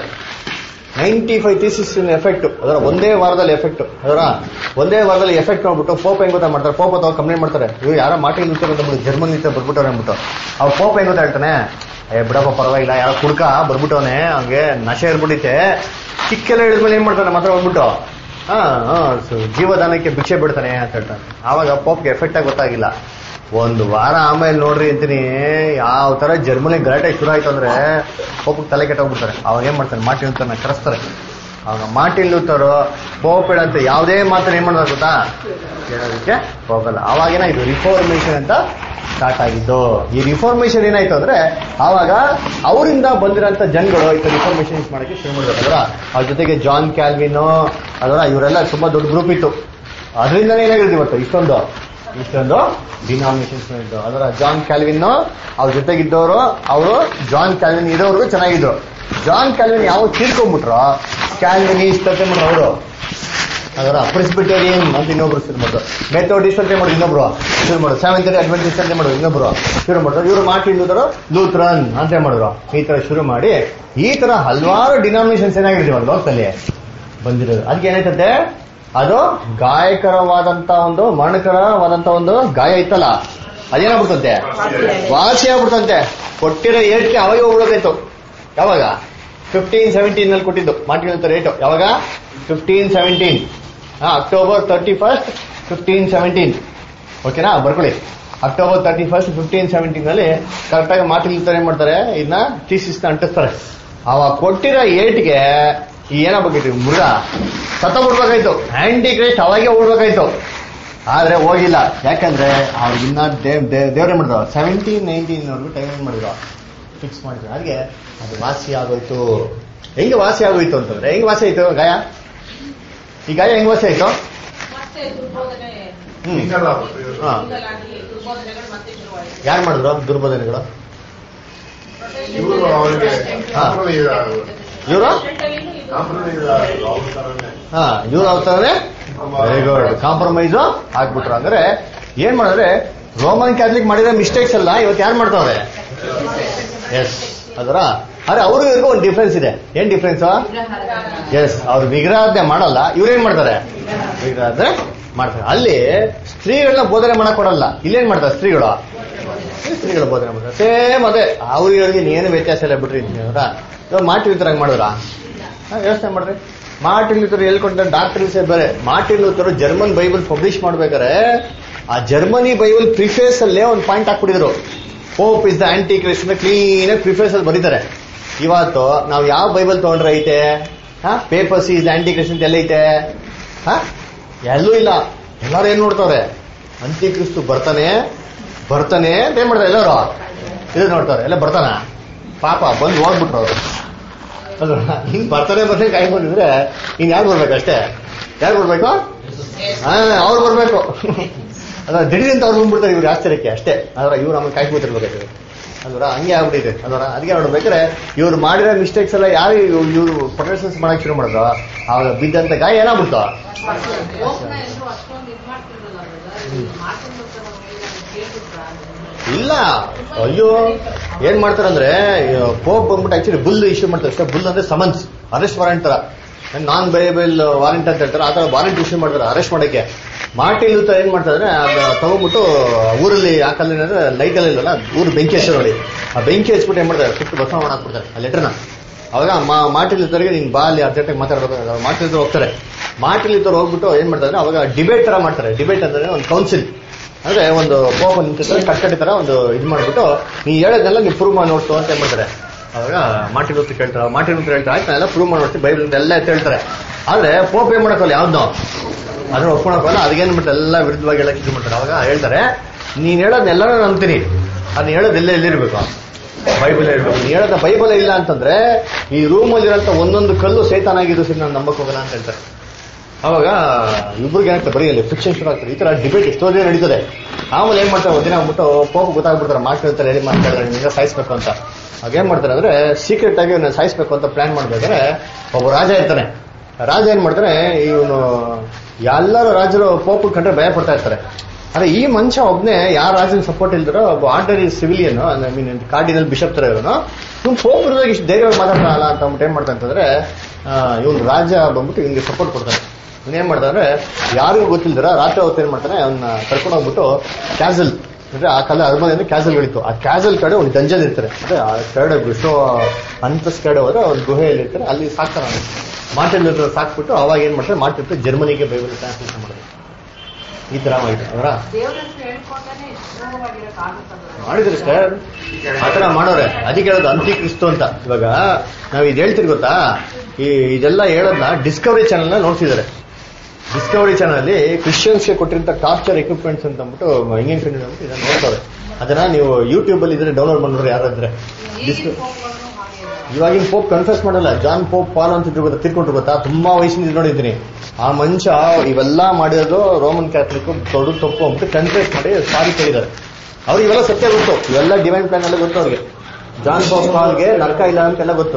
ನೈಂಟಿ ಫೈವ್ ಥೀಸಿಸ್ ಎಫೆಕ್ಟ್ ಅದರ ಒಂದೇ ವಾರದಲ್ಲಿ ಎಫೆಕ್ಟ್ ಅದರ ಒಂದೇ ವಾರದಲ್ಲಿ ಎಫೆಕ್ಟ್ ಮಾಡ್ಬಿಟ್ಟು ಪೋಪ್ ಹೆಂಗ್ ಗೊತ್ತಾ ಮಾಡ್ತಾರೆ ಪೋಪ್ ಅಥವಾ ಕಂಪ್ಲೇಂಟ್ ಮಾಡ್ತಾರೆ ಇವ್ರು ಯಾರೋ ಮಾಟಿ ನಿಲ್ತಾರೆ ಅಂತ ಬಿಟ್ಟು ಜರ್ಮನಿ ನಿಂತ ಬರ್ಬಿಟ್ಟವ್ರೆ ಅಂದ್ಬಿಟ್ಟು ಅವ್ರು ಪೋಪ್ ಹೆಂಗ್ ಗೊತ್ತಾ ಹೇಳ್ತಾನೆ ಏ ಬಿಡಪ್ಪ ಪರವಾಗಿಲ್ಲ ಯಾರೋ ಕುಡ್ಕ ಬರ್ಬಿಟ್ಟವನೆ ಹಂಗೆ ನಶೆ ಇರ್ಬಿಟ್ಟಿತ್ತೆ ಚಿಕ್ಕೆಲ್ಲ ಹಿಡಿದ್ಮೇಲೆ ಏನ್ ಮಾಡ್ತಾನೆ ಮಾತ್ರ ಹೋಗ್ಬಿಟ್ಟು ಹಾ ಹಾ ಸೊ ಜೀವದಾನಕ್ಕೆ ಭಿಕ್ಷೆ ಬಿಡ್ತಾನೆ ಅಂತ ಹೇಳ್ತಾನೆ ಆವಾಗ ಪೋಪ್ಗೆ ಎಫೆಕ್ಟ್ ಆಗಿ ಗೊತ್ತಾಗಿಲ್ಲ ಒಂದು ವಾರ ಆಮೇಲೆ ನೋಡ್ರಿ ಅಂತೀನಿ ಯಾವ ತರ ಜರ್ಮನಿ ಗಲಾಟೆ ಶುರು ಆಯ್ತು ಅಂದ್ರೆ ಪೋಪ್ಗೆ ತಲೆ ಕೆಟ್ಟೋಗ್ಬಿಡ್ತಾರೆ ಅವಾಗ ಏನ್ ಮಾಡ್ತಾನೆ ಮಾರ್ಟಿನ್ ಲೂಥರ್ನ ಕರೆಸ್ತಾರೆ ಅವಾಗ ಮಾರ್ಟಿನ್ ಲೂಥರ್ ಪೋಪ್ ಅಂತ ಯಾವುದೇ ಮಾತನ್ನ ಏನ್ ಮಾಡ್ತಾರೆ ಗೊತ್ತಾ ಕೇಳೋದಕ್ಕೆ ಹೋಗಲ್ಲ ಅವಾಗ ಏನಾಯ್ತು ರಿಫಾರ್ಮೇಶನ್ ಅಂತ ಸ್ಟಾರ್ಟ್ ಆಗಿದ್ದು ಈ ರಿಫಾರ್ಮೇಶನ್ ಏನಾಯ್ತು ಅಂದ್ರೆ ಆವಾಗ ಅವರಿಂದ ಬಂದಿರೋಂಥ ಜನಗಳು ಈ ರಿಫಾರ್ಮೇಶನ್ ಮಾಡಕ್ಕೆ ಶುರು ಮಾಡಿದ್ರು ಅದರ ಅವ್ರ ಜೊತೆಗೆ ಜಾನ್ ಕ್ಯಾಲ್ವಿನ್ ಅದರ ಇವರೆಲ್ಲ ತುಂಬಾ ದೊಡ್ಡ ಗ್ರೂಪ್ ಇತ್ತು ಅದರಿಂದನೇ ಏನಾಗಿರೋದು ಇವತ್ತು ಇಷ್ಟೊಂದು ಇಷ್ಟೊಂದು ಡಿನಾಮಿನೇಷನ್ಸ್ ಇದ್ದು ಅದರ ಜಾನ್ ಕ್ಯಾಲ್ವಿನ್ ಅವ್ರ ಜೊತೆಗಿದ್ದವರು ಅವರು ಜಾನ್ ಕ್ಯಾಲ್ವಿನ್ ಇರೋರ್ಗು ಚೆನ್ನಾಗಿದ್ರು ಜಾನ್ ಕ್ಯಾಲ್ವಿನ್ ಯಾವ ತೀರ್ಕೊಂಡ್ಬಿಟ್ರು ಕ್ಯಾಲ್ವಿನಿಸ್ಟ್ ಅಂತ ಮಾಡ್ರು ಅವರು ಅದರ ಪ್ರಿಸ್ಬಿಟೇರಿಯನ್ ಅಂತ ಇನ್ನೊಬ್ರು ಶುರು ಮಾಡಿದ್ರು ಮೆಥೋಡಿಸ್ಟ್ ಅಂತ ಮಾಡಿದ್ರು ಇನ್ನೊಬ್ರು ಶುರು ಮಾಡಿದ್ರು ಸೆವೆಂತ್ ಅಡ್ವೆಂಟಿಸ್ಟ್ ಅಂತ ಮಾಡಿದ್ರು ಇನ್ನೊಬ್ರು ಶುರು ಮಾಡಿದ್ರು ಇವರು ಮಾರ್ಟಿನ್ ಲೂಥರ್ ಲೂಥ್ರನ್ ಅಂತ ಮಾಡಿದ್ರು ಈ ತರ ಶುರು ಮಾಡಿ ಈ ತರ ಹಲವಾರು ಡಿನಾಮಿನೇಷನ್ಸ್ ಏನಾಗಿರ್ತೀವಿ ಒಂದು ಲೋಕದಲ್ಲಿ ಬಂದಿರೋದು ಅದಕ್ಕೆ ಏನಾಯ್ತಂತೆ ಅದು ಗಾಯಕರವಾದಂತ ಒಂದು ಮರಣಕರವಾದಂತ ಒಂದು ಗಾಯ ಇತ್ತಲ್ಲ ಅದೇನಾಗ್ಬಿಡ್ತಂತೆ ವಾಸಿ ಆಗ್ಬಿಡ್ತಂತೆ ಕೊಟ್ಟಿರೋ ಏಟ್ಗೆ ಅವಾಗ ಹೋಗ್ಬಿಡೋಕಾಯ್ತು ಯಾವಾಗ ಫಿಫ್ಟೀನ್ ಸೆವೆಂಟೀನ್ ನಲ್ಲಿ ಕೊಟ್ಟಿದ್ದು ಮಾರ್ಟಿನ್ ರೇಟ್ ಯಾವಾಗ fifteen seventeen October thirty first fifteen seventeen ಓಕೆನಾ ಬರ್ಕೊಳ್ಳಿ October thirty first fifteen seventeen ನಲ್ಲಿ ಕರೆಕ್ಟಾಗಿ ಮಾರ್ಟಿನ್ ಲೂಥರ್ ಏನ್ ಮಾಡ್ತಾರೆ ಇದನ್ನ ಥೀಸಿಸ್ ನ ಅಂಟಿಸ್ತಾರೆ ಅವಾಗ ಕೊಟ್ಟಿರೋ ಏಟ್ಗೆ ಈ ಏನಾಗ್ಬೇಕಿತ್ತು ಮೃಗ ಸತ್ತ ಬಿಡ್ಬೇಕಾಯ್ತು ಆಂಟಿ ಕ್ರೈಸ್ಟ್ ಅವಾಗೆ ಓಡ್ಬೇಕಾಯ್ತು ಆದ್ರೆ ಹೋಗಿಲ್ಲ ಯಾಕಂದ್ರೆ ಅವ್ರಿಗೆ ಇನ್ನ ದೇವ್ ದೇವ್ರೇ ಮಾಡಿದ್ರು ಸೆವೆಂಟೀನ್ ನೈನ್ಟೀನ್ ವರ್ಗು ಟೈಮ್ ಏನ್ ಮಾಡಿದ್ರು ಫಿಕ್ಸ್ ಮಾಡಿದ್ರು ಹಾಗೆ ಅದು ವಾಸಿ ಆಗೋಯ್ತು ಹೆಂಗೆ ವಾಸಿ ಆಗೋಯ್ತು ಅಂತಂದ್ರೆ ಹೆಂಗ್ ವಾಸಿ ಆಯ್ತು ಗಾಯ ಈ ಗಾಯ ಹೆಂಗ್ ವಾಸಿ ಆಯ್ತು ಮತ್ತೆ ದುರ್ಬೋಧನೆ ಹ್ಮ್ ಹಿಂಗಲ್ಲ ಹಾ ಹಿಂಗಲಾಗಿ ದುರ್ಬೋಧನೆಗಳು ಮತ್ತೆ ಶುರುವಾಯಿತು ಯಾರು ಮಾಡಿದ್ರು ದುರ್ಬೋಧನೆಗಳು ಇವರು ಅವರಿಗೆ ಹಾ. ಸಾಂಪ್ರದಾಯಿಕ ಇವರು ಸಾಂಪ್ರದಾಯಿಕ ಅವ್ರ ತರನೇ ಹಾ ಇವ್ರು ಅವ್ತಾರೆ ವೆರಿ ಗುಡ್ ಕಾಂಪ್ರಮೈಸ್ ಆಗ್ಬಿಟ್ರು ಅಂದ್ರೆ ಏನ್ ಮಾಡಿದ್ರೆ ರೋಮನ್ ಕ್ಯಾಥಲಿಕ್ ಮಾಡಿರೋ ಮಿಸ್ಟೇಕ್ಸ್ ಎಲ್ಲ ಇವತ್ತು ಯಾರು ಮಾಡ್ತಾವ್ರೆ ಎಸ್ ಅದರ ಆದ್ರೆ ಅವರು ಇವ್ರಿಗೂ ಒಂದು ಡಿಫ್ರೆನ್ಸ್ ಇದೆ ಏನ್ ಡಿಫ್ರೆನ್ಸ್ ಎಸ್ ಅವ್ರು ವಿಗ್ರಹಾಧನೆ ಮಾಡಲ್ಲ ಇವ್ರೇನ್ ಮಾಡ್ತಾರೆ ವಿಗ್ರಹಾಧನೆ ಮಾಡ್ತಾರೆ ಅಲ್ಲಿ ಸ್ತ್ರೀಗಳನ್ನ ಬೋಧನೆ ಮಾಡಕ್ ಕೊಡಲ್ಲ ಇಲ್ಲೇನ್ ಮಾಡ್ತಾರೆ ಸ್ತ್ರೀಗಳು ಸ್ತ್ರೀಗಳು ಬೋಧನೆ ಮಾಡ್ತಾರೆ ಸೇಮ್ ಅದೇ ಅವ್ರಿಗೆ ಇವ್ರಿಗೆ ಏನು ವ್ಯತ್ಯಾಸ ಇಲ್ಲ ಬಿಡ್ರಿ ಅವರ ಇವಾಗ ಮಾಟಿ ವಿತರಂಗ್ ಮಾಡಿದ್ರ ಯೋಚನೆ ಮಾಡ್ರಿ ಮಾರ್ಟಿನ್ ಲೂಥರ್ ಎಲ್ಲಿ ಕೊಡ್ತಾರೆ ಡಾಕ್ಟರ್ಸೇ ಬೇರೆ Martin Luther German Bible publish ಮಾಡ್ಬೇಕಾರೆ ಆ ಜರ್ಮನಿ ಬೈಬಲ್ ಪ್ರಿಫೇಸ್ ಅಲ್ಲೇ ಒಂದು ಪಾಯಿಂಟ್ ಹಾಕ್ಬಿಟ್ಟಿದ್ರು pope is the Antichrist clean ಆಗಿ ಪ್ರಿಫೇಸ್ ಅಲ್ಲಿ ಬರೀತಾರೆ ಇವತ್ತು ನಾವು ಯಾವ ಬೈಬಲ್ ತಗೊಂಡ್ರೆ ಐತೆ ಹಾ ಪೇಪರ್ಸ್ ಇಸ್ ಆಂಟಿ ಕ್ರಿಸ್ಟ್ ಅಂತ ಎಲ್ಲೈತೆ ಹಾ ಎಲ್ಲೂ ಇಲ್ಲ ಎಲ್ಲರೂ ಏನ್ ನೋಡ್ತಾವ್ರೆ ಅಂತಿ ಕ್ರಿಸ್ತು ಬರ್ತಾನೆ ಬರ್ತಾನೆ ಅಂತ ಏನ್ ಮಾಡ್ತಾರೆ ಎಲ್ಲರೂ ಇದು ನೋಡ್ತಾರೆ ಎಲ್ಲ ಬರ್ತಾನ ಪಾಪ ಬಂದು ಹೋಗ್ಬಿಟ್ರು ಅವರು ಅಲ್ವಾ ಹಿಂಗ್ ಬರ್ತಾನೆ ಬರ್ತಾನೆ ಕಾಯ್ಕೊಂಡಿದ್ರೆ ಇನ್ ಯಾರು ಬರ್ಬೇಕು ಅಷ್ಟೇ ಯಾರು ಬರ್ಬೇಕು ಹಾ ಅವ್ರು ಬರ್ಬೇಕು ಅದ್ರ ದಿಢೀರಂತ ಅವ್ರು ಬಂದ್ಬಿಡ್ತಾರೆ ಇವ್ರು ಆಶ್ಚರ್ಯಕ್ಕೆ ಅಷ್ಟೇ ಅದರ ಇವ್ರು ನಮಗೆ ಕಾಯ್ಕೊತಿರ್ಬೇಕಾಗ್ತದೆ ಅಲ್ವರ ಹಂಗೆ ಆಗ್ಬಿಟ್ಟಿದೆ ಅಲ್ವರ ಅದಕ್ಕೆ ನೋಡ್ಬೇಕಾದ್ರೆ ಇವ್ರು ಮಾಡಿರೋ ಮಿಸ್ಟೇಕ್ಸ್ ಎಲ್ಲ ಯಾರು ಇವ್ರು ಪ್ರೊಟೆಕ್ಷನ್ಸ್ ಮಾಡಕ್ ಶುರು ಮಾಡಿದ್ರು ಆವಾಗ ಬಿದ್ದಂತ ಗಾಯ ಏನಾಗ್ಬಿಡ್ತು ಹೋಗ್ನ ಎಲ್ಲರೂ ಅಷ್ಟೊಂದು ಇದ್ ಮಾಡ್ತಿರಲ್ಲ ಮಾತಿನ ಕೇಳ್ಬಿಟ್ರ ಇಲ್ಲ ಅಯ್ಯೋ ಏನ್ ಮಾಡ್ತಾರಂದ್ರೆ ಪೋಪ್ ಬಂದ್ಬಿಟ್ಟು ಆಕ್ಚುಲಿ ಬುಲ್ ಇಶ್ಯೂ ಮಾಡ್ತಾರೆ ಅಷ್ಟೇ ಬುಲ್ ಅಂದ್ರೆ ಸಮನ್ಸ್ ಅರೆಸ್ಟ್ ವಾರೆಂಟ್ ತರ ನಾನ್ ಬೇಯಬಲ್ ವಾರೆಂಟ್ ಅಂತ ಹೇಳ್ತಾರೆ ಆ ತರ ವಾರೆಂಟ್ ಇಶ್ಯೂ ಮಾಡ್ತಾರೆ ಅರೆಸ್ಟ್ ಮಾಡಕ್ಕೆ ಮಾರ್ಟಿನ್ ಲೂಥರ್ ಏನ್ ಮಾಡ್ತಾರೆ ಅದ್ ತಗೊಂಡ್ಬಿಟ್ಟು ಊರಲ್ಲಿ ಆ ಕಾಲಿನ ಲೈಟ್ ಎಲ್ಲ ಇಲ್ಲಲ್ಲ ಊರು ಬೆಂಕಿ ಹಚ್ಚೋ ನೋಡಿ ಆ ಬೆಂಕಿ ಹಚ್ಬಿಟ್ಟು ಏನ್ ಮಾಡ್ತಾರೆ ಸುಟ್ಟು ಬಸವ ಮಾಡಾಕ್ಬಿಡ್ತಾರೆ ಆ ಲೆಟರ್ನ ಅವಾಗ ಮಾ- ಮಾರ್ಟಿನ್ ಲೂಥರ್ಗೆ ನೀನ್ ಬಾ ಅಲ್ಲಿ ಅರ್ಜೆಂಟಾಗಿ ಮಾತಾಡ್ಬೇಕು ಮಾರ್ಟಿನ್ ಲೂಥರ್ ಹೋಗ್ತಾರೆ ಮಾರ್ಟಿನ್ ಲೂಥರ್ ಹೋಗ್ಬಿಟ್ಟು ಏನ್ ಮಾಡ್ತಾರೆ ಅಂದ್ರೆ ಅವಾಗ ಡಿಬೇಟ್ ತರ ಮಾಡ್ತಾರೆ ಡಿಬೇಟ್ ಅಂದ್ರೆ ಒಂದು ಕೌನ್ಸಿಲ್ ಅಂದ್ರೆ ಒಂದು ಪೋಪ ನಿಂತಿರ್ತಾರೆ ಕಟ್ಕಟ್ಟಿ ತರ ಒಂದು ಇದು ಮಾಡ್ಬಿಟ್ಟು ನೀ ಹೇಳೋದೆಲ್ಲ ನೀವು ಪ್ರೂವ್ ಮಾಡಿ ನೋಡ್ತು ಅಂತ ಏನ್ ಮಾಡ್ತಾರೆ ಅವಾಗ ಮಾರ್ಟಿನ್ ಲೂಥರ್ ಕೇಳ್ತಾರೆ ಮಾರ್ಟಿನ್ ಲೂಥರ್ ಹೇಳ್ತಾರೆ ಆಯ್ತು ನಾನೆಲ್ಲ ಪ್ರೂವ್ ಮಾಡಿ ನೋಡ್ತೀನಿ ಬೈಬಲ್ ಎಲ್ಲ ಎತ್ತಿ ಹೇಳ್ತಾರೆ ಆದ್ರೆ ಪೋಪ್ ಏನ್ ಮಾಡಕ್ಕಲ್ಲ ಯಾವ್ದು ಅದನ್ನ ಒಪ್ಕೊಳಕಲ್ಲ ಅದಕ್ಕೇನ್ ಮಾಡ್ತಾರೆ ಎಲ್ಲ ವಿರುದ್ಧವಾಗಿ ಹೇಳಕ್ ಇದು ಮಾಡ್ತಾರೆ ಅವಾಗ ಹೇಳ್ತಾರೆ ನೀನ್ ಹೇಳೋದನ್ನೆಲ್ಲರೂ ನಂಬ್ತೀನಿ ಅದನ್ನ ಹೇಳೋದೆಲ್ಲ ಎಲ್ಲಿರ್ಬೇಕು ಬೈಬಲ್ ಇರ್ಬೇಕು ನೀನ್ ಹೇಳೋದ ಬೈಬಲ್ ಇಲ್ಲ ಅಂತಂದ್ರೆ ಈ ರೂಮಲ್ಲಿ ಇರೋಂಥ ಒಂದೊಂದು ಕಲ್ಲು ಸೈತಾನಾಗಿದ್ದು ಸರಿ ನಾನು ನಂಬಕ್ ಹೋಗಲ್ಲ ಅಂತ ಹೇಳ್ತಾರೆ ಅವಾಗ ಇಬ್ರಿಗೆ ಏನಾಗ್ತದೆ ಬರೀ ಅಲ್ಲಿ ಫಿಕ್ಷನ್ ಶುರು ಆಗ್ತದೆ ಈ ತರ ಡಿಬೇಟ್ ಎಷ್ಟೋ ದಿನ ನಡೀತದೆ ಆಮೇಲೆ ಏನ್ ಮಾಡ್ತಾರೆ ಒಂದಿನ ಆಗ್ಬಿಟ್ಟು ಪೋಪ ಗೊತ್ತಾಗ್ಬಿಡ್ತಾರೆ ಮಾತಾಡ್ತಾರೆ ಹೇಳಿ ಮಾತಾಡ್ತಾರೆ ನಿಮ್ಗೆ ಸಾಯಿಸ್ಬೇಕು ಅಂತ ಅವಾಗ ಏನ್ ಮಾಡ್ತಾರೆ ಅಂದ್ರೆ ಸೀಕ್ರೆಟ್ ಆಗಿ ಇವ್ನ ಸಾಯಿಸ್ಬೇಕು ಅಂತ ಪ್ಲಾನ್ ಮಾಡ್ಬೇಕಾದ್ರೆ ಒಬ್ಬ ರಾಜ ಇರ್ತಾನೆ ರಾಜ ಏನ್ ಮಾಡ್ತಾನೆ ಇವನು ಎಲ್ಲರೂ ರಾಜರು ಪೋಪ್ ಕಂಡ್ರೆ ಭಯ ಪಡ್ತಾ ಇರ್ತಾರೆ ಆದ್ರೆ ಈ ಮನುಷ್ಯ ಒಬ್ನೇ ಯಾರ ರಾಜನ ಸಪೋರ್ಟ್ ಇಲ್ದಿರೋ ಒಬ್ಬ ordinary civilian I mean cardinal bishop ತರ ಇವನು ಇವ್ನು ಪೋಪ್ ಇರುವಾಗ ಇಷ್ಟು ಧೈರ್ಯವಾಗಿ ಮಾತಾಡಲ್ಲ ಅಂತ ಅಂದ್ಬಿಟ್ಟು ಏನ್ ಮಾಡ್ತಾನೆ ಅಂತಂದ್ರೆ ಇವನು ರಾಜ ಬಂದ್ಬಿಟ್ಟು ಇವನಿಗೆ ಸಪೋರ್ಟ್ ಕೊಡ್ತಾನೆ ಇವನ್ ಏನ್ ಮಾಡ್ತಾನೆ ಯಾರಿಗೂ ಗೊತ್ತಿಲ್ದಿರ ರಾತ್ರಿ ಹೊತ್ತು ಏನ್ ಮಾಡ್ತಾನೆ ಅವನ್ನ ಕರ್ಕೊಂಡು ಹೋಗ್ಬಿಟ್ಟು ಕ್ಯಾಸಲ್ ಅಂದ್ರೆ ಆ ಕಾಲ ಅರಮನೆಯಿಂದ ಕ್ಯಾಸಲ್ಗಳಿತ್ತು ಆ ಕ್ಯಾಸಲ್ ಕಡೆ ಒಂದು ಡಂಜನ್ ಇರ್ತಾರೆ ಅಂದ್ರೆ ಆ ಕೆರಡೆ ಎಷ್ಟೋ ಅಂತಸ್ ಕೆರಡೆ ಹೋದ್ರೆ ಒಂದು ಗುಹೆಯಲ್ಲಿ ಇರ್ತಾರೆ ಅಲ್ಲಿ ಸಾಕ್ತಾನೆ ಅವ್ನು. ಮಾರ್ಟಿನ್ ಲೂಥರ್ ಸಾಕ್ಬಿಟ್ಟು ಅವಾಗ ಏನ್ ಮಾಡ್ತಾರೆ ಮಾರ್ಟಿನ್ ಲೂಥರ್ ಜರ್ಮನಿಗೆ ಬೈಬಲ್ ಟ್ರಾನ್ಸ್ಲೇಷನ್ ಮಾಡಿದ್ರು ಈ ತರ ಮಾಡಿದ್ರು ಅವರ ದೇವ್ರ ಹೆಸರು ಹೇಳ್ಕೊಂಡೇ ಸುಲಭವಾಗಿರಕ್ಕಾಗುತ್ತದೆ ಮಾಡಿದ್ರು ಸರ್ ಆತರ ಮಾಡೋರೆ ಅದಕ್ಕೆ ಹೇಳೋದು ಅಂತಿ ಕ್ರಿಸ್ತು ಅಂತ ಇವಾಗ ನಾವ್ ಇದು ಹೇಳ್ತಿರ್ ಗೊತ್ತಾ ಈ ಇದೆಲ್ಲ ಹೇಳೋದನ್ನ ಡಿಸ್ಕವರಿ ಚಾನಲ್ ನ ನೋಡ್ತಿದ್ದಾರೆ ಡಿಸ್ಕವರಿ ಚಾನಲ್ ಅಲ್ಲಿ ಕ್ರಿಶ್ಚಿಯನ್ಸ್ಗೆ ಕೊಟ್ಟಿರಂತ ಟಾರ್ಚರ್ ಎಕ್ವಿಪ್ಮೆಂಟ್ಸ್ ಅಂತ ಅಂದ್ಬಿಟ್ಟು ಇಂಡಿಯನ್ ಫಿಲ್ಮ್ ಅಂದ್ಬಿಟ್ಟು ಇದನ್ನ ನೋಡ್ತಾರೆ ಅದನ್ನ ನೀವು ಯೂಟ್ಯೂಬ್ ಅಲ್ಲಿ ಇದ್ರೆ ಡೌನ್ಲೋಡ್ ಮಾಡಿದ್ರೆ ಯಾರಾದ್ರೆ ಈಗಿನ ಪೋಪ್ಗಳನ್ನು ಹಾಗೆ ಇದೆ. ಇವಾಗಿನ ಪೋಪ್ ಕನ್ಫ್ಯೂಸ್ ಮಾಡಲ್ಲ ಜಾನ್ ಪೋಪ್ ಪಾಲ್ ಅಂತ ಇದ್ರು ಗೊತ್ತಾ ತಿರ್ಕೊಂಡ್ರು ಗೊತ್ತಾ ತುಂಬಾ ವಯಸ್ಸಿನ ಇದ್ ನೋಡಿದ್ದೀನಿ ಆ ಮನುಷ್ಯ ಇವೆಲ್ಲ ಮಾಡಿರೋದು ರೋಮನ್ ಕ್ಯಾಥಲಿಕ್ ದೊಡ್ಡ ತಪ್ಪು ಅಂತ ಕನ್ಫ್ಯೂಸ್ ಮಾಡಿ ಸಾರಿ ಕೇಳಿದ್ದಾರೆ ಅವ್ರಿಗೆ ಇವೆಲ್ಲ ಸತ್ಯ ಗೊತ್ತು ಇವೆಲ್ಲ ಡಿವೈನ್ ಪ್ಲಾನ್ ಎಲ್ಲ ಗೊತ್ತು ಅವ್ರಿಗೆ ಜಾನ್ ಪೋಪ್ ಪಾಲ್ಗೆ ನರಕ ಇಲ್ಲ ಅಂತೆಲ್ಲ ಗೊತ್ತು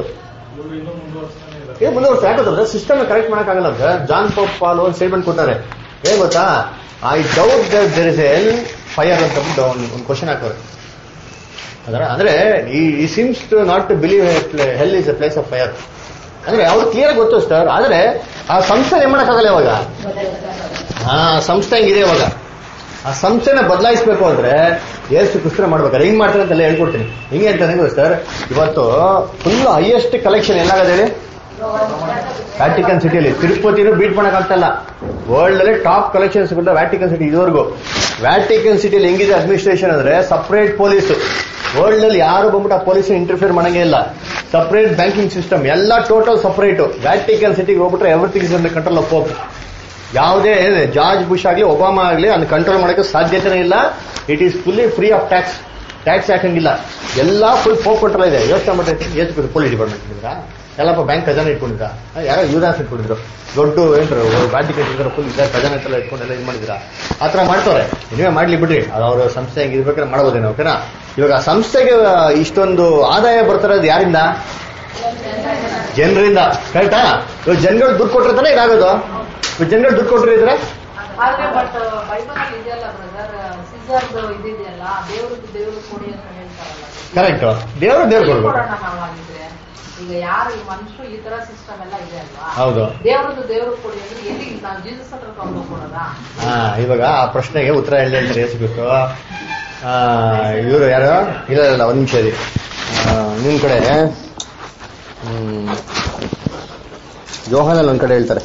ಏ ಮುಂದುವರ್ಸ ಯಾಕಂದ್ರೆ ಸಿಸ್ಟಮ್ ಕರೆಕ್ಟ್ ಮಾಡಕ್ಕಾಗಲ್ಲ ಸರ್ ಜಾನ್ ಪೋಪ್ ಪಾಲ್ ಒಂದು ಸ್ಟೇಟ್ಮೆಂಟ್ ಕೊಟ್ಟಾರೆ ಏನ್ ಗೊತ್ತಾ I doubt that there is hell fire ಅಂತ ಒಂದು ಒಂದು ಕ್ವಶನ್ ಹಾಕೋರೆ ಅದರ ಅಂದ್ರೆ ಈ seems to not to believe hell is a place of fire ಅಂದ್ರೆ ಅವ್ರು ಕ್ಲಿಯರ್ ಗೊತ್ತು ಸರ್ ಆದ್ರೆ ಆ ಸಂಸ್ಥೆ ಏನ್ ಮಾಡಕ್ಕಾಗಲ್ಲ ಇವಾಗ ಹಾ ಸಂಸ್ಥೆ ಹೆಂಗಿದೆ ಇವಾಗ ಆ ಸಂಸ್ಥೆನ ಬದಲಾಯಿಸಬೇಕು ಅಂದ್ರೆ ಏಸು ಕ್ರಿಸ್ತರ ಮಾಡ್ಬೇಕಾರೆ ಹಿಂಗ್ ಮಾಡ್ತಾರೆ ಅಂತೆಲ್ಲ ಹೇಳ್ಕೊಡ್ತೀನಿ ಹಿಂಗೆ ಅಂತಾನೆ ಗೊತ್ತು ಸರ್ ಇವತ್ತು ಫುಲ್ ಹೈಯೆಸ್ಟ್ ಕಲೆಕ್ಷನ್ ಏನಾಗದೆ ಹೇಳಿ ವ್ಯಾಟಿಕನ್ ಸಿಟಿಯಲ್ಲಿ ತಿರುಪತಿನೂ ಬೀಟ್ ಮಾಡಕ್ಕಾಗ್ತಲ್ಲ ವರ್ಲ್ಡ್ ಅಲ್ಲಿ ಟಾಪ್ ಕಲೆಕ್ಷನ್ ಸಿಗುತ್ತೆ ವ್ಯಾಟಿಕನ್ ಸಿಟಿ ಇದುವರೆಗೂ ವ್ಯಾಟಿಕನ್ ಸಿಟಿಯಲ್ಲಿ ಹೆಂಗಿದೆ ಅಡ್ಮಿನಿಸ್ಟ್ರೇಷನ್ ಅಂದ್ರೆ ಸಪರೇಟ್ ಪೊಲೀಸ್ ವರ್ಲ್ಡ್ ಅಲ್ಲಿ ಯಾರು ಬಂದ್ಬಿಟ್ಟು ಆ ಪೊಲೀಸ್ ಇಂಟರ್ಫಿಯರ್ ಮಾಡಂಗೇ ಇಲ್ಲ ಸಪರೇಟ್ ಬ್ಯಾಂಕಿಂಗ್ ಸಿಸ್ಟಮ್ ಎಲ್ಲ ಟೋಟಲ್ ಸಪರೇಟ್ ವ್ಯಾಟಿಕನ್ ಸಿಟಿಗೆ ಹೋಗ್ಬಿಟ್ರೆ everything is under control of Pope ಯಾವುದೇ ಜಾರ್ಜ್ ಬುಷ್ ಆಗಲಿ ಒಬಾಮಾ ಆಗಲಿ ಅದನ್ನ ಕಂಟ್ರೋಲ್ ಮಾಡೋಕೆ ಸಾಧ್ಯತೆನೇ ಇಲ್ಲ it is fully free of tax tax ಹಾಕಂಗಿಲ್ಲ ಎಲ್ಲ ಫುಲ್ ಪೋಪ್ ಕಂಟ್ರೋಲ್ ಇದೆ ಯೋಚನೆ ಮಾಡ್ರಿ ಎಷ್ಟು ಪೊಲೀಸ್ ಡಿಪಾರ್ಟ್ಮೆಂಟ್ ಇದ್ರ ಎಲ್ಲಪ್ಪ ಬ್ಯಾಂಕ್ ಖಜಾನೆ ಇಟ್ಕೊಂಡಿದ್ರ ಯಾರೋ ಯುವದಾಸ್ ಇಟ್ಕೊಂಡಿದ್ರು ದೊಡ್ಡ ಏನ್ರು ವ್ಯಾಟಿಕನ್ ಇದ್ರೆ ಫುಲ್ ಇದೆ ಖಜಾನೆ ಎಲ್ಲ ಇಟ್ಕೊಂಡೆಲ್ಲ ಇದು ಮಾಡಿದ್ರ ಆ ಥರ ಮಾಡ್ತಾರೆ ನೀವೇ ಮಾಡ್ಲಿ ಬಿಡ್ರಿ ಅದು ಅವ್ರ ಸಂಸ್ಥೆ ಹೆಂಗೆ ಇರ್ಬೇಕಾದ್ರೆ ಮಾಡ್ಬೋದೇನೋ ಓಕೆನಾ ಇವಾಗ ಆ ಸಂಸ್ಥೆಗೆ ಇಷ್ಟೊಂದು ಆದಾಯ ಬರ್ತಿರೋದು ಯಾರಿಂದ ಜನರಿಂದ ಕರೆಕ್ಟಾ ಇವಾಗ ಜನಗಳು ದುಡ್ಡು ಕೊಟ್ಟಿರ್ತಾನೆ ಇದಾಗೋದು ಇವಾಗ ಜನಗಳು ದುಡ್ಡು ಕೊಟ್ಟಿರಿದ್ರೆ ಆದ್ರೆ ಬಟ್ ಬೈಬಲ್ ಅಲ್ಲಿ ಇದೆಯಲ್ಲ ಬ್ರದರ್ ಸಿಸರ್ದು ಇದಿದೆಯಲ್ಲ ದೇವ್ರದ್ದು ದೇವ್ರು ಕೊಡಿ ಅಂತ ಹೇಳ್ತಾರಲ್ಲ ಕರೆಕ್ಟ್ ದೇವರು ದೇವ್ರು ಕೊಡ್ಬೇಕು ಕೊಡೋಣ ನಾವು ಹಾಗಿದ್ರೆ ಈಗ ಯಾರು ಈ ಮನುಷ್ಯರು ಈ ತರ ಸಿಸ್ಟಮ್ ಎಲ್ಲ ಇದೆ ಅಲ್ವಾ ಹೌದು ದೇವ್ರದ್ದು ದೇವ್ರು ಕೊಡಿ ಅಂದ್ರೆ ಎಲ್ಲಿ ನಾವು ಜೀಸಸ್ ಹತ್ರ ತಗೊಂಡು ಕೊಡೋದಾ ಹಾ ಇವಾಗ ಆ ಪ್ರಶ್ನೆಗೆ ಉತ್ತರ ಹೇಳಿ ಹೇಳ್ತಾರೆ ಯೇಸುಕ್ರಿಸ್ತು ಇವರು ಯಾರು ಇಲ್ಲ ಇಲ್ಲ ಒಂದ್ ನಿಮಿಷ ಇರಿ ಆ, ನಿಮ್ ಕಡೆ ಹ್ಮ್, ಯೋಹಾನಲ್ಲಿ ಒಂದ್ ಕಡೆ ಹೇಳ್ತಾರೆ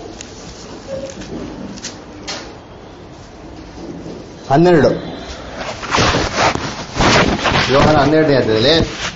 ಹನ್ನೆರಡು ಯೋಹಾನ ಹನ್ನೆರಡನೇ ಅಧ್ಯಾಯದಲ್ಲಿ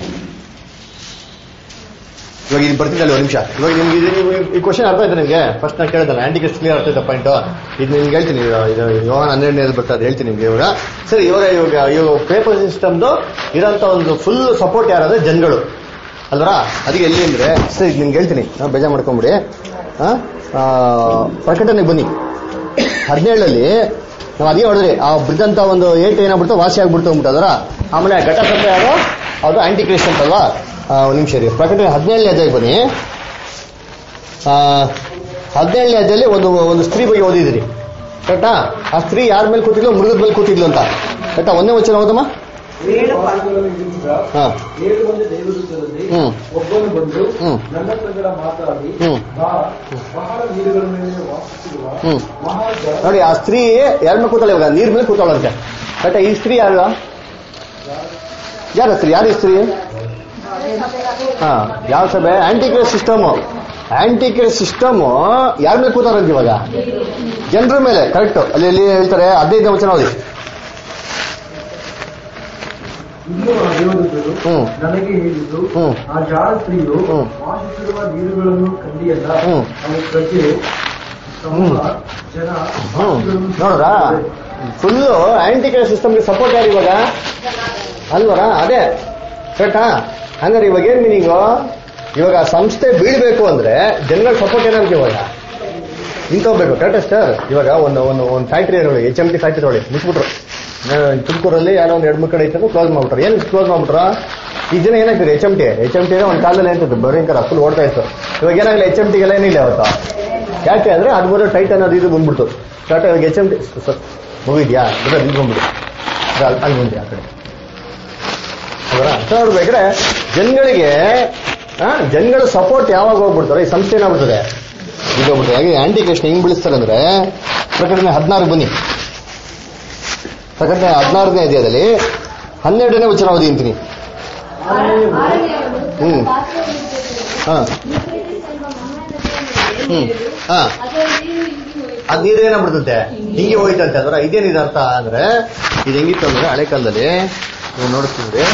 ಇವಾಗ ಇದು ಬರ್ತಿದ್ದಲ್ಲ ಒಂದು ನಿಮಿಷ ಇವಾಗ ನಿಮ್ಗೆ ಇದು ನೀವು ಈ ಕ್ವಶನ್ ಅರ್ಥ ಆಯ್ತು ನಿಮಗೆ ಫಸ್ಟ್ ನಾನು ಕೇಳಿದಲ್ಲ ಆಂಟಿಗೆಸ್ಟ್ ಕ್ಲಿಯರ್ ಆಗ್ತೈತೆ ಪಾಯಿಂಟ್ ಇದು ನಿಮ್ಗೆ ಹೇಳ್ತೀನಿ ಇದು ಇದು ಯೋಹಾನ ಹನ್ನೆರಡನೇ ಬರ್ತದೆ ಹೇಳ್ತೀನಿ ನಿಮ್ಗೆ ಇವಾಗ ಸರಿ ಇವಾಗ ಇವಾಗ ಇವಾಗ ಪೇಪರ್ ಸಿಸ್ಟಮ್ದು ಇರೋಂಥ ಒಂದು ಫುಲ್ ಸಪೋರ್ಟ್ ಯಾರಾದ್ರೆ ಜನಗಳು ಅಲ್ವರಾ ಅದಕ್ಕೆ ಎಲ್ಲಿ ಅಂದ್ರೆ ಸರಿ ಇದು ನಿಮ್ಗೆ ಹೇಳ್ತೀನಿ ಹಾ, ಬೇಜಾರ್ ಮಾಡ್ಕೊಂಬಿಡಿ ಹಾ? ಆ, ಪ್ರಕಟಣೆಗೆ ಬನ್ನಿ ಹದಿನೇಳಲ್ಲಿ ನಾವು ಅದೇ ಹೊಡೆದ್ರಿ ಆ ಬಿದ್ದಂತ ಒಂದು ಏಟ್ ಏನಾಗ್ಬಿಡ್ತು ವಾಸಿ ಆಗ್ಬಿಡ್ತು ಅಂದ್ಬಿಟ್ಟು ಅದರ ಆಮೇಲೆ ಘಟ ಸತ್ಯ ಯಾರು ಅದು ಆಂಟಿ ಕ್ರಿಸ್ಟ್ ಅಂತಲ್ವಾ ಆ, ಒಂದ್ ನಿಮಿಷ ರೀ ಪ್ರಕಟಣೆ ಹದಿನೇಳನೇ ಅಧ್ಯಾಯಕ್ಕೆ ಬನ್ನಿ ಆ, ಹದಿನೇಳನೇ ಅಧ್ಯಾಯದಲ್ಲಿ ಒಂದು ಒಂದು ಸ್ತ್ರೀ ಬಗ್ಗೆ ಓದಿದ್ರಿ ಕರೆಕ್ಟಾ ಆ ಸ್ತ್ರೀ ಯಾರ ಮೇಲೆ ಕೂತಿದ್ಲು ಮೃಗದ ಮೇಲೆ ಕೂತಿದ್ಲು ಅಂತ ಕರೆಕ್ಟಾ ಒಂದೇ ವಚನ ಹೋದಮ್ಮ ಏಳು ಪಾದಗಳಿಂದ ಹಾ ಏಳು ಮಂದಿ ದೇವದೂತರಲ್ಲಿ ಹ್ಮ್. ಒಬ್ಬನು ಬಂದು ಹ್ಮ್. ನನ್ನ ಸಂಗಡ ಮಾತಾಡಿ ಹ್ಮ್. ಬಾ ಬಹಳ ನೀರುಗಳ ಮೇಲೆ ವಾಸಿಸುವ ಹ್ಮ್. ಮಹಾಜ ನೋಡಿ ಆ ಸ್ತ್ರೀ ಯಾರ ಮೇಲೆ ಕೂತಾಳೆ ಇವಾಗ ನೀರ್ ಮೇಲೆ ಕೂತಾಳಂತೆ ಕರೆಕ್ಟಾ ಈ ಸ್ತ್ರೀ ಯಾರು ಯಾರ ಸ್ತ್ರೀ ಯಾರು ಈ ಸ್ತ್ರೀ ಹಾ ಯಾವ ಸಭೆ antichrist system anti Christ system ಯಾರ ಮೇಲೆ ಕೂತಾರಂತ ಇವಾಗ ಜನರ ಮೇಲೆ ಕರೆಕ್ಟ್ ಅಲ್ಲಿ ಎಲ್ಲಿ ಹೇಳ್ತಾರೆ ಹದಿನೈದು ವಚನ ಓದಿ ಇನ್ನು ಆ ದೇವದೂತರು ಹ್ಮ್. ನನಗೆ ಹೇಳಿದ್ದು ಹ್ಮ್. ಆ ಜಾಳ ಸ್ತ್ರೀಯು ಹ್ಮ್. ವಾಸಿಸಿರುವ ನೀರುಗಳನ್ನು ಕಂಡಿಯಲ್ಲ ಹ್ಮ್. ಅವು ಪ್ರಜೆ ಸಮೂಹ ಜನ ಹ್ಮ್ ವಾಸಿಗಳನ್ನು ನೋಡ್ರ ಸೃಷ್ಟಿಸಿದೆ. ಫುಲ್ಲು ಆಂಟಿ ಕ್ರೈಸ್ಟ್ ಸಿಸ್ಟಮ್ಗೆ ಸಪೋರ್ಟ್ ಯಾರು ಇವಾಗ ಅಲ್ವರ ಅದೇ ಕರೆಕ್ಟಾ ಹಂಗಾರೆ ಇವಾಗ ಏನ್ ಮೀನಿಂಗು ಇವಾಗ ಸಂಸ್ಥೆ ಬೀಳ್ಬೇಕು ಅಂದ್ರೆ ಜನಗಳ ಸಪೋರ್ಟ್ ಏನಂತ ಇವಾಗ ನಿಂತೋಗ್ಬೇಕು ಕರೆಕ್ಟ್ ಸರ್ ಇವಾಗ ಒಂದು ಒಂದು ಒಂದು ಫ್ಯಾಕ್ಟ್ರಿ ನೋಡಿ ಎಚ್ ಎಂ ಟಿ ಫ್ಯಾಕ್ಟ್ರಿ ನೋಡಿ ಮುಚ್ಬಿಟ್ರು ಆ, ತುಮಕೂರಲ್ಲಿ ಯಾರೋ ಒಂದು ಎರಡು ಮೂರು ಕಡೆ ಇತ್ತು ಕ್ಲೋಸ್ ಮಾಡ್ಬಿಟ್ರು ಏನು ಕ್ಲೋಸ್ ಮಾಡ್ಬಿಟ್ರ ಈ ಜನ ಏನಾಗ್ತದೆ H M T H M T ಒಂದು ಕಾಲದಲ್ಲಿ ಏನಿತ್ತು ಭಯಂಕರ ಫುಲ್ ಓಡ್ತಾ ಇತ್ತು ಇವಾಗ ಏನಾಗಲಿ ಎಚ್ ಎಂ ಟಿಗೆಲ್ಲ ಏನಿಲ್ಲ ಅವತ್ತು ಯಾಕೆ ಅಂದ್ರೆ ಅದು ಬರೋ ಟೈಟ್ ಅನ್ನೋದು ಇದು ಬಂದ್ಬಿಡ್ತು ಕರೆಕ್ಟ್ ಇವಾಗ ಎಚ್ ಎಂ ಟಿ ಮುಗಿದ್ಯಾ ಬರೋ ಇಲ್ಲಿ ಬಂದ್ಬಿಡು ಅದು ಅಲ್ಲಿ ಅಲ್ಲಿ ಬಂದ್ರಿ ಆ ಕಡೆ ಅದರ ಅರ್ಥ ನೋಡ್ಬೇಕಾದ್ರೆ ಜನಗಳಿಗೆ ಆ, ಜನಗಳ ಸಪೋರ್ಟ್ ಯಾವಾಗ ಹೋಗ್ಬಿಡ್ತಾರೆ ಈ ಸಂಸ್ಥೆ ಏನಾಗ್ಬಿಡ್ತದೆ ಈಗ ಹೋಗ್ಬಿಡ್ತದೆ ಹಾಗೆ ಆಂಟಿ ಕೃಷ್ಣ ಹೆಂಗ್ ಬೆಳೆಸ್ತಾರೆ ಅಂದ್ರೆ ಪ್ರಕಟಣೆ ಹದಿನಾರು ಬನ್ನಿ ಪ್ರಕಟಣೆ ಹದಿನಾರನೇ ಅಧ್ಯಾಯದಲ್ಲಿ ಹನ್ನೆರಡನೇ ವಚನ ಓದಿ ಅಂತೀನಿ ಹ್ಮ್. ಹಾ ಹ್ಮ್ ಹಾ ಅದ್ ನೀರು ಏನಾಗ್ಬಿಡ್ತಂತೆ ಹಿಂಗೆ ಹೋಯ್ತಂತೆ ಅಂದ್ರೆ ಇದೇನಿದೆ ಅರ್ಥ ಅಂದ್ರೆ ಇದು ಹೆಂಗಿತ್ತು ಅಂದ್ರೆ ಹಳೆ ಕಾಲದಲ್ಲಿ ನೀವು ನೋಡ್ತಿದ್ರಿ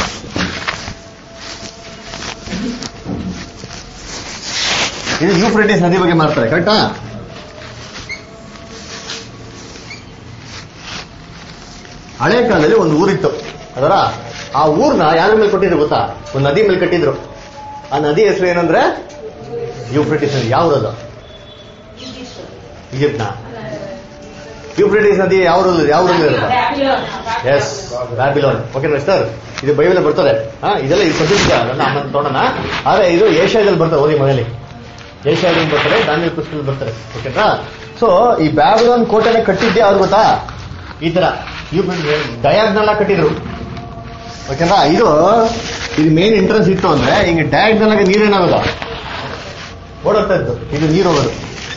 ಇದು ಯೂಫ್ರೆಟಿಸ್ ನದಿ ಬಗ್ಗೆ ಮಾಡ್ತಾರೆ ಕರೆಕ್ಟಾ ಹಳೆ ಕಾಲದಲ್ಲಿ ಒಂದು ಊರಿತ್ತು ಅದರ ಆ ಊರ್ನ ಯಾರ ಮೇಲೆ ಕೊಟ್ಟಿದ್ರು ಗೊತ್ತಾ ಒಂದು ನದಿ ಮೇಲೆ ಕಟ್ಟಿದ್ರು ಆ ನದಿ ಹೆಸರು ಏನಂದ್ರೆ ಯೂಫ್ರೆಟಿಸ್ ನದಿ ಯಾವ್ದದು ಈಜಿಪ್ಟ್ನ ಯೂಫ್ರೆಟಿಸ್ ನದಿ ಯಾವ ಯಾವ ಇರುತ್ತೆ ಎಸ್ ಬ್ಯಾಬಿಲೋನ್ ಓಕೆ ಸರ್ ಇದು ಬೈಬಲ್ ಬರ್ತದೆ ಹಾ ಇದೆಲ್ಲ ಇದು ಪ್ರಸಿದ್ಧ ಅದನ್ನ ಆಮೇಲೆ ತೊಗೊಳೋಣ ಆದ್ರೆ ಇದು ಏಷ್ಯಾದಲ್ಲಿ ಬರ್ತದೆ ಓದಿ ಮನೇಲಿ ಏಷ್ಯಾದಲ್ಲಿ ಬರ್ತಾರೆ ದಾನಿಯಲ್ ಪುಸ್ತಕದಲ್ಲಿ ಬರ್ತಾರೆ ಓಕೆನಾ ಸೊ ಈ ಬ್ಯಾಬಿಲೋನ್ ಕೋಟೆನ ಕಟ್ಟಿದ್ದೆ ಅವ್ರು ಗೊತ್ತಾ ಈ ತರ ಡಯಾಗ್ನಲ್ಲ ಕಟ್ಟಿದ್ರು ಓಕೆನಾ ಇದು ಇದು ಮೇನ್ ಎಂಟ್ರೆನ್ಸ್ ಇತ್ತು ಅಂದ್ರೆ ಹಿಂಗೆ ಡಯಾಗ್ನಲ್ ಆಗಿ ನೀರೇನಾಗಲ್ಲ ಓಡೋಗ್ತಾ ಇತ್ತು ಇದು ನೀರು ಹೋಗೋದು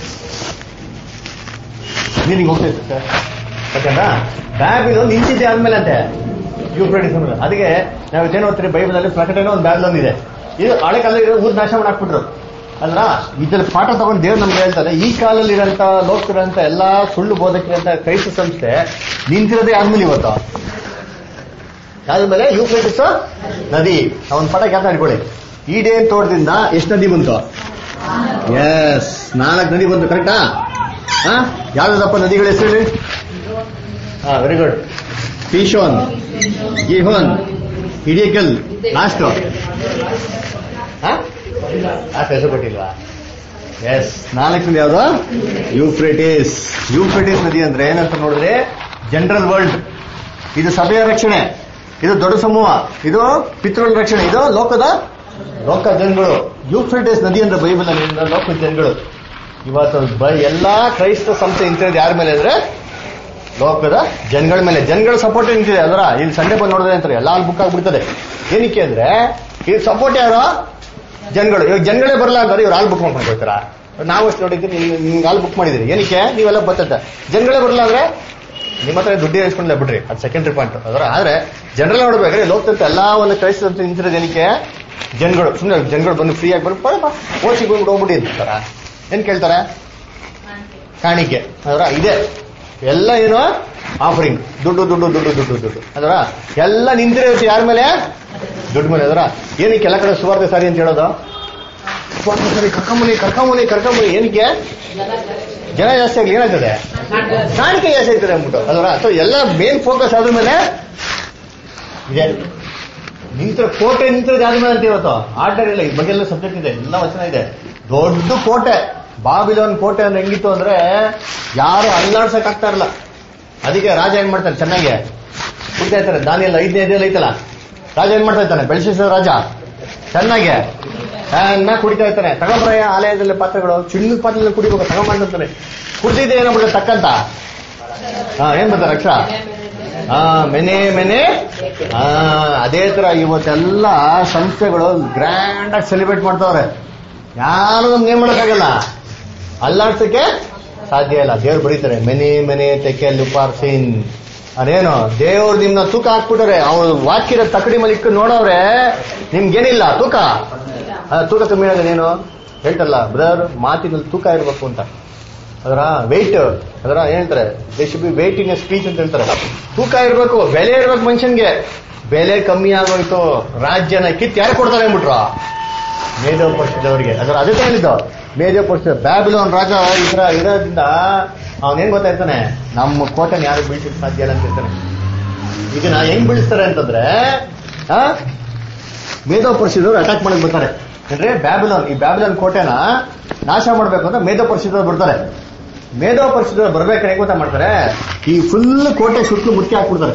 ನೀರಿಗೆ ಹೋಗ್ತಾ ಇತ್ತು ಸರ್ ಯಾಕಂದ್ರ ಬ್ಯಾಬಿಲೋನ್ ನಿಂತಿದ್ದೆ ಆದ್ಮೇಲೆ ಅಂತೆ ಯೂಫ್ರೆಟಿಸ್ ಅಂದ್ರೆ ಅದಕ್ಕೆ ನಾವು ಏನು ಓದ್ತೀರಿ ಬೈಬಲ್ ಅಲ್ಲಿ ಪ್ರಕಟಣೆ ಒಂದು ಬ್ಯಾಬಿಲೋನ್ ಇದೆ ಇದು ಹಳೆ ಕಾಲದಲ್ಲಿ ಊರ್ ನಾಶ ಮಾಡಾಕ್ಬಿಟ್ರು ಅಲ್ರ ಇದ್ರಲ್ಲಿ ಪಾಠ ತಗೊಂಡು ದೇವ್ರು ನಮ್ಗೆ ಹೇಳ್ತಾರೆ ಈ ಕಾಲದಲ್ಲಿ ಇರೋಂತ ಲೋಕರಂತ ಎಲ್ಲಾ ಸುಳ್ಳು ಬೋಧಕರಂತ ಕ್ರೈಸ್ತ ಸಂಸ್ಥೆ ನಿಂತಿರೋದೇ ಆದ್ಮೇಲೆ ಇವತ್ತು ಯಾವ್ದ್ಮೇಲೆ ಯೂಫ್ರೆಟಿಸ್ ನದಿ ಅವನ್ ಪಾಠ ಕೆಲಸ ಹಿಡ್ಕೊಳ್ಳಿ ಈ ಡೇ ತೋಟದಿಂದ ಎಷ್ಟು ನದಿ ಬಂತು ಎಸ್ ನಾಲ್ಕು ನದಿ ಬಂತು ಕರೆಕ್ಟಾ ಹಾ ಯಾವ್ದಪ್ಪ ನದಿಗಳ ಹೆಸರು ಹೇಳಿ ಹಾ very good Pishon Gihon Hiddekel last last ಹೆಸರು ಕೊಟ್ಟಿಲ್ವಾ ಎಸ್ ನಾಲ್ಕು ಯಾವುದು ಯೂಫ್ರೆಟಿಸ್ ಯೂಫ್ರೆಟಿಸ್ ನದಿ ಅಂದ್ರೆ ಏನಂತ ನೋಡಿದ್ರೆ ಜನರಲ್ ವರ್ಲ್ಡ್ ಇದು ಸಭೆಯ ರಕ್ಷಣೆ ಇದು ದೊಡ್ಡ ಸಮೂಹ ಇದು ಪಿತೃಗಳ ರಕ್ಷಣೆ ಇದು ಲೋಕದ ಲೋಕ ಜನಗಳು ಯೂಫ್ರೆಟಿಸ್ ನದಿ ಅಂದ್ರೆ ಬೈಬಲ್ ಅಲ್ಲಿ ಲೋಕದ ಜನಗಳು ಇವತ್ತು ಬ- ಎಲ್ಲಾ ಕ್ರೈಸ್ತ ಸಂಸ್ಥೆ ನಿಂತಿರೋದು ಯಾರ ಮೇಲೆ ಅಂದ್ರೆ ಲೋಕದ ಜನಗಳ ಮೇಲೆ ಜನಗಳ ಸಪೋರ್ಟ್ ನಿಂತಿದೆ ಅದರ ಇಲ್ಲಿ ಸಂಡೆ ಬಂದು ನೋಡಿದ್ರೆ ಅಂತಾರೆ ಎಲ್ಲ ಬುಕ್ ಆಗ್ಬಿಡ್ತದೆ ಏನಕ್ಕೆ ಅಂದ್ರೆ ಈ ಸಪೋರ್ಟ್ ಯಾರು ಜನಗಳು ಇವಾಗ ಜನಗಳೇ ಬರಲ್ಲ ಅಂದ್ರೆ ಇವ್ರು ಹಾಲ್ ಬುಕ್ ಮಾಡ್ಕೊಂಡು ಹೋಗ್ತಾರ ನಾವು ಅಷ್ಟು ನೋಡಿದ್ರಿ ನಿಮ್ಗೆ ಹಾಲ್ ಬುಕ್ ಮಾಡಿದಿರಿ ಏನಕ್ಕೆ ನೀವೆಲ್ಲ ಬರ್ತದೆ ಜನಗಳೇ ಬರಲ್ಲ ಅಂದ್ರೆ ನಿಮ್ಮ ಹತ್ರ ದುಡ್ಡು ಇಸ್ಕೊಂಡಿಲ್ಲ ಬಿಡ್ರಿ ಅದು ಸೆಕೆಂಡ್ರಿ ಪಾಯಿಂಟ್ ಅದರ ಆದ್ರೆ ಜನರಲ್ ನೋಡ್ಬೇಕಾದ್ರೆ ಲೋಕದಂತ ಎಲ್ಲಾ ಒಂದು ಕ್ರೈಸ್ತ ಅಂತ ನಿಂತಿರೋದು ಏನಕ್ಕೆ ಜನಗಳು ಸುಮ್ಮನೆ ಜನಗಳು ಬಂದು ಫ್ರೀ ಆಗಿ ಬಂದು ಓಚಿಗೆ ಬಂದ್ಬಿಟ್ಟು ಹೋಗ್ಬಿಡಿ ಅಂತಾರ ಏನ್ ಕೇಳ್ತಾರೆ ಕಾಣಿಕೆ ಅದರ ಇದೆ ಎಲ್ಲ ಏನು ಆಫರಿಂಗ್ ದುಡ್ಡು ದುಡ್ಡು ದುಡ್ಡು ದುಡ್ಡು ದುಡ್ಡು ಅದರ ಎಲ್ಲ ನಿಂತಿರೋದು ಯಾರ ಮೇಲೆ ದುಡ್ಡು ಮೇಲೆ ಅದರ ಏನಕ್ಕೆ ಎಲ್ಲ ಕಡೆ ಸುವಾರ್ತೆ ಸಾರಿ ಅಂತ ಹೇಳೋದು ಸುವಾರ್ತೆ ಸಾರಿ ಕರ್ಕೊಂಬನಿ ಕರ್ಕೊಂಬನಿ ಕರ್ಕೊಂಬನಿ ಏನಕ್ಕೆ ಜನ ಜಾಸ್ತಿ ಆಗ್ಲಿ ಏನಾಗ್ತದೆ ಕಾಣಿಕೆ ಜಾಸ್ತಿ ಆಗ್ತದೆ ಅಂದ್ಬಿಟ್ಟು ಅದರ ಸೊ ಎಲ್ಲ ಮೇನ್ ಫೋಕಸ್ ಅದ್ರ ಮೇಲೆ ಇದೆ ನಿಂತಿರೋ ಕೋಟೆ ನಿಂತಿರೋದು ಯಾರ ಮೇಲೆ ಅಂತ ಇವತ್ತು ಆರ್ಡರ್ ಇಲ್ಲ ಈ ಬಗ್ಗೆ ಎಲ್ಲ ಸಬ್ಜೆಕ್ಟ್ ಇದೆ ಎಲ್ಲ ವಚನ ಇದೆ ದೊಡ್ಡ ಕೋಟೆ ಬಾಬಿಲೋನ್ ಕೋಟೆ ಅಂದ್ರೆ ಹೆಂಗಿತ್ತು ಅಂದ್ರೆ ಯಾರು ಅಲ್ಲಾಡ್ಸಕ್ ಆಗ್ತಾ ಇರಲ್ಲ ಅದಕ್ಕೆ ರಾಜ ಏನ್ ಮಾಡ್ತಾನೆ ಚೆನ್ನಾಗಿ ಕುಡ್ತಾ ಇರ್ತಾರೆ ದಾನಿಯಲ್ಲಿ ಐದನೇ ಇದ್ರಲ್ಲಿ ಐತಲ್ಲ ರಾಜ ಏನ್ ಮಾಡ್ತಾ ಇರ್ತಾನೆ ಬೆಳೆಸಿದ ರಾಜ ಚೆನ್ನಾಗಿ ಚೆನ್ನಾಗಿ ಕುಡಿತಾ ಇರ್ತಾನೆ ತಗೊಂಡ್ರಯ್ಯ ಆಲಯದಲ್ಲಿ ಪಾತ್ರೆಗಳು ಚಿನ್ನದ ಪಾತ್ರೆಯಲ್ಲಿ ಕುಡಿಬೇಕು ತಗೊಂಡ್ಬಂದಿರ್ತಾನೆ ಕುಡ್ದಿದ್ದೆ ಏನಾಗ್ಬಿಡುತ್ತೆ ತಕ್ಕಂತ ಹಾ ಏನ್ ಬರ್ತಾರೆ ಅಕ್ಷರ ಹಾ ಮೆನೆ ಮೆನೆ ಹಾ ಅದೇ ತರ ಇವತ್ತೆಲ್ಲ ಸಂಸ್ಥೆಗಳು ಗ್ರ್ಯಾಂಡ್ ಆಗಿ ಸೆಲೆಬ್ರೇಟ್ ಮಾಡ್ತಾವ್ರೆ ಯಾರು ನಮ್ಗೆ ಏನ್ ಮಾಡಕ್ಕಾಗಲ್ಲ ಅಲ್ಲಾಡ್ಸಕ್ಕೆ ಸಾಧ್ಯ ಇಲ್ಲ ದೇವ್ರು ಬರೀತಾರೆ ಮೆನೆ ಮೆನೆ ತೆಕೆ ಲುಪಾರ್ಸಿನ್ ಅದೇನು ದೇವ್ರು ನಿಮ್ನ ತೂಕ ಹಾಕ್ಬಿಟ್ಟಾರೆ ಅವ್ರು ವಾಕ್ಯದ ತಕಡಿ ಮೇಲೆ ಇಟ್ಟು ನೋಡವ್ರೆ ನಿಮ್ಗೇನಿಲ್ಲ ತೂಕ ಆ, ತೂಕ ಕಮ್ಮಿ ಆಗೋದೇನು ಹೇಳ್ತಲ್ಲ ಬ್ರದರ್ ಮಾತಿನಲ್ಲಿ ತೂಕ ಇರಬೇಕು ಅಂತ ಅದರ ವೆಯ್ಟ್ ಅದರ ಹೇಳ್ತಾರೆ they should be weight in a speech ಅಂತ ಹೇಳ್ತಾರೆ ತೂಕ ಇರಬೇಕು ಬೆಲೆ ಇರ್ಬೇಕು ಮನುಷ್ಯನ್ಗೆ ಬೆಲೆ ಕಮ್ಮಿ ಆಗೋಯ್ತು ರಾಜ್ಯನ ಕಿತ್ ಯಾರು ಕೊಡ್ತಾರೆ ಅಂದ್ಬಿಟ್ರು ಮೇಧೋ ಪರಿಷದವರಿಗೆ ಅದರ ಅದಕ್ಕೆ ಹೇಳಿದ್ದು ಮೇಧೋ ಪರಿಷದ ಬ್ಯಾಬಿಲೋನ್ ರಾಜ ಈ ತರ ಇರೋದ್ರಿಂದ ಅವನೇನ್ ಗೊತ್ತಾಯ್ತಾನೆ ನಮ್ಮ ಕೋಟೆನ ಯಾರು ಬೀಳ್ಸಕ್ ಸಾಧ್ಯ ಇಲ್ಲ ಅಂತ ಹೇಳ್ತಾನೆ ಇದನ್ನ ಹೆಂಗ್ ಬೀಳಿಸ್ತಾರೆ ಅಂತಂದ್ರೆ ಆ ಮೇಧೋ ಪರಿಷದವ್ರು ಅಟ್ಯಾಕ್ ಮಾಡಕ್ ಬರ್ತಾರೆ ಅಂದ್ರೆ ಬ್ಯಾಬಿಲೋನ್ ಈ ಬ್ಯಾಬಿಲೋನ್ ಕೋಟೆನ ನಾಶ ಮಾಡ್ಬೇಕು ಅಂತ ಮೇಧೋ ಪರಿಷದವ್ರು ಬರ್ತಾರೆ ಮೇಧೋ ಪರಿಷದವ್ರು ಬರ್ಬೇಕಾದ್ರೆ ಹೆಂಗ್ ಗೊತ್ತಾ ಮಾಡ್ತಾರೆ ಈ ಫುಲ್ ಕೋಟೆ ಸುತ್ತಲೂ ಮುಟ್ಟಿ ಹಾಕ್ಬಿಡ್ತಾರೆ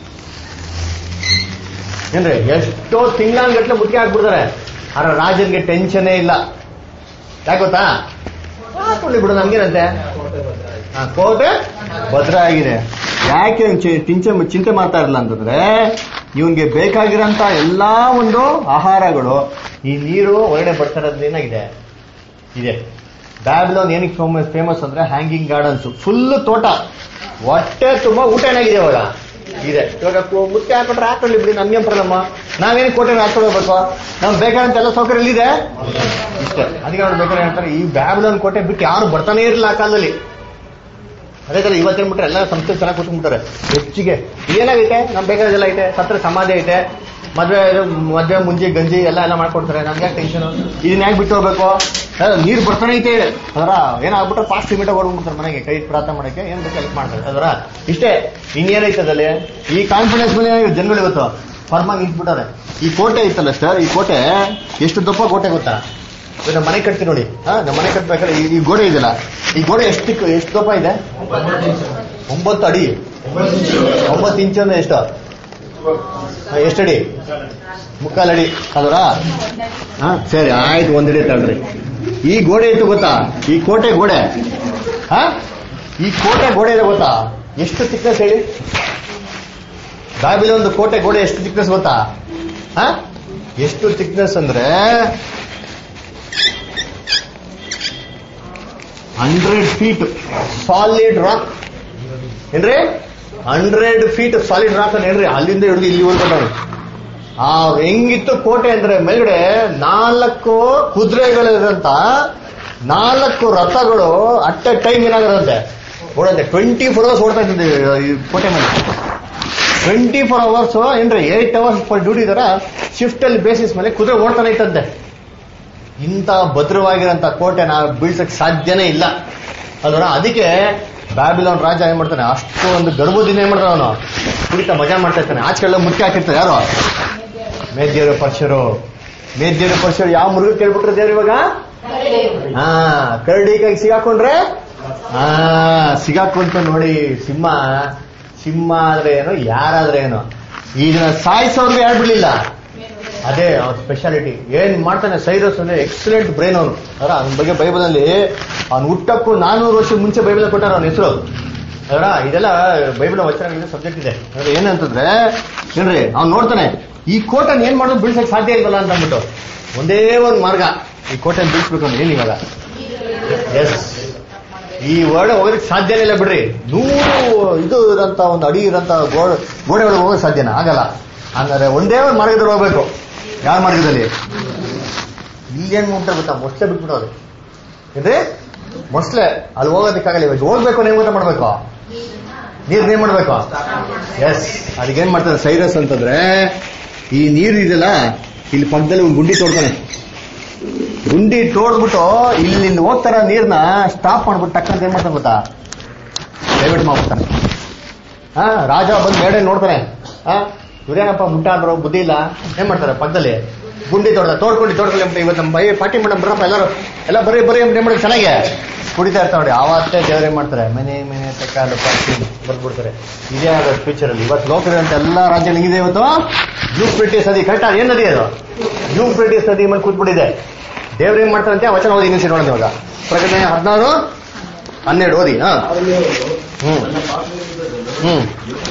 ಏನ್ರಿ ಎಷ್ಟೋ ತಿಂಗಳಾನ್ಗಟ್ಲೆ ಮುಟ್ಟಿ ಹಾಕ್ಬಿಡ್ತಾರೆ ಆದ್ರೆ ರಾಜನ್ಗೆ ಟೆನ್ಷನ್ನೇ ಇಲ್ಲ ಯಾಕೆ ಗೊತ್ತಾ ಹಾಕೊಳ್ಳಿ ಬಿಡು ನಮ್ಗೇನಂತೆ ಆ, ಕೋಟೆ ಭದ್ರ ಆಗಿದೆ ಯಾಕೆ ಇವ್ನ್ ಚಿ- ಚಿಂತೆ ಚಿಂತೆ ಮಾಡ್ತಾ ಇರಲ್ಲ ಅಂತಂದ್ರೆ ಇವನ್ಗೆ ಬೇಕಾಗಿರೋಂತ ಎಲ್ಲಾ ಒಂದು ಆಹಾರಗಳು ಈ ನೀರು ಹೊರಗಡೆ ಬರ್ತಾ ಇರೋದು ಏನಾಗಿದೆ ಇದೆ ಬ್ಯಾಬಿಲೋನ್ ಏನಕ್ಕೆ ಫೇಮಸ್ ಫೇಮಸ್ ಅಂದ್ರೆ ಹ್ಯಾಂಗಿಂಗ್ ಗಾರ್ಡನ್ಸ್ ಫುಲ್ ತೋಟ ಹೊಟ್ಟೆ ತುಂಬಾ ಊಟ ಏನಾಗಿದೆ ಇವಾಗ ಇದೆ ಇವಾಗ ಕು- ಮುತ್ತೆ ಹಾಕೊಂಡ್ರೆ ಹಾಕೊಳ್ಳಿ ಬಿಡಿ ನಮ್ಗೆ ಪ್ರಾಬ್ಲಮ್ ನಾವೇನು ಕೋಟೆ ಹಾಕೊಳ್ಳಬೇಕು ನಮ್ಗೆ ಬೇಕಾದಂತ ಎಲ್ಲ ಸೌಕರ್ಯ ಎಲ್ಲಿದೆ ಇಷ್ಟೇ ಅದಕ್ಕೆ ಅವ್ರು ಬೇಕಾದ್ರೆ ಹೇಳ್ತಾರೆ ಈ ಬ್ಯಾಬಿಲೋನ್ ಕೋಟೆ ಬಿಟ್ಟು ಯಾರು ಬರ್ತಾನೆ ಇರಲಿಲ್ಲ ಆ ಕಾಲದಲ್ಲಿ ಅದೇ ತರ ಇವತ್ತೇನ್ ಬಿಟ್ರೆ ಎಲ್ಲ ಸಂಸ್ಥೆ ಚೆನ್ನಾಗಿ ಕೂತ್ಕೊಂಡ್ಬಿಟ್ಟಾರೆ ಹೆಚ್ಚಿಗೆ ಏನಾಗೈತೆ ನಮ್ ಬೇಕಾದೆಲ್ಲ ಐತೆ ಸತ್ರ ಸಮಾಧಿ ಐತೆ ಮದ್ವೆ ಇದು- ಮದ್ವೆ ಮುಂಜಿ ಗಂಜಿ ಎಲ್ಲ ಎಲ್ಲ ಮಾಡ್ಕೊಡ್ತಾರೆ ನಮ್ಗೆ ಯಾಕೆ ಟೆನ್ಷನ್ ಇದನ್ನ ಯಾಕೆ ಬಿಟ್ಟು ಹೋಗ್ಬೇಕು ಆ, ನೀರ್ ಬರ್ತಾನೆ ಐತೆ ಅದರ ಏನಾಗ್ಬಿಟ್ರೆ ಫಾಸ್ಟ್ ಸಿಮಿಟ ಹೊಡ್ಬಿಡ್ತಾರೆ ಮನೆಗೆ ಕೈ ಪ್ರಾರ್ಥನೆ ಮಾಡಕ್ಕೆ ಏನ್ ಬೇಕು ಹೆಲ್ಪ್ ಮಾಡ್ತಾರೆ ಅದರ ಇಷ್ಟೇ ಇನ್ನೇನೈತೆ ಅದಲ್ಲಿ ಈ ಕಾನ್ಫಿಡೆನ್ಸ್ ಮೇಲೆ ಜನಗಳು ಇವತ್ತು ಫರ್ಮಾಗಿ ನಿಂತ್ಬಿಟ್ಟಾರೆ ಈ ಕೋಟೆ ಐತಲ್ಲ ಸರ್ ಈ ಕೋಟೆ ಎಷ್ಟು ದಪ್ಪ ಕೋಟೆ ಗೊತ್ತಾ ಇವಾಗ ನಮ್ಮ ಮನೆ ಕಟ್ತೀವಿ ನೋಡಿ ಹಾ ನಮ್ಮ ಮನೆ ಕಟ್ಬೇಕಾದ್ರೆ ಈ- ಈ ಗೋಡೆ ಇದೆಯಲ್ಲ ಈ ಗೋಡೆ ಎಷ್ಟು ಚಿಕ್ಕ- ಎಷ್ಟು ದಪ್ಪ ಇದೆ ಒಂಬತ್ತು ಅಡಿ ಒಂಬತ್ತು ಇಂಚು ಅಂದ್ರೆ ಎಷ್ಟು ಹಾ, ಎಷ್ಟಡಿ ಮುಕ್ಕಾಲ್ ಅಡಿ ಅದರ ಹಾ ಸರಿ ಆಯ್ತು ಒಂದಡಿ ತಳ್ರಿ ಈ ಗೋಡೆ ಇತ್ತು ಗೊತ್ತಾ ಈ ಕೋಟೆ ಗೋಡೆ ಹಾ ಈ ಕೋಟೆ ಗೋಡೆ ಇದೆ ಗೊತ್ತಾ ಎಷ್ಟು ತಿಕ್ನೆಸ್ ಹೇಳಿ ಒಂದು ಕೋಟೆ ಗೋಡೆ ಎಷ್ಟು ತಿಕ್ನೆಸ್ ಗೊತ್ತಾ ಹಾ ಎಷ್ಟು ತಿಕ್ನೆಸ್ ಅಂದ್ರೆ ಹಂಡ್ರೆಡ್ ಫೀಟ್ ಸಾಲಿಡ್ ರಾಕ್ ಏನ್ರಿ ಹಂಡ್ರೆಡ್ ಫೀಟ್ ಸಾಲಿಡ್ ರಾಕ್ ಅಂತ ಏನ್ರಿ ಅಲ್ಲಿಂದ ಹಿಡಿದು ಇಲ್ಲಿ ಹೋಗ್ಬಿಟ್ಟವ್ರು ಆ ಹೆಂಗಿತ್ತು ಕೋಟೆ ಅಂದ್ರೆ ಮೇಲ್ಗಡೆ ನಾಲ್ಕು ಕುದುರೆಗಳಿರಂತ ನಾಲ್ಕು ರಥಗಳು ಅಟ್ ಎ ಟೈಮ್ ಏನಾಗಿರುತ್ತೆ ಓಡಂತೆ ಟ್ವೆಂಟಿ ಫೋರ್ ಅವರ್ಸ್ ಓಡ್ತಾ ಇರ್ತದೆ ಈ ಕೋಟೆ ಮೇಲೆ ಟ್ವೆಂಟಿ ಫೋರ್ ಅವರ್ಸ್ ಏನ್ರಿ ಏಟ್ ಅವರ್ಸ್ ಫಾರ್ ಡ್ಯೂಟಿ ಇದರ ಶಿಫ್ಟ್ ಅಲ್ಲಿ ಬೇಸಿಸ್ ಮೇಲೆ ಕುದುರೆ ಓಡ್ತಾನೆ ಇತ್ತಂತೆ ಇಂಥ ಭದ್ರವಾಗಿರೋಂಥ ಕೋಟೆ ನಾವು ಬೀಳ್ಸಕ್ ಸಾಧ್ಯನೇ ಇಲ್ಲ ಅಲ್ವರ ಅದಕ್ಕೆ ಬ್ಯಾಬಿಲೋನ್ ರಾಜ ಏನ್ ಮಾಡ್ತಾನೆ ಅಷ್ಟು ಒಂದು ಗರ್ಭದಿಂದ ಏನ್ ಮಾಡ್ತಾನೆ ಅವನು ಕುಡಿತಾ ಮಜಾ ಮಾಡ್ತಾ ಇರ್ತಾನೆ ಆಚೆಲ್ಲ ಮುಖ್ಯ ಹಾಕಿರ್ತಾರೆ ಯಾರು ಮೇದ್ಯರು ಪರ್ಷರು ಮೇದ್ಯರು ಪರ್ಷರು ಯಾವ ಮೃಗ ಕೇಳ್ಬಿಟ್ರೆ ದೇವ್ರು ಇವಾಗ ಹಾ ಕರಡಿ ಕೈಗೆ ಸಿಗಾಕೊಂಡ್ರೆ ಹಾ ಸಿಗಾಕೊಂತ ನೋಡಿ ಸಿಂಹ ಸಿಂಹ ಆದ್ರೆ ಏನು ಯಾರಾದ್ರೆ ಏನು ಇದನ್ನ ಸಾಯಿಸೋರ್ಗೆ ಯಾರು ಬಿಡ್ಲಿಲ್ಲ ಅದೇ ಅವ್ರ ಸ್ಪೆಷಾಲಿಟಿ ಏನ್ ಮಾಡ್ತಾನೆ ಸೈರಸ್ ಅಂದ್ರೆ ಎಕ್ಸಲೆಂಟ್ ಬ್ರೈನ್ ಅವನು ಅದರ ಅವನ ಬಗ್ಗೆ ಬೈಬಲ್ ಅಲ್ಲಿ ಅವ್ನು ಹುಟ್ಟಕ್ಕೂ ನಾನೂರು ವರ್ಷ ಮುಂಚೆ ಬೈಬಲ್ ಕೊಟ್ಟಾರ ಅವನ ಹೆಸರು ಅದರ ಇದೆಲ್ಲ ಬೈಬಲ್ ವಚನ ಸಬ್ಜೆಕ್ಟ್ ಇದೆ ಅದ್ರ ಏನಂತಂದ್ರೆ ಏನ್ರಿ ಅವ್ನು ನೋಡ್ತಾನೆ ಈ ಕೋಟನ್ ಏನ್ ಮಾಡೋದು ಬೀಳ್ಸಕ್ ಸಾಧ್ಯ ಇಲ್ವಲ್ಲ ಅಂತ ಅಂದ್ಬಿಟ್ಟು ಒಂದೇ ಒಂದು ಮಾರ್ಗ ಈ ಕೋಟೆನ್ ಬೀಳ್ಸ್ಬೇಕು ಅಂದ್ರೆ ಏನ್ ಇವಾಗ ಎಸ್ ಈ ವರ್ಡ್ ಹೋಗೋದಕ್ಕೆ ಸಾಧ್ಯನೇ ಇಲ್ಲ ಬಿಡ್ರಿ ನೂರು ಇದು ಇರೋಂತ ಒಂದು ಅಡಿ ಇರೋಂತ ಗೋಡೆ ಗೋಡೆ ಒಳಗೆ ಹೋಗೋಕೆ ಸಾಧ್ಯನಾ ಆಗಲ್ಲ ಹಂಗಾದ್ರೆ ಒಂದೇ ಒಂದು ಮಾರ್ಗದಲ್ಲಿ ಹೋಗ್ಬೇಕು ಯಾವ ಮಾರ್ಗದಲ್ಲಿ ಇಲ್ಲೇನ್ ಮಾಡ್ತಾರೆ ಗೊತ್ತಾ ಮೊಸಳೆ ಬಿಟ್ಬಿಡೋದು ಇದೆ ಮೊಸಳೆ ಅಲ್ಲಿ ಹೋಗೋದಕ್ಕಾಗಲ್ಲ ಇವಾಗ ಹೋಗ್ಬೇಕು ಅಂದ್ರೆ ಏನ್ ಗೊತ್ತಾ ಮಾಡ್ಬೇಕು ನೀರ್ ಏನ್ ಮಾಡ್ಬೇಕು ಎಸ್ ಅದಕ್ಕೇನ್ ಮಾಡ್ತಾರೆ ಸೈರಸ್ ಅಂತಂದ್ರೆ ಈ ನೀರು ಇದೆಯಲ್ಲ ಇಲ್ಲಿ ಪಕ್ಕದಲ್ಲಿ ಒಂದು ಗುಂಡಿ ತೋಡ್ತಾನೆ ಗುಂಡಿ ತೋಡ್ಬಿಟ್ಟು ಇಲ್ಲಿ ಹೋಗ್ತಾರ ನೀರ್ನ ಸ್ಟಾಪ್ ಮಾಡ್ಬಿಟ್ಟು ಟಕ್ಕಂತ ಏನ್ ಮಾಡ್ತಾನೆ ಗೊತ್ತಾ ಡೈವರ್ಟ್ ಮಾಡ್ಬಿಡ್ತಾನೆ ಹಾ ರಾಜ ಬಂದು ಮೇಡೆ ನೋಡ್ತಾನೆ ಹಾ ಇವ್ರೇನಪ್ಪ ಮುಟ್ಟಾಡ್ರು ಬುದ್ಧಿ ಇಲ್ಲ ಏನ್ ಮಾಡ್ತಾರೆ ಪಕ್ಕದಲ್ಲಿ ಗುಂಡಿ ತೋಡ್ದ ತೋಡ್ಕೊಂಡು ತೋಡ್ಕೊಳ್ಳಿ ಅಂತ ಇವತ್ತು ನಮ್ಮ ಬೈ ಪಾರ್ಟಿ ಮೇಡಮ್ ಬರಪ್ಪ ಎಲ್ಲರೂ ಎಲ್ಲ ಬರೀ ಬರೀ ಅಂತ ಏನ್ ಮಾಡಿ ಚೆನ್ನಾಗಿ ಕುಡಿತಾ ಇರ್ತಾವೆ ನೋಡಿ ಆವತ್ತೇ ದೇವ್ರು ಏನ್ ಮಾಡ್ತಾರೆ ಮನೆ ಮನೆ ತಕ್ಕಾಲು ಪಾರ್ಟಿ ಬರ್ಬಿಡ್ತಾರೆ ಇದೇ ಆಗೋದು ಫ್ಯೂಚರ್ ಅಲ್ಲಿ ಇವತ್ತು ಲೋಕದಂತ ಎಲ್ಲಾ ರಾಜ್ಯ ಹೆಂಗಿದೆ ಇವತ್ತು ನ್ಯೂ ಬ್ರಿಟಿಷ್ ನದಿ ಕರೆಕ್ಟ್ ಏನ್ ನದಿ ಅದು ನ್ಯೂ ಬ್ರಿಟಿಷ್ ನದಿ ಮೇಲೆ ಕೂತ್ಬಿಟ್ಟಿದೆ ದೇವ್ರು ಏನ್ ಮಾಡ್ತಾರಂತೆ ಆ ವಚನ ಓದಿ ಇಂಗ್ಲಿಷ್ ನೋಡೋಣ ಇವಾಗ ಪ್ರಕಟಣೆ ಹದಿನಾರು ಹನ್ನೆರಡು ಓದಿ ಹಾ ಆಮೇಲೆ ಅವರು ಹ್ಮ್ ತನ್ನ ಪಾತ್ರೆಯಿಂದ ಹ್ಮ್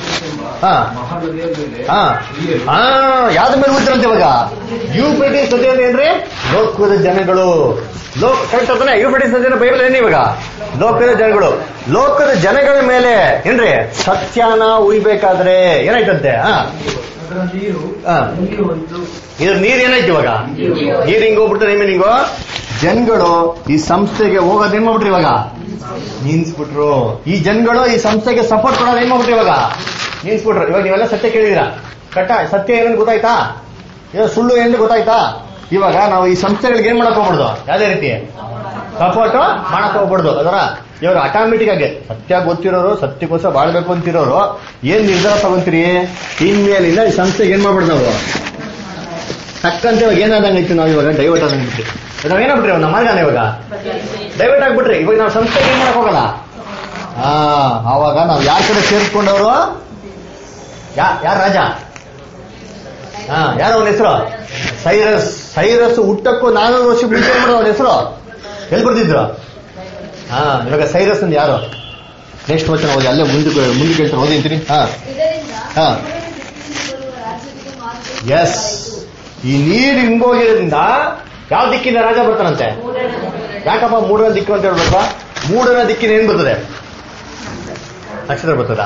ಹಾ ಮಹಾನದಿಯ ಮೇಲೆ ಹಾ ನೀರು ಹಾ ಯಾವ್ದ ಮೇಲೆ ಹೋಗ್ತಾರಂತೆ ಇವಾಗ ಯೂಫ್ರೆಟಿಸ್ ನದಿ ಅಂದ್ರೆ ಏನ್ರಿ ಲೋಕದ ಜನಗಳು ಲೋಕ ಕರೆಕ್ಟ್ ಅಂತಾನೆ ಯೂಫ್ರೆಟಿಸ್ ನದಿ ಬೈಬಲ್ ಏನ್ ಇವಾಗ ಲೋಕದ ಜನಗಳು ಲೋಕದ ಜನಗಳ ಮೇಲೆ ಏನ್ರಿ ಸತ್ಯನ ಉಯ್ಬೇಕಾದ್ರೆ ಏನಾಯ್ತಂತೆ ಹಾ ಅದರ ನೀರು ಹಾ. ಮುಗಿ ಹೋಯ್ತು ಇದ್ರ ನೀರ್ ಏನಾಯ್ತು ಇವಾಗ ನೀರ್ ಹಿಂಗ್ ಹೋಗ್ಬಿಡ್ತಾರೆ ನಿಮಗೆ ಹಿಂಗೋ ಜನಗಳು ಈ ಸಂಸ್ಥೆಗೆ ಹೋಗೋದ್ ಏನ್ ಮಾಡ್ಬಿಟ್ರು ಇವಾಗ ನಿನ್ಸ್ಬಿಟ್ರು ಈ ಜನಗಳು ಈ ಸಂಸ್ಥೆಗೆ ಸಪೋರ್ಟ್ ಕೊಡೋದು ಏನ್ ಮಾಡ್ಬಿಟ್ರು ಇವಾಗ ನಿನ್ಸ್ಬಿಟ್ರು ಇವಾಗ ನೀವೆಲ್ಲ ಸತ್ಯ ಕೇಳಿದಿರಾ ಕಟ್ಟ ಸತ್ಯ ಏನಂತ ಗೊತ್ತಾಯ್ತಾ ಏನೋ ಸುಳ್ಳು ಏನು ಗೊತ್ತಾಯ್ತಾ ಇವಾಗ ನಾವು ಈ ಸಂಸ್ಥೆಗಳಿಗೆ ಏನ್ ಮಾಡಕ್ ಹೋಗ್ಬಾರ್ದು ಯಾವ್ದೇ ರೀತಿ ಸಪೋರ್ಟ್ ಮಾಡಕ್ ಹೋಗ್ಬಾರ್ದು ಅದರ ಇವಾಗ ಆಟೋಮೆಟಿಕ್ ಆಗಿ ಸತ್ಯ ಗೊತ್ತಿರೋರು ಸತ್ಯಕ್ಕೋಸ್ಕರ ಬಾಳ್ಬೇಕು ಅಂತಿರೋರು ಏನ್ ನಿರ್ಧಾರ ತಗೊಂತೀರಿ ಇನ್ಮೇಲಿಂದ ಈ ಸಂಸ್ಥೆಗೆ ಏನ್ ಮಾಡ್ಬಿಡ್ದು ನಾವು ತಕ್ಕಂತೆ ಇವಾಗ ಏನಾದಂಗೆ ಇತ್ತು ನಾವು ಇವಾಗ ಡೈವರ್ಟ್ ಆದಂಗೆ ಬಿಟ್ರಿ ನಾವ್ ಏನಾಗ್ಬಿಟ್ರಿ ನಮ್ಮ ಮಾರ್ಗನ ಇವಾಗ ಡೈವರ್ಟ್ ಆಗ್ಬಿಟ್ರಿ ಇವಾಗ ನಾವು ಸಂಸ್ಥೆಗೆ ಏನ್ ಮಾಡಕ್ ಹೋಗಲ್ಲ ಹಾ ಆವಾಗ ನಾವು ಯಾರ ಕಡೆ ಸೇರ್ಕೊಂಡವರು ಯಾ ಯಾರ ರಾಜ ಹಾ ಯಾರು ಅವನ ಹೆಸರು ಸೈರಸ್ ಸೈರಸ್ ಹುಟ್ಟಕ್ಕೂ ನಾನೂರು ವರ್ಷ ಮುಂಚೆ ಮಾಡೋದು ಅವನ ಹೆಸರು ಎಲ್ಲಿ ಬರ್ತಿದ್ರು ಹಾ ಇವಾಗ ಸೈರಸ್ ಅಂದ್ರೆ ಯಾರು ನೆಕ್ಸ್ಟ್ ವಚನ ಓದಿ ಅಲ್ಲೇ ಮುಂದಕ್ಕೆ ಮುಂದಕ್ಕೆ ಹೇಳ್ತಾರೆ ಓದಿ ಅಂತೀನಿ ಹಾ ಇದರಿಂದ ಹಾ. ಬರುವ ರಾಜ್ಯಕ್ಕೆ ಮಾರ್ಗ ಎಸ್ ಈ ನೀರು ಹಿಂಗೋಗಿರೋದ್ರಿಂದ ಯಾವ ದಿಕ್ಕಿಂದ ರಾಜ ಬರ್ತಾನಂತೆ ಯಾಕಪ್ಪ ಮೂಡನ ದಿಕ್ಕು ಅಂತ ಹೇಳ್ಬೇಕಾ ಮೂಡನ ದಿಕ್ಕಿನ ಏನ್ ಬರ್ತದೆ ನಕ್ಷತ್ರ ಬರ್ತದ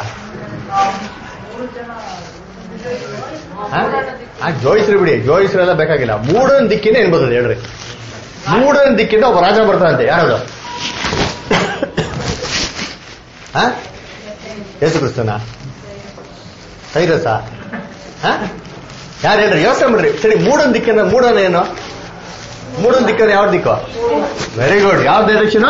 ಜೋಯಿಸ್ರಿ ಬಿಡಿ ಜೋಯಿಸ್ರೆಲ್ಲ ಬೇಕಾಗಿಲ್ಲ ಮೂಡನ ದಿಕ್ಕಿನ ಏನ್ ಬರ್ತದೆ ಹೇಳ್ರಿ ಮೂಡನ ದಿಕ್ಕಿಂದ ಒಬ್ಬ ರಾಜ ಬರ್ತಾನಂತೆ ಯಾರದು ಹಾ ಯೇಸು ಕ್ರಿಸ್ತನ ಸೈರಸ ಹಾ ಯಾರು ಹೇಳ್ರಿ ಯೋಚನೆ ಮಾಡ್ರಿ ಸರಿ ಮೂಡನ್ ದಿಕ್ಕನ್ನ ಮೂಡನ ಏನು ಮೂಡನ್ ದಿಕ್ಕನ್ನ ಯಾವ ದಿಕ್ಕು ವೆರಿ ಗುಡ್ ಯಾವ ಡೈರೆಕ್ಷನ್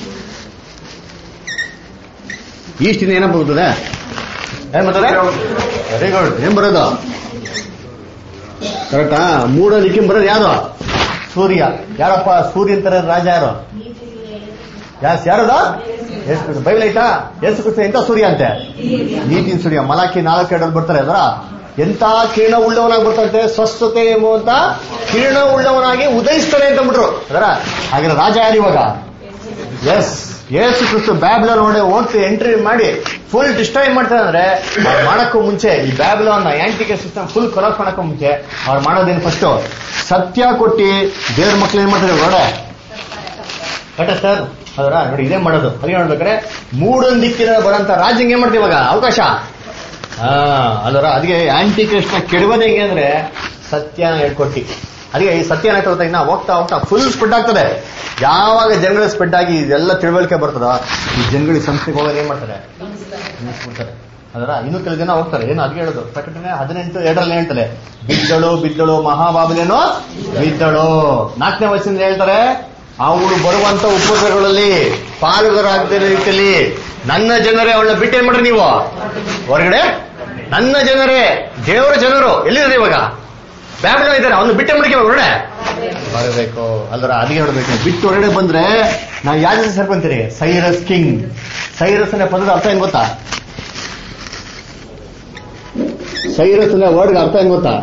ಈಸ್ಟಿನ ಏನಪ್ಪ ಬರ್ತದೆ ಏನ್ ಬರ್ತದೆ ವೆರಿ ಗುಡ್ ಏನ್ ಬರೋದು ಕರೆಕ್ಟಾ ಮೂಡ ದಿಕ್ಕಿನ ಬರೋದು ಯಾರು ಸೂರ್ಯ ಯಾರಪ್ಪ ಸೂರ್ಯ ಅಂತಾರೆ ರಾಜ ಯಾರು ಯಾಸ್ ಯಾರದ ಯೇಸು ಕ್ರಿಸ್ತ ಬೈಬಲ್ ಐತಾ ಯೇಸು ಕ್ರಿಸ್ತ ಎಂತ ಸೂರ್ಯ ಅಂತೆ ನೀತಿನ ಸೂರ್ಯ ಮಲಾಕಿ ನಾಲ್ಕು ಎರಡಲ್ಲಿ ಬರ್ತಾರೆ ಅದರ ಎಂತ ಕಿರಣ ಉಳ್ಳವನಾಗಿ ಬರ್ತಾರಂತೆ ಸ್ವಸ್ಥತೆ ಎಂಬುವಂತ ಕಿರಣ ಉಳ್ಳವನಾಗಿ ಉದಯಿಸ್ತಾನೆ ಅಂತ ಬಿಟ್ರು ಅದರ ಹಾಗೆ ರಾಜ ಯಾರು ಇವಾಗ ಎಸ್ ಯೇಸು ಕ್ರಿಸ್ತು ಬ್ಯಾಬ್ಲನ್ ಒಳಗೆ ಹೋಗ್ತಿ ಎಂಟ್ರಿ ಮಾಡಿ ಫುಲ್ ಡಿಸ್ಟ್ರಾಯ್ ಮಾಡ್ತಾರೆ ಅಂದ್ರೆ ಅವ್ರು ಮಾಡಕ್ಕೂ ಮುಂಚೆ ಈ ಬ್ಯಾಬ್ಲನ್ ಆಂಟಿಕೆ ಸಿಸ್ಟಮ್ ಫುಲ್ ಕೊಲಾಪ್ಸ್ ಮಾಡಕ್ಕೂ ಮುಂಚೆ ಅವ್ರು ಮಾಡೋದೇನು ಫಸ್ಟ್ ಸತ್ಯ ಕೊಟ್ಟಿ ದೇವ್ರ ಮಕ್ಳು ಏನ್ ಮಾಡ್ತಾರೆ ಹೊರಡೆ ಕಟ ಸರ್ ಅದರ ನೋಡಿ ಇದೇ ಮಾಡೋದು ಅದೇ ನೋಡ್ಬೇಕಾದ್ರೆ ಮೂಡನ್ ದಿಕ್ಕಿನ ಬರಂತ ರಾಜ್ಯಂಗೆ ಏನ್ ಮಾಡ್ತೀವಿ ಇವಾಗ ಅವಕಾಶ ಹಾ ಅದರ ಅದಕ್ಕೆ ಆಂಟಿ ಕ್ರಿಸ್ಟ್ನ ಕೆಡವೋದು ಹೆಂಗೆ ಅಂದ್ರೆ ಸತ್ಯನ ಹೇಳ್ಕೊಟ್ಟಿ ಅದಕ್ಕೆ ಈ ಸತ್ಯ ಏನಾಗ್ತದೆ ಗೊತ್ತಾ? ಇನ್ನ ಹೋಗ್ತಾ ಹೋಗ್ತಾ ಫುಲ್ ಸ್ಪ್ರೆಡ್ ಆಗ್ತದೆ ಯಾವಾಗ ಜನಗಳ ಸ್ಪ್ರೆಡ್ ಆಗಿ ಇದೆಲ್ಲ ತಿಳುವಳಿಕೆ ಬರ್ತದ ಈ ಜನಗಳಿಗೆ ಸಂಸ್ಥೆಗೆ ಹೋಗೋದು ಏನ್ ಮಾಡ್ತಾರೆ ನಿಲ್ಲಿಸ್ಬಿಡ್ತಾರೆ ಅದರ ಇನ್ನೂ ಕೆಲವು ಜನ ಹೋಗ್ತಾರೆ ಏನು ಅದಕ್ಕೆ ಹೇಳೋದು ಪ್ರಕಟಣೆ ಹದಿನೆಂಟು ಎರಡರಲ್ಲಿ ಹೇಳ್ತಾರೆ ಬಿದ್ದಳು ಬಿದ್ದಳು ಮಹಾಬಾಬುಲೇನು ಬಿದ್ದಳು ನಾಲ್ಕನೇ ವಯಸ್ಸಿಂದ ಹೇಳ್ತಾರೆ ಅವಳು ಬರುವಂತ ಉಪದ್ರವಗಳಲ್ಲಿ ಪಾಲುಗಾರಾಗದ ರೀತಿಯಲ್ಲಿ ನನ್ನ ಜನರೇ ಅವಳನ್ನ ಬಿಟ್ಟೇನ್ ಮಾಡ್ರಿ ನೀವು ಹೊರಗಡೆ ನನ್ನ ಜನರೇ ದೇವರ ಜನರು ಎಲ್ಲಿದ್ದಾರೆ ಇವಾಗ ಬ್ಯಾಬ್ಲನ್ ಇದ್ದಾರೆ ಅವನು ಬಿಟ್ಟೆ ಮಡಿಕೆ ಹೊರಗಡೆ ಬರಬೇಕು ಅಲ್ದ್ರ ಅದಕ್ಕೆ ನೋಡ್ಬೇಕು ಬಿಟ್ಟು ಹೊರಗಡೆ ಬಂದ್ರೆ ನಾವು ಯಾವ ಜೊತೆ ಸೇರ್ಕೊಂತೀರಿ ಸೈರಸ್ ಕಿಂಗ್ ಸೈರಸ್ ಅನ್ನೋ ಪದದ ಅರ್ಥ ಏನ್ ಗೊತ್ತಾ ಸೈರಸ್ ಅನ್ನೋ ವರ್ಡ್ಗೆ ಅರ್ಥ ಏನ್ ಗೊತ್ತಾ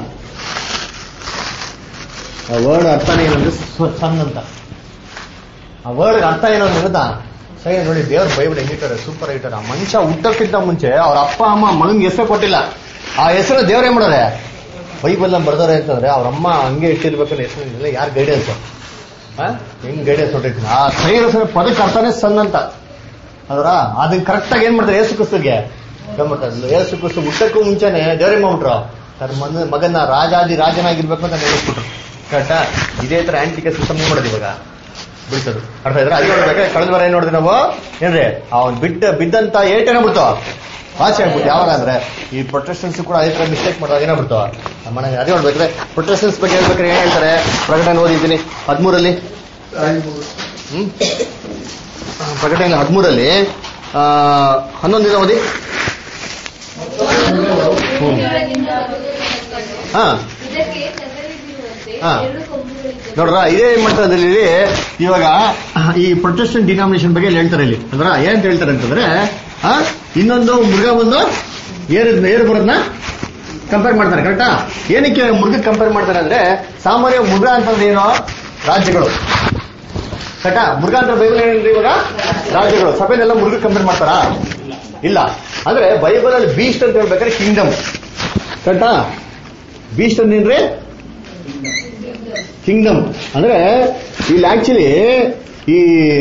ಆ ವರ್ಡ್ ಅರ್ಥನೇ ಏನಂದ್ರೆ ಸನ್ ಅಂತ ಆ ವರ್ಡ್ ಅರ್ಥ ಏನು ಅಂದ್ರೆ ಗೊತ್ತಾ ಸರಿ ನೋಡಿ ದೇವ್ರ ಬೈಬಲ್ ಹೆಂಗಿಟ್ಟಾರೆ ಸೂಪರ್ ಆಗಿಟ್ಟಾರೆ ಆ ಮನುಷ್ಯ ಹುಟ್ಟಕ್ಕಿಂತ ಮುಂಚೆ ಅವ್ರ ಅಪ್ಪ ಅಮ್ಮ ಮಗನ್ಗೆ ಹೆಸರು ಕೊಟ್ಟಿಲ್ಲ ಆ ಹೆಸರು ದೇವ್ರೇ ಮಾಡೋರೆ ಬೈಬಲ್ ಬರ್ದಾರೆ ಅಂತಂದ್ರೆ ಅವ್ರ ಅಮ್ಮ ಹಂಗೆ ಇಟ್ಟಿರ್ಬೇಕನ್ನ ಹೆಸರು ಯಾರು ಗೈಡೆನ್ಸ್ ಹೆಂಗ್ ಗೈಡೆನ್ಸ್ ಹೊಟ್ಟಿರ್ತೀನಿ ಆ ಸೈರಸ್ ಪದಕ್ಕೆ ಅರ್ಥನೇ ಸನ್ ಅಂತ ಅದರ ಅದನ್ನ ಕರೆಕ್ಟ್ ಆಗಿ ಏನ್ ಮಾಡ್ತಾರೆ ಏಸು ಕ್ರಿಸ್ತಗೆ ಮಾಡ್ತಾರೆ ಏಸು ಕ್ರಿಸ್ತು ಹುಟ್ಟಕ್ಕೂ ಮುಂಚೆನೆ ದೇವ್ರೇ ಮಾಡ್ಬಿಟ್ರು ತನ್ನ ಮನ ಮಗನ ರಾಜಾದಿ ರಾಜನಾಗಿರ್ಬೇಕು ಅಂತ ನೆನೆಸ್ಬಿಟ್ರು ಕರೆಕ್ಟಾ ಇದೇ ತರ ಆಂಟಿಕ ಸಿಸ್ಟಮ್ ಮಾಡೋದು ಇವಾಗ ಬಿಡ್ತದು ಅರ್ಥ ಇದ್ರೆ ಅದೇ ನೋಡ್ಬೇಕಾದ್ರೆ ಕಳೆದ ವಾರ ಏನ್ ನೋಡಿದ್ವಿ ನಾವು ಏನ್ರಿ ಅವ್ನ್ ಬಿದ್ದ ಬಿದ್ದಂತ ಏಟ್ ಏನಾಗ್ಬಿಡ್ತು ವಾಸಿ ಆಗ್ಬಿಟ್ಟು ಯಾವಾಗ ಅಂದ್ರೆ ಈ ಪ್ರೊಟೆಕ್ಷನ್ಸ್ ಕೂಡ ಅದೇ ತರ ಮಿಸ್ಟೇಕ್ ಮಾಡಿದಾಗ ಏನಾಗ್ಬಿಡ್ತು ಮನೆ ಅದೇ ನೋಡ್ಬೇಕ್ರೆ ಪ್ರೊಟೆಕ್ಷನ್ಸ್ ಬಗ್ಗೆ ಹೇಳ್ಬೇಕಾದ್ರೆ ಏನ್ ಹೇಳ್ತಾರೆ ಪ್ರಕಟಣೆ ಓದಿದ್ದೀನಿ ಹದ್ಮೂರಲ್ಲಿ ಹ್ಮ್ ಪ್ರಕಟಣೆ ಹದಿಮೂರಲ್ಲಿ ಹನ್ನೊಂದು ದಿನ ಓದಿ ಭೂಮಿಯೊಳಗಿಂದ ಬರುವುದಕ್ಕಾಗಿ ಹಾ ಇದಕ್ಕೆ ಚಂದ್ರನಿಗಿರುವಂತೆ ಹಾ. ಎರಡು ಕೊಂಬುಗಳಿದ್ದವು. ನೋಡ್ರ ಇದೇ ಏನ್ ಮಾಡ್ತಾರೆ ಅಂದ್ರೆ ಇಲ್ಲಿ ಇವಾಗ ಈ ಪ್ರೊಟೆಸ್ಟೆಂಟ್ ಡಿನಾಮಿನೇಷನ್ ಬಗ್ಗೆ ಇಲ್ಲಿ ಹೇಳ್ತಾರೆ ಇಲ್ಲಿ ಅಂದ್ರ ಏನಂತ ಹೇಳ್ತಾರೆ ಅಂತಂದ್ರೆ ಆ, ಇನ್ನೊಂದು ಮೃಗ ಒಂದು ಏರು ಏರು ಬರೋದನ್ನ ಕಂಪೇರ್ ಮಾಡ್ತಾರೆ ಕರೆಕ್ಟಾ ಏನಕ್ಕೆ ಮೃಗ ಕಂಪೇರ್ ಮಾಡ್ತಾರೆ ಅಂದ್ರೆ ಸಾಮಾನ್ಯ ಮೃಗ ಅಂತಂದ್ರೆ ಏನು ರಾಜ್ಯಗಳು ಕರೆಕ್ಟಾ ಮೃಗ ಅಂತ ಬೈಬಲ್ ಏನೇನ್ರಿ ಇವಾಗ ರಾಜ್ಯಗಳು ಸಭೆನೆಲ್ಲ ಮೃಗ ಕಂಪೇರ್ ಮಾಡ್ತಾರಾ ಇಲ್ಲ ಅಂದ್ರೆ ಬೈಬಲ್ ಅಲ್ಲಿ ಬೀಸ್ಟ್ ಅಂತ ಹೇಳ್ಬೇಕಾದ್ರೆ ಕಿಂಗ್ಡಮ್ ಕರೆಕ್ಟಾ ಬೀಸ್ಟ್ ಅಂದೇನ್ರಿ ಕಿಂಗ್ಡಮ್ ಅಂದ್ರೆ ಇಲ್ಲಿ ಆಕ್ಚುಲಿ ಈ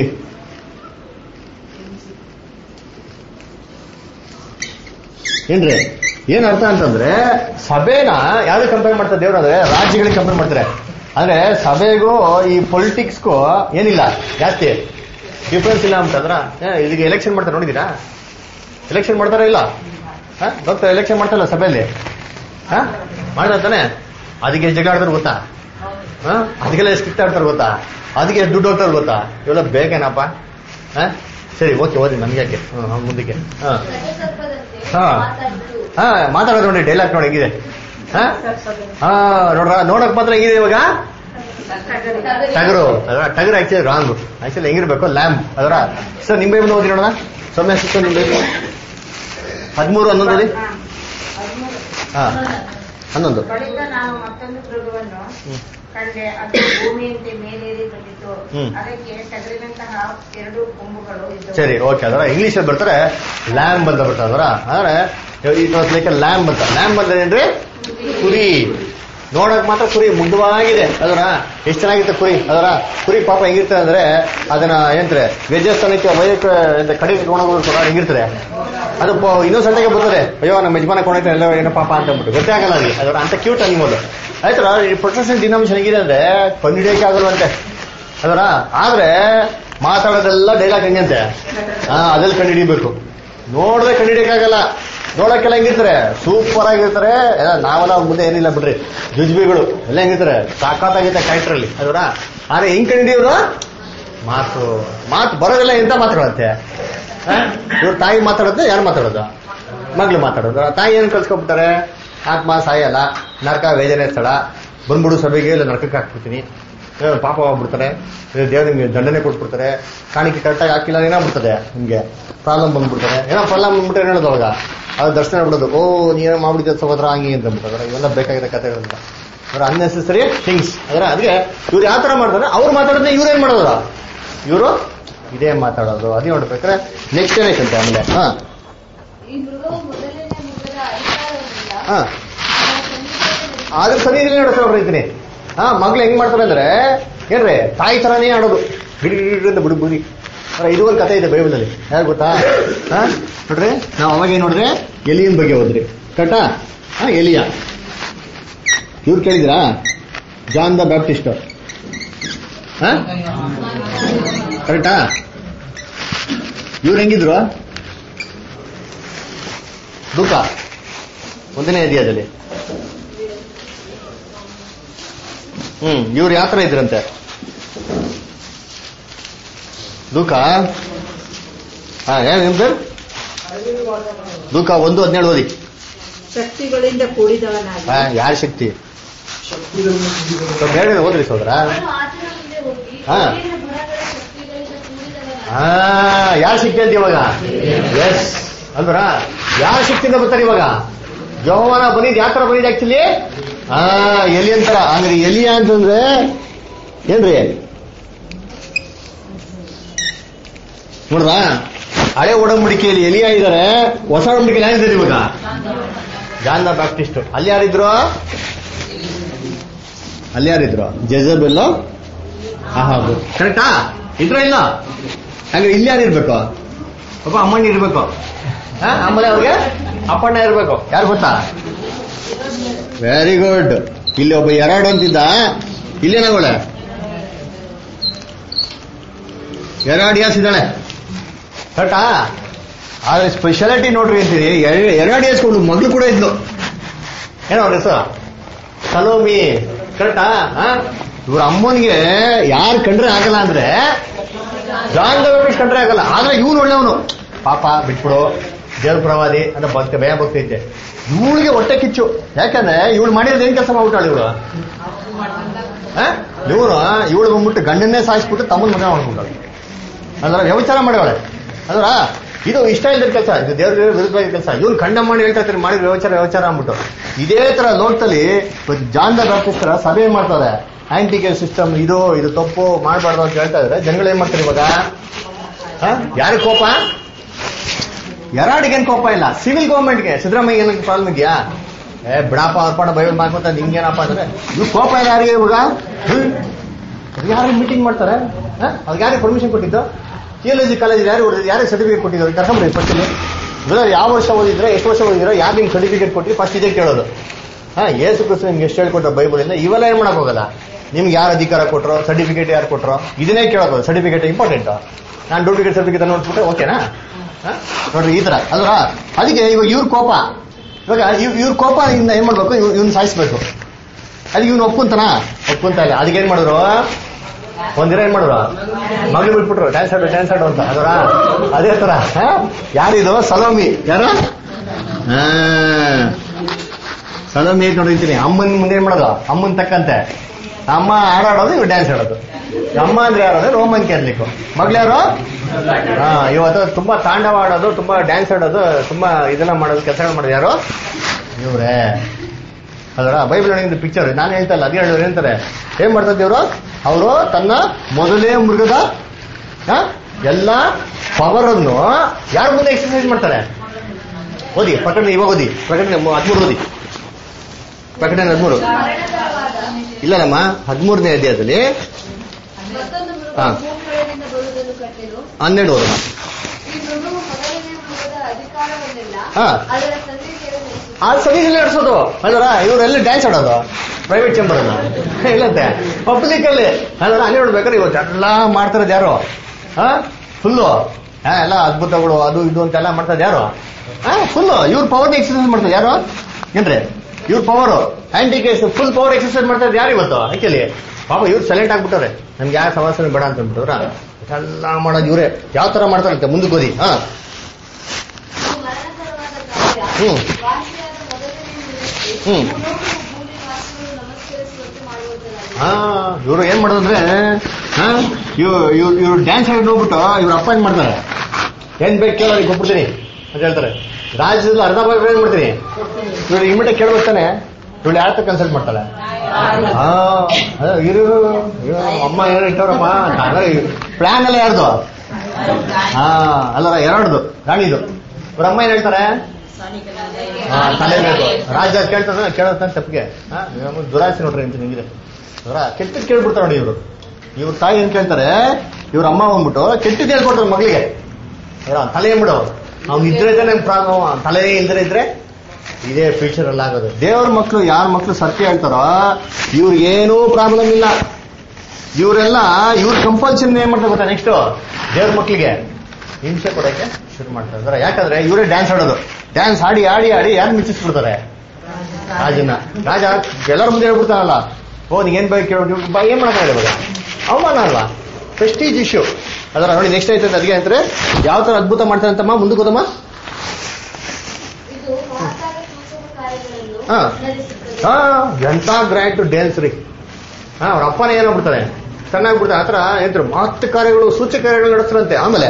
ಏನ್ರಿ ಏನ್ ಅರ್ಥ ಅಂತಂದ್ರೆ ಸಭೆನ ಯಾವ್ದು ಕಂಪೇರ್ ಮಾಡ್ತಾರೆ ದೇವ್ರು ಅಂದ್ರೆ ರಾಜ್ಯಗಳಿಗೆ ಕಂಪೇರ್ ಮಾಡ್ತಾರೆ ಅಂದ್ರೆ ಸಭೆಗೂ ಈ ಪೊಲಿಟಿಕ್ಸ್ಗೂ ಏನಿಲ್ಲ ಜಾಸ್ತಿ ಡಿಫ್ರೆನ್ಸ್ ಇಲ್ಲ ಅಂತಂದ್ರ ಏ, ಇದಕ್ಕೆ ಎಲೆಕ್ಷನ್ ಮಾಡ್ತಾರೆ ನೋಡಿದೀರಾ ಎಲೆಕ್ಷನ್ ಮಾಡ್ತಾರ ಇಲ್ಲ ಡಾಕ್ಟರ್ ಎಲೆಕ್ಷನ್ ಮಾಡ್ತಾರಲ್ಲ ಸಭೆಯಲ್ಲಿ ಹಾ ಮಾಡ್ತಾರೆ ತಾನೆ ಅದಕ್ಕೆ ಎಷ್ಟು ಜಗಳ ಆಡ್ತಾರೆ ಗೊತ್ತಾ ಹಾ ಅದಕ್ಕೆಲ್ಲ ಎಷ್ಟು ಕಿತ್ತ ಆಡ್ತಾರೆ ಗೊತ್ತಾ ಅದಕ್ಕೆ ಎಷ್ಟು ದುಡ್ಡು ಹೋಗ್ತಾರೆ ಗೊತ್ತಾ ಇವೆಲ್ಲ ಬೇಕೇನಪ್ಪ ಹಾ ಸರಿ ಓಕೆ ಓದಿ ನನ್ಗೆ ಯಾಕೆ ಹ್ಮ್ ಮುಂದಕ್ಕೆ ಹಾ ಸರ್ಪದಂತೆ ಹಾ. ಮಾತಾಡಿತು ಹಾ ಮಾತಾಡೋದು ನೋಡಿ ಡೈಲಾಗ್ ನೋಡಿ ಹೆಂಗಿದೆ ಹಾ ಹಾ ನೋಡ್ರ ನೋಡಕ್ ಮಾತ್ರ ಹೆಂಗಿದೆ ಇವಾಗ ಟಗರು ಅದರ ಟಗರ್ ಆಕ್ಚುಲಿ ರಾಂಗ್ ಆಕ್ಚುಲಿ ಹೆಂಗಿರ್ಬೇಕು ಲ್ಯಾಂಪ್ ಅದರ ಸರ್ ನಿಂಬೆ ಬಂದು ಓದಿ ನೋಡೋಣ ಸೌಮ್ಯ ಸಿಸ್ಟರ್ ನಿಂಬೆ ಹದಿಮೂರು ಹನ್ನೊಂದು ಹಾ ಹನ್ನೊಂದು ಬಳಿಕ ನಾನು ಮತ್ತೊಂದು ಮೃಗವನ್ನು ಹ್ಮ್. ಕಂಡೆ ಅದು ಭೂಮಿಯಂತೆ ಮೇಲೇರಿ ಬಂದಿತು ಹ್ಮ್. ಅದಕ್ಕೆ ಟಗರಿನಂತಹ ಎರಡು ಕೊಂಬುಗಳು ಇದ್ದವು ಸರಿ ಓಕೆ ಅದರ ಇಂಗ್ಲಿಷ್ ಅಲ್ಲಿ ಬರ್ತಾರೆ ಲ್ಯಾಂಬ್ ಅಂತ ಬರ್ತಾರೆ ಅದರ ಅಂದ್ರೆ ಇಟ್ ವಾಸ್ ಲೈಕ್ ಲ್ಯಾಂಬ್ ಅಂತ ಲ್ಯಾಂಬ್ ಅಂದ್ರೆ ಏನ್ರಿ ಕುರಿ ನೋಡಕ್ ಮಾತ್ರ ಕುರಿ ಮುಗ್ಧವಾಗಿದೆ ಅದರ ಎಷ್ಟು ಚೆನ್ನಾಗಿರುತ್ತೆ ಕುರಿ ಅದರ ಕುರಿ ಪಾಪ ಹೆಂಗಿರ್ತದೆ ಅಂದ್ರೆ ಅದನ್ನ ಏನಂತಾರೆ ವ್ಯಜಸ್ಥಾನಕ್ಕೆ ವೈದ್ಯಕ ಕಡೆ ಕೊಂಡೋಗೋದು ಹೆಂಗಿರ್ತದೆ ಅದು ಇನ್ನೊಂದ್ ಆಗಿ ಬರ್ತದೆ ಅಯ್ಯೋ ನಮ್ಮ ಯಜಮಾನ ಕೊಂಡೋಗ್ತಾರೆ ಎಲ್ಲ ಏನೋ ಪಾಪ ಅಂತ ಅಂದ್ಬಿಟ್ಟು ಗೊತ್ತೇ ಆಗಲ್ಲ ಅಲ್ಲಿ ಅದರ ಅಂತ ಕ್ಯೂಟ್ ಅನಿಮಲ್ ಆಯ್ತರ ಈ ಪ್ರೊಟೆಕ್ಷನ್ ಡಿನಾಮಿನೇಷನ್ ಹೇಗಿದೆ ಅಂದ್ರೆ ಕಂಡುಹಿಡಿಯಕ್ಕೆ ಆಗಲ್ವಂತೆ ಅದರ ಆದ್ರೆ ಮಾತಾಡೋದೆಲ್ಲ ಡೈಲಾಗ್ ಹೆಂಗಂತೆ ಹಾ ಅದ್ರಲ್ಲಿ ಕಂಡುಹಿಡಿಬೇಕು ನೋಡಿದ್ರೆ ಕಂಡುಹಿಡಿಯಕ್ಕಾಗಲ್ಲ ನೋಡಕ್ಕೆಲ್ಲ ಹೆಂಗಿರ್ತಾರೆ ಸೂಪರ್ ಆಗಿರ್ತಾರೆ ಎಲ್ಲ ನಾವೆಲ್ಲ ಅವ್ರ ಮುಂದೆ ಏನಿಲ್ಲ ಬಿಡ್ರಿ ಜುಜ್ಬಿಗಳು ಎಲ್ಲ ಹೆಂಗಿರ್ತಾರೆ ಸಾಕಾಗಿರುತ್ತೆ ಕ್ಯಾರೆಕ್ಟ್ರಲ್ಲಿ ಅದರ ಆದ್ರೆ ಹೆಂಗ್ ಕಂಡಿಡಿಯೋರು ಮಾತು ಮಾತು ಬರೋದಿಲ್ಲ ಎಂತ ಮಾತಾಡುತ್ತೆ ಇವ್ರ ತಾಯಿ ಮಾತಾಡುತ್ತೆ ಯಾರು ಮಾತಾಡೋದು ಮಗ್ಳು ಮಾತಾಡೋದು ಆ ತಾಯಿ ಏನ್ ಕಳ್ಸ್ಕೊಬಿಡ್ತಾರೆ ಆತ್ಮ ಸಾಯಲ್ಲ ನರಕ ವೇದನೆ ಸ್ಥಳ ಬಂದ್ಬಿಡು ಸಭೆಗೆ ಇಲ್ಲ ನರಕಕ್ಕೆ ಹಾಕ್ಬಿಡ್ತೀನಿ ಏ, ಪಾಪ ಹೋಗ್ಬಿಡ್ತಾರೆ ದೇವ್ರ ನಿಮ್ಗೆ ದಂಡನೆ ಕೊಟ್ಬಿಡ್ತಾರೆ ಕಾಣಿಕೆ ಕರೆಕ್ಟಾಗಿ ಹಾಕಿಲ್ಲ ಏನಾಗ್ಬಿಡ್ತದೆ ನಿಮ್ಗೆ ಪ್ರಾಬ್ಲಮ್ ಬಂದ್ಬಿಡ್ತಾರೆ ಏನೋ ಪ್ರಾಬ್ಲಮ್ ಬಂದ್ಬಿಟ್ರೆ ಏನ್ ಹೇಳೋದು ಅವಾಗ ಅದು ದರ್ಶನ ಬಿಡೋದು ಓ ನೀನೋ ಮಾಡ್ಬಿಟ್ಟಿದ್ದೆ ಸಹೋದರ ಹಂಗೆ ಅಂತ ಅಂದ್ಬಿಡ್ತಾರೆ ಇವೆಲ್ಲ ಬೇಕಾಗಿರೋ ಕಥೆಗಳಿಂದ ಅವ್ರ ಅನ್ನೆಸೆಸರಿ ಥಿಂಗ್ಸ್ ಅದರ ಅದಕ್ಕೆ ಇವ್ರು ಯಾವ ತರ ಮಾಡ್ತಾರೆ ಅವ್ರು ಮಾತಾಡೋದ್ರೆ ಇವ್ರು ಏನ್ ಮಾಡೋದು ಇವರು ಇದೇ ಮಾತಾಡೋದು ಅದೇ ನೋಡ್ಬೇಕಾದ್ರೆ ನೆಕ್ಸ್ಟ್ ಜನರೇಷನ್ ಆಮೇಲೆ ಹಾ ಈ ಮೃಗವು ಮೊದಲನೇ ಮೃಗದ ಅಧಿಕಾರವಿಲ್ಲ ಹಾ ಆದ್ರೆ ಸರಿ ನಡೆಸ್ತಾ ಇದ್ದೀನಿ ಹಾ ಮಗ್ಳು ಹೆಂಗ್ ಮಾಡ್ತಾರೆ ಅಂದ್ರೆ ಏನ್ರಿ ತಾಯಿ ತರಾನೇ ಆಡೋದು ಬಿಡಿ ಬಿಡಿ ಅಂತ ಬಿಡು ಬಿಡಿ ಅಲ್ಲ, ಇದು ಒಂದು ಕಥೆ ಇದೆ ಬೈಬಲಲ್ಲಿ ಯಾರು ಗೊತ್ತಾ ಹಾ ನೋಡ್ರಿ ನಾವು ಅವಾಗ ಏನ್ ನೋಡಿದ್ರೆ ಎಲಿಯನ್ ಬಗ್ಗೆ ಹೋದ್ರಿ ಕರೆಕ್ಟಾ ಹಾ ಎಲಿಯ ಇವ್ರು ಕೇಳಿದ್ರಾ ಜಾನ್ ದ ಬ್ಯಾಪ್ಟಿಸ್ಟ್ ಹಾ ಕರೆಕ್ಟಾ ಇವ್ರು ಹೆಂಗಿದ್ರು ದುಃಖ ಒಂದನೇ ಅಧ್ಯಾಯದಲ್ಲಿ ಹ್ಮ್ ಇವ್ರು ಯಾವ ತರ ಇದ್ರಂತೆ ದೂಕ ಹಾ ಏನ್ ನಿಮ್ದು ದೂಕ ಒಂದು ಹದಿನೇಳು ಓದಿ ಶಕ್ತಿಗಳಿಂದ ಕೂಡಿದವನಾಗಿ ಹಾ ಯಾರ ಶಕ್ತಿ ಸ್ವಲ್ಪ ಹೇಳಿದ್ರೆ ಓದ್ರಿ ಸೋದರ ಅವನು ಆತನ ಮುಂದೆ ಹೋಗಿ ಹಾ. ಮೇಲಿನ ಗುಣಗಳ ಶಕ್ತಿಗಳಿಂದ ಕೂಡಿದವನಾಗಿ ಹಾ ಯಾರ ಶಕ್ತಿ ಅಂತ ಇವಾಗ ಎಸ್ ಅಂದ್ರ ಯಾರ ಶಕ್ತಿಯಿಂದ ಬರ್ತಾರೆ ಇವಾಗ ಯಹೋವನ ಬಂದಿದ್ ಯಾವ ತರ ಬಂದಿದೆ ಆಕ್ಚುಲಿ ಹಾ ಎಲಿ ಅಂತಾರ ಅಂದ್ರೆ ಎಲಿಯ ಅಂತಂದ್ರೆ ಏನ್ರಿ ನೋಡ್ರ ಹಳೆ ಒಡಂಬಡಿಕೆಯಲ್ಲಿ ಎಲಿಯ ಇದಾರೆ ಹೊಸ ಒಡಂಬಡಿಕೆಯಲ್ಲಿ ಯಾರಿದ್ದಾರೆ ಇವಾಗ ಜಾನ್ ದ ಬ್ಯಾಪ್ಟಿಸ್ಟ್ ಅಲ್ಲಿ ಯಾರಿದ್ರು ಅಲ್ಲಿ ಯಾರಿದ್ರು ಜೆಜಬೆಲ್ಲೋ ಆಹಾಬು ಕರೆಕ್ಟಾ ಇದ್ರ ಇಲ್ಲ ಹಂಗ ಇಲ್ಲಿ ಯಾರು ಇರ್ಬೇಕು ಒಬ್ಬ ಅಮ್ಮಣ್ಣ ಇರ್ಬೇಕು ಆ, ಆಮೇಲೆ ಅವ್ರಿಗೆ ಅಪ್ಪಣ್ಣ ಇರ್ಬೇಕು ಯಾರು ಗೊತ್ತಾ ವೆರಿ ಗುಡ್ ಇಲ್ಲಿ ಒಬ್ಬ ಎರಡು ಅಂತಿದ್ದ ಇಲ್ಲೇನಾಗೋಳೆ ಎರಡು ಯಾಸ್ ಇದ್ದಾಳೆ ಕರೆಕ್ಟಾ ಆದ್ರೆ ಸ್ಪೆಷಾಲಿಟಿ ನೋಡ್ರಿ ಅಂತೀನಿ ಎರಡು ಇಯರ್ಸ್ಕೊಂಡು ಮಗಳು ಕೂಡ ಇದ್ಲು ಏನೋ ಅವ್ರ ಹೆಸರು ಸಲೋಮಿ ಕರೆಕ್ಟಾ ಇವ್ರ ಅಮ್ಮನಿಗೆ ಯಾರು ಕಂಡ್ರೆ ಆಗಲ್ಲ ಅಂದ್ರೆ ಜಾನ್ ದ ಕಂಡ್ರೆ ಆಗಲ್ಲ ಆದ್ರೆ ಇವನು ಒಳ್ಳೆಯವನು ಪಾಪ ಬಿಟ್ಬಿಡು ದೇವ್ರ ಪ್ರವಾದಿ ಅಂತ ಭಕ್ತಿ ಭಯ ಭಕ್ತಿ ಐತೆ ಇವಳಿಗೆ ಹೊಟ್ಟೆ ಕಿಚ್ಚು ಯಾಕಂದ್ರೆ ಇವಳು ಮಾಡಿರೋದು ಏನ್ ಕೆಲಸ ಮಾಡ್ಬಿಟ್ಟಾಳ ಇವಳು ಇವನು ಇವಳು ಬಂದ್ಬಿಟ್ಟು ಗಂಡನ್ನೇ ಸಾಯಿಸ್ಬಿಟ್ಟು ತಮ್ಮನ ಮದುವೆ ಮಾಡ್ಬಿಟ್ಟಾಳೆ ಅಂದ್ರೆ ವ್ಯವಚಾರ ಮಾಡವಳೆ ಅಂದ್ರ ಇದು ಇಷ್ಟ ಇಲ್ಲದ ಕೆಲಸ ಇದು ದೇವ್ರ ವಿರುದ್ಧವಾಗಿ ಕೆಲಸ ಇವನು ಖಂಡ ಮಾಡಿ ಹೇಳ್ತಾ ಇರ್ತಾರೆ ಮಾಡಿದ ವ್ಯವಚಾರ ವ್ಯವಚಾರ ಅಂದ್ಬಿಟ್ಟು ಇದೇ ತರ ಲೋಕದಲ್ಲಿ ಜಾನ್ ದ ಬ್ಯಾಪ್ಟಿಸ್ತರ ಸಭೆ ಏನ್ ಮಾಡ್ತಾರೆ ಆಂಟಿ ಕೇರ್ ಸಿಸ್ಟಮ್ ಇದು ಇದು ತಪ್ಪು ಮಾಡಬಾರ್ದು ಅಂತ ಹೇಳ್ತಾ ಇದ್ರೆ ಜನಗಳು ಏನ್ ಮಾಡ್ತಾರೆ ಇವಾಗ ಯಾರಿಗೆ ಕೋಪ ಯಾರಾಡಿಗೇನ್ ಕೋಪ ಇಲ್ಲ ಸಿವಿಲ್ ಗೌರ್ಮೆಂಟ್ಗೆ ಸಿದ್ದರಾಮಯ್ಯ ಏನಕ್ಕೆ ಪ್ರಾಬ್ಲಮ್ ಇದೆಯಾ ಏ ಬಿಡಪ್ಪ ಅರ್ಪಣ ಬೈಬಲ್ ಮಾಡ್ಕೊಂತ ನಿಂಗೇನಪ್ಪ ಅಂದ್ರೆ ಇವ್ ಕೋಪ ಇಲ್ಲ ಯಾರಿಗೆ ಇವಾಗ ಹ್ಮ್. ಅದು ಯಾರು ಮೀಟಿಂಗ್ ಮಾಡ್ತಾರೆ ಅವ್ರಿಗೆ ಯಾರಿಗೆ ಪರ್ಮಿಷನ್ ಕೊಟ್ಟಿದ್ದು ಥಿಯಾಲಜಿ ಕಾಲೇಜ್ ಯಾರು ಹೊಡೆದಿದ್ದು ಯಾರಿಗೆ ಸರ್ಟಿಫಿಕೇಟ್ ಕೊಟ್ಟಿದ್ದು ಕರ್ಕೊಂಡ್ರಿ ಫಸ್ಟಲ್ಲಿ ಬ್ರದರ್ ಯಾವ ವರ್ಷ ಓದಿದ್ರೆ ಎಷ್ಟು ವರ್ಷ ಓದಿದ್ರೆ ಯಾರು ನಿಮ್ಗೆ ಸರ್ಟಿಫಿಕೇಟ್ ಕೊಟ್ಟು ಫಸ್ಟ್ ಇದೇ ಕೇಳೋದು ಹಾ ಏಸು ಕ್ರಿಸ್ತು ನಿಮ್ಗೆ ಎಷ್ಟು ಹೇಳ್ಕೊಟ್ಟ ಬೈಬಲ್ ಇಂದ ಇವೆಲ್ಲ ಏನ್ ಮಾಡಕ್ ಹೋಗಲ್ಲ ನಿಮ್ಗೆ ಯಾರು ಅಧಿಕಾರ ಕೊಟ್ರು ಸರ್ಟಿಫಿಕೇಟ್ ಯಾರು ಕೊಟ್ರು ಇದನ್ನೇ ಕೇಳೋದು ಸರ್ಟಿಫಿಕೇಟ್ ಇಂಪಾರ್ಟೆಂಟ್ ನಾನು ಡೂಪ್ಲಿಕೇಟ್ ಸರ್ಟಿಫಿಕೇಟ್ ನೋಡ್ಬಿಟ್ರೆ ಓಕೆನಾ ಹ? ನೋಡ್ರಿ ಈ ತರ ಅಲ್ವಾ ಅದಕ್ಕೆ ಇವಾಗ ಇವ್ರ ಕೋಪ ಇವಾಗ ಇವ್- ಇವ್ರ ಕೋಪ ಇನ್ನ ಏನ್ ಮಾಡ್ಬೇಕು ಇವ್ನ ಸಾಯಿಸ್ಬೇಕು ಅದಕ್ಕೆ ಇವ್ನು ಒಪ್ಕೊಂತಾನ ಒಪ್ಕೊಂತ ಇಲ್ಲ ಅದಕ್ಕೆ ಏನ್ ಮಾಡಿದ್ರು ಒಂದಿನ ಏನ್ ಮಾಡಿದ್ರು ಮಗಳು ಬಿಟ್ಬಿಟ್ರು ಡ್ಯಾನ್ಸ್ ಆಡು ಡ್ಯಾನ್ಸ್ ಆಡು ಅಂತ ಅದರ ಅದೇ ತರ ಹ? ಯಾರಿದು ಸಲೋಮಿ ಯಾರು ಹಾ. ಸಲೋಮಿ ಹೇಗ್ ನೋಡಿರ್ತೀನಿ ಅಮ್ಮನ್ ಮುಂದೆ ಏನ್ ಮಾಡೋದು ಅಮ್ಮನ್ ತಕ್ಕಂತೆ ಅಮ್ಮ ಆಡಾಡೋದು ಇವ್ ಡ್ಯಾನ್ಸ್ ಆಡೋದು ಅಮ್ಮ ಅಂದ್ರೆ ಯಾರು ರೋಮನ್ ಕ್ಯಾಥಲಿಕ್ ಮಗ್ಳ್ಯಾರು ಹಾ ಇವತ್ತು ತುಂಬಾ ತಾಂಡವ ಆಡೋದು ತುಂಬಾ ಡ್ಯಾನ್ಸ್ ಆಡೋದು ತುಂಬಾ ಇದನ್ನ ಮಾಡೋದು ಕೆಲಸ ಮಾಡೋದು ಯಾರು ಇವ್ರೇ ಅದರ ಬೈಬಲ್ ಒಳಗಿಂದ ಪಿಕ್ಚರ್ ನಾನು ಹೇಳ್ತಾ ಇಲ್ಲ ಅದೇ ಹೇಳಿದ್ರು ಏನಂತಾರೆ ಏನ್ ಮಾಡ್ತಾರೆ ದೇವ್ರು ಅವರು ತನ್ನ ಮೊದಲೇ ಮೃಗದ ಆ, ಎಲ್ಲ ಪವರ್ ಅನ್ನು ಯಾರ ಮುಂದೆ ಎಕ್ಸರ್ಸೈಸ್ ಮಾಡ್ತಾರೆ ಓದಿ ಪ್ರಕಟಣೆ ಇವಾಗ ಓದಿ ಪ್ರಕಟಣೆ ಮು- ಹದಿಮೂರು ಓದಿ ಪ್ರಕಟಣೆ ಹದಿಮೂರು ಇಲ್ಲನಮ್ಮ ಹದಿಮೂರನೇ ಅಧ್ಯಾಯದಲ್ಲಿ ಮತ್ತೊಂದು ಮೃಗ ಹಾ. ಭೂಮಿಯೊಳಗಿಂದ ಬರುವುದನ್ನು ಕಟ್ಟೆನು ಹನ್ನೆರಡು ಓದಮ್ಮ ಈ ಮೃಗವು ಮೊದಲನೇ ಮೃಗದ ಅಧಿಕಾರವನ್ನೆಲ್ಲ ಹಾ. ಅದರ ಸಂದೇಶವನ್ನು ನಡೆಸುತ್ತದೆ. ಆ ಸದೀಸ್ ನಡೆಸೋದು ಅಲ್ವರ ಇವರೆಲ್ಲ ಡ್ಯಾನ್ಸ್ ಆಡೋದು ಪ್ರೈವೇಟ್ ಚೇಂಬರ್ ಅಲ್ಲ ಇಲ್ಲಂತೆ ಪಬ್ಲಿಕ್ ಅಲ್ಲಿ ಅಲ್ವರ ಅಲ್ಲಿ ನೋಡ್ಬೇಕಾದ್ರೆ ಇವತ್ತು ಎಲ್ಲ ಮಾಡ್ತಾರದು ಯಾರು ಹಾ ಫುಲ್ಲು ಹಾ ಎಲ್ಲ ಅದ್ಭುತಗಳು ಅದು ಇದು ಅಂತೆಲ್ಲ ಮಾಡ್ತಾರೆ ಯಾರು ಹಾ ಫುಲ್ಲು ಇವ್ರ ಪವರ್ ಎಕ್ಸರ್ಸೈಸ್ ಮಾಡ್ತಾರೆ ಯಾರು ಏನ್ರಿ ಇವ್ರ ಪವರ್ ಆಂಟಿ ಕೇಸ್ ಫುಲ್ ಪವರ್ ಎಕ್ಸರ್ಸೈಸ್ ಮಾಡ್ತಾರೆ ಯಾರು ಇವತ್ತು ಆಕ್ಚುಲಿ ಪಾಪ ಇವ್ರು ಸೈಲೆಂಟ್ ಆಗ್ಬಿಟ್ಟವ್ರೆ ನಮ್ಗೆ ಯಾವ ಸಮಸ್ಯೆ ಬೇಡ ಅಂತ ಅಂದ್ಬಿಟ್ಟವ್ರ ಎಲ್ಲ ಮಾಡೋದು ಇವ್ರೆ ಯಾವ ತರ ಮಾಡ್ತಾರಂತೆ ಮುಂದಕ್ಕೆ ಓದಿ ಹಾ ಇದು ಮರಣಕರವಾದ ಕಾರ್ಯ ಹ್ಮ್. ವಾಸಿಯಾದ ಮೊದಲನೇ ಮೃಗಕ್ಕೆ ಹ್ಮ್. ಭೂಲೋಕವು ಭೂಮಿ ವಾಸಿಗಳು ನಮಸ್ಕರಿಸುವಂತೆ ಮಾಡುವುದಲ್ಲ ಹಾ ಇವರು ಏನ್ ಮಾಡೋದಂದ್ರೆ ಹಾ ಇವ್ ಇವ್ ಇವ್ರು ಡ್ಯಾನ್ಸ್ ಆಗಿ ನೋಡ್ಬಿಟ್ಟು ಇವ್ರ ಅಪ್ಪ ಏನ್ ಮಾಡ್ತಾರೆ ಏನ್ ಬೇಕು ಕೇಳೋ ಅದಕ್ಕೆ ಕೊಟ್ಬಿಡ್ತೀನಿ ಅಂತ ಹೇಳ್ತಾರೆ ರಾಜ್ಯದಲ್ಲಿ ಅರ್ಧ ಭಾಗ ಏನ್ ಮಾಡ್ತೀನಿ ಇವ್ರು ಇಮಿಟ ಕೇಳ್ಬೇಕು ತಾನೆ ಇವಳು ಯಾರ ಕನ್ಸಲ್ಟ್ ಮಾಡ್ತಾಳೆ ಹಾ ಅದೇ ಇರು ಇರು, ಅಮ್ಮ ಏನೋ ಇಟ್ಟವ್ರಮ್ಮ ಪ್ಲಾನ್ ಎಲ್ಲ ಯಾರ್ದು ಹಾ ಅಲ್ಲರ ಎರಡ್ದು ರಾಣಿದು ಇವ್ರ ಅಮ್ಮ ಏನ್ ಹೇಳ್ತಾರೆ ಹಾ, ತಲೆ ಬೇಕು ರಾಜ ಕೇಳ್ತದ ಕೇಳತ್ತ ತಪ್ಪಿಗೆ ದುರಾಸೆ ನೋಡ್ರಿ ಅಂತ ನಿಂಗಿದೆ ಅದರ ಕೆಟ್ಟದ್ ಕೇಳ್ಬಿಡ್ತಾರೆ ನೋಡಿ ಇವರು ಇವ್ರ ತಾಯಿ ಏನ್ ಕೇಳ್ತಾರೆ ಇವ್ರ ಅಮ್ಮ ಬಂದ್ಬಿಟ್ಟು ಕೆಟ್ಟದ್ ಹೇಳ್ಕೊಡ್ತಾರೆ ಮಗಳಿಗೆ ಅದರ ತಲೆ ಏನ್ಬಿಡು ಅವ್ನು ಇದ್ರೆ ತಾನೆ ಪ್ರಾಬ್ಲಮ್ ತಲೆ ಇಲ್ದ್ರೆ ಇದ್ರೆ ಇದೇ ಫ್ಯೂಚರ್ ಅಲ್ಲಿ ಆಗೋದು ದೇವ್ರ ಮಕ್ಕಳು ಯಾರ ಮಕ್ಕಳು ಸತ್ಯ ಹೇಳ್ತಾರೋ ಇವ್ರಿಗೇನೂ ಪ್ರಾಬ್ಲಮ್ ಇಲ್ಲ ಇವರೆಲ್ಲ ಇವ್ರ ಕಂಪಲ್ಸನ್ ಏನ್ ಮಾಡ್ತಾರೆ ಗೊತ್ತಾ ನೆಕ್ಸ್ಟ್ ದೇವ್ರ ಮಕ್ಕಳಿಗೆ ಹಿಂಸೆ ಕೊಡಕ್ಕೆ ಶುರು ಮಾಡ್ತಾರೆ ಅಂದ್ರೆ ಯಾಕಂದ್ರೆ ಇವರೇ ಡ್ಯಾನ್ಸ್ ಆಡೋದು ಡ್ಯಾನ್ಸ್ ಆಡಿ ಆಡಿ ಆಡಿ ಯಾರು ಮಿಚ್ಚಿಸ್ಬಿಡ್ತಾರೆ ರಾಜನ ರಾಜ ಎಲ್ಲರ ಮುಂದೆ ಹೇಳ್ಬಿಡ್ತಾನಲ್ಲ ಓ ನೀನ್ ಬೇಕು ಕೇಳೋ ನೀವು ಬಾ ಏನ್ ಮಾಡಕ್ಕಾಗಲ್ಲ ಇವಾಗ ಅವಮಾನ ಅಲ್ವಾ ಪ್ರೆಸ್ಟೀಜ್ ಇಶ್ಯೂ ಅದರ ನೋಡಿ ನೆಕ್ಸ್ಟ್ ಆಯ್ತು ಅದಕ್ಕೆ ಅಂದ್ರೆ ಯಾವ ತರ ಅದ್ಭುತ ಮಾಡ್ತಾರೆ ಅಂತಮ್ಮ ಮುಂದಕ್ಕೆ ಹೋದಮ್ಮ ಇದು ಮಹತ್ತಾದ ಸೂಚಕ ಕಾರ್ಯಗಳನ್ನು ಹಾ. ನಡೆಸುತ್ತದೆ ಹಾ ಎಂತ ಗ್ರ್ಯಾಂಟ್ ಡ್ಯಾನ್ಸ್ ರೀ ಹಾ ಅವ್ರ ಅಪ್ಪನೇ ಏನಾಗ್ಬಿಡ್ತಾರೆ ಚೆನ್ನಾಗ್ಬಿಡ್ತಾರೆ ಆತರ ಏನ್ರಿ ಮಹತ್ ಕಾರ್ಯಗಳು ಸೂಚಕ ಕಾರ್ಯಗಳು ನಡೆಸ್ತಾರಂತೆ ಆಮೇಲೆ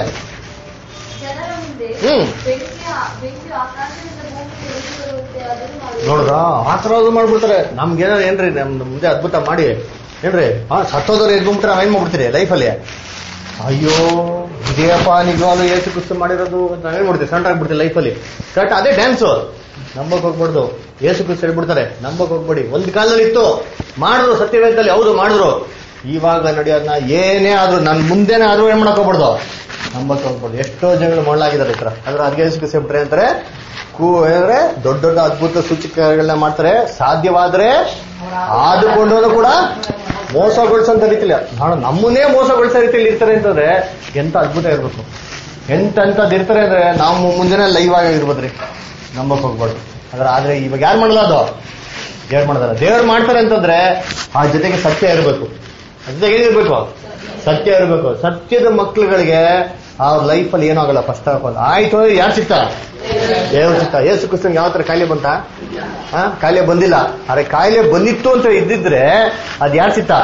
ಜನರ ಮುಂದೆ ಹ್ಮ್. ಬೆಂಕಿ ಬೆಂಕಿ ಆಕಾಶದಿಂದ ಭೂಮಿಗೆ ಇಳಿದು ಬರುವಂತೆ ಅದನ್ನು ಮಾಡುವುದು. ನೋಡ್ರ ಆ ತರ ಅದು ಮಾಡ್ಬಿಡ್ತಾರೆ ನಮ್ಗೇನಾರ ಏನ್ರಿ ನಮ್ ಮುಂದೆ ಅದ್ಭುತ ಮಾಡಿ ಏನ್ರಿ ಹಾ ಸತ್ತೋದ್ರೆ ಎದ್ಬಿಟ್ರೆ ನಾವೇನ್ ಮಾಡ್ಬಿಡ್ತೀರಿ ಲೈಫಲ್ಲಿ ಅಯ್ಯೋ ಇದೇಪ್ಪ ನಿಜವಾಗ್ಲು ಏಸು ಕ್ರಿಸ್ತು ಮಾಡಿರೋದು ಅಂತ ನಾವೇನ್ ಮಾಡ್ತೀವಿ ಸಣ್ಣ ಆಗ್ಬಿಡ್ತೀವಿ ಲೈಫಲ್ಲಿ ಕರೆಕ್ಟ್ ಅದೇ ಡ್ಯಾನ್ಸು ನಂಬಕ್ ಹೋಗ್ಬಾರ್ದು ಏಸು ಕ್ರಿಸ್ತು ಹೇಳ್ಬಿಡ್ತಾರೆ ನಂಬಕ್ ಹೋಗ್ಬೇಡಿ ಒಂದ್ ಕಾಲದಲ್ಲಿ ಇತ್ತು ಮಾಡಿದ್ರು ಸತ್ಯವೇದದಲ್ಲಿ ಹೌದು ಮಾಡಿದ್ರು ಇವಾಗ ನಡೆಯೋದನ್ನ ಏನೇ ಆದ್ರೂ ನನ್ ಮುಂದೆನೇ ಆದ್ರೂ ಏನ್ ಮಾಡಕ್ ಹೋಗ್ಬಾರ್ದು ನಂಬಕ್ ಹೋಗ್ಬಾರ್ದು ಎಷ್ಟೋ ಜನಗಳು ಮಾಡಲಾಗಿದ್ದಾರೆ ಈ ತರ ಅದ್ರ ಅದಕ್ಕೆ ಏಸು ಕ್ರಿಸ್ತು ಹೇಳ್ಬಿಟ್ರೆ ಅಂತಾರೆ ಕೂ ಏನಂದ್ರೆ ದೊಡ್ಡ ದೊಡ್ಡ ಅದ್ಭುತ ಸೂಚಕಗಳನ್ನ ಮಾಡ್ತಾರೆ ಸಾಧ್ಯವಾದ್ರೆ ಆದುಕೊಂಡೋನು ಕೂಡ ಮೋಸಗೊಳಿಸಂತ ರೀತಿಲಿ ನಾನು ನಮ್ಮನ್ನೇ ಮೋಸಗೊಳಿಸೋ ರೀತಿಯಲ್ಲಿ ಇರ್ತಾರೆ ಅಂತಂದ್ರೆ ಎಂತ ಅದ್ಭುತ ಇರ್ಬೇಕು ಎಂತಂತದ್ ಇರ್ತಾರೆ ಅಂದ್ರೆ ನಾವು ಮುಂಜಾನೆ ಲೈವ್ ಆಗಿ ಇರ್ಬೋದ್ರಿ ನಂಬಕ್ ಹೋಗ್ಬಾರ್ದು ಅದ್ರ ಆದ್ರೆ ಇವಾಗ ಯಾರು ಮಾಡಲ್ಲ ಅದು ದೇವ್ರು ಮಾಡ್ತಾರ ದೇವ್ರು ಮಾಡ್ತಾರೆ ಅಂತಂದ್ರೆ ಆ ಜೊತೆಗೆ ಸತ್ಯ ಇರಬೇಕು ಜೊತೆಗೆ ಏನಿರ್ಬೇಕು ಸತ್ಯ ಇರಬೇಕು ಸತ್ಯದ ಮಕ್ಳುಗಳಿಗೆ ಅವ್ರ ಲೈಫಲ್ಲಿ ಏನೂ ಆಗಲ್ಲ ಫಸ್ಟ್ ಆಫ್ ಆಲ್ ಆಯ್ತು ಅಂದ್ರೆ ಯಾರು ಸಿಗ್ತಾರ ದೇವ್ರು ಸಿಗ್ತಾರ ಏಸು ಕ್ರಿಸ್ತನ್ಗೆ ಯಾವ ತರ ಕಾಯಿಲೆ ಬಂತ ಹಾ ಕಾಯಿಲೆ ಬಂದಿಲ್ಲ ಆದ್ರೆ ಕಾಯಿಲೆ ಬಂದಿತ್ತು ಅಂತ ಇದ್ದಿದ್ರೆ ಅದ್ ಯಾರು ಸಿಗ್ತಾ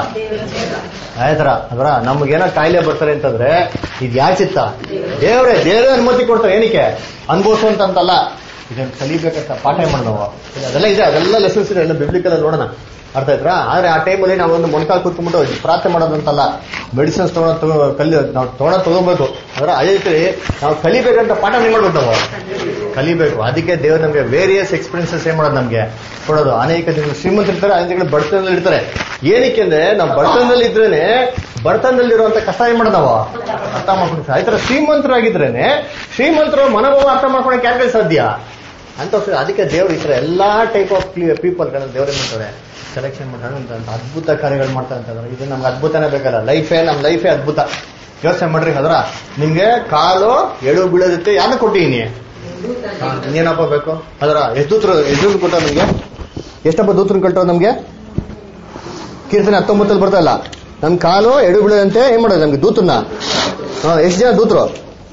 ಆಯ್ತರ ಅದರ ನಮ್ಗೇನೋ ಕಾಯಿಲೆ ಬರ್ತಾರೆ ಅಂತಂದ್ರೆ ಇದು ಯಾಕೆ ಚಿತ್ತ ದೇವ್ರೆ ದೇವರೇ ಅನುಮತಿ ಕೊಡ್ತಾರೆ ಏನಕ್ಕೆ ಅನುಭವಿಸುವಂತಲ್ಲ ಇದನ್ನ ಕಲಿಬೇಕಂತ ಪಾಠ ಮಾಡಿ ನಾವು ಅದೆಲ್ಲ ಇದೆ ಅದೆಲ್ಲ ಲೆಸನ್ಸ್ ಇದೆ ಎಲ್ಲ ಬಿಬ್ಲಿಕಲ್ ನೋಡೋಣ ಅರ್ಥ ಆಯ್ತಾ ಆದ್ರೆ ಆ ಟೈಮಲ್ಲಿ ನಾವು ಒಂದು ಮೊಣಕಾಲ್ ಕೂತ್ಕೊಂಡ್ಬಿಟ್ಟು ಪ್ರಾರ್ಥನೆ ಮಾಡೋದಂತಲ್ಲ ಮೆಡಿಸಿನ್ಸ್ ತಗೊಳೋ ತಗೋ ಕಲಿ ನಾವು ತಗೊಳೋದ್ ತಗೋಬೇಕು ಅಂದ್ರೆ ಅದೇ ರೀತಿ ನಾವು ಕಲಿಬೇಕಂತ ಪಾಠ ಏನ್ ಮಾಡ್ಬೇಕು ನಾವು ಕಲಿಬೇಕು ಅದಕ್ಕೆ ದೇವ್ರು ನಮಗೆ ವೇರಿಯಸ್ ಎಕ್ಸ್ಪೀರಿಯನ್ಸಸ್ ಏನ್ ಮಾಡೋದು ನಮ್ಗೆ ಕೊಡೋದು ಅನೇಕ ಜನರು ಶ್ರೀಮಂತರು ಇರ್ತಾರೆ ಅನೇಕ ಜನಗಳು ಬಡತನದಲ್ಲಿ ಇರ್ತಾರೆ ಏನಕ್ಕೆ ಅಂದ್ರೆ ನಾವು ಬಡತನದಲ್ಲಿ ಇದ್ರೇನೆ ಬಡತನದಲ್ಲಿರುವಂತ ಕಷ್ಟ ಏನ್ ಮಾಡೋದು ನಾವು ಅರ್ಥ ಮಾಡ್ಕೊಂಡು ಈ ತರ ಶ್ರೀಮಂತರಾಗಿದ್ರೇನೆ ಶ್ರೀಮಂತರು ಮನೋಭಾವ ಅರ್ಥ ಮಾಡ್ಕೊಳಕ್ ಯಾಕೆ ಸಾಧ್ಯ ಅಂತ ಅದಕ್ಕೆ ದೇವ್ರು ಈ ತರ ಎಲ್ಲಾ ಟೈಪ್ ಆಫ್ ಪೀಪಲ್ ದೇವ್ರು ಏನ್ ಮಾಡ್ತಾರೆ ಸೆಲೆಕ್ಷನ್ ಮಾಡ್ತಾರೆ ಅಂತ ಅಂತ ಅದ್ಭುತ ಕಾರ್ಯಗಳು ಮಾಡ್ತಾರೆ ಅಂತಂದ್ರೆ ಇದು ನಮ್ಗೆ ಅದ್ಭುತನೇ ಬೇಕಲ್ಲ ಲೈಫೇ ನಮ್ ಲೈಫೇ ಅದ್ಭುತ ಯೋಚನೆ ಮಾಡ್ರಿ ಅದರ ನಿಮ್ಗೆ ಕಾಲು ಎಳು ಬೀಳೋದಕ್ಕೆ ಯಾರು ಕೊಟ್ಟಿದ್ದೀನಿ ಇನ್ನೇನಪ್ಪ ಬೇಕು ಅದರ ಎಷ್ಟು ದೂತ್ರ ಎಷ್ಟು ದೂತ್ರ ಕೊಟ್ಟ ನಿಮ್ಗೆ ಎಷ್ಟಪ್ಪ ದೂತ್ರ ಕಟ್ಟೋ ನಮ್ಗೆ ಕೀರ್ತನೆ ಹತ್ತೊಂಬತ್ತಲ್ಲಿ ಬರ್ತಲ್ಲ ನಮ್ ಕಾಲು ಎಡು ಬೀಳದಂತೆ ಏನ್ ಮಾಡೋದು ನಮ್ಗೆ ದೂತ್ರನ್ನ ಎಷ್ಟು ಜನ ದೂತರು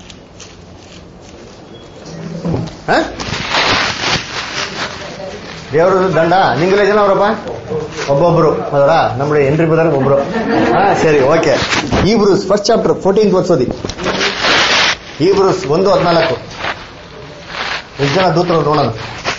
ಹ? ದೇವ್ರ ದಂಡ ನಿಂಗಲೇ ಜನ ಅವರಪ್ಪ ಒಬ್ಬೊಬ್ರು ಅದರ നമ്മുടെ ಎಂಟ್ರಿ ಬದಾರ ಒಬ್ರು ಹಾ ಸರಿ ಓಕೆ ಈ ಬ್ರೂಸ್ ಫಸ್ಟ್ ಚಾಪ್ಟರ್ ಫೋರ್ಟೀನ್ ವರ್ಷ ಓದಿ ಈ ಬ್ರೂಸ್ ಒಂದು ಹದಿನಾಲ್ಕು ಎಷ್ಟು ಜನ ದೂತರು ನೋಡೋಣ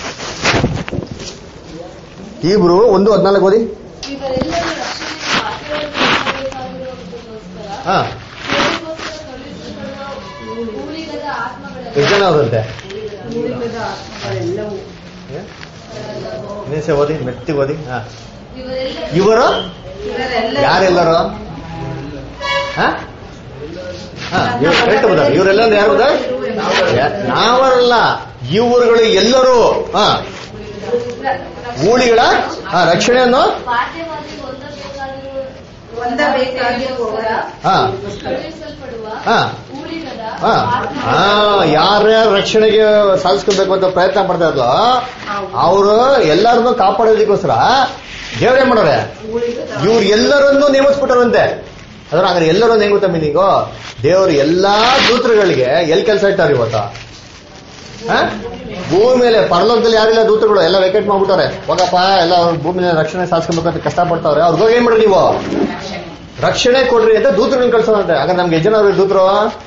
ಇಬ್ರು ಒಂದು ಹದಿನಾಲ್ಕು ಓದಿ ಇವರೆಲ್ಲರೂ ರಕ್ಷಣೆಗೆ ಪಾತ್ರರಾಗಬೇಕಾಗಿರುವುದಕ್ಕೋಸ್ಕರ ಹಾ ದೇವರಿಗೋಸ್ಕರ ಕಳುಹಿಸಿಕೊಳ್ಳುವ ಊಳಿಗದ ಆತ್ಮಗಳ ಎಷ್ಟು ಜನ ಅವರಂತೆ ಉಳಿದ ಆತ್ಮಗಳೆಲ್ಲವೂ ನಿನ್ಸೆ ಓದಿ ಮೆತ್ತಿಗೆ ಓದಿ ಹಾ ಇವರೆಲ್ಲರೂ ಇವರು ಇವರೆಲ್ಲ ಯಾರೆಲ್ಲರು ಹಾ ಹಾ ಇವ್ರು ಕರೆಕ್ಟ್ ಬದ ಇವರೆಲ್ಲ ಯಾರು ಬದ ನಾವರಲ್ಲ ಇವರುಗಳು ಎಲ್ಲರೂ ಹಾ ಊಳಿಗಳ ಹಾ ರಕ್ಷಣೆಯನ್ನು ಪಾಠ್ಯವಾಗಿ ಹೊಂದಬೇಕಾಗಿರುವ ಹೊಂದಬೇಕಾಗಿರುವವರ ಹಾ ಕಳುಹಿಸಲ್ಪಡುವ ಹಾ ಊಳಿಗದ ಹಾ ಆತ್ಮಗಳ ಹಾ ಯಾರ್ಯಾರು ರಕ್ಷಣೆಗೆ ಸಾಧಿಸ್ಕೋಬೇಕು ಅಂತ ಪ್ರಯತ್ನ ಪಡ್ತಾ ಇದ್ಲೋ ಅವರು ಎಲ್ಲರನ್ನೂ ಕಾಪಾಡೋದಕ್ಕೋಸ್ಕರ ದೇವ್ರೇ ಮಾಡೋರೆ ಇವ್ರು ಎಲ್ಲರನ್ನೂ ನೇಮಿಸ್ಬಿಟ್ಟರಂತೆ ಅದ್ರ ಅಂದ್ರೆ ಎಲ್ಲರೂ ಹೆಂಗ್ ಗೊತ್ತಾ ಮೀನಿಂಗು ದೇವ್ರು ಎಲ್ಲಾ ದೂತರುಗಳಿಗೆ ಎಲ್ಲಿ ಕೆಲಸ ಇಟ್ಟಾರ ಇವತ್ತ ಹ? ಭೂಮಿ ಮೇಲೆ ಪರಲೋಕದಲ್ಲಿ ಯಾರಿಲ್ಲ ದೂತರುಗಳು ಎಲ್ಲ ವೆಕೆಟ್ ಮಾಡ್ಬಿಟ್ಟವ್ರೆ ಹೋಗಪ್ಪ ಎಲ್ಲ ಅವ್ರ ಭೂಮಿ ಮೇಲೆ ರಕ್ಷಣೆ ಸಾಧಿಸ್ಕೋಬೇಕಂತ ಕಷ್ಟಪಡ್ತಾವ್ರೆ ಅವ್ರಿಗೆ ಹೋಗಿ ಏನ್ ಮಾಡ್ರಿ ನೀವು ರಕ್ಷಣೆ ಕೊಡ್ರಿ ಅಂತ ದೂತರುಗಳನ್ನ ಕಳ್ಸೋದಂತೆ ಹಾಗಾದ್ರೆ ನಮ್ಗೆ ಎಷ್ಟು ಜನ ಅವ್ರಿಗೆ ದೂತರು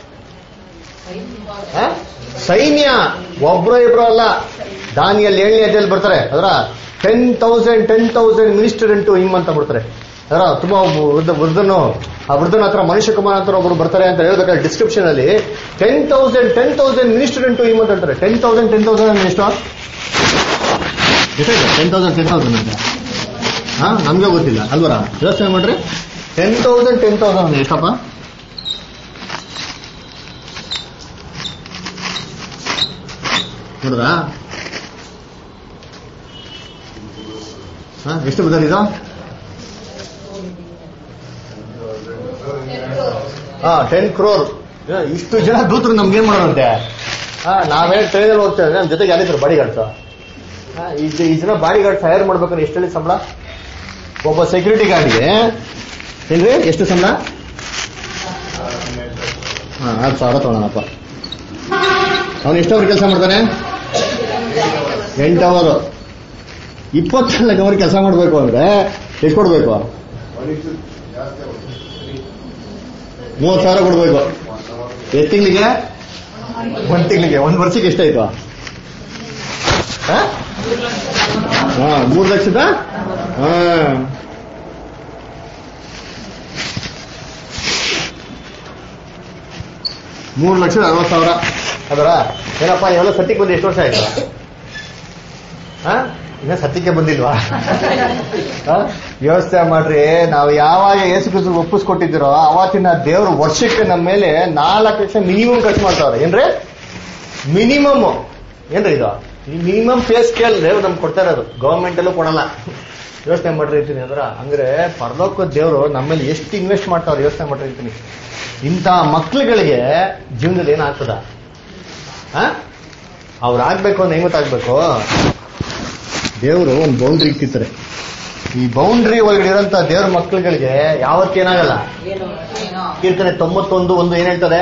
ಹ? ಸೈನ್ಯ ಒಬ್ರು ಇಬ್ರು ಅಲ್ಲ ದಾನಿಯಲ್ಲಿ ಏಳನೇ ಅಧ್ಯಾಯಲ್ಲಿ ಬರ್ತಾರೆ ಅದರ ten thousand ten thousand minister into him ಅಂತ ಬರ್ತಾರೆ ಅದರ ತುಂಬಾ ಒಬ್ಬ ವೃದ್ಧ ವೃದ್ಧನು ಆ ವೃದ್ಧನ ಹತ್ರ ಮನುಷ್ಯ ಕುಮಾರ್ ಅಂತ ಒಬ್ರು ಬರ್ತಾರೆ ಅಂತ ಹೇಳ್ಬೇಕಾದ್ರೆ ಡಿಸ್ಕ್ರಿಪ್ಷನ್ ಅಲ್ಲಿ ten thousand ten thousand minister into him ಅಂತ ಹೇಳ್ತಾರೆ ಟೆನ್ ತೌಸಂಡ್ ಟೆನ್ ತೌಸಂಡ್ ಎಷ್ಟು ಟೆನ್ ತೌಸಂಡ್ ಟೆನ್ ತೌಸಂಡ್ ಅಂತ ಹಾ ನಮ್ಗೆ ಗೊತ್ತಿಲ್ಲ ಅಲ್ವರ ಯೋಚನೆ ಮಾಡ್ರಿ ಟೆನ್ ತೌಸಂಡ್ ಟೆನ್ ತೌಸಂಡ್ ಎಷ್ಟಪ್ಪ ನೋಡ್ರಾ ಹಾ ಎಷ್ಟು ಬದಲ್ ಇದು ಹಾ ಟೆನ್ ಕ್ರೋರ್ ಇಷ್ಟು ಜನ ದೂತರು ನಮ್ಗೆ ಏನ್ ಮಾಡೋರಂತೆ ಹಾ ನಾವೇ ಟ್ರೈನಲ್ಲಿ ಹೋಗ್ತಾ ಇದ್ರೆ ನಮ್ಮ ಜೊತೆಗೆ ಯಾರಿದ್ರು ಬಾಡಿ ಗಾರ್ಡ್ಸ್ ಈ ಜನ ಬಾಡಿ ಗಾರ್ಡ್ ಫೈರ್ ಮಾಡ್ಬೇಕಂದ್ರೆ ಎಷ್ಟಲ್ಲಿ ಸಂಬಳ ಒಬ್ಬ ಸೆಕ್ಯೂರಿಟಿ ಗಾರ್ಡ್ಗೆ ಏನ್ರಿ ಎಷ್ಟು ಸಂಬಳ ಹಾ ಹತ್ತು ಸಾವಿರ ತಗೊಳ್ಳೋಣಪ್ಪ ಅವನು ಎಷ್ಟವ್ರು ಕೆಲಸ ಮಾಡ್ತಾನೆ ಎಂಟು ಅವರು ಇಪ್ಪತ್ನಾಲ್ಕು ಅವರ್ ಕೆಲಸ ಮಾಡ್ಬೇಕು ಅಂದ್ರೆ ಎಷ್ಟು ಕೊಡ್ಬೇಕು ಜಾಸ್ತಿ ಆಗುತ್ತೆ. ಮೂವತ್ತು ಸಾವಿರ ಕೊಡ್ಬೇಕು ಎಷ್ಟು ತಿಂಗಳಿಗೆ ಒಂದ್ ತಿಂಗಳಿಗೆ ಒಂದ್ ವರ್ಷಕ್ಕೆ ಎಷ್ಟಾಯ್ತು ಹಾ ಹಾ, ಮೂರು ಲಕ್ಷದ ಹಾ ಮೂರು ಲಕ್ಷದ ಅರವತ್ತು ಸಾವಿರ ಅದರ ಏನಪ್ಪ ಇವೆಲ್ಲ ಸತ್ಯಕ್ಕೆ ಬಂದು ಎಷ್ಟು ವರ್ಷ ಆಯ್ತು ಹಾ ಇನ್ನ ಸತ್ಯಕ್ಕೆ ಬಂದಿಲ್ವಾ ಹಾ? ವ್ಯವಸ್ಥೆ ಮಾಡ್ರಿ ನಾವು ಯಾವಾಗ ಏಸು ಕ್ರಿಸ್ತು ಒಪ್ಪಿಸ್ಕೊಟ್ಟಿದ್ದೀರೋ ಅವತ್ತಿನ ದೇವ್ರ ವರ್ಷಕ್ಕೆ ನಮ್ಮ ಮೇಲೆ ನಾಲ್ಕು ಲಕ್ಷ ಮಿನಿಮಮ್ ಖರ್ಚು ಮಾಡ್ತಾವ್ರೆ ಏನ್ರಿ ಮಿನಿಮಮ್ ಏನ್ರಿ ಇದು ಈ ಮಿನಿಮಮ್ ಪೇ ಸ್ಕೇಲ್ ದೇವ್ರು ನಮ್ಗೆ ಕೊಡ್ತಾ ಇರೋದು ಗವರ್ಮೆಂಟ್ ಅಲ್ಲೂ ಕೊಡಲ್ಲ ಯೋಚನೆ ಮಾಡ್ರಿ ಇರ್ತೀನಿ ಅಂದ್ರ ಅಂದ್ರೆ ಪರಲೋಕ ದೇವರು ನಮ್ಮಲ್ಲಿ ಎಷ್ಟು ಇನ್ವೆಸ್ಟ್ ಮಾಡ್ತಾವ್ರೆ ಯೋಚನೆ ಮಾಡ್ರಿ ಇರ್ತೀನಿ ಇಂಥ ಮಕ್ಳುಗಳಿಗೆ ಜೀವನದಲ್ಲಿ ಏನಾಗ್ತದ ಅವ್ರು ಆಗ್ಬೇಕು ಅಂದ್ರೆ ಹೆಂಗ್ ಗೊತ್ತಾಗ್ಬೇಕು ದೇವರು ಒಂದು ಬೌಂಡ್ರಿ ಇಟ್ಟಿರ್ತಾರೆ ಈ ಬೌಂಡ್ರಿ ಒಳಗಡೆ ಇರೋಂತ ದೇವ್ರ ಮಕ್ಳುಗಳಿಗೆ ಯಾವತ್ತೇನಾಗಲ್ಲ ಕೀರ್ತನೆ ತೊಂಬತ್ತೊಂದು ಒಂದು ಏನ್ ಹೇಳ್ತದೆ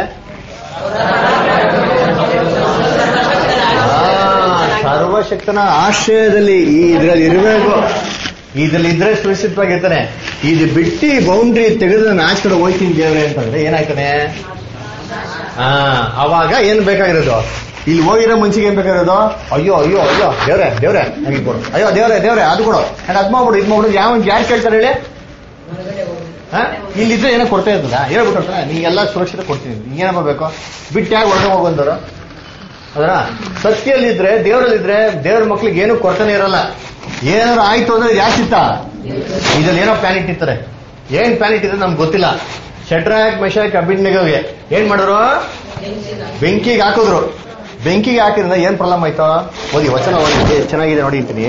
ಆ, ಸರ್ವಶಕ್ತನ ಆಶ್ರಯದಲ್ಲಿ ಈ ಇದ್ರಲ್ಲಿ ಇರಬೇಕು ಇದ್ರಲ್ಲಿ ಇದ್ರೆ ಸುರಕ್ಷಿತವಾಗಿರ್ತಾನೆ ಇದು ಬಿಟ್ಟು ಬೌಂಡ್ರಿ ತೆಗೆದು ನಾನು ಆಚೆ ಕಡೆ ಹೋಯ್ತೀನಿ ದೇವ್ರೆ ಅಂತಂದ್ರೆ ಏನಾಗ್ತಾನೆ ಆ ಅವಾಗ ಏನ್ ಬೇಕಾಗಿರೋದು ಇಲ್ಲಿ ಹೋಗಿರೋ ಮನ್ಸಿಗೆ ಏನ್ ಬೇಕಾಗಿರೋದು ಅಯ್ಯೋ ಅಯ್ಯೋ ಅಯ್ಯೋ ದೇವ್ರೆ ದೇವ್ರೆ ನನಗೆ ಕೊಡು ಅಯ್ಯೋ ದೇವ್ರೆ ದೇವ್ರೆ ಅದು ಕೊಡು ನಾನು ಅದ್ ಮಾಡ್ಬಿಡು ಇದು ಮಾಡ್ಬಿಡು ಯಾವ ಯಾರು ಕೇಳ್ತಾರೆ ಹೇಳಿ ಹಾ? ಇಲ್ಲಿದ್ರೆ ಏನೋ ಕೊಡ್ತಾ ಇರ್ತದ ಹೇಳ್ಬಿಟ್ಟು ನಿಮ್ಗೆಲ್ಲ ಸುರಕ್ಷಿತ ಕೊಡ್ತೀನಿ ನಿಂಗೇನಪ್ಪ ಬೇಕು ಬಿಟ್ಟು ಯಾಕೆ ಹೊರಗೆ ಹೋಗಂದರು ಅದರ ಸತ್ಯಲ್ಲಿದ್ರೆ ದೇವರಲ್ಲಿದ್ರೆ ದೇವ್ರ ಮಕ್ಳಿಗೆ ಏನು ಕೊರತೆನೇ ಇರಲ್ಲ ಏನಾದ್ರು ಆಯ್ತು ಅಂದ್ರೆ ಯಾಕಿತ್ತ ಇದ್ರಲ್ಲಿ ಏನೋ ಪ್ಲಾನ್ ಇಟ್ಟಿರ್ತಾರೆ ಏನ್ ಪ್ಲಾನ್ ಇಟ್ಟಿದ್ರೆ ನಮ್ಗೆ ಗೊತ್ತಿಲ್ಲ ಶಟ್ರಾಕ್ ಮೆಶಾಕ್ ಅಬಿಡ್ನಿಗೆ ಏನ್ ಮಾಡಿದ್ರು ಬೆಂಕಿಗೆ ಹಾಕಿದ್ರು ಬೆಂಕಿಗೆ ಹಾಕಿದ್ರೆ ಏನ್ ಪ್ರಾಬ್ಲಮ್ ಆಯ್ತಾ ಓದಿ ವಚನ ಓದಿ ಎಷ್ಟ್ ಚೆನ್ನಾಗಿದೆ ನೋಡಿ ಅಂತೀನಿ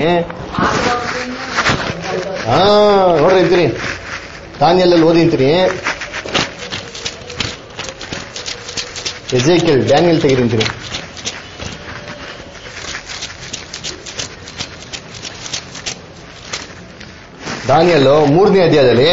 ಹಾ ನೋಡ್ರಿ ಅಂತೀನಿ ದಾನಿಯಲ್ಲಲ್ಲಿ ಓದಿ ಅಂತೀನಿ ಎಜೇಕಿಯಲ್ ಡ್ಯಾನಿಯಲ್ ತೆಗಿರಿಂತೀನಿ ದಾನಿಯಲ್ಲು ಮೂರನೇ ಅಧ್ಯಾಯದಲ್ಲಿ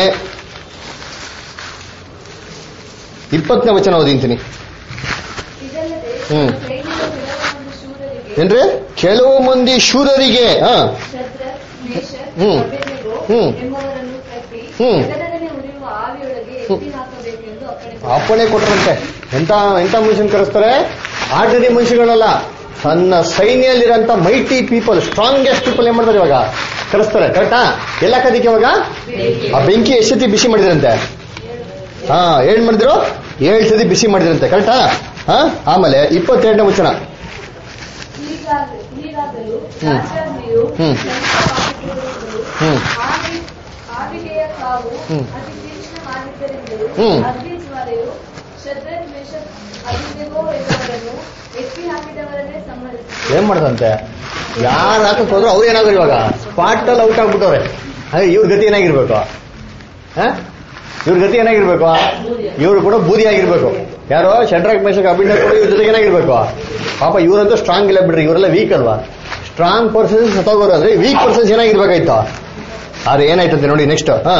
ಇಪ್ಪತ್ತನೇ ವಚನ ಓದಿಂತೀನಿ ಇದಲ್ಲದೆ ಹ್ಮ್. ಸೈನ್ಯದ ಕೆಲವೊಂದು ಶೂರರಿಗೆ ಏನ್ರಿ ಕೆಲವು ಮಂದಿ ಶೂರರಿಗೆ ಹಾ ಶದ್ರಕ್, ಮೇಷಕ್, ಹ್ಮ್. ಅಬೇದ್ನೆಗೋ ಹ್ಮ್. ಎಂಬವರನ್ನು ಕಟ್ಟಿ ಹ್ಮ್. ಜಗದಲ್ಲೇ ಉರಿಯುವ ಆವಿಯೊಳಗೆ ಎತ್ತಿ ಹಾಕಬೇಕೆಂದು ಅಪ್ಪಣೆ ಅಪ್ಪಣೆ ಕೊಟ್ರಂತೆ ಎಂತ ಎಂತ ಮನುಷ್ಯನ್ ಕರೆಸ್ತಾರೆ ಆರ್ಡಿನರಿ ಮನುಷ್ಯಗಳಲ್ಲ ತನ್ನ ಸೈನ್ಯದಲ್ಲಿರಂತ ಮೈಟಿ ಪೀಪಲ್ ಸ್ಟ್ರಾಂಗೆಸ್ಟ್ ಪೀಪಲ್ ಏನ್ ಮಾಡ್ತಾರೆ ಇವಾಗ ಕರೆಸ್ತಾರೆ ಕರೆಕ್ಟಾ ಎಲ್ಲ ಕದಿಕ್ಕೆ ಇವಾಗ ಆ ಬೆಂಕಿ ಎಷ್ಟು ಸತಿ ಬಿಸಿ ಮಾಡಿದ್ರಂತೆ ಹಾ ಏನ್ ಮಾಡಿದ್ರು ಏಳು ಸತಿ ಬಿಸಿ ಮಾಡಿದ್ರಂತೆ ಕರೆಕ್ಟಾ ಹಾ ಆಮೇಲೆ ಇಪ್ಪತ್ತೆರಡನೇ ವಚನ ಹೀಗಾಗ- ಹೀಗಾಗಲು ಹ್ಮ್. ರಾಜಾಜ್ಞೆಯು ಹ್ಮ್. ಸಂತವಾಗುತ್ತಿರುವುದು, ಹ್ಮ್. ಆವಿ- ಆವಿಗೆಯ ಕಾವು ಹ್ಮ್. ಅತಿ ತೀಕ್ಷ್ಣವಾಗಿದ್ದರಿಂದಲೂ ಹ್ಮ್. ಅಗ್ನಿ ಜ್ವಾಲೆಯು ಶದ್ರಕ್, ಮೇಷಕ್, ಅಬೇದ್ನೆಗೋ ಎಂಬವರನ್ನು ಎತ್ತಿ ಹಾಕಿದವರನ್ನೇ ಸಂಹರಿಸಿತು ಏನ್ ಮಾಡ್ದಂತೆ ಯಾರು ಹಾಕಕ್ ಹೋದ್ರು ಅವ್ರು ಏನಾದ್ರು ಇವಾಗ ಸ್ಪಾಟ್ ಅಲ್ಲಿ ಔಟ್ ಆಗ್ಬಿಟ್ಟವ್ರೆ ಅದೇ ಇವ್ರ ಗತಿ ಏನಾಗಿರ್ಬೇಕು ಹ? ಇವ್ರ ಗತಿ ಏನಾಗಿರ್ಬೇಕು ಇವ್ರು ಕೂಡ ಬೂದಿ ಆಗಿರ್ಬೇಕು ಯಾರೋ ಶಂಡ್ರಾಕ್ ಮೇಷಕ್ ಅಭಿನಯ ಕೂಡ ಇವ್ರ ಜೊತೆಗೆ ಏನಾಗಿರ್ಬೇಕು ಪಾಪ ಇವರಂತೂ ಸ್ಟ್ರಾಂಗ್ ಇಲ್ಲ ಬಿಡ್ರಿ ಇವರೆಲ್ಲ ವೀಕ್ ಅಲ್ವಾ ಸ್ಟ್ರಾಂಗ್ ಪರ್ಸನ್ಸ್ ಸತ್ತೋಗೋರು ಅಂದ್ರೆ ವೀಕ್ ಪರ್ಸನ್ಸ್ ಏನಾಗಿರ್ಬೇಕಾಯ್ತು ಆದ್ರೆ ಏನಾಯ್ತಂತೆ ನೋಡಿ ನೆಕ್ಸ್ಟ್ ಹಾ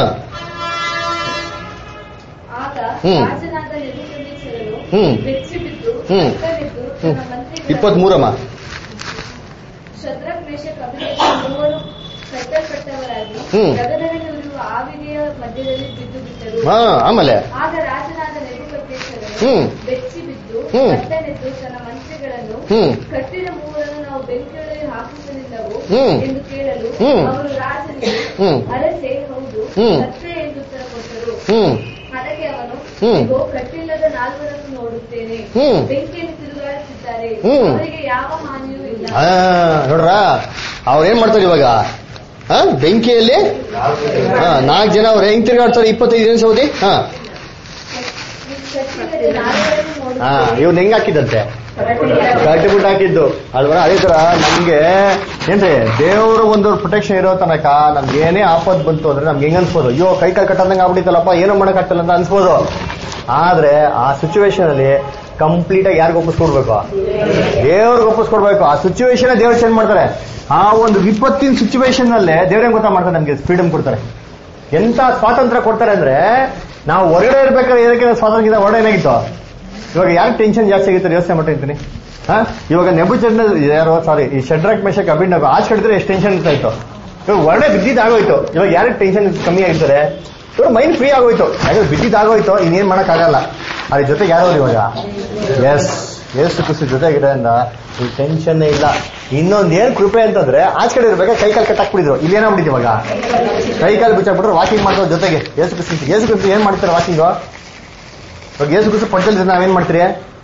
ಆಗ ಹ್ಮ್. ರಾಜನಾದ ನೆಬೂಕದ್ನೆಚ್ಚರನು ಹ್ಮ್. ಬೆಚ್ಚಿ ಬಿದ್ದು ಹ್ಮ್. ಕತ್ತಲೆದ್ದು ಹ್ಮ್ ತನ್ನ ಮಂತ್ರಿಗಳ ಇಪ್ಪತ್ತ್ ಮೂರಮ್ಮ ಶದ್ರಕ್ ಮೇಷಕ್ ಅಭಿನಯ ಮೂವರು ಕಟ್ಟಲ್ಪಟ್ಟವರಾಗಿ ಹ್ಮ್. ಜಗದಲ್ಲಿ ಉರಿಯುವ ಆವಿಗೆಯ ಮಧ್ಯದಲ್ಲಿ ಬಿದ್ದು ಬಿಟ್ಟರು ಹಾ ಆಮೇಲೆ ಆಗ ರಾಜನಾದ ನೆಬೂಕದ್ನೆಚ್ಚರನು ಹ್ಮ್. ಬೆಚ್ಚಿ ಬಿದ್ದು ಹ್ಮ್. ಕತ್ತಲೆದ್ದು ತನ್ನ ಮಂತ್ರಿಗಳನ್ನು ಹ್ಮ್. ಕಟ್ಟಿದ ಮೂವರನ್ನು ನಾವು ಬೆಂಕಿಯೊಳಗೆ ಹಾಕುತ್ತಲಿಲ್ಲವೋ ಹ್ಮ್. ಎಂದು ಕೇಳಲು ಹ್ಮ್. ಅವರು ರಾಜನಿಗೆ ಹ್ಮ್. ಅರಸೆ ಹೌದು ಹ್ಮ್. ಸತ್ಯ ಎಂದು ಉತ್ತರ ಕೊಟ್ಟರು ಹ್ಮ್ ಅದಕ್ಕೆ ಅವನು ಹ್ಮ್. ಇಗೋ, ಕಟ್ಟಿಲ್ಲದ ನಾಲ್ವರನ್ನು ನೋಡುತ್ತೇನೆ ಹ್ಮ್. ಬೆಂಕಿಯನ್ನು ತಿರುಗಾಡುತ್ತಿದ್ದಾರೆ ಹ್ಮ್. ಅವರಿಗೆ ಯಾವ ಹಾನಿಯೂ ಇಲ್ಲ ಆ, ನೋಡ್ರ ಅವ್ರು ಏನ್ ಮಾಡ್ತಾರೆ ಇವಾಗ ಆ, ಬೆಂಕಿಯಲ್ಲಿ ನಾಲ್ಕು ಜನ ಅವ್ರು ಹೆಂಗ್ ತಿರುಗಾಡ್ತಾರೆ ಇಪ್ಪತ್ತೈದು ದಿನ ಸೌದಿ ಹಾ ಕಟ್ಟಿಲ್ಲದ ನಾಲ್ವರನ್ನು ಹಾ ನೋಡುತ್ತೇನೆ ಇವ್ನ ಹೆಂಗ್ ಹಾಕಿದಂತೆ ಕಟ್ಟಿಬಿಟ್ಟು ಹಾಕಿದ್ದು ಅಲ್ವರ ಅದೇ ತರ ನಮ್ಗೆ ಏನ್ರಿ ದೇವ್ರ ಒಂದು ಪ್ರೊಟೆಕ್ಷನ್ ಇರೋ ತನಕ ನಮ್ಗೆ ಏನೇ ಆಪತ್ ಬಂತು ಅಂದ್ರೆ ನಮ್ಗೆ ಹೆಂಗ್ ಅನ್ಸ್ಬೋದು ಅಯ್ಯೋ ಕೈ ಕಾಲು ಕಟ್ಟಂದಂಗ ಆಗ್ಬಿಟ್ಟಿತ್ತಲ್ಲಪ್ಪ ಏನೋ ಮಾಡಕ್ ಆಗ್ತಿಲ್ಲ ಅಂತ ಅನ್ಸ್ಬೋದು ಆದ್ರೆ ಆ ಸಿಚುವೇಶನ್ ಅಲ್ಲಿ ಕಂಪ್ಲೀಟ್ ಆಗಿ ಯಾರಿಗ ಒಪ್ಪಿಸ್ಕೊಡ್ಬೇಕು ದೇವ್ರಿಗೆ ಒಪ್ಪಿಸ್ಕೊಡ್ಬೇಕು ಆ ಸಿಚುವೇಶನ್ ದೇವ್ರು ಚೇಂಜ್ ಮಾಡ್ತಾರೆ ಆ ಒಂದು ವಿಪತ್ತಿನ ಸಿಚುವೇಶನ್ ಅಲ್ಲೇ ದೇವ್ರೇನ್ ಗೊತ್ತಾ ಮಾಡ್ತಾರೆ ನಮ್ಗೆ ಫ್ರೀಡಮ್ ಕೊಡ್ತಾರೆ ಎಂತ ಸ್ವಾತಂತ್ರ್ಯ ಕೊಡ್ತಾರೆ ಅಂದ್ರೆ ನಾವು ಹೊರಗಡೆ ಇರ್ಬೇಕಾದ್ರೆ ಏನಕ್ಕೆ ಸ್ವಾತಂತ್ರ್ಯ ಹೊರಗಡೆ ಏನಾಗಿತ್ತು ಇವಾಗ ಯಾರು ಟೆನ್ಷನ್ ಜಾಸ್ತಿ ಆಗಿತ್ತು ಯೋಚನೆ ಮಾಡಿರ್ತೀನಿ ಹಾ ಇವಾಗ ನೆಬುಚಂದ್ರ ಯಾರೋ ಸಾರಿ ಈ ಶಡ್ರಾಕ್ ಮೇಷಕ್ ಅಭಿನವ ಆಚೆ ಕಡಿದ್ರೆ ಎಷ್ಟು ಟೆನ್ಷನ್ ಇರ್ತಾ ಇತ್ತು ಇವಾಗ ಹೊರಗಡೆ ಬಿದ್ದಿದ್ದು ಆಗೋಯ್ತು ಇವಾಗ ಯಾರಿಗೆ ಟೆನ್ಷನ್ ಕಮ್ಮಿ ಆಗಿರ್ತಾರೆ ಇವಾಗ ಮೈಂಡ್ ಫ್ರೀ ಆಗೋಯ್ತು ಯಾಕಂದ್ರೆ ಬಿದ್ದಿದ್ದು ಆಗೋಯ್ತು ಇನ್ನೇನ್ ಮಾಡಕ್ ಆಗಲ್ಲ ಅದ್ರ ಜೊತೆಗೆ ಯಾರು ಇವಾಗ ಎಸ್ ಏಸು ಕುಸು ಜೊತೆಗಿರೋದ್ರಿಂದ ಈ ಟೆನ್ಷನ್ ಇಲ್ಲ ಇನ್ನೊಂದ್ ಏನ್ ಕೃಪೆ ಅಂತಂದ್ರೆ ಆಚೆ ಕಡೆ ಇರ್ಬೇಕಾ ಕೈ ಕಾಲು ಕಟ್ಟಾಕ್ಬಿಟ್ಟಿದ್ರು ಇಲ್ಲಿ ಏನಾಗ್ಬಿಟ್ಟಿದೆ ಇವಾಗ ಕೈ ಕಾಲು ಬಿಚ್ಚಾಕ್ಬಿಟ್ರೆ ವಾಕಿಂಗ್ ಮಾಡೋದ್ರ ಜೊತೆಗೆ ಏಸು ಕುಸು ಏಸು ಕುಸು ಏನ್ ಮಾಡ್ತಾರೆ ವಾಕಿಂಗು ಇವಾಗ ಏಸು ಕುಸು ಪಂಚಲ್ ನಾವೇನ್ ಮಾಡ್ತೀರಿ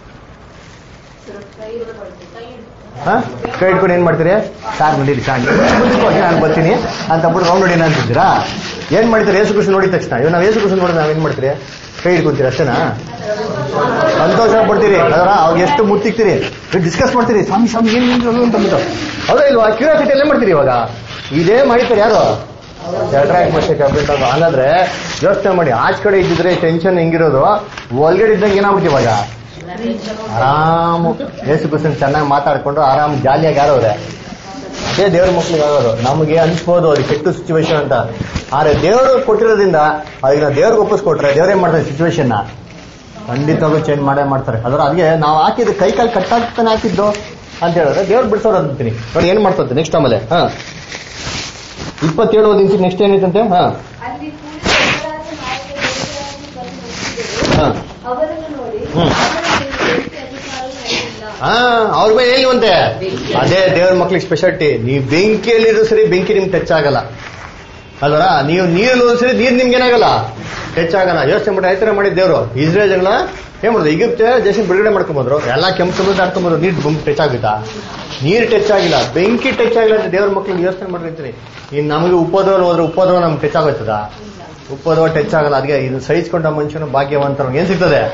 ಹಾ ಕೈ ಇಟ್ಕೊಂಡು ಏನ್ ಮಾಡ್ತೀರಿ ಸಾರ್ ನಡೀರಿ ಸಾರ್ ಮುಂದಕ್ಕೆ ಹೋಗಿ ನಾನು ಬರ್ತೀನಿ ಅಂತ ಅಂದ್ಬಿಟ್ಟು ರೌಂಡ್ ಹೊಡಿನ ಅಂತಿದ್ದೀರಾ ಏನ್ ಮಾಡ್ತೀರಿ ಏಸು ಕೃಷ್ಣ ನೋಡಿದ ತಕ್ಷಣ ಇವಾಗ ನಾವು ಏಸು ಕೃಷ್ಣ ನೋಡಿದ್ರೆ ನಾವೇನ್ ಮಾಡ್ತೀರಿ ಕೈ ಹಿಡ್ಕೊಂತೀರಿ ಅಷ್ಟೇನಾ ಸಂತೋಷ ಪಡ್ತೀರಿ ಅದರ ಅವಾಗ ಎಷ್ಟು ಮುತ್ತಿಕ್ತೀರಿ ಡಿಸ್ಕಸ್ ಮಾಡ್ತೀರಿ ಸ್ವಾಮಿ ಸ್ವಾಮಿ ಏನ್ ಏನ್ ಅಂತ ಅಂದ್ಬಿಟ್ಟು ಹೌದಾ ಇಲ್ವಾ ಕ್ಯೂರಿಯಾಸಿಟಿ ಎಲ್ಲ ಮಾಡ್ತೀರಿ ಇವಾಗ ಇದೇ ಮಾಡಿರ್ತಾರೆ ಯಾರು ಅಟ್ರಾಕ್ಟ್ ಮಾಡ್ಸಕ್ಕೆ ಅಪ್ಡೇಟ್ ಹಂಗಂದ್ರೆ ಯೋಚನೆ ಮಾಡಿ ಆಚ್ ಕಡೆ ಇದ್ದಿದ್ರೆ ಟೆನ್ಷನ್ ಹೆಂಗಿರೋದು ಒಳಗಡೆ ಇದ್ದಂಗೆ ಏನಾಗ್ಬಿಟ್ಟು ಇವಾಗ ಆರಾಮು ಏಸು ಕುಸನ್ ಚೆನ್ನಾಗಿ ಮಾತಾಡ್ಕೊಂಡು ಆರಾಮ್ ಜಾಲಿಯಾಗಿ ಆಡೋರೆ ಅದೇ ದೇವ್ರ ಮಕ್ಳಿಗೆ ಆಗೋದು ನಮಗೆ ಅನ್ಸ್ಬೋದು ಅದು ಕೆಟ್ಟ ಸಿಚುವೇಶನ್ ಅಂತ ಆದ್ರೆ ದೇವರು ಕೊಟ್ಟಿರೋದ್ರಿಂದ ಅದನ್ನ ದೇವ್ರಿಗೆ ಒಪ್ಪಿಸ್ಕೊಟ್ರೆ ದೇವ್ರೇನ್ ಮಾಡ್ತಾರೆ ಸಿಚುವೇಶನ್ ಖಂಡಿತವಾಗ್ಲೂ ಚೇಂಜ್ ಮಾಡೇ ಮಾಡ್ತಾರೆ ಅದರ ಅದಕ್ಕೆ ನಾವು ಹಾಕಿದ್ದು ಕೈ ಕಾಲು ಕಟ್ಟಾಗ್ತಾನೆ ಹಾಕಿದ್ದು ಅಂತ ಹೇಳಿದ್ರೆ ದೇವ್ರು ಬಿಡ್ಸೋರು ಅಂತೀನಿ ನೋಡಿ ಏನ್ ಮಾಡ್ತಂತೆ ನೆಕ್ಸ್ಟ್ ಆಮೇಲೆ ಹಾ ಇಪ್ಪತ್ತೇಳು ಓದಿಂಚು ನೆಕ್ಸ್ಟ್ ಏನೈತಂತೆ ಹಾ ಅಲ್ಲಿ ಕೂಡಿದ ಅಪರಾಧ ನಾಯಕರು ಎದುರಾಗಿ ಬಂದು ಮುಟ್ಟಿದರು. ಹಾ ಅವರನ್ನು ನೋಡಿ ಹ್ಮ್. ಅವರ ಮೇಲೆ ಬೆಂಕಿ ಅಧಿಕಾರವು ನಡೆದಿಲ್ಲ ಹಾ ಅವ್ರ ಮೇಲೆ ಹೇಳಿವಂತೆ ಅದೇ ದೇವ್ರ ಮಕ್ಳಿಗೆ ಸ್ಪೆಷಾಲಿಟಿ ನೀವು ಬೆಂಕಿಯಲ್ಲಿರೋ ಸರಿ ಬೆಂಕಿ ನಿಮ್ಗೆ ಟಚ್ ಆಗಲ್ಲ ಅಲ್ವರ ನೀವು ನೀರಲ್ಲಿ ಹೋದ್ ಸರಿ ನೀರ್ ನಿಮ್ಗೆ ಏನಾಗಲ್ಲ ಟಚ್ ಆಗಲ್ಲ ಯೋಚನೆ ಮಾಡಿ ಆಯ್ತರ ಮಾಡಿ ದೇವ್ರು ಇಸ್ರೇಲ್ ಜಗಳ ಏನ್ ಮಾಡುದು ಈಗಿಪ್ತ ದೇಶ ಬಿಡುಗಡೆ ಮಾಡ್ಕೊಂಬಂದ್ರು ಎಲ್ಲಾ ಕೆಂಪು ಸಮುದ್ರ ಆಡ್ಕೊಂಬಂದ್ರು ನೀರ್ ಬಂಕ್ ಟಚ್ ಆಗುತ್ತಾ ನೀರ್ ಟಚ್ ಆಗಿಲ್ಲ ಬೆಂಕಿ ಟಚ್ ಆಗಿಲ್ಲ ಅಂತ ದೇವ್ರ ಮಕ್ಳಿಗೆ ಯೋಚನೆ ಮಾಡಿರ್ತೀರಿ ಇನ್ ನಮಗೆ ಉಪದ್ರವ ಹೋದ್ರೆ ಉಪದ್ರವ ನಮ್ಗೆ ಟಚ್ ಆಗುತ್ತದ ಉಪದ್ರವ ಟಚ್ ಆಗಲ್ಲ ಅದಕ್ಕೆ ಇದು ಸಹಿಸ್ಕೊಂಡ ಮನುಷ್ಯನು ಭಾಗ್ಯವಂತರು ಏನ್ ಸಿಗ್ತದೆ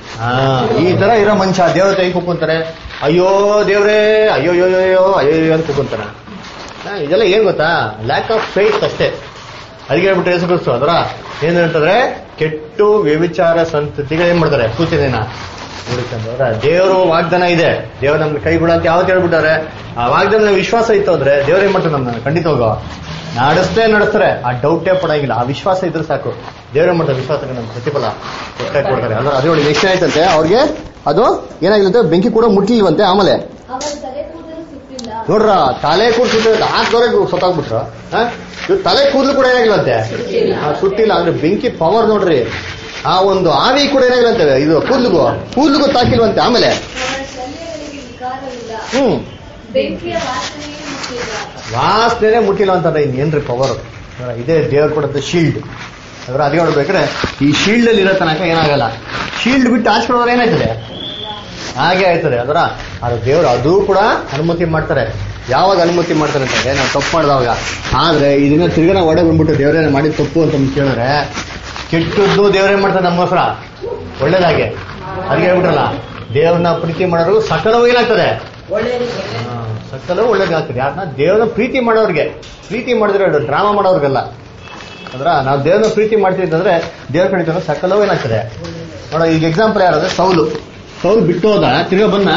ಹಾ ಈ ತರ ಇರೋ ಮನುಷ್ಯ ದೇವತೆ ಹೆಂಗ್ ಕೂಕೊಂತಾರೆ ಅಯ್ಯೋ ದೇವ್ರೇ ಅಯ್ಯೋ ಅಯ್ಯೋ ಅಯ್ಯೋ ಅಯ್ಯೋ ಅಯ್ಯೋ ಅಂತ ಕೂಕೊಂತಾನ ಹಾ, ಇದೆಲ್ಲ ಏನ್ ಗೊತ್ತಾ ಲ್ಯಾಕ್ ಆಫ್ ಫೇತ್ ಅಷ್ಟೇ ಅದಕ್ಕೆ ಹೇಳ್ಬಿಟ್ಟು ಹೆಸರು ಕ್ರಿಸ್ತು ಅದರ ಏನು ಅಂತಂದ್ರೆ ಕೆಟ್ಟು ವ್ಯವಿಚಾರ ಸಂತತಿಗೆ ಏನ್ ಮಾಡ್ತಾರೆ ಸೂಚನೆನ ಹುಡುಕಂದ್ರೆ ದೇವರು ವಾಗ್ದಾನ ಇದೆ ದೇವ್ರ ನಮ್ಗೆ ಕೈ ಬಿಡ ಅಂತ ಯಾವತ್ತು ಹೇಳ್ಬಿಟ್ಟಾರೆ ಆ ವಾಗ್ದಾನ ವಿಶ್ವಾಸ ಇತ್ತು ಅಂದ್ರೆ ದೇವ್ರ ಏನ್ ಮಾಡ್ತಾರೆ ನಮ್ಮನ್ನ ಖಂಡಿತ ಹೋಗೋ ನಡೆಸ್ತೇ ನಡೆಸ್ತಾರೆ ಆ ಡೌಟೇ ಪಡಂಗಿಲ್ಲ ಆ ವಿಶ್ವಾಸ ಇದ್ರೆ ಸಾಕು ದೇವ್ರ ಮಾಡ್ತಾರೆ ವಿಶ್ವಾಸಕ್ಕೆ ನಮ್ಗೆ ಪ್ರತಿಫಲ ಕೊಟ್ಟೆ ಕೊಡ್ತಾರೆ ಅಂದ್ರೆ ಅದ್ರೊಳಗೆ ಎಷ್ಟು ಆಯ್ತಂತೆ ಅವ್ರಿಗೆ ಅದು ಏನಾಗಿಲ್ಲಂತೆ ಬೆಂಕಿ ಕೂಡ ಮುಟ್ಲಿಲ್ವಂತೆ ಆಮೇಲೆ ಅವರ ತಲೆ ಕೂದಲು ಸುತ್ತಿಲ್ಲ ನೋಡ್ರ ತಲೆ ಕೂದಲು ಹಾಕೋರೆ ಸತ್ತಾಗ್ಬಿಟ್ರ ಇವ್ ತಲೆ ಕೂದಲು ಕೂಡ ಏನಾಗಿಲ್ಲಂತೆ ಆ, ಸುಟ್ಟಿಲ್ಲ ಅಂದ್ರೆ ಬೆಂಕಿ ಪವರ್ ನೋಡ್ರಿ ಆ ಒಂದು ಆವಿ ಕೂಡ ಏನಾಗಿಲ್ಲಂತೆ ಇದು ಕೂದ್ಲಿಗೂ ಕೂದ್ಲಿಗೂ ತಾಕಿಲ್ವಂತೆ ಆಮೇಲೆ ಅವರ ಶಲ್ಯಗಳಿಗೆ ವಿಕಾರವಿಲ್ಲ ಹ್ಮ್ ಬೆಂಕಿಯ ವಾಸನೆಯೇ ಮುಟ್ಟಿಲ್ಲ ವಾಸನೆ ಮುಟ್ಟಿಲ್ಲ ಅಂತಂದ್ರೆ ಇನ್ನೇನ್ರಿ ಪವರ್ ಇದೇ ದೇವ್ರು ಕೊಡಂತ ಶೀಲ್ಡ್ ಅದ್ರ ಅದೇ ನೋಡ್ಬೇಕ್ರೆ ಈ ಶೀಲ್ಡ್ ಅಲ್ಲಿ ಇರೋ ತನಕ ಏನಾಗಲ್ಲ ಶೀಲ್ಡ್ ಬಿಟ್ಟು ಆಚ್ಕೊಳ್ಳೋರು ಏನಾಯ್ತದೆ ಹಾಗೆ ಆಯ್ತದೆ ಅದರ ಅದು ದೇವ್ರು ಅದು ಕೂಡ ಅನುಮತಿ ಮಾಡ್ತಾರೆ ಯಾವಾಗ ಅನುಮತಿ ಮಾಡ್ತಾರೆ ಅಂತಂದ್ರೆ ನಾವು ತಪ್ಪು ಮಾಡಿದವಾಗ ಆದ್ರೆ ಇದನ್ನ ತಿರ್ಗಾ ನಾವು ಒಡೆ ಬಂದ್ಬಿಟ್ಟು ದೇವ್ರೇನ ಮಾಡಿದ ತಪ್ಪು ಅಂತ ಕೇಳಿದ್ರೆ ಕೆಟ್ಟದ್ದು ದೇವ್ರೇನ್ ಮಾಡ್ತಾರೆ ನಮಗೋಸ್ಕರ ಒಳ್ಳೇದಾಗೆ ಅದಕ್ಕೆ ಹೇಳ್ಬಿಟ್ರಲ್ಲ ದೇವ್ರನ್ನ ಪ್ರೀತಿ ಮಾಡೋರು ಸಕಲವೂ ಏನಾಗ್ತದೆ ಹಾ, ಸಕಲವೂ ಒಳ್ಳೇದಾಗ್ತದೆ ಯಾರನ್ನ ದೇವ್ರನ್ನ ಪ್ರೀತಿ ಮಾಡೋರ್ಗೆ ಪ್ರೀತಿ ಮಾಡಿದ್ರೆ ಡ್ರಾಮಾ ಮಾಡೋರ್ಗಲ್ಲ ಅಂದ್ರ ನಾವು ದೇವ್ರನ್ನ ಪ್ರೀತಿ ಮಾಡ್ತೀವಿ ಅಂತಂದ್ರೆ ದೇವ್ರ ಕಡೆ ಸಕಲವೂ ಏನಾಗ್ತದೆ ನೋಡ ಈಗ ಎಕ್ಸಾಂಪಲ್ ಯಾರಾದ್ರೆ ಸೌಲು ಸೌಲು ಬಿಟ್ಟು ಹೋದ ತಿರ್ಗಾ ಬಂದ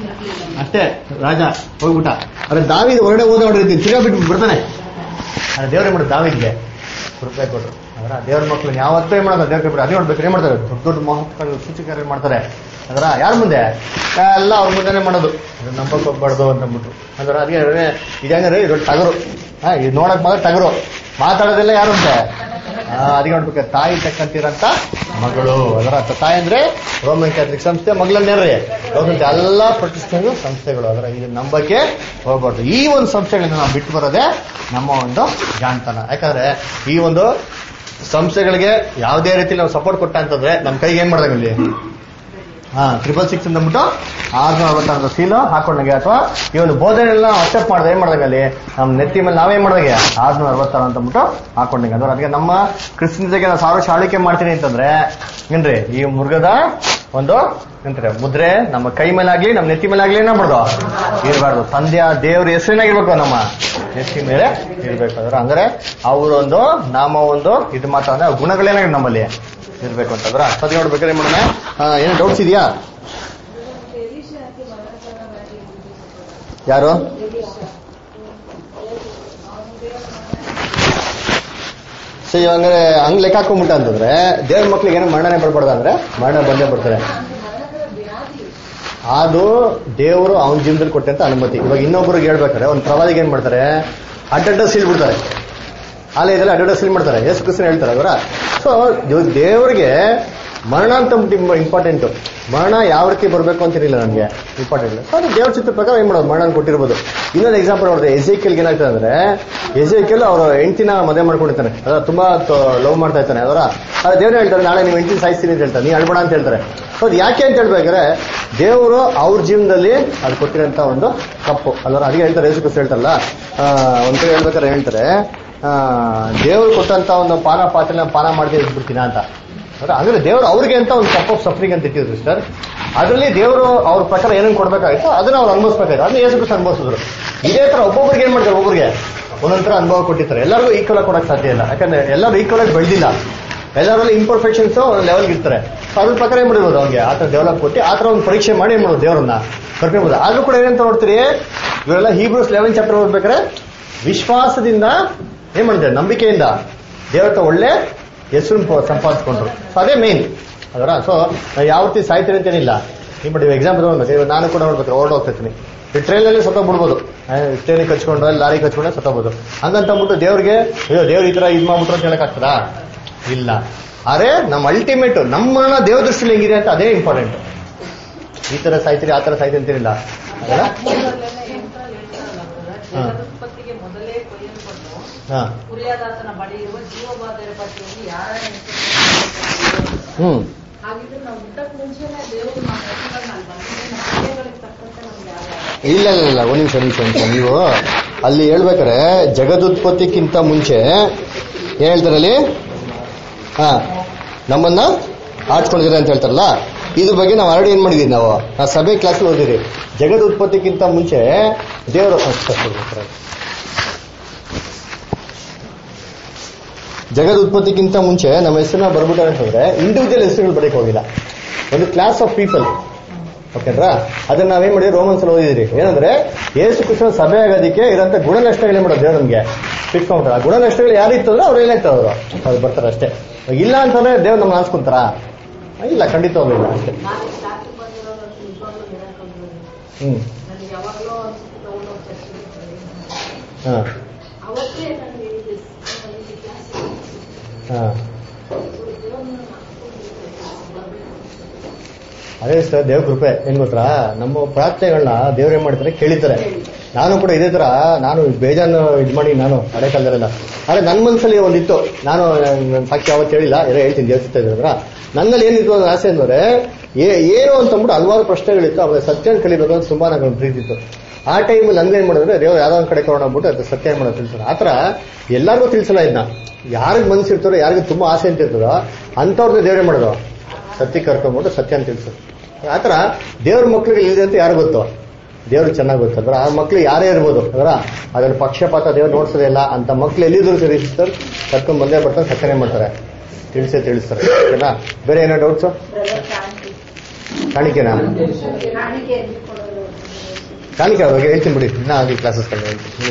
ಅಷ್ಟೇ ರಾಜ ಹೋಗ್ಬಿಟ್ಟ ಅದ್ರ ದಾವಿದ ಹೊರಡೆ ಹೋದ ನೋಡ್ರಿ ತಿರ್ಗಾ ಬಿಟ್ಟು ಬಿಡ್ತಾನೆ ಅದ್ರ ದೇವ್ರೇ ಮಾಡೋದು ದಾವಿದ್ಗೆ ಕೃಪೆ ಕೊಟ್ರು ಅದರ ದೇವ್ರ ಮಕ್ಳನ್ನ ಯಾವತ್ತೂ ಏನ್ ಮಾಡೋದು ದೇವ್ರ ಕೃಪೆ ಅದೇ ನೋಡ್ಬೇಕು ಏನ್ ಮಾಡ್ತಾರೆ ದೊಡ್ಡ ದೊಡ್ಡ ಮಹತ್ವ ಸೂಚಕ ಮಾಡ್ತಾರೆ ಅದರ ಯಾರ ಮುಂದೆ ಎಲ್ಲ ಅವ್ರ ಮುಂದೆನೆ ಮಾಡೋದು ಇದು ನಂಬಕ್ ಹೋಗ್ಬಾರ್ದು ಅಂತ ಅಂದ್ಬಿಟ್ಟು ಅಂದ್ರೆ ಅದಕ್ಕೆ ಇದಂಗ್ರೆ ಇದು ಟಗರು ಹಾ ಇದು ನೋಡಕ್ ಮಾತ್ರ ಟಗರು ಮಾತಾಡೋದೆಲ್ಲ ಯಾರು ಅಂತೆ ಆ, ಅದಕ್ಕೆ ನೋಡ್ಬೇಕು ತಾಯಿ ತಕ್ಕಂತಿರಂತ ಮಗಳು ಅದರ ಅರ್ಥ ತಾಯಿ ಅಂದ್ರೆ ರೋಮನ್ ಕ್ಯಾಥಲಿಕ್ ಸಂಸ್ಥೆ ಮಗಳನ್ನೇನ್ರಿ ಹೋಗಂತ ಎಲ್ಲಾ ಪ್ರತಿಷ್ಠಿತ ಸಂಸ್ಥೆಗಳು ಅದರ ಇದು ನಂಬಕ್ಕೆ ಹೋಗ್ಬಾರ್ದು ಈ ಒಂದು ಸಂಸ್ಥೆಗಳಿಂದ ನಾವು ಬಿಟ್ಟು ಬರೋದೇ ನಮ್ಮ ಒಂದು ಜಾಣತನ ಯಾಕಂದ್ರೆ ಈ ಒಂದು ಸಂಸ್ಥೆಗಳಿಗೆ ಯಾವುದೇ ರೀತಿ ನಾವು ಸಪೋರ್ಟ್ ಕೊಟ್ಟ ಅಂತಂದ್ರೆ ನಮ್ಮ ಕೈಗೆ ಏನ್ ಮಾಡ್ದಂಗೆ ಇಲ್ಲಿ ಹಾ ತ್ರಿಬಲ್ ಸಿಕ್ಸ್ ಅಂದ್ಬಿಟ್ಟು ಆರ್ನೂರ ಅರವತ್ತಾರು ಸೀಲು ಹಾಕೊಂಡಂಗೆ ಅಥವಾ ಈ ಒಂದು ಬೋಧನೆಲ್ಲ ಅಕ್ಸೆಪ್ಟ್ ಮಾಡಿದ್ರೆ ಏನ್ ಮಾಡ್ದಂಗೆ ಅಲ್ಲಿ ನಮ್ಮ ನೆತ್ತಿ ಮೇಲೆ ನಾವೇನ್ ಮಾಡ್ದಂಗೆ ಆರ್ನೂರ ಅರವತ್ತಾರು ಅಂತ ಅಂದ್ಬಿಟ್ಟು ಹಾಕೊಂಡಂಗೆ ಅಂದ್ರೆ ಅದಕ್ಕೆ ನಮ್ಮ ಕ್ರಿಸ್ತನಿಗೆ ನಾವು ಸಾವಿರ ವರ್ಷ ಆಳ್ವಿಕೆ ಮಾಡ್ತೀನಿ ಅಂತಂದ್ರೆ ಏನ್ರಿ ಈ ಮೃಗದ ಒಂದು ಎಂತಾರೆ ಮುದ್ರೆ ನಮ್ಮ ಕೈ ಮೇಲಾಗ್ಲಿ ನಮ್ಮ ನೆತ್ತಿ ಮೇಲಾಗ್ಲಿ ಏನ್ ಮಾಡ್ದು ಇರಬಾರ್ದು ತಂದೆಯ ದೇವ್ರ ಹೆಸರಿನಾಗಿರ್ಬೇಕು ನಮ್ಮ ನೆತ್ತಿ ಮೇಲೆ ಇರ್ಬೇಕು ಅಂದ್ರೆ ಅಂದ್ರೆ ಅವರೊಂದು ನಾಮ ಒಂದು ಇದು ಮಾತ್ರ ಅಂದ್ರೆ ಅವ್ರ ಗುಣಗಳೇನಾಗಿ ನಮ್ಮಲ್ಲಿ ಇರ್ಬೇಕು ಅಂತಂದ್ರ ಸರಿ ನೋಡ್ಬೇಕಾದ್ರೆ ಏನ್ ಮಾಡೋಣ ಆ, ಏನು ಡೌಟ್ಸ್ ಇದೆಯಾ ಯಾರು ಸರಿ ಹಂಗಾರೆ ಹಂಗ್ ಲೆಕ್ಕ ಹಾಕೊಂಡ್ಬಿಟ್ಟ ಅಂತಂದ್ರೆ ದೇವ್ರ ಮಕ್ಳಿಗೆ ಏನೋ ಮರಣನೆ ಬರ್ಬಾರ್ದು ಅಂದ್ರೆ ಮರಣ ಬಂದೇ ಬರ್ತಾರೆ ಅದು ದೇವರು ಅವನ ಜೀವನದಲ್ಲಿ ಕೊಟ್ಟಂತ ಅನುಮತಿ ಇವಾಗ ಇನ್ನೊಬ್ರಿಗೆ ಹೇಳ್ಬೇಕಾದ್ರೆ ಒಂದು ಪ್ರವಾದಿಗೆ ಏನ್ ಮಾಡ್ತಾರೆ ಅಡ್ಡ ಸೀಲ್ ಬಿಡ್ತಾರೆ ಆಲಯದಲ್ಲಿ ಅಡ್ಡ ಸೀಲ್ ಮಾಡ್ತಾರೆ ಯೇಸು ಕ್ರಿಸ್ತನ್ ಹೇಳ್ತಾರೆ ಅವರ ಸೊ ದೇವರಿಗೆ ಮರಣ ಅಂತ ಇಂಪಾರ್ಟೆಂಟ್ ಮರಣ ಯಾವ ರೀತಿ ಬರಬೇಕು ಅಂತಿರಲಿಲ್ಲ ನನಗೆ ಇಂಪಾರ್ಟೆಂಟ್ ಅದು ದೇವ್ರ ಚಿತ್ರ ಪ್ರಕಾರ ಏನ್ ಮಾಡೋದು ಮರಣ ಕೊಟ್ಟಿರ್ಬೋದು ಇನ್ನೊಂದು ಎಕ್ಸಾಂಪಲ್ ನೋಡಿದ್ರೆ ಎಜೆಕೆಲ್ಗೆ ಏನಾಗ್ತದೆ ಅಂದ್ರೆ ಎಜೆಕೆಲ್ ಅವರ ಹೆಂಡತಿನ ಮದುವೆ ಮಾಡ್ಕೊಂಡಿರ್ತಾನೆ ಅದರ ತುಂಬಾ ಲವ್ ಮಾಡ್ತಾ ಇರ್ತಾನೆ ಅದರ ಆದ್ರೆ ದೇವ್ರು ಹೇಳ್ತಾರೆ ನಾಳೆ ನೀವು ಹೆಂಡತಿ ಸಾಯಿಸ್ತೀನಿ ಅಂತ ಹೇಳ್ತಾರೆ ನೀ ಅಳ್ಬೇಡ ಅಂತ ಹೇಳ್ತಾರೆ ಸೊ ಅದು ಯಾಕೆ ಅಂತ ಹೇಳ್ಬೇಕಾದ್ರೆ ದೇವರು ಅವ್ರ ಜೀವನದಲ್ಲಿ ಅದು ಕೊಟ್ಟಿರೋಂಥ ಒಂದು ತಪ್ಪು ಅಲ್ಲರ ಅದಕ್ಕೆ ಹೇಳ್ತಾರೆ ಯೇಸು ಕ್ರಿಸ್ತ ಹೇಳ್ತಾರಲ್ಲ ಆ, ಒಂದ್ ಕಡೆ ಹೇಳ್ಬೇಕಾದ್ರೆ ಹೇಳ್ತಾರೆ ಆ, ದೇವ್ರು ಕೊಟ್ಟಂತ ಒಂದು ಪಾನ ಪಾತ್ರೆನ ಪಾನ ಮಾಡದೆ ಇದ್ಬಿಡ್ತೀನ ಅಂತ ಅಂದ್ರೆ ಅಂದ್ರೆ ದೇವರು ಅವ್ರಿಗೆ ಅಂತ ಒಂದು ಕಪ್ ಆಫ್ ಸಫರಿಂಗ್ ಅಂತ ಇಟ್ಟಿದ್ರು ಸರ್ ಅದರಲ್ಲಿ ದೇವರು ಅವ್ರ ಪ್ರಕಾರ ಏನೇನು ಕೊಡ್ಬೇಕಾಗಿತ್ತು ಅದನ್ನ ಅವ್ರು ಅನುಭವಿಸ್ಬೇಕಾಯ್ತು ಅದನ್ನ ಯೇಸು ಕ್ರಿಸ್ತ ಅನುಭವಿಸಿದ್ರು ಇದೇ ತರ ಒಬ್ಬೊಬ್ರಿಗೆ ಏನ್ ಮಾಡ್ತಾರೆ ಒಬ್ಬರಿಗೆ ಒಂದೊಂಥರ ಅನುಭವ ಕೊಟ್ಟಿರ್ತಾರೆ ಎಲ್ಲರಿಗೂ ಈಕ್ವಲ್ ಆಗಿ ಕೊಡಕ್ ಸಾಧ್ಯ ಇಲ್ಲ ಯಾಕಂದ್ರೆ ಎಲ್ಲರೂ ಈಕ್ವಲ್ ಆಗಿ ಬೆಳೆದಿಲ್ಲ ಎಲ್ಲರಲ್ಲಿ ಇಂಪರ್ಫೆಕ್ಷನ್ಸ್ ಒಂದು ಲೆವೆಲ್ಗೆ ಇರ್ತಾರೆ ಸೊ ಅದ್ರ ಪ್ರಕಾರ ಏನ್ ಮಾಡಿರ್ಬೋದು ಅವ್ರಿಗೆ ಆ ಥರ ಡೆವಲಪ್ ಕೊಟ್ಟು ಆ ಥರ ಒಂದು ಪರೀಕ್ಷೆ ಮಾಡಿ ಏನ್ ಮಾಡೋದು ದೇವರನ್ನ ಕರ್ಕೊಳ್ಬೋದು ಆದ್ರೂ ಕೂಡ ಏನಂತ ನೋಡ್ತೀರಿ ಇವರೆಲ್ಲ ಹೀಬ್ರೂಸ್ ಲೆವೆನ್ ಚಾಪ್ಟರ್ ಓದ್ಬೇಕಾದ್ರೆ ವಿಶ್ವಾಸದಿಂದ ಏನ್ ಮಾಡಿದ್ದಾರೆ ನಂಬಿಕೆಯಿಂದ ದೇವರ ಹತ್ರ ಒಳ್ಳೆ ಹೆಸರು ಸಂಪಾದಿಸ್ಕೊಂಡ್ರು ಸೊ ಅದೇ ಮೇನ್ ಅದರ ಸೊ ಯಾವ ರೀತಿ ಸಾಯ್ತೀನಿ ಅಂತೇನಿಲ್ಲ ಈ ಮಾಡಿ ಎಕ್ಸಾಂಪಲ್ ನೋಡ್ಬೇಕು ನಾನು ಕೂಡ ನೋಡ್ಬೇಕು ಓಡ್ ಹೋಗ್ತಿರ್ತೀನಿ ಈ ಟ್ರೈನಲ್ಲಿ ಸತ್ತೋಗ್ಬಿಡ್ಬೋದು ಟ್ರೈನ್ ಕಚ್ಕೊಂಡು ಅಲ್ಲಿ ಲಾರಿ ಕಚ್ಕೊಂಡು ಸತ್ತೋಗ್ಬೋದು ಹಂಗಂತ ಅಂದ್ಬಿಟ್ಟು ದೇವ್ರಿಗೆ ಅಯ್ಯೋ ದೇವ್ರ ಈ ತರ ಇದು ಮಾಡ್ಬಿಟ್ರು ಅಂತ ಹೇಳಕ್ ಆಗ್ತದಾ ಇಲ್ಲ ಅರೆ ನಮ್ಮ ಅಲ್ಟಿಮೇಟ್ ನಮ್ಮನ್ನ ದೇವ್ರ ದೃಷ್ಟಿಲಿ ಹೆಂಗಿದೆ ಅಂತ ಅದೇ ಇಂಪಾರ್ಟೆಂಟ್ ಈ ತರ ಸಾಯ್ತೀರಿ ಆ ತರ ಸಾಯ್ತೀರಿ ಅಂತೀರಿಲ್ಲ ಅದಲ್ಲ ಹಾ. ಉತ್ಪತ್ತಿಗೆ ಮೊದಲೇ ಕೊಯ್ಯಲ್ಪಟ್ಟು ಹಾ ಕುರಿಯಾದಾತನ ಬಳಿ ಇರುವ ಜೀವಬಾಧೆಯ ಪಟ್ಟಿಯಲ್ಲಿ ಯಾರ ಹ್ಮ್ ಹಾಗಿದ್ರೆ ನಾವು ಊಟಕ್ಕೆ ಮುಂಚೆನೆ ದೇವರು ನಮ್ಮ ಹೆಸರುಗಳನ್ನ ಅಲ್ಲಿ ಬಂದಿದೆ ನಮ್ಮ ಕ್ರಿಯೆಗಳಿಗೆ ತಕ್ಕಂತೆ ನಮ್ಗೆ ಯಾವ ಇಲ್ಲ ಇಲ್ಲ ಇಲ್ಲ ಒಂದ್ ನಿಮಿಷ ನಿಮಿಷ ನಿಮಿಷ ನೀವು ಅಲ್ಲಿ ಹೇಳ್ಬೇಕಾರೆ ಜಗದುತ್ಪತ್ತಿಕ್ಕಿಂತ ಮುಂಚೆ ಏನ್ ಹೇಳ್ತಾರೆ ಅಲ್ಲಿ ಹಾ ನಮ್ಮನ್ನ ಆಡ್ಸ್ಕೊಂಡಿದ್ದಾರೆ ಅಂತ ಹೇಳ್ತಾರಲ್ಲ ಇದ್ರ ಬಗ್ಗೆ ನಾವು ಆಲ್ರೆಡಿ ಏನ್ ಮಾಡಿದೀವಿ ನಾವು ಆ ಸಭೆ ಕ್ಲಾಸ್ ಓದಿರಿ ಜಗದ ಉತ್ಪತ್ತಿಗಿಂತ ಮುಂಚೆ ದೇವರು ಜಗದ ಉತ್ಪತ್ತಿಗಿಂತ ಮುಂಚೆ ನಮ್ಮ ಹೆಸರನ್ನ ಬರ್ಬಿಟ್ಟಾರೆ ಅಂತಂದ್ರೆ ಇಂಡಿವಿಜುವಲ್ ಹೆಸರುಗಳು ಬರೀಕ್ ಹೋಗಿಲ್ಲ ಒಂದು ಕ್ಲಾಸ್ ಆಫ್ ಪೀಪಲ್ ಓಕೆನ್ರಾ ಅದನ್ನ ನಾವೇನ್ ಮಾಡಿದ್ವಿ ರೋಮನ್ಸ್ ಅಲ್ಲಿ ಓದಿದ್ರಿ ಏನಂದ್ರೆ ಯೇಸು ಕೃಷ್ಣ ಸಭೆ ಆಗೋದಕ್ಕೆ ಇರೋಂಥ ಗುಣನಷ್ಟಗಳೇ ಮಾಡೋದು ದೇವ್ರು ನಮ್ಗೆ ಫಿಕ್ಸ್ ಮಾಡ್ತಾರೆ ಆ ಗುಣನಷ್ಟಗಳು ಯಾರು ಇತ್ತಂದ್ರೆ ಅವ್ರು ಏನಾಗ್ತಾರೆ ಅವರು ಅವ್ರು ಬರ್ತಾರೆ ಅಷ್ಟೇ ಇಲ್ಲ ಅಂತಂದ್ರೆ ದೇವ್ರು ನಮ್ಗೆ ಅನ್ಸ್ಕೊಂತಾರ ಇಲ್ಲ ಖಂಡಿತವಾಗ್ಲೂ ಇಲ್ಲ ಅಷ್ಟೇ ನಾನು ಸ್ಟಾರ್ಟಿಂಗ್ ಬಂದಿರೋದು ನಿಜವಾಗ್ಲೂ ಮಿರಾಕಲ್ ಹ್ಮ್ ನನಗೆ ಯಾವಾಗಲೂ ಅನ್ಸುತ್ತೆ ತಗೊಂಡು ಚರ್ಚೆ ಹಾ ಅವತ್ತೇ ನನಗೆ ಹೇಳಿದೆ ನನಗೆ ಕ್ಲಾಸ್ ಹಾ ಅದೇ ಸರ್ ದೇವ್ರ ಕೃಪೆ ಏನ್ ಗೊತ್ತಾ ನಮ್ಮ ಪ್ರಾರ್ಥನೆಗಳನ್ನ ದೇವ್ರು ಏನ್ ಮಾಡ್ತಾರೆ ಕೇಳಿದ್ದಾರೆ ನಾನು ಕೂಡ ಇದೇ ತರ ನಾನು ಬೇಜಾನು ಇದ್ ಮಾಡಿ ನಾನು ಹಳೆ ಕಾಲದಲ್ಲೆಲ್ಲ ಆದ್ರೆ ನನ್ನ ಮನಸ್ಸಲ್ಲಿ ಒಂದಿತ್ತು ನಾನು ನನ್ನ ಸಾಕ್ಷಿ ಯಾವತ್ತು ಹೇಳಿಲ್ಲ ಏನೋ ಹೇಳ್ತೀನಿ ದೇವಸ್ಥಿತ ಇದ್ರ ನನ್ನಲ್ಲಿ ಏನಿತ್ತು ಅನ್ನೋ ಆಸೆ ಅಂದ್ರೆ ಏ- ಏನು ಅಂತಂದ್ಬಿಟ್ಟು ಹಲವಾರು ಪ್ರಶ್ನೆಗಳಿತ್ತು ಆಮೇಲೆ ಸತ್ಯನ ಕಲಿಬೇಕು ಅಂತ ತುಂಬಾ ನಂಗೆ ಒಂದು ಪ್ರೀತಿ ಇತ್ತು ಆ ಟೈಮಲ್ಲಿ ನಂದೇನ್ ಮಾಡಿದ್ರೆ ದೇವ್ರು ಯಾವ್ದೋ ಒಂದ್ ಕಡೆ ತಗೊಂಡೋಗ್ಬಿಟ್ಟು ಅದು ಸತ್ಯ ಏನ್ ಮಾಡೋದು ತಿಳಿಸ್ತಾರೆ ಆತರ ಎಲ್ಲಾರ್ಗೂ ತಿಳಿಸಲ್ಲ ಇದನ್ನ ಯಾರಿಗ್ ಮನ್ಸಿರ್ತಾರೋ ಯಾರಿಗೆ ತುಂಬಾ ಆಸೆ ಅಂತ ಇರ್ತದೋ ಅಂಥವ್ರದ್ದು ದೇವ್ರೇ ಮಾಡೋದು ಸತ್ಯ ಕರ್ಕೊಂಡ್ಬಿಟ್ಟು ಸತ್ಯ ಅಂತ ತಿಳಿಸೋದು ಆತರ ದೇವ್ರ ಮಕ್ಳಿಗೆ ಇದೆ ಅಂತ ಯಾರು ಗೊತ್ತು ದೇವ್ರು ಚೆನ್ನಾಗಿ ಗೊತ್ತು ಅಂದ್ರೆ ಆ ಮಕ್ಳು ಯಾರೇ ಇರ್ಬೋದು ಅದರ ಅದ್ರಲ್ಲಿ ಪಕ್ಷಪಾತ ದೇವ್ರು ನೋಡ್ಸೋದೇ ಇಲ್ಲ ಅಂತ ಮಕ್ಳು ಎಲ್ಲಿದ್ರು ಸರಿ ಸಿಸ್ಟರ್ ಕರ್ಕೊಂಡ್ ಬಂದೇ ಬರ್ತಾರೆ ಸತ್ಯನೇ ಮಾಡ್ತಾರೆ ತಿಳಿಸೇ ತಿಳಿಸ್ತಾರೆ ಓಕೆನಾ ಬೇರೆ ಏನೋ ಡೌಟ್ಸು ಕಾಣಿಕೆನಾ ಕಾಣಿಕೆ ಎಲ್ಲಿ ಕೊಡೋದು? ಕಾಣಿಕೆ ಬಗ್ಗೆ ಹೇಳ್ತೀನಿ ಬಿಡಿ ಇನ್ನ ಆಗಿ ಕ್ಲಾಸಸ್ ಹೇಳ್ತೀನಿ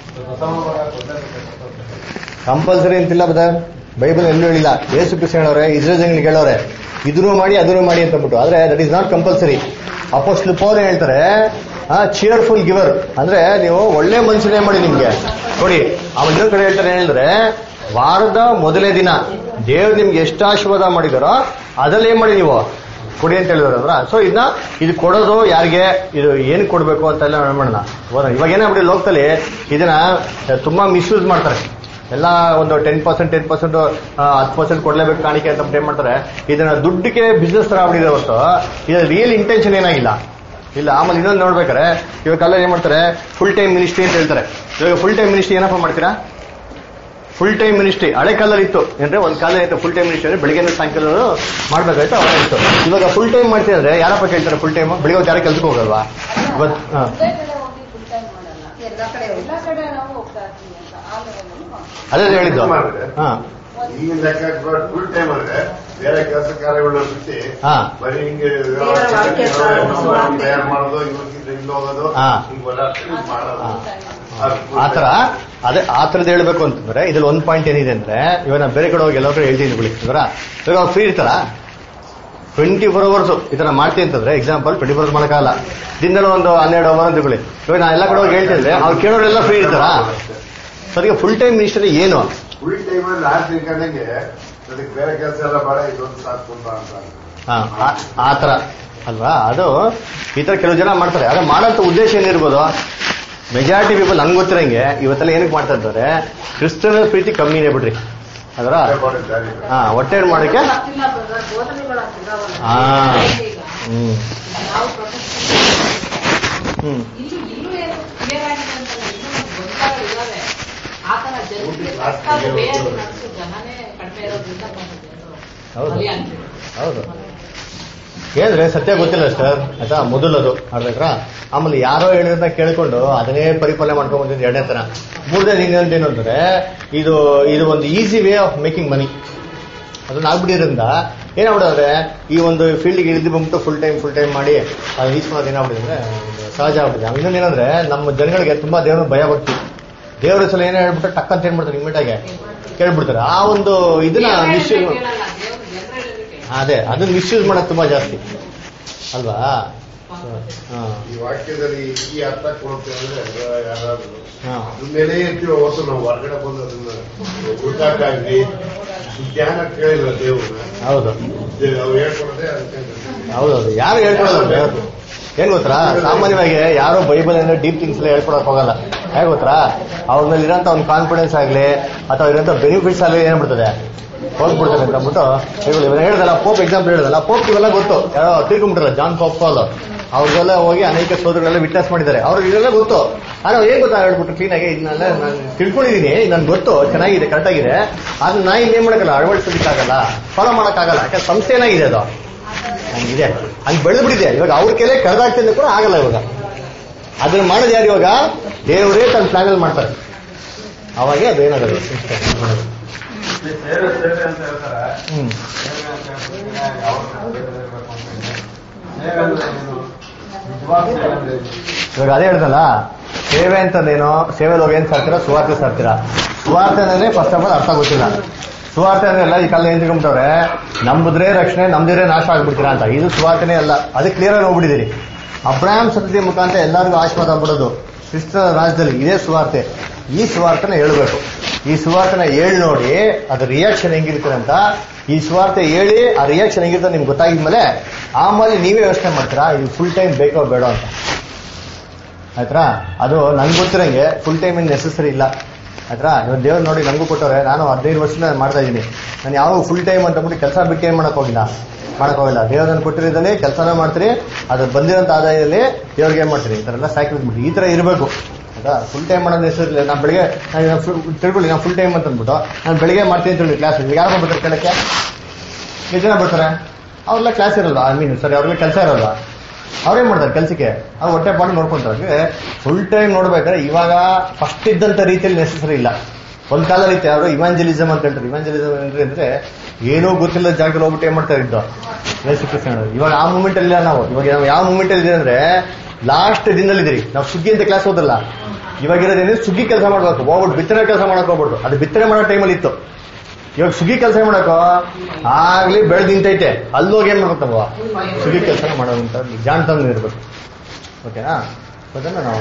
ಕಂಪಲ್ಸರಿ ಅಂತಿಲ್ಲ ಬದ ಬೈಬಲ್ ಎಲ್ಲೂ ಹೇಳಿಲ್ಲ ಯೇಸು ಕೃಷ್ಣ ಹೇಳೋರೆ ಇಸ್ರೇಲ್ ಜನಗಳಿಗೆ ಹೇಳೋರೆ ಇದನ್ನು ಮಾಡಿ ಅದನ್ನು ಮಾಡಿ ಅಂತ ಬಿಟ್ಟು ಆದ್ರೆ that is not compulsory apostle Paul ಏನ್ ಹೇಳ್ತಾರೆ ಚಿಯರ್ಫುಲ್ ಗಿವರ್ ಅಂದ್ರೆ ನೀವು ಒಳ್ಳೆ ಮನುಷ್ಯನೇ ಮಾಡಿ ನಿಮ್ಗೆ ನೋಡಿ ಅವ್ರು ಇನ್ನೊಂದ್ ಕಡೆ ಹೇಳ್ತಾರೆ ಏನ್ ಹೇಳಿದ್ರೆ ವಾರದ ಮೊದಲನೇ ದಿನ ದೇವ್ರು ನಿಮ್ಗೆ ಎಷ್ಟು ಆಶೀರ್ವಾದ ಮಾಡಿದಾರೋ ಅದ್ರಲ್ಲಿ ಏನ್ ಮಾಡಿ ನೀವು ಕೊಡಿ ಅಂತ ಹೇಳಿದ್ರು ಅದ್ರ ಸೊ ಇದನ್ನ ಇದು ಕೊಡೋದು ಯಾರಿಗೆ ಇದು ಏನ್ ಕೊಡ್ಬೇಕು ಅಂತೆಲ್ಲ ಮಾಡೋಣ ಓದೋಣ ಇವಾಗ ಏನಾಗ್ಬಿಡಿ ಲೋಕದಲ್ಲಿ ಇದನ್ನ ತುಂಬಾ ಮಿಸ್ಯೂಸ್ ಮಾಡ್ತಾರೆ ಎಲ್ಲ ಒಂದು ಟೆನ್ ಪರ್ಸೆಂಟ್ ಟೆನ್ ಪರ್ಸೆಂಟ್ ಹತ್ತು ಪರ್ಸೆಂಟ್ ಕೊಡ್ಲೇಬೇಕು ಕಾಣಿಕೆ ಅಂತ ಏನ್ ಮಾಡ್ತಾರೆ ಇದನ್ನ ದುಡ್ಡಿಗೆ ಬಿಸ್ನೆಸ್ ತರ ಆಗ್ಬಿಟ್ಟಿದೆ ಹೊರತು ಇದು ರಿಯಲ್ ಇಂಟೆನ್ಷನ್ ಏನಾಗಿಲ್ಲ ಇಲ್ಲ ಆಮೇಲೆ ಇನ್ನೊಂದು ನೋಡ್ಬೇಕಾರೆ ಇವಾಗ ಕಾಲೇಜ್ ಏನ್ ಮಾಡ್ತಾರೆ ಫುಲ್ ಟೈಮ್ ಮಿನಿಸ್ಟ್ರಿ ಅಂತ ಹೇಳ್ತಾರೆ ಇವಾಗ ಫುಲ್ ಟೈಮ್ ಮಿನಿಸ್ಟ್ರಿ ಏನಪ್ಪ ಮಾಡ್ತೀರಾ ಫುಲ್ ಟೈಮ್ ಮಿನಿಸ್ಟ್ರಿ ಹಳೆ ಕಾಲದಲ್ಲಿ ಇತ್ತು ಅಂದ್ರೆ ಒಂದ್ ಕಾಲ ಇತ್ತು ಫುಲ್ ಟೈಮ್ ಮಿನಿಸ್ಟ್ರಿ ಅಂದ್ರೆ ಬೆಳಿಗ್ಗೆ ಸಾಯಂಕಾಲ ಮಾಡ್ಬೇಕಾಯ್ತು ಅವಾಗ ಇತ್ತು ಇವಾಗ ಫುಲ್ ಟೈಮ್ ಮಾಡ್ತೀವಿ ಅಂದ್ರೆ ಯಾರಪ್ಪ ಕೇಳ್ತಾರೆ ಫುಲ್ ಟೈಮ್ ಬೆಳಿಗ್ಗೆ ಹೊತ್ತು ಯಾರು ಕೆಲ್ಸಕ್ಕೆ ಹೋಗಲ್ವಾ ಇವತ್ತು ಹಾ. ಒಂದೇ ಕಡೆ ಹೋಗಿ ಫುಲ್ ಟೈಮ್ ಮಾಡಲ್ಲ ಎಲ್ಲ ಕಡೆ ಎಲ್ಲ ಕಡೆ ನಾವು ಹೋಗ್ತಾ ಇರ್ತೀವಿ ಅಂತ ಆ ಲೆವೆಲ್ ಮಾಡ್ತೀವಿ ಅದೇ ಹೇಳಿದ್ದು ಹಾ ಈಗಿನ ಲೆಕ್ಕ ಫುಲ್ ಟೈಮ್ ಅಂದ್ರೆ ಬೇರೆ ಕೆಲಸ ಕಾರ್ಯಗಳನ್ನ ಬಿಟ್ಟು ಹಾ. ಬರೀ ಹಿಂಗೆ ದೇವರ ವಾಕ್ಯ ಸುವಾರ್ತೆ. ತಯಾರು ಮಾಡೋದು ಇವ್ರಿಗೆ ಇಲ್ಲಿ ಹೋಗೋದು ಹಾ. ಹಿಂಗ್ ಓಡಾಡ್ಕೊಂಡು ಮಾಡೋದು ಅದು full ಆತರ ಅದೇ ಆ ಥರದ್ದು ಹೇಳ್ಬೇಕು ಅಂತಂದ್ರೆ ಇದ್ರಲ್ಲಿ ಒಂದ್ ಪಾಯಿಂಟ್ ಏನಿದೆ ಅಂದ್ರೆ ಇವಾಗ ನಾನು ಬೇರೆ ಕಡೆ ಹೋಗಿ ಎಲ್ಲರೂ ಹೇಳ್ತೀನಿ ಬಿಡಿ ಇವರ ಇವಾಗ ಫ್ರೀ ಇರ್ತಾರ ಟ್ವೆಂಟಿ ಫೋರ್ ಅವರ್ಸ್ ಈ ತರ ಮಾಡ್ತೀನಿ ಅಂತಂದ್ರೆ ಎಕ್ಸಾಂಪಲ್ ಟ್ವೆಂಟಿ ಫೋರ್ ಅವರ್ಸ್ ಮಾಡಕ್ಕಾಗಲ್ಲ ದಿನದಲ್ಲಿ ಒಂದು ಹನ್ನೆರಡು ಅವರ್ ಅಂತ ತಿಳ್ಕೊಳ್ಳಿ ಇವಾಗ ನಾನು ಎಲ್ಲ ಕಡೆ ಹೋಗಿ ಹೇಳ್ತಿದ್ರೆ ಅವ್ರು ಕೇಳೋರೆಲ್ಲ ಫ್ರೀ ಇರ್ತಾರಾ ಸರಿಗೆ ಫುಲ್ ಟೈಮ್ ಮಿನಿಸ್ಟರ್ ಏನು ಫುಲ್ ಟೈಮ್ ಅಲ್ಲಿ ನಾನು ತಿಳ್ಕೊಂಡಂಗೆ ಅದಕ್ಕೆ ಬೇರೆ ಕೆಲಸ ಎಲ್ಲ ಬೇಡ ಇದೊಂದು ಸಾಕ್ಕೊಂತ ಅಂತ ಹಾ, ಆ- ಆ ತರ ಅಲ್ವಾ ಅದು ಈ ತರ ಕೆಲವು ಜನ ಮಾಡ್ತಾರೆ ಆದ್ರೆ ಮಾಡೋಂಥ ಉದ್ದೇಶ ಏನಿರ್ಬೋದು ಮೆಜಾರಿಟಿ ಪೀಪಲ್ ನಂಗೆ ಗೊತ್ತಿರಂಗೆ ಇವತ್ತೆಲ್ಲ ಏನಕ್ಕೆ ಮಾಡ್ತಾ ಇದ್ದಾರೆ ಕ್ರಿಸ್ತನ ಪ್ರೀತಿ ಕಮ್ಮಿನೇ ಬಿಡ್ರಿ ಅದರ ಮಾಡಿದ್ದಾರೆ ಹಾ ಹೊಟ್ಟೆ ಮಾಡಕ್ಕೆ ಆಗ್ತಿಲ್ಲ brother, ಬೋಧನೆಗಳು ಆಗ್ತಿದಾವಲ್ಲ. ಹಾ. ಈಗ ಹ್ಮ್ ನಾವು ಪ್ರೊಟೆಕ್ಷನ್ ಹ್ಮ್ ಇಲ್ಲಿ ಇಲ್ಲೂ ಏನು ಕ್ಲಿಯರ್ ಆಗಿದೆ ಅಂತಲ್ಲ ಇನ್ನೂ ಗೊಂದಲ ಇದಾವೆ ಆ ತರ ಜನರಿಗೆ ಸರ್ಕಾರ ಬೇರೆ ನಡೆಸೋ ಜನನೇ ಕಡಿಮೆ ಇರೋದ್ರಿಂದ ಬಂದ ಜನರು ಹೌದು. ಬಲಿ ಆಗ್ತಿದೆ. ಹೌದು ಏನಂದ್ರೆ ಸತ್ಯ ಗೊತ್ತಿಲ್ಲ ಸರ್ ಆಯ್ತಾ ಮೊದಲದು ಅರ್ಧಕ್ರ ಆಮೇಲೆ ಯಾರೋ ಹೇಳಿದ್ರನ್ನ ಕೇಳ್ಕೊಂಡು ಅದನ್ನೇ ಪರಿಪಾಲನೆ ಮಾಡ್ಕೊಂಡ್ ಬಂದಿದ್ದು ಎರಡನೇ ತರ ಮೂರನೇ ಇನ್ನೊಂದೇನು ಅಂದ್ರೆ ಇದು ಇದು ಒಂದು easy way of making money ಅದನ್ನ ಆಗ್ಬಿಟ್ಟಿದ್ರಿಂದ ಏನಾಗ್ಬಿಡೋದ್ರೆ ಈ ಒಂದು ಫೀಲ್ಡ್ಗೆ ಇಳಿದು ಬಂದ್ಬಿಟ್ಟು ಫುಲ್ ಟೈಮ್ ಫುಲ್ ಟೈಮ್ ಮಾಡಿ ಅದು ರೀಚ್ ಮಾಡೋದು ಏನಾಗ್ಬಿಟ್ಟಿದೆ ಅಂದ್ರೆ ಒಂದು ಸಹಜ ಆಗ್ಬಿಟ್ಟಿದೆ ಆಮೇಲೆ ಇನ್ನೊಂದೇನಂದ್ರೆ ನಮ್ಮ ಜನಗಳಿಗೆ ತುಂಬಾ ದೇವ್ರ ಭಯ ಭಕ್ತಿ ದೇವ್ರ ಸಲ ಏನೋ ಹೇಳ್ಬಿಟ್ಟು ಟಕ್ ಅಂತ ಏನ್ ಮಾಡ್ತಾರೆ ಇಮ್ಮಿಡಿಯಾಗೆ ಕೇಳ್ಬಿಡ್ತಾರೆ ಆ ಒಂದು ಇದನ್ನ ದೇವ್ರು ಮಿಸ್ ಹೇಳಿದ್ರೆ ಕೇಳಲ್ಲ, ದೇವ್ರು ಜನರು ಹೇಳಿದ್ರೆ ಕೇಳಲ್ಲ. ಅದೇ ಅದನ್ನ ಮಿಸ್ಯೂಸ್ ಮಾಡೋದು ತುಂಬಾ ಜಾಸ್ತಿ ಅಲ್ವಾ ಹಾ ಈ ವಾಕ್ಯದಲ್ಲಿ ಈ ಅರ್ಥ ಕೊಡುತ್ತೆ ಅಂದ್ರೆ ಯಾರಾದ್ರೂ ಹಾ ಅದನ್ನೇನೆ ಇರ್ತೀವಿ ಹೊತ್ತು ನಾವು ಹೊರಗಡೆ ಬಂದು ಅದನ್ನ ಹುಡುಕಾಕಾಗ್ಲಿ ಜ್ಞಾನ ಕೇಳಿಲ್ಲ ದೇವ್ರನ್ನ ಹೌದು ದೇ- ಅವ್ರು ಹೇಳ್ಕೊಡದೆ ಅದಕ್ಕೆ ಹೌದೌದು ಯಾರು ಹೇಳ್ಕೊಡಲ್ಲ ದೇವ್ರು ಏನ್ ಗೊತ್ತಾ ಸಾಮಾನ್ಯವಾಗಿ ಯಾರು ಬೈಬಲ್ ಅಂದ್ರೆ ಡೀಪ್ ಥಿಂಗ್ಸ್ ಎಲ್ಲ ಹೇಳ್ಕೊಡಕ್ ಹೋಗಲ್ಲ ಹೇಗೆ ಗೊತ್ತಾ ಅವ್ರ ಮೇಲೆ ಇರೋಂಥ ಒಂದು ಕಾನ್ಫಿಡೆನ್ಸ್ ಆಗ್ಲಿ ಅಥವಾ ಇರೋಂಥ ಬೆನಿಫಿಟ್ಸ್ ಆಗಲಿ ಏನ್ಬಿಡ್ತದೆ ಹೋಗ್ಬಿಡ್ತಾರೆ ಅಂತ ಅಂದ್ಬಿಟ್ಟು ಇವ್ರು ಇವ್ರು ಹೇಳ್ದಲ್ಲ ಪೋಪ್ ಎಕ್ಸಾಂಪಲ್ ಹೇಳ್ದಲ್ಲ ಪೋಪ್ ಇವೆಲ್ಲ ಗೊತ್ತು ಯಾರೋ ತಿಳ್ಕೊಂಡ್ಬಿಟ್ರಲ್ಲ ಜಾನ್ ಪಾಪ್ ಕಾಲ್ ಅವ್ರಿಗೆಲ್ಲ ಹೋಗಿ ಅನೇಕ ಸೋದರಗಳೆಲ್ಲ ವಿಟ್ನೆಸ್ ಮಾಡಿದ್ದಾರೆ ಅವ್ರಿಗೆ ಇದೆಲ್ಲ ಗೊತ್ತು ಆದ್ರೆ ಅವ್ರು ಏನ್ ಗೊತ್ತಾ ಹೇಳ್ಬಿಟ್ಟು ಕ್ಲೀನ್ ಆಗಿ ಇದನ್ನೆಲ್ಲ ನಾನು ತಿಳ್ಕೊಂಡಿದೀನಿ ನನ್ಗೆ ಗೊತ್ತು ಚೆನ್ನಾಗಿದೆ ಕರೆಕ್ಟ್ ಆಗಿದೆ ಅದನ್ನ ನಾ ಇನ್ನೇನ್ ಮಾಡಕ್ಕಲ್ಲ ಅಳವಡಿಸೋದಕ್ಕಾಗಲ್ಲ ಫಾಲೋ ಮಾಡಕ್ಕಾಗಲ್ಲ ಯಾಕಂದ್ರೆ ಸಂಸ್ಥೆ ಏನಾಗಿದೆ ಅದು ಹಂಗಿದೆ ಹಂಗೆ ಬೆಳೆದ್ಬಿಟ್ಟಿದೆ ಇವಾಗ ಅವ್ರ ಕೆಲೆ ಕಳೆದಾಗ್ತಿದ್ರೆ ಕೂಡ ಆಗಲ್ಲ ಇವಾಗ ಅದನ್ನ ಮಾಡೋದು ಯಾರು ಇವಾಗ ದೇವರೇ ತನ್ನ ಪ್ಲಾನಲ್ಲಿ ಮಾಡ್ತಾರೆ ಅವಾಗೆ ಅದು ಏನಾಗುತ್ತೆ ಸೇವೆ ಸೇವೆ ಅಂತ ಹೇಳ್ತಾರೆ ಹ್ಮ್ ಸೇವೆ ಅಂತ ಹೇಳ್ಬಿಟ್ಟು ಯಾವ ಸೇವೆ ಇರ್ಬೇಕು ಅಂತ ಇದೆ. ಸೇವೆ ಅಂದ್ರೆ ಏನು? ನಿಜವಾದ ಸೇವೆ ಅಂದ್ರೆ ಏನು? ಇವಾಗ ಅದೇ ಹೇಳ್ದಲ್ಲ ಸೇವೆ ಅಂತಂದೇನೋ ಸೇವೆಲಿ ಹೋಗಿ ಏನ್ ಸಾರ್ತೀರಾ ಸುವಾರ್ತೆ ಸಾರ್ತೀರಾ ಸುವಾರ್ತೆ ಅಂದ್ರೆ ಫಸ್ಟ್ ಆಫ್ ಆಲ್ ಅರ್ಥ ಗೊತ್ತಿಲ್ಲ ಸುವಾರ್ತೆ ಅಂದ್ರೆ ಎಲ್ಲ ಈ ಕಾಲ ಏನ್ ತಿಳ್ಕೊಂಬಿಟ್ಟವ್ರೆ ನಂಬುದ್ರೆ ರಕ್ಷಣೆ ನಮ್ದಿದ್ರೆ ನಾಶ ಆಗ್ಬಿಡ್ತೀರಾ ಅಂತ ಇದು ಸುವಾರ್ತೆನೇ ಅಲ್ಲ ಅದು ಕ್ಲಿಯರ್ ಆಗಿ ಹೋಗ್ಬಿಟ್ಟಿದ್ದೀರಿ ಅಬ್ರಾಹಂ ಸತ್ಯ ಮುಖಾಂತರ ಎಲ್ಲರಿಗೂ ಆಶೀರ್ವಾದ ಆಗ್ಬಿಡೋದು ಕ್ರಿಸ್ತ ರಾಜ್ಯದಲ್ಲಿ ಇದೇ ಸುವಾರ್ತೆ ಈ ಸುವಾರ್ತೆನ ಹೇಳ್ಬೇಕು ಈ ಸುವಾರ್ತೆನ ಹೇಳಿ ನೋಡಿ ಅದ್ರ ರಿಯಾಕ್ಷನ್ ಹೆಂಗಿರ್ತಾರೆ ಅಂತ ಈ ಸುವಾರ್ತೆ ಹೇಳಿ ಆ ರಿಯಾಕ್ಷನ್ ಹೆಂಗಿರ್ತದೆ ನಿಮ್ಗೆ ಗೊತ್ತಾಗಿದ್ಮೇಲೆ ಆಮೇಲೆ ನೀವೇ ಯೋಚನೆ ಮಾಡ್ತೀರಾ ಇದು ಫುಲ್ ಟೈಮ್ ಬೇಕೋ ಬೇಡ ಅಂತ ಆಯ್ತಾ ಅದು ನನ್ಗೆ ಗೊತ್ತಿರಂಗೆ ಫುಲ್ ಟೈಮ್ ಏನು ನೆಸೆಸರಿ ಇಲ್ಲ ಆಯ್ತಾ ಇವಾಗ ದೇವ್ರು ನೋಡಿ ನನಗೂ ಕೊಟ್ಟವ್ರೆ ನಾನು ಹದಿನೈದು ವರ್ಷದಿಂದ ಮಾಡ್ತಾ ಇದ್ದೀನಿ ನಾನು ಯಾವಾಗ ಫುಲ್ ಟೈಮ್ ಅಂತ ಬಿಟ್ಟು ಕೆಲಸ ಬಿಟ್ಟು ಏನು ಮಾಡಕ್ ಹೋಗಿಲ್ಲ ಮಾಡಕ್ ಹೋಗಿಲ್ಲ ದೇವ್ರು ನಾನು ಕೊಟ್ಟಿರೋದಲ್ಲಿ ಕೆಲಸನ ಮಾಡ್ತೀರಿ ಅದು ಬಂದಿರೋಂಥ ಆದಾಯದಲ್ಲಿ ದೇವ್ರಿಗೆ ಏನು ಮಾಡ್ತೀರಿ ಈ ಥರ ಎಲ್ಲ ಸಾಕಿ ಬಿಟ್ಟು ಈ ಥರ ಇರಬೇಕು ಆಯ್ತಾ ಫುಲ್ ಟೈಮ್ ಮಾಡೋದು ಹೆಸರಿಲ್ಲ ನಾನು ಬೆಳಿಗ್ಗೆ ನಾನು full- ತಿಳ್ಕೊಳ್ಳಿ ನಾನು ಫುಲ್ ಟೈಮ್ ಅಂತ ಅಂದ್ಬಿಟ್ಟು ನಾನು ಬೆಳಿಗ್ಗೆ ಮಾಡ್ತೀನಿ ಅಂತ ಹೇಳಿ ಕ್ಲಾಸ್ ಯಾರು ಬರ್ತಾರೆ ಕೇಳಕ್ಕೆ ಎಷ್ಟು ಜನ ಬರ್ತಾರೆ ಅವ್ರೆಲ್ಲ ಕ್ಲಾಸ್ ಇರಲ್ವಾ ಐ ಮೀನ್ ಸರಿ ಅವ್ರಿಗೆ ಕೆಲಸ ಇರಲ್ವಾ ಅವ್ರೇನ್ ಮಾಡ್ತಾರೆ ಕೆಲ್ಸಕ್ಕೆ ಅವ್ರು ಹೊಟ್ಟೆ ಪಾಡು ನೋಡ್ಕೊಂತಾರೆ ಫುಲ್ ಟೈಮ್ ನೋಡ್ಬೇಕಾದ್ರೆ ಇವಾಗ ಫಸ್ಟ್ ಇದ್ದಂತ ರೀತಿಯಲ್ಲಿ ನೆಸೆಸರಿ ಇಲ್ಲ ಒಂದ್ ಕಾಲ ರೀತಿ ಅವರು ಇವಾಂಜಲಿಸಮ್ ಅಂತ ಹೇಳ್ತಾರೆ ಇವಾಂಜಲಿಸಮ್ ಏನ್ರಿ ಅಂದ್ರೆ ಏನೂ ಗೊತ್ತಿಲ್ಲ ಜಾಗದಲ್ಲಿ ಹೋಗ್ಬಿಟ್ಟು ಏನ್ ಮಾಡ್ತಾ ಇದ್ದು ಯೇಸು ಕೃಷ್ಣ ಹೇಳೋದು. ಇವಾಗ ಆ ಮೂಮೆಂಟ್ ಅಲ್ಲಿ ನಾವು ಇವಾಗ ನಾವು ಯಾವ ಮೂಮೆಂಟ್ ಅಲ್ಲಿ ಇದೆ ಅಂದ್ರೆ ಲಾಸ್ಟ್ ದಿನದಲ್ಲಿ ಇದೀರಿ ನಾವು ಸುಗ್ಗಿ ಅಂತ ಕ್ಲಾಸ್ ಹೋದಲ್ಲ ಇವಾಗ ಇರೋದೇನು ಸುಗ್ಗಿ ಕೆಲಸ ಮಾಡ್ಬೇಕು ಹೋಗ್ಬಿಟ್ಟು ಬಿತ್ತನೆ ಕೆಲಸ ಮಾಡಕ್ ಹೋಗ್ಬಿಟ್ಟು ಅದು ಬಿತ್ತನೆ ಮಾಡೋ ಟೈಮಲ್ಲಿ ಇತ್ತು ಇವಾಗ ಸುಗ್ಗಿ ಕೆಲಸ ಮಾಡಕ್ಕೋ ಆಗ್ಲಿ ಬೆಳೆದು ನಿಂತೈತೆ ಅಲ್ಲಿ ಹೋಗಿ ಏನ್ ಮಾಡ್ಬೇಕು ನಾವು ಸುಗ್ಗಿ ಕೆಲಸ ಮಾಡೋಂತ ಜಾಣತನ ಇರ್ಬೇಕು ಓಕೆನಾ ಅದನ್ನ ನಾವು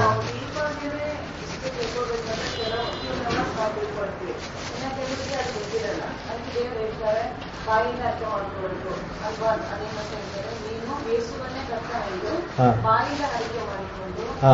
ಬಾಯಿಂದ ಅರ್ಥ ಮಾಡ್ಕೊಳ್ಬೇಕು ಅಲ್ವಾ ಅದೇನಂತ ಹೇಳ್ತಾರೆ ನೀನು ಯೇಸುವನ್ನೇ ಕರ್ತ ಇದು ಹಾ. ಬಾಯಿಂದ ಅರಿಕೆ ಮಾಡಿಕೊಂಡು ಹಾ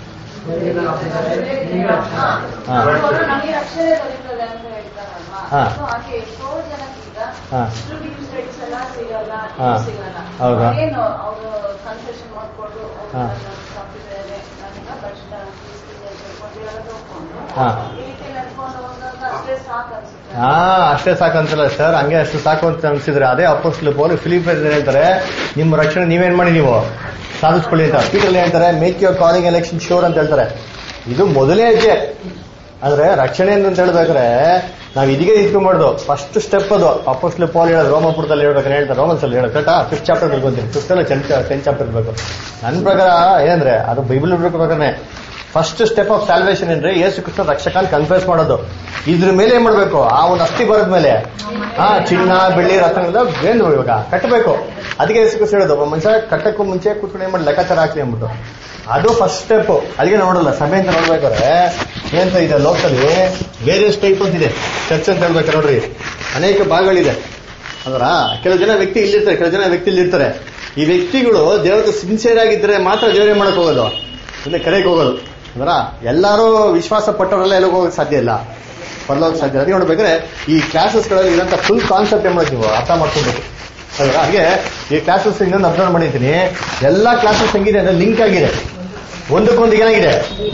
ಹಾ. ಹಾ. ಅವರು ನಮಗೆ ಅಕ್ಷರ ದೊರೀತದೆ ಅಂತ ಹೇಳ್ತಾರಲ್ವಾ ಹಾ. ಸೊ ಹಾಗೆ ಎಷ್ಟೋ ಜನಕ್ಕೀಗ ಹಾ. ಇಷ್ಟು ಡಿಗ್ರಿ ಸ್ಟಡೀಸ್ ಎಲ್ಲ ಸಿಗಲ್ಲ ಹಾ. ಇದು ಸಿಗಲ್ಲ ಹೌದಾ? ಏನು ಅವರು ಕನ್ಸೆಷನ್ ಮಾಡ್ಕೊಂಡು ಹಾ. ಕಂಪ್ಯೂಟರ್ ನನಗೆ ಬಸ್ಟ್ ತಿಳ್ಕೊಂಡು ಎಲ್ಲ ತಗೊಂಡು ಹಾ. ಈ ರೀತಿ ನಡ್ಕೊಂಡು ಹೋದಾಗ ಅಷ್ಟೇ ಸಾಕು ಅನ್ಸುತ್ತೆ ಹಾ ಅಷ್ಟೇ ಸಾಕಂತಲ್ಲ ಸರ್ ಹಂಗೆ ಅಷ್ಟು ಸಾಕು ಅಂತ ಅನ್ಸಿದ್ರೆ ಅದೇ ಅಪೋಸ್ಟ್ಲು ಪೌಲ್ ಫಿಲಿಪ್ ಹೇಳ್ತಾರೆ ನಿಮ್ಮ ರಕ್ಷಣೆ ನೀವೇನ್ ಮಾಡಿ ನೀವು ಸಾಧಿಸ್ಕೊಳ್ಳಿ ಅಂತ ಪೀಟರ್ ಹೇಳ್ತಾರೆ make your calling election sure ಅಂತ ಹೇಳ್ತಾರೆ ಇದು ಮೊದಲೇ ಹೆಜ್ಜೆ ಅಂದ್ರೆ ರಕ್ಷಣೆ ಅಂತ ಹೇಳ್ಬೇಕಾದ್ರೆ ನಾವ್ ಇದೀಗ ನಿಂತ್ಕೊಂಡ್ಬಾರ್ದು ಫಸ್ಟ್ ಸ್ಟೆಪ್ ಅದು ಅಪೋಸ್ಟ್ಲು ಪೌಲ್ ಹೇಳೋದು ರೋಮಪುರದಲ್ಲಿ ಹೇಳ್ಬೇಕಾದ್ರೆ ಹೇಳ್ತಾರೆ ರೋಮನ್ಸ್ ಅಲ್ಲಿ ಹೇಳೋದು ಕರೆಕ್ಟಾ ಫಿಫ್ತ್ ಚಾಪ್ಟರ್ ತಿಳ್ಕೊಂತೀನಿ ಫಿಫ್ತ್ ಅಲ್ಲ ಟೆಂತ್ ಟೆಂತ್ ಚಾಪ್ಟರ್ ಇರ್ಬೇಕು ನನ್ನ ಪ್ರಕಾರ ಏನಂದ್ರೆ ಅದು ಬೈಬಲ್ ಇರ್ಬೇಕಾದ್ರೆ ಫಸ್ಟ್ ಸ್ಟೆಪ್ ಆಫ್ ಸ್ಯಾಲ್ವೇಷನ್ ಅಂದ್ರೆ ಯೇಸು ಕೃಷ್ಣ ರಕ್ಷಕ ಅಂತ ಕನ್ಫ್ಯೂಸ್ ಮಾಡೋದು ಇದ್ರ ಮೇಲೆ ಏನ್ ಮಾಡ್ಬೇಕು ಆ ಒಂದು ಅಸ್ಥಿ ಬರದ ಮೇಲೆ ಆ ಚಿನ್ನ ಬೆಳ್ಳಿ ರತ್ನಗಳಿಂದ ಬೇಂದು ಇವಾಗ ಕಟ್ಟಬೇಕು ಅದಕ್ಕೆ ಯೇಸು ಕೃಷ್ಣ ಹೇಳೋದು ಒಬ್ಬ ಮನುಷ್ಯ ಕಟ್ಟಕ್ಕೂ ಮುಂಚೆ ಕೂತ್ಕೊಂಡು ಏನ್ ಮಾಡಿ ಲೆಕ್ಕಾಚಾರ ಹಾಕ್ಲಿ ಅಂದ್ಬಿಟ್ಟು ಅದು ಫಸ್ಟ್ ಸ್ಟೆಪ್ ಅದಕ್ಕೆ ನೋಡಲ್ಲ ಸಭೆ ಅಂತ ನೋಡ್ಬೇಕಾದ್ರೆ ಏನಂತ ಇದೆ ಲೋಕದಲ್ಲಿ ವೇರಿಯಸ್ ಟೈಪ್ ಅಂತ ಇದೆ ಚರ್ಚ್ ಅಂತ ಹೇಳ್ಬೇಕಾರೆ ನೋಡ್ರಿ ಅನೇಕ ಭಾಗಗಳಿದೆ ಅಂದ್ರ ಕೆಲವು ಜನ ವ್ಯಕ್ತಿ ಇಲ್ಲಿರ್ತಾರೆ ಕೆಲವು ಜನ ವ್ಯಕ್ತಿ ಇಲ್ಲಿರ್ತಾರೆ ಈ ವ್ಯಕ್ತಿಗಳು ದೇವರ ಸಿನ್ಸಿಯರ್ ಆಗಿದ್ರೆ ಮಾತ್ರ ದೇವರೇ ಮಾಡಕ್ ಹೋಗೋದು ಇಲ್ಲ ಕರೆಗೆ ಹೋಗೋದು ಅಂದ್ರ ಎಲ್ಲರೂ ವಿಶ್ವಾಸ ಪಟ್ಟವರೆಲ್ಲ ಎಲ್ಲ ಹೋಗಕ್ ಸಾಧ್ಯ ಇಲ್ಲ ಬರ್ಲೋಕ್ ಸಾಧ್ಯ ಅದಕ್ಕೆ ನೋಡ್ಬೇಕಾದ್ರೆ ಈ ಕ್ಲಾಸಸ್ಗಳಲ್ಲಿ ಇರೋಂಥ ಫುಲ್ ಕಾನ್ಸೆಪ್ಟ್ ಏನ್ ಮಾಡ್ತೀವಿ ಅರ್ಥ ಮಾಡ್ಕೊಬೇಕು ಅಲ್ವಾ ಹಾಗೆ ಈ ಕ್ಲಾಸಸ್ ಇನ್ನೊಂದು ಅಬ್ಸರ್ವ್ ಮಾಡಿದ್ದೀನಿ ಎಲ್ಲಾ ಕ್ಲಾಸಸ್ ಹೆಂಗಿದೆ ಅಂದ್ರೆ ಲಿಂಕ್ ಆಗಿದೆ ಒಂದಕ್ಕೊಂದು ಏನಾಗಿದೆ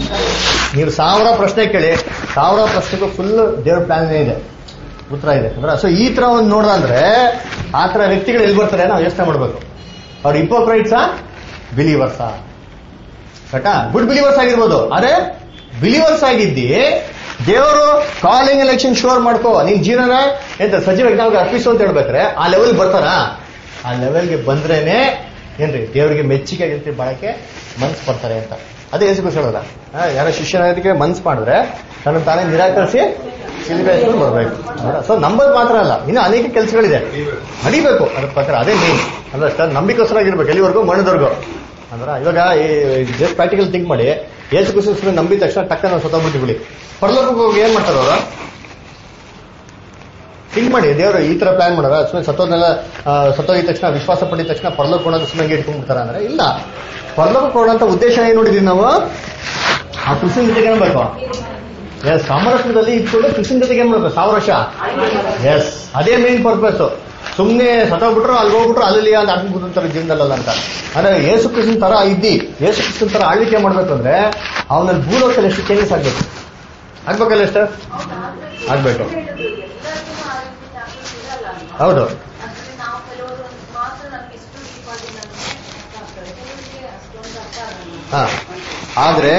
ನೀವು ಸಾವಿರ ಪ್ರಶ್ನೆ ಕೇಳಿ ಸಾವಿರ ಪ್ರಶ್ನೆಗೂ ಫುಲ್ ದೇವ್ರ ಪ್ಲಾನ್ ಇದೆ ಉತ್ತರ ಇದೆ ಅಂದ್ರೆ ಸೊ ಈ ತರ ಒಂದು ನೋಡ್ದಂದ್ರೆ ಆ ತರ ವ್ಯಕ್ತಿಗಳು ಎಲ್ಲಿ ಬರ್ತಾರೆ ನಾವು ಯೋಚನೆ ಮಾಡ್ಬೇಕು ಅವ್ರು ಹಿಪೋಕ್ರೈಟ್ಸಾ ಬಿಲೀವರ್ಸಾ ಕರೆಕ್ಟಾ ಗುಡ್ ಬಿಲೀವರ್ಸ್ ಆಗಿರ್ಬೋದು ಆದ್ರೆ ಬಿಲೀವರ್ಸ್ ಆಗಿದ್ದಿ ದೇವರು ಕಾಲಿಂಗ್ ಎಲೆಕ್ಷನ್ ಶೋರ್ ಮಾಡ್ಕೋ ನಿನ್ ಜೀವನ ಎಂತ ಸಜೀವ ಯಜ್ಞಕ್ಕೆ ಅರ್ಪಿಸು ಅಂತ ಹೇಳ್ಬೇಕಾರೆ ಆ ಲೆವೆಲ್ ಬರ್ತಾರ ಆ ಲೆವೆಲ್ಗೆ ಬಂದ್ರೇನೆ ಏನ್ರಿ ದೇವರಿಗೆ ಮೆಚ್ಚುಗೆ ಆಗಿರ್ತೀವಿ ಬಾಳಕ್ಕೆ ಮನ್ಸ್ ಬರ್ತಾರೆ ಅಂತ ಅದೇ ಯೇಸು ಕೃಷ್ಣ ಹೇಳೋದ ಯಾರೋ ಶಿಷ್ಯನಿಗೆ ಮನ್ಸ್ ಮಾಡಿದ್ರೆ ತನ್ನ ತಾನೇ ನಿರಾಕರಿಸಿ ಸಿಲಿಬೆ ಎತ್ಕೊಂಡು ಬರ್ಬೇಕು ಸೊ ನಂಬೋದು ಮಾತ್ರ ಅಲ್ಲ ಇನ್ನು ಅನೇಕ ಕೆಲಸಗಳಿದೆ ನಡಿಬೇಕು ಅದ್ರ ಪ್ರಕಾರ ಅದೇ ಮೇನ್ ಅಂದ್ರೆ ಸರ್ ನಂಬಿಕೋಸ್ಕರಾಗಿರ್ಬೇಕು ಎಲ್ಲಿವರೆಗೂ ಮಣ್ಣದವರೆಗೂ ಅಂದ್ರ ಇವಾಗ ಜಸ್ಟ್ ಪ್ರಾಕ್ಟಿಕಲ್ ಥಿಂಕ್ ಮಾಡಿ ಏಸು ಕೃಷ್ಣ ನಂಬಿದ ತಕ್ಷಣ ಟಕ್ಕನ ಸತ್ತೋಗ್ಬಿಟ್ಟು ಪರಲೋಕಕ್ಕೆ ಹೋಗಿ ಏನ್ ಮಾಡ್ತಾರ ಅವ್ರು ಥಿಂಕ್ ಮಾಡಿ ದೇವರು ಈ ತರ ಪ್ಲಾನ್ ಮಾಡೋರ ಸುಮ್ಮನೆ ಸತ್ತೋದ್ನೆಲ್ಲ ಆ, ಸತ್ತೋಗಿದ ತಕ್ಷಣ ವಿಶ್ವಾಸ ಪಟ್ಟಿದ ತಕ್ಷಣ ಪರಲೋಕ ಕೊಡೋದು ಸುಮ್ಮನೆ ಇಟ್ಕೊಂಡ್ಬಿಡ್ತಾರ ಅಂದ್ರೆ ಇಲ್ಲ ಪರಲೋಕ ಕೊಡೋಂತ ಉದ್ದೇಶ ಏನ್ ನೋಡಿದೀವಿ ನಾವು ಆ ಕೃಷ್ಣನ ಜೊತೆಗೆ ಏನ್ಬೇಕು ಎಸ್ ಸಾಮರಸ್ಯದಲ್ಲಿ ಇಟ್ಕೊಂಡು ಕೃಷ್ಣನ ಜೊತೆಗೆ ಏನ್ ಮಾಡ್ಬೇಕು ಸಾವಿರ ವರ್ಷ ಎಸ್ ಅದೇ ಮೇನ್ ಪರ್ಪಸ್ ಸುಮ್ನೆ ಸತ್ತೋಗ್ಬಿಟ್ರು ಅಲ್ಲಿ ಹೋಗ್ಬಿಟ್ರು ಅಲ್ಲಿ ಅಂತ ಆಗ್ಬಿಡ್ತಾರೆ ಜೀವನದಲ್ಲ ಅಂತ ಅಂದ್ರೆ ಯೇಸು ಕೃಷ್ಣನ್ ತರ ಇದ್ದಿ ಯೇಸು ಕೃಷ್ಣನ್ ತರ ಆಳ್ವಿಕೆ ಮಾಡ್ಬೇಕು ಅಂದ್ರೆ ಅವನಲ್ಲಿ ಭೂಲೋಕದಲ್ಲಿ ಎಷ್ಟು ಚೇಂಜಸ್ ಆಗ್ಬೇಕು ಆಗ್ಬೇಕಲ್ಲ ಎಷ್ಟು ಆಗ್ಬೇಕು ಎಲ್ಲರಿಗೂ ಆರೋಗ್ಯ ಚಾನ್ಸಸ್ ಇರಲ್ಲ ಅಲ್ವಾ? ಹೌದು ಅಂದ್ರೆ ನಾವು ಕೆಲವರು ಮಾತ್ರ ನಮ್ಗೆ ಇಷ್ಟು ಡೀಪ್ ಆಗಿ ಹಾ ಆದ್ರೆ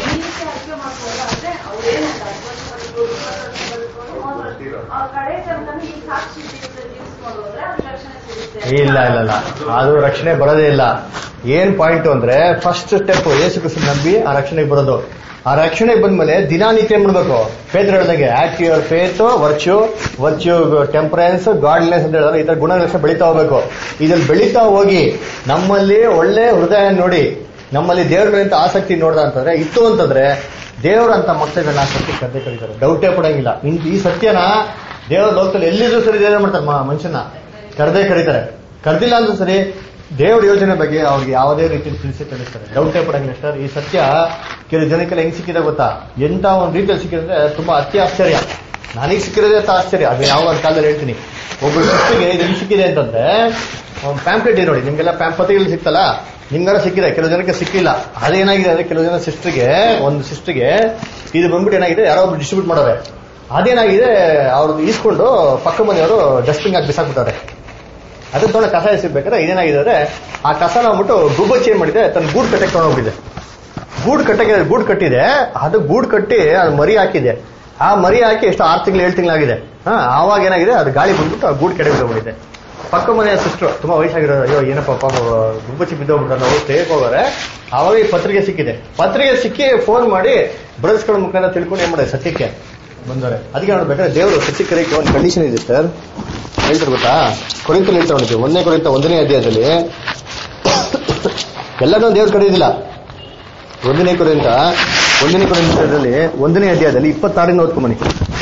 ಕಡೆ ತನಕ ಈ ಸಾಕ್ಷಿ ಜೀವಿತ ಜೀವಿಸ್ಕೊಂಡು ಹೋದ್ರೆ ಅದು ರಕ್ಷಣೆ ಸಿಗುತ್ತೆ ಇಲ್ಲ ಇಲ್ಲ ಇಲ್ಲ ಅದು ರಕ್ಷಣೆ ಬರೋದೇ ಇಲ್ಲ ಏನ್ ಪಾಯಿಂಟ್ ಅಂದ್ರೆ ಫಸ್ಟ್ ಸ್ಟೆಪ್ ಏಸು ಕ್ರಿಸ್ತು ನಂಬಿ ಆ ರಕ್ಷಣೆಗೆ ಬರೋದು ಆ ರಕ್ಷಣೆಗೆ ಬಂದ್ಮೇಲೆ ದಿನಾನಿತ್ಯ ಏನ್ ಮಾಡ್ಬೇಕು ಫೇತ್ ಹೇಳಿದಾಗೆ act your faith virtue virtue temperance goodness ಅಂತ ಹೇಳಿದ್ರೆ ಈ ತರ ಗುಣಲಕ್ಷಣ ಬೆಳೀತಾ ಹೋಗ್ಬೇಕು ಇದ್ರಲ್ಲಿ ಬೆಳೀತಾ ಹೋಗಿ ನಮ್ಮಲ್ಲಿ ಒಳ್ಳೆ ಹೃದಯ ನೋಡಿ ನಮ್ಮಲ್ಲಿ ದೇವ್ರ ಮೇಲೆ ಅಂತ ಆಸಕ್ತಿ ನೋಡ್ದ ಅಂತಂದ್ರೆ ಇತ್ತು ಅಂತಂದ್ರೆ ದೇವರಂತ ಮಕ್ಕಳನ್ನ ಆಸಕ್ತಿ ಕರೆದೇ ಕರೀತಾರೆ ಡೌಟೇ ಪಡಂಗಿಲ್ಲ ಇನ್- ಈ ಸತ್ಯನ ದೇವರ ಲೋಕದಲ್ಲಿ ಎಲ್ಲಿದ್ರು ಸರಿ ದೇವ್ರ ಮಾಡ್ತಾರೆ ಮ- ಮನುಷ್ಯನ ಕರೆದೇ ಕರೀತಾರೆ ಕರೆದಿಲ್ಲ ಅಂದ್ರೂ ಸರಿ ದೇವ್ರ ಯೋಜನೆ ಬಗ್ಗೆ ಅವ್ರಿಗೆ ಯಾವುದೇ ರೀತಿ ತಿಳಿಸಿ ತಿಳಿಸ್ತಾರೆ ಡೌಟೇ ಪಡಂಗಿಲ್ಲ ಸರ್ ಈ ಸತ್ಯ ಕೆಲವು ಜನಕ್ಕೆಲ್ಲ ಹೆಂಗ್ ಸಿಕ್ಕಿದೆ ಗೊತ್ತಾ ಎಂತ ಒಂದು ರೀತಿಯಲ್ಲಿ ಸಿಕ್ಕಿದ್ರೆ ತುಂಬಾ ಅತಿ ಆಶ್ಚರ್ಯ ನನಗೆ ಸಿಕ್ಕಿರೋದೇ ಅಂತ ಆಶ್ಚರ್ಯ ಅದು ಯಾವ ಒಂದು ಕಾಲದಲ್ಲಿ ಹೇಳ್ತೀನಿ ಒಬ್ಬರು ಸಿಕ್ಕಿಗೆ ಇದು ಹೆಂಗ್ ಸಿಕ್ಕಿದೆ ಅಂತಂದ್ರೆ ಪ್ಯಾಂಪ್ಲೆಟ್ ಇದೆ ನೋಡಿ ನಿಮ್ಗೆಲ್ಲ ಪ್ಯಾಂಪತಿಗಳು ಸಿಕ್ತಲ್ಲ ನಿಮ್ಗೆಲ್ಲ ಸಿಕ್ಕಿದೆ ಕೆಲವು ಜನಕ್ಕೆ ಸಿಕ್ಕಿಲ್ಲ ಅದೇನಾಗಿದೆ ಅಂದ್ರೆ ಕೆಲವು ಜನ ಸಿಸ್ಟರ್ಗೆ ಒಂದು ಸಿಸ್ಟರ್ಗೆ ಇದು ಬಂದ್ಬಿಟ್ಟು ಏನಾಗಿದೆ ಯಾರೋ ಒಬ್ರು ಡಿಸ್ಟ್ರಿಬ್ಯೂಟ್ ಮಾಡೋರೆ ಅದೇನಾಗಿದೆ ಅವ್ರದ್ದು ಈಸ್ಕೊಂಡು ಪಕ್ಕ ಮನೆಯವರು ಡಸ್ಟಿಂಗ್ ಹಾಕಿ ಬಿಸಾಕ್ಬಿಟ್ಟವ್ರೆ ಅದನ್ನ ತೊಗೊಂಡು ಕಸ ಎಸಿರ್ಬೇಕಾದ್ರೆ ಇದೇನಾಗಿದೆ ಅಂದ್ರೆ ಆ ಕಸನ ಅಂದ್ಬಿಟ್ಟು ಗುಬ್ಬಚ್ಚಿ ಏನ್ ಮಾಡಿದೆ ತನ್ನ ಗೂಡ್ ಕಟ್ಟಕ್ಕೆ ತೊಗೊಂಡೋಗ್ಬಿಟ್ಟಿದೆ ಗೂಡ್ ಕಟ್ಟಕ್ಕೆ ಗೂಡ್ ಕಟ್ಟಿದೆ ಅದು ಗೂಡ್ ಕಟ್ಟಿ ಅದು ಮರಿ ಹಾಕಿದೆ ಆ ಮರಿ ಹಾಕಿ ಎಷ್ಟು ಆರು ತಿಂಗಳು ಏಳು ತಿಂಗಳಾಗಿದೆ ಹಾ ಆವಾಗ ಏನಾಗಿದೆ ಅದು ಗಾಳಿ ಬಂದ್ಬಿಟ್ಟು ಆ ಗೂಡ್ ಕೆಡೆ ಬಿದ್ದೋಗ್ಬಿಟ್ಟಿದೆ ಪಕ್ಕ ಮನೆಯ ಸಿಸ್ಟರ್ ತುಂಬಾ ವಯಸ್ಸಾಗಿರೋದು ಅಯ್ಯೋ ಏನಪ್ಪ ಪಾಪ ಗುಬ್ಬಚ್ಚಿ ಬಿದ್ದೋಗ್ಬಿಟ್ಟ ನಾವು ತೆಗೆಕ್ ಹೋಗಾರೆ ಆವಾಗ ಈ ಪತ್ರಿಕೆ ಸಿಕ್ಕಿದೆ ಪತ್ರಿಕೆ ಸಿಕ್ಕಿ ಫೋನ್ ಮಾಡಿ ಬ್ರದರ್ಸ್ಗಳ ಮುಖಾಂತರ ತಿಳ್ಕೊಂಡು ಏನ್ ಮಾಡಿದೆ ಸತ್ಯಕ್ಕೆ ಬಂದವ್ರೆ ಅದಕ್ಕೆ ನೋಡ್ಬೇಕಾದ್ರೆ ದೇವರು ಸತ್ಯ ಕರೆಯಕ್ಕೆ ಒಂದು ಕಂಡೀಷನ್ ಇದೆ ಸರ್ ಹೇಳ್ತಾರೆ ಗೊತ್ತಾ ಕೊರಿಂತಲ್ಲಿ ಹೇಳ್ತಾರೆ ನೋಡಿ ಒಂದನೇ ಕೊರಿಂತ ಒಂದನೇ ಅಧ್ಯಾಯದಲ್ಲಿ ಎಲ್ಲರನ್ನೂ ದೇವ್ರು ಕರೆಯೋದಿಲ್ಲ ಒಂದನೇ ಕೊರಿಂತ ಒಂದನೇ ಕೊರಿಂತದಲ್ಲಿ ಒಂದನೇ ಅಧ್ಯಾಯದಲ್ಲಿ ಇಪ್ಪತ್ತಾರರಿಂದ ಓದ್ಕೊಂಬನಿ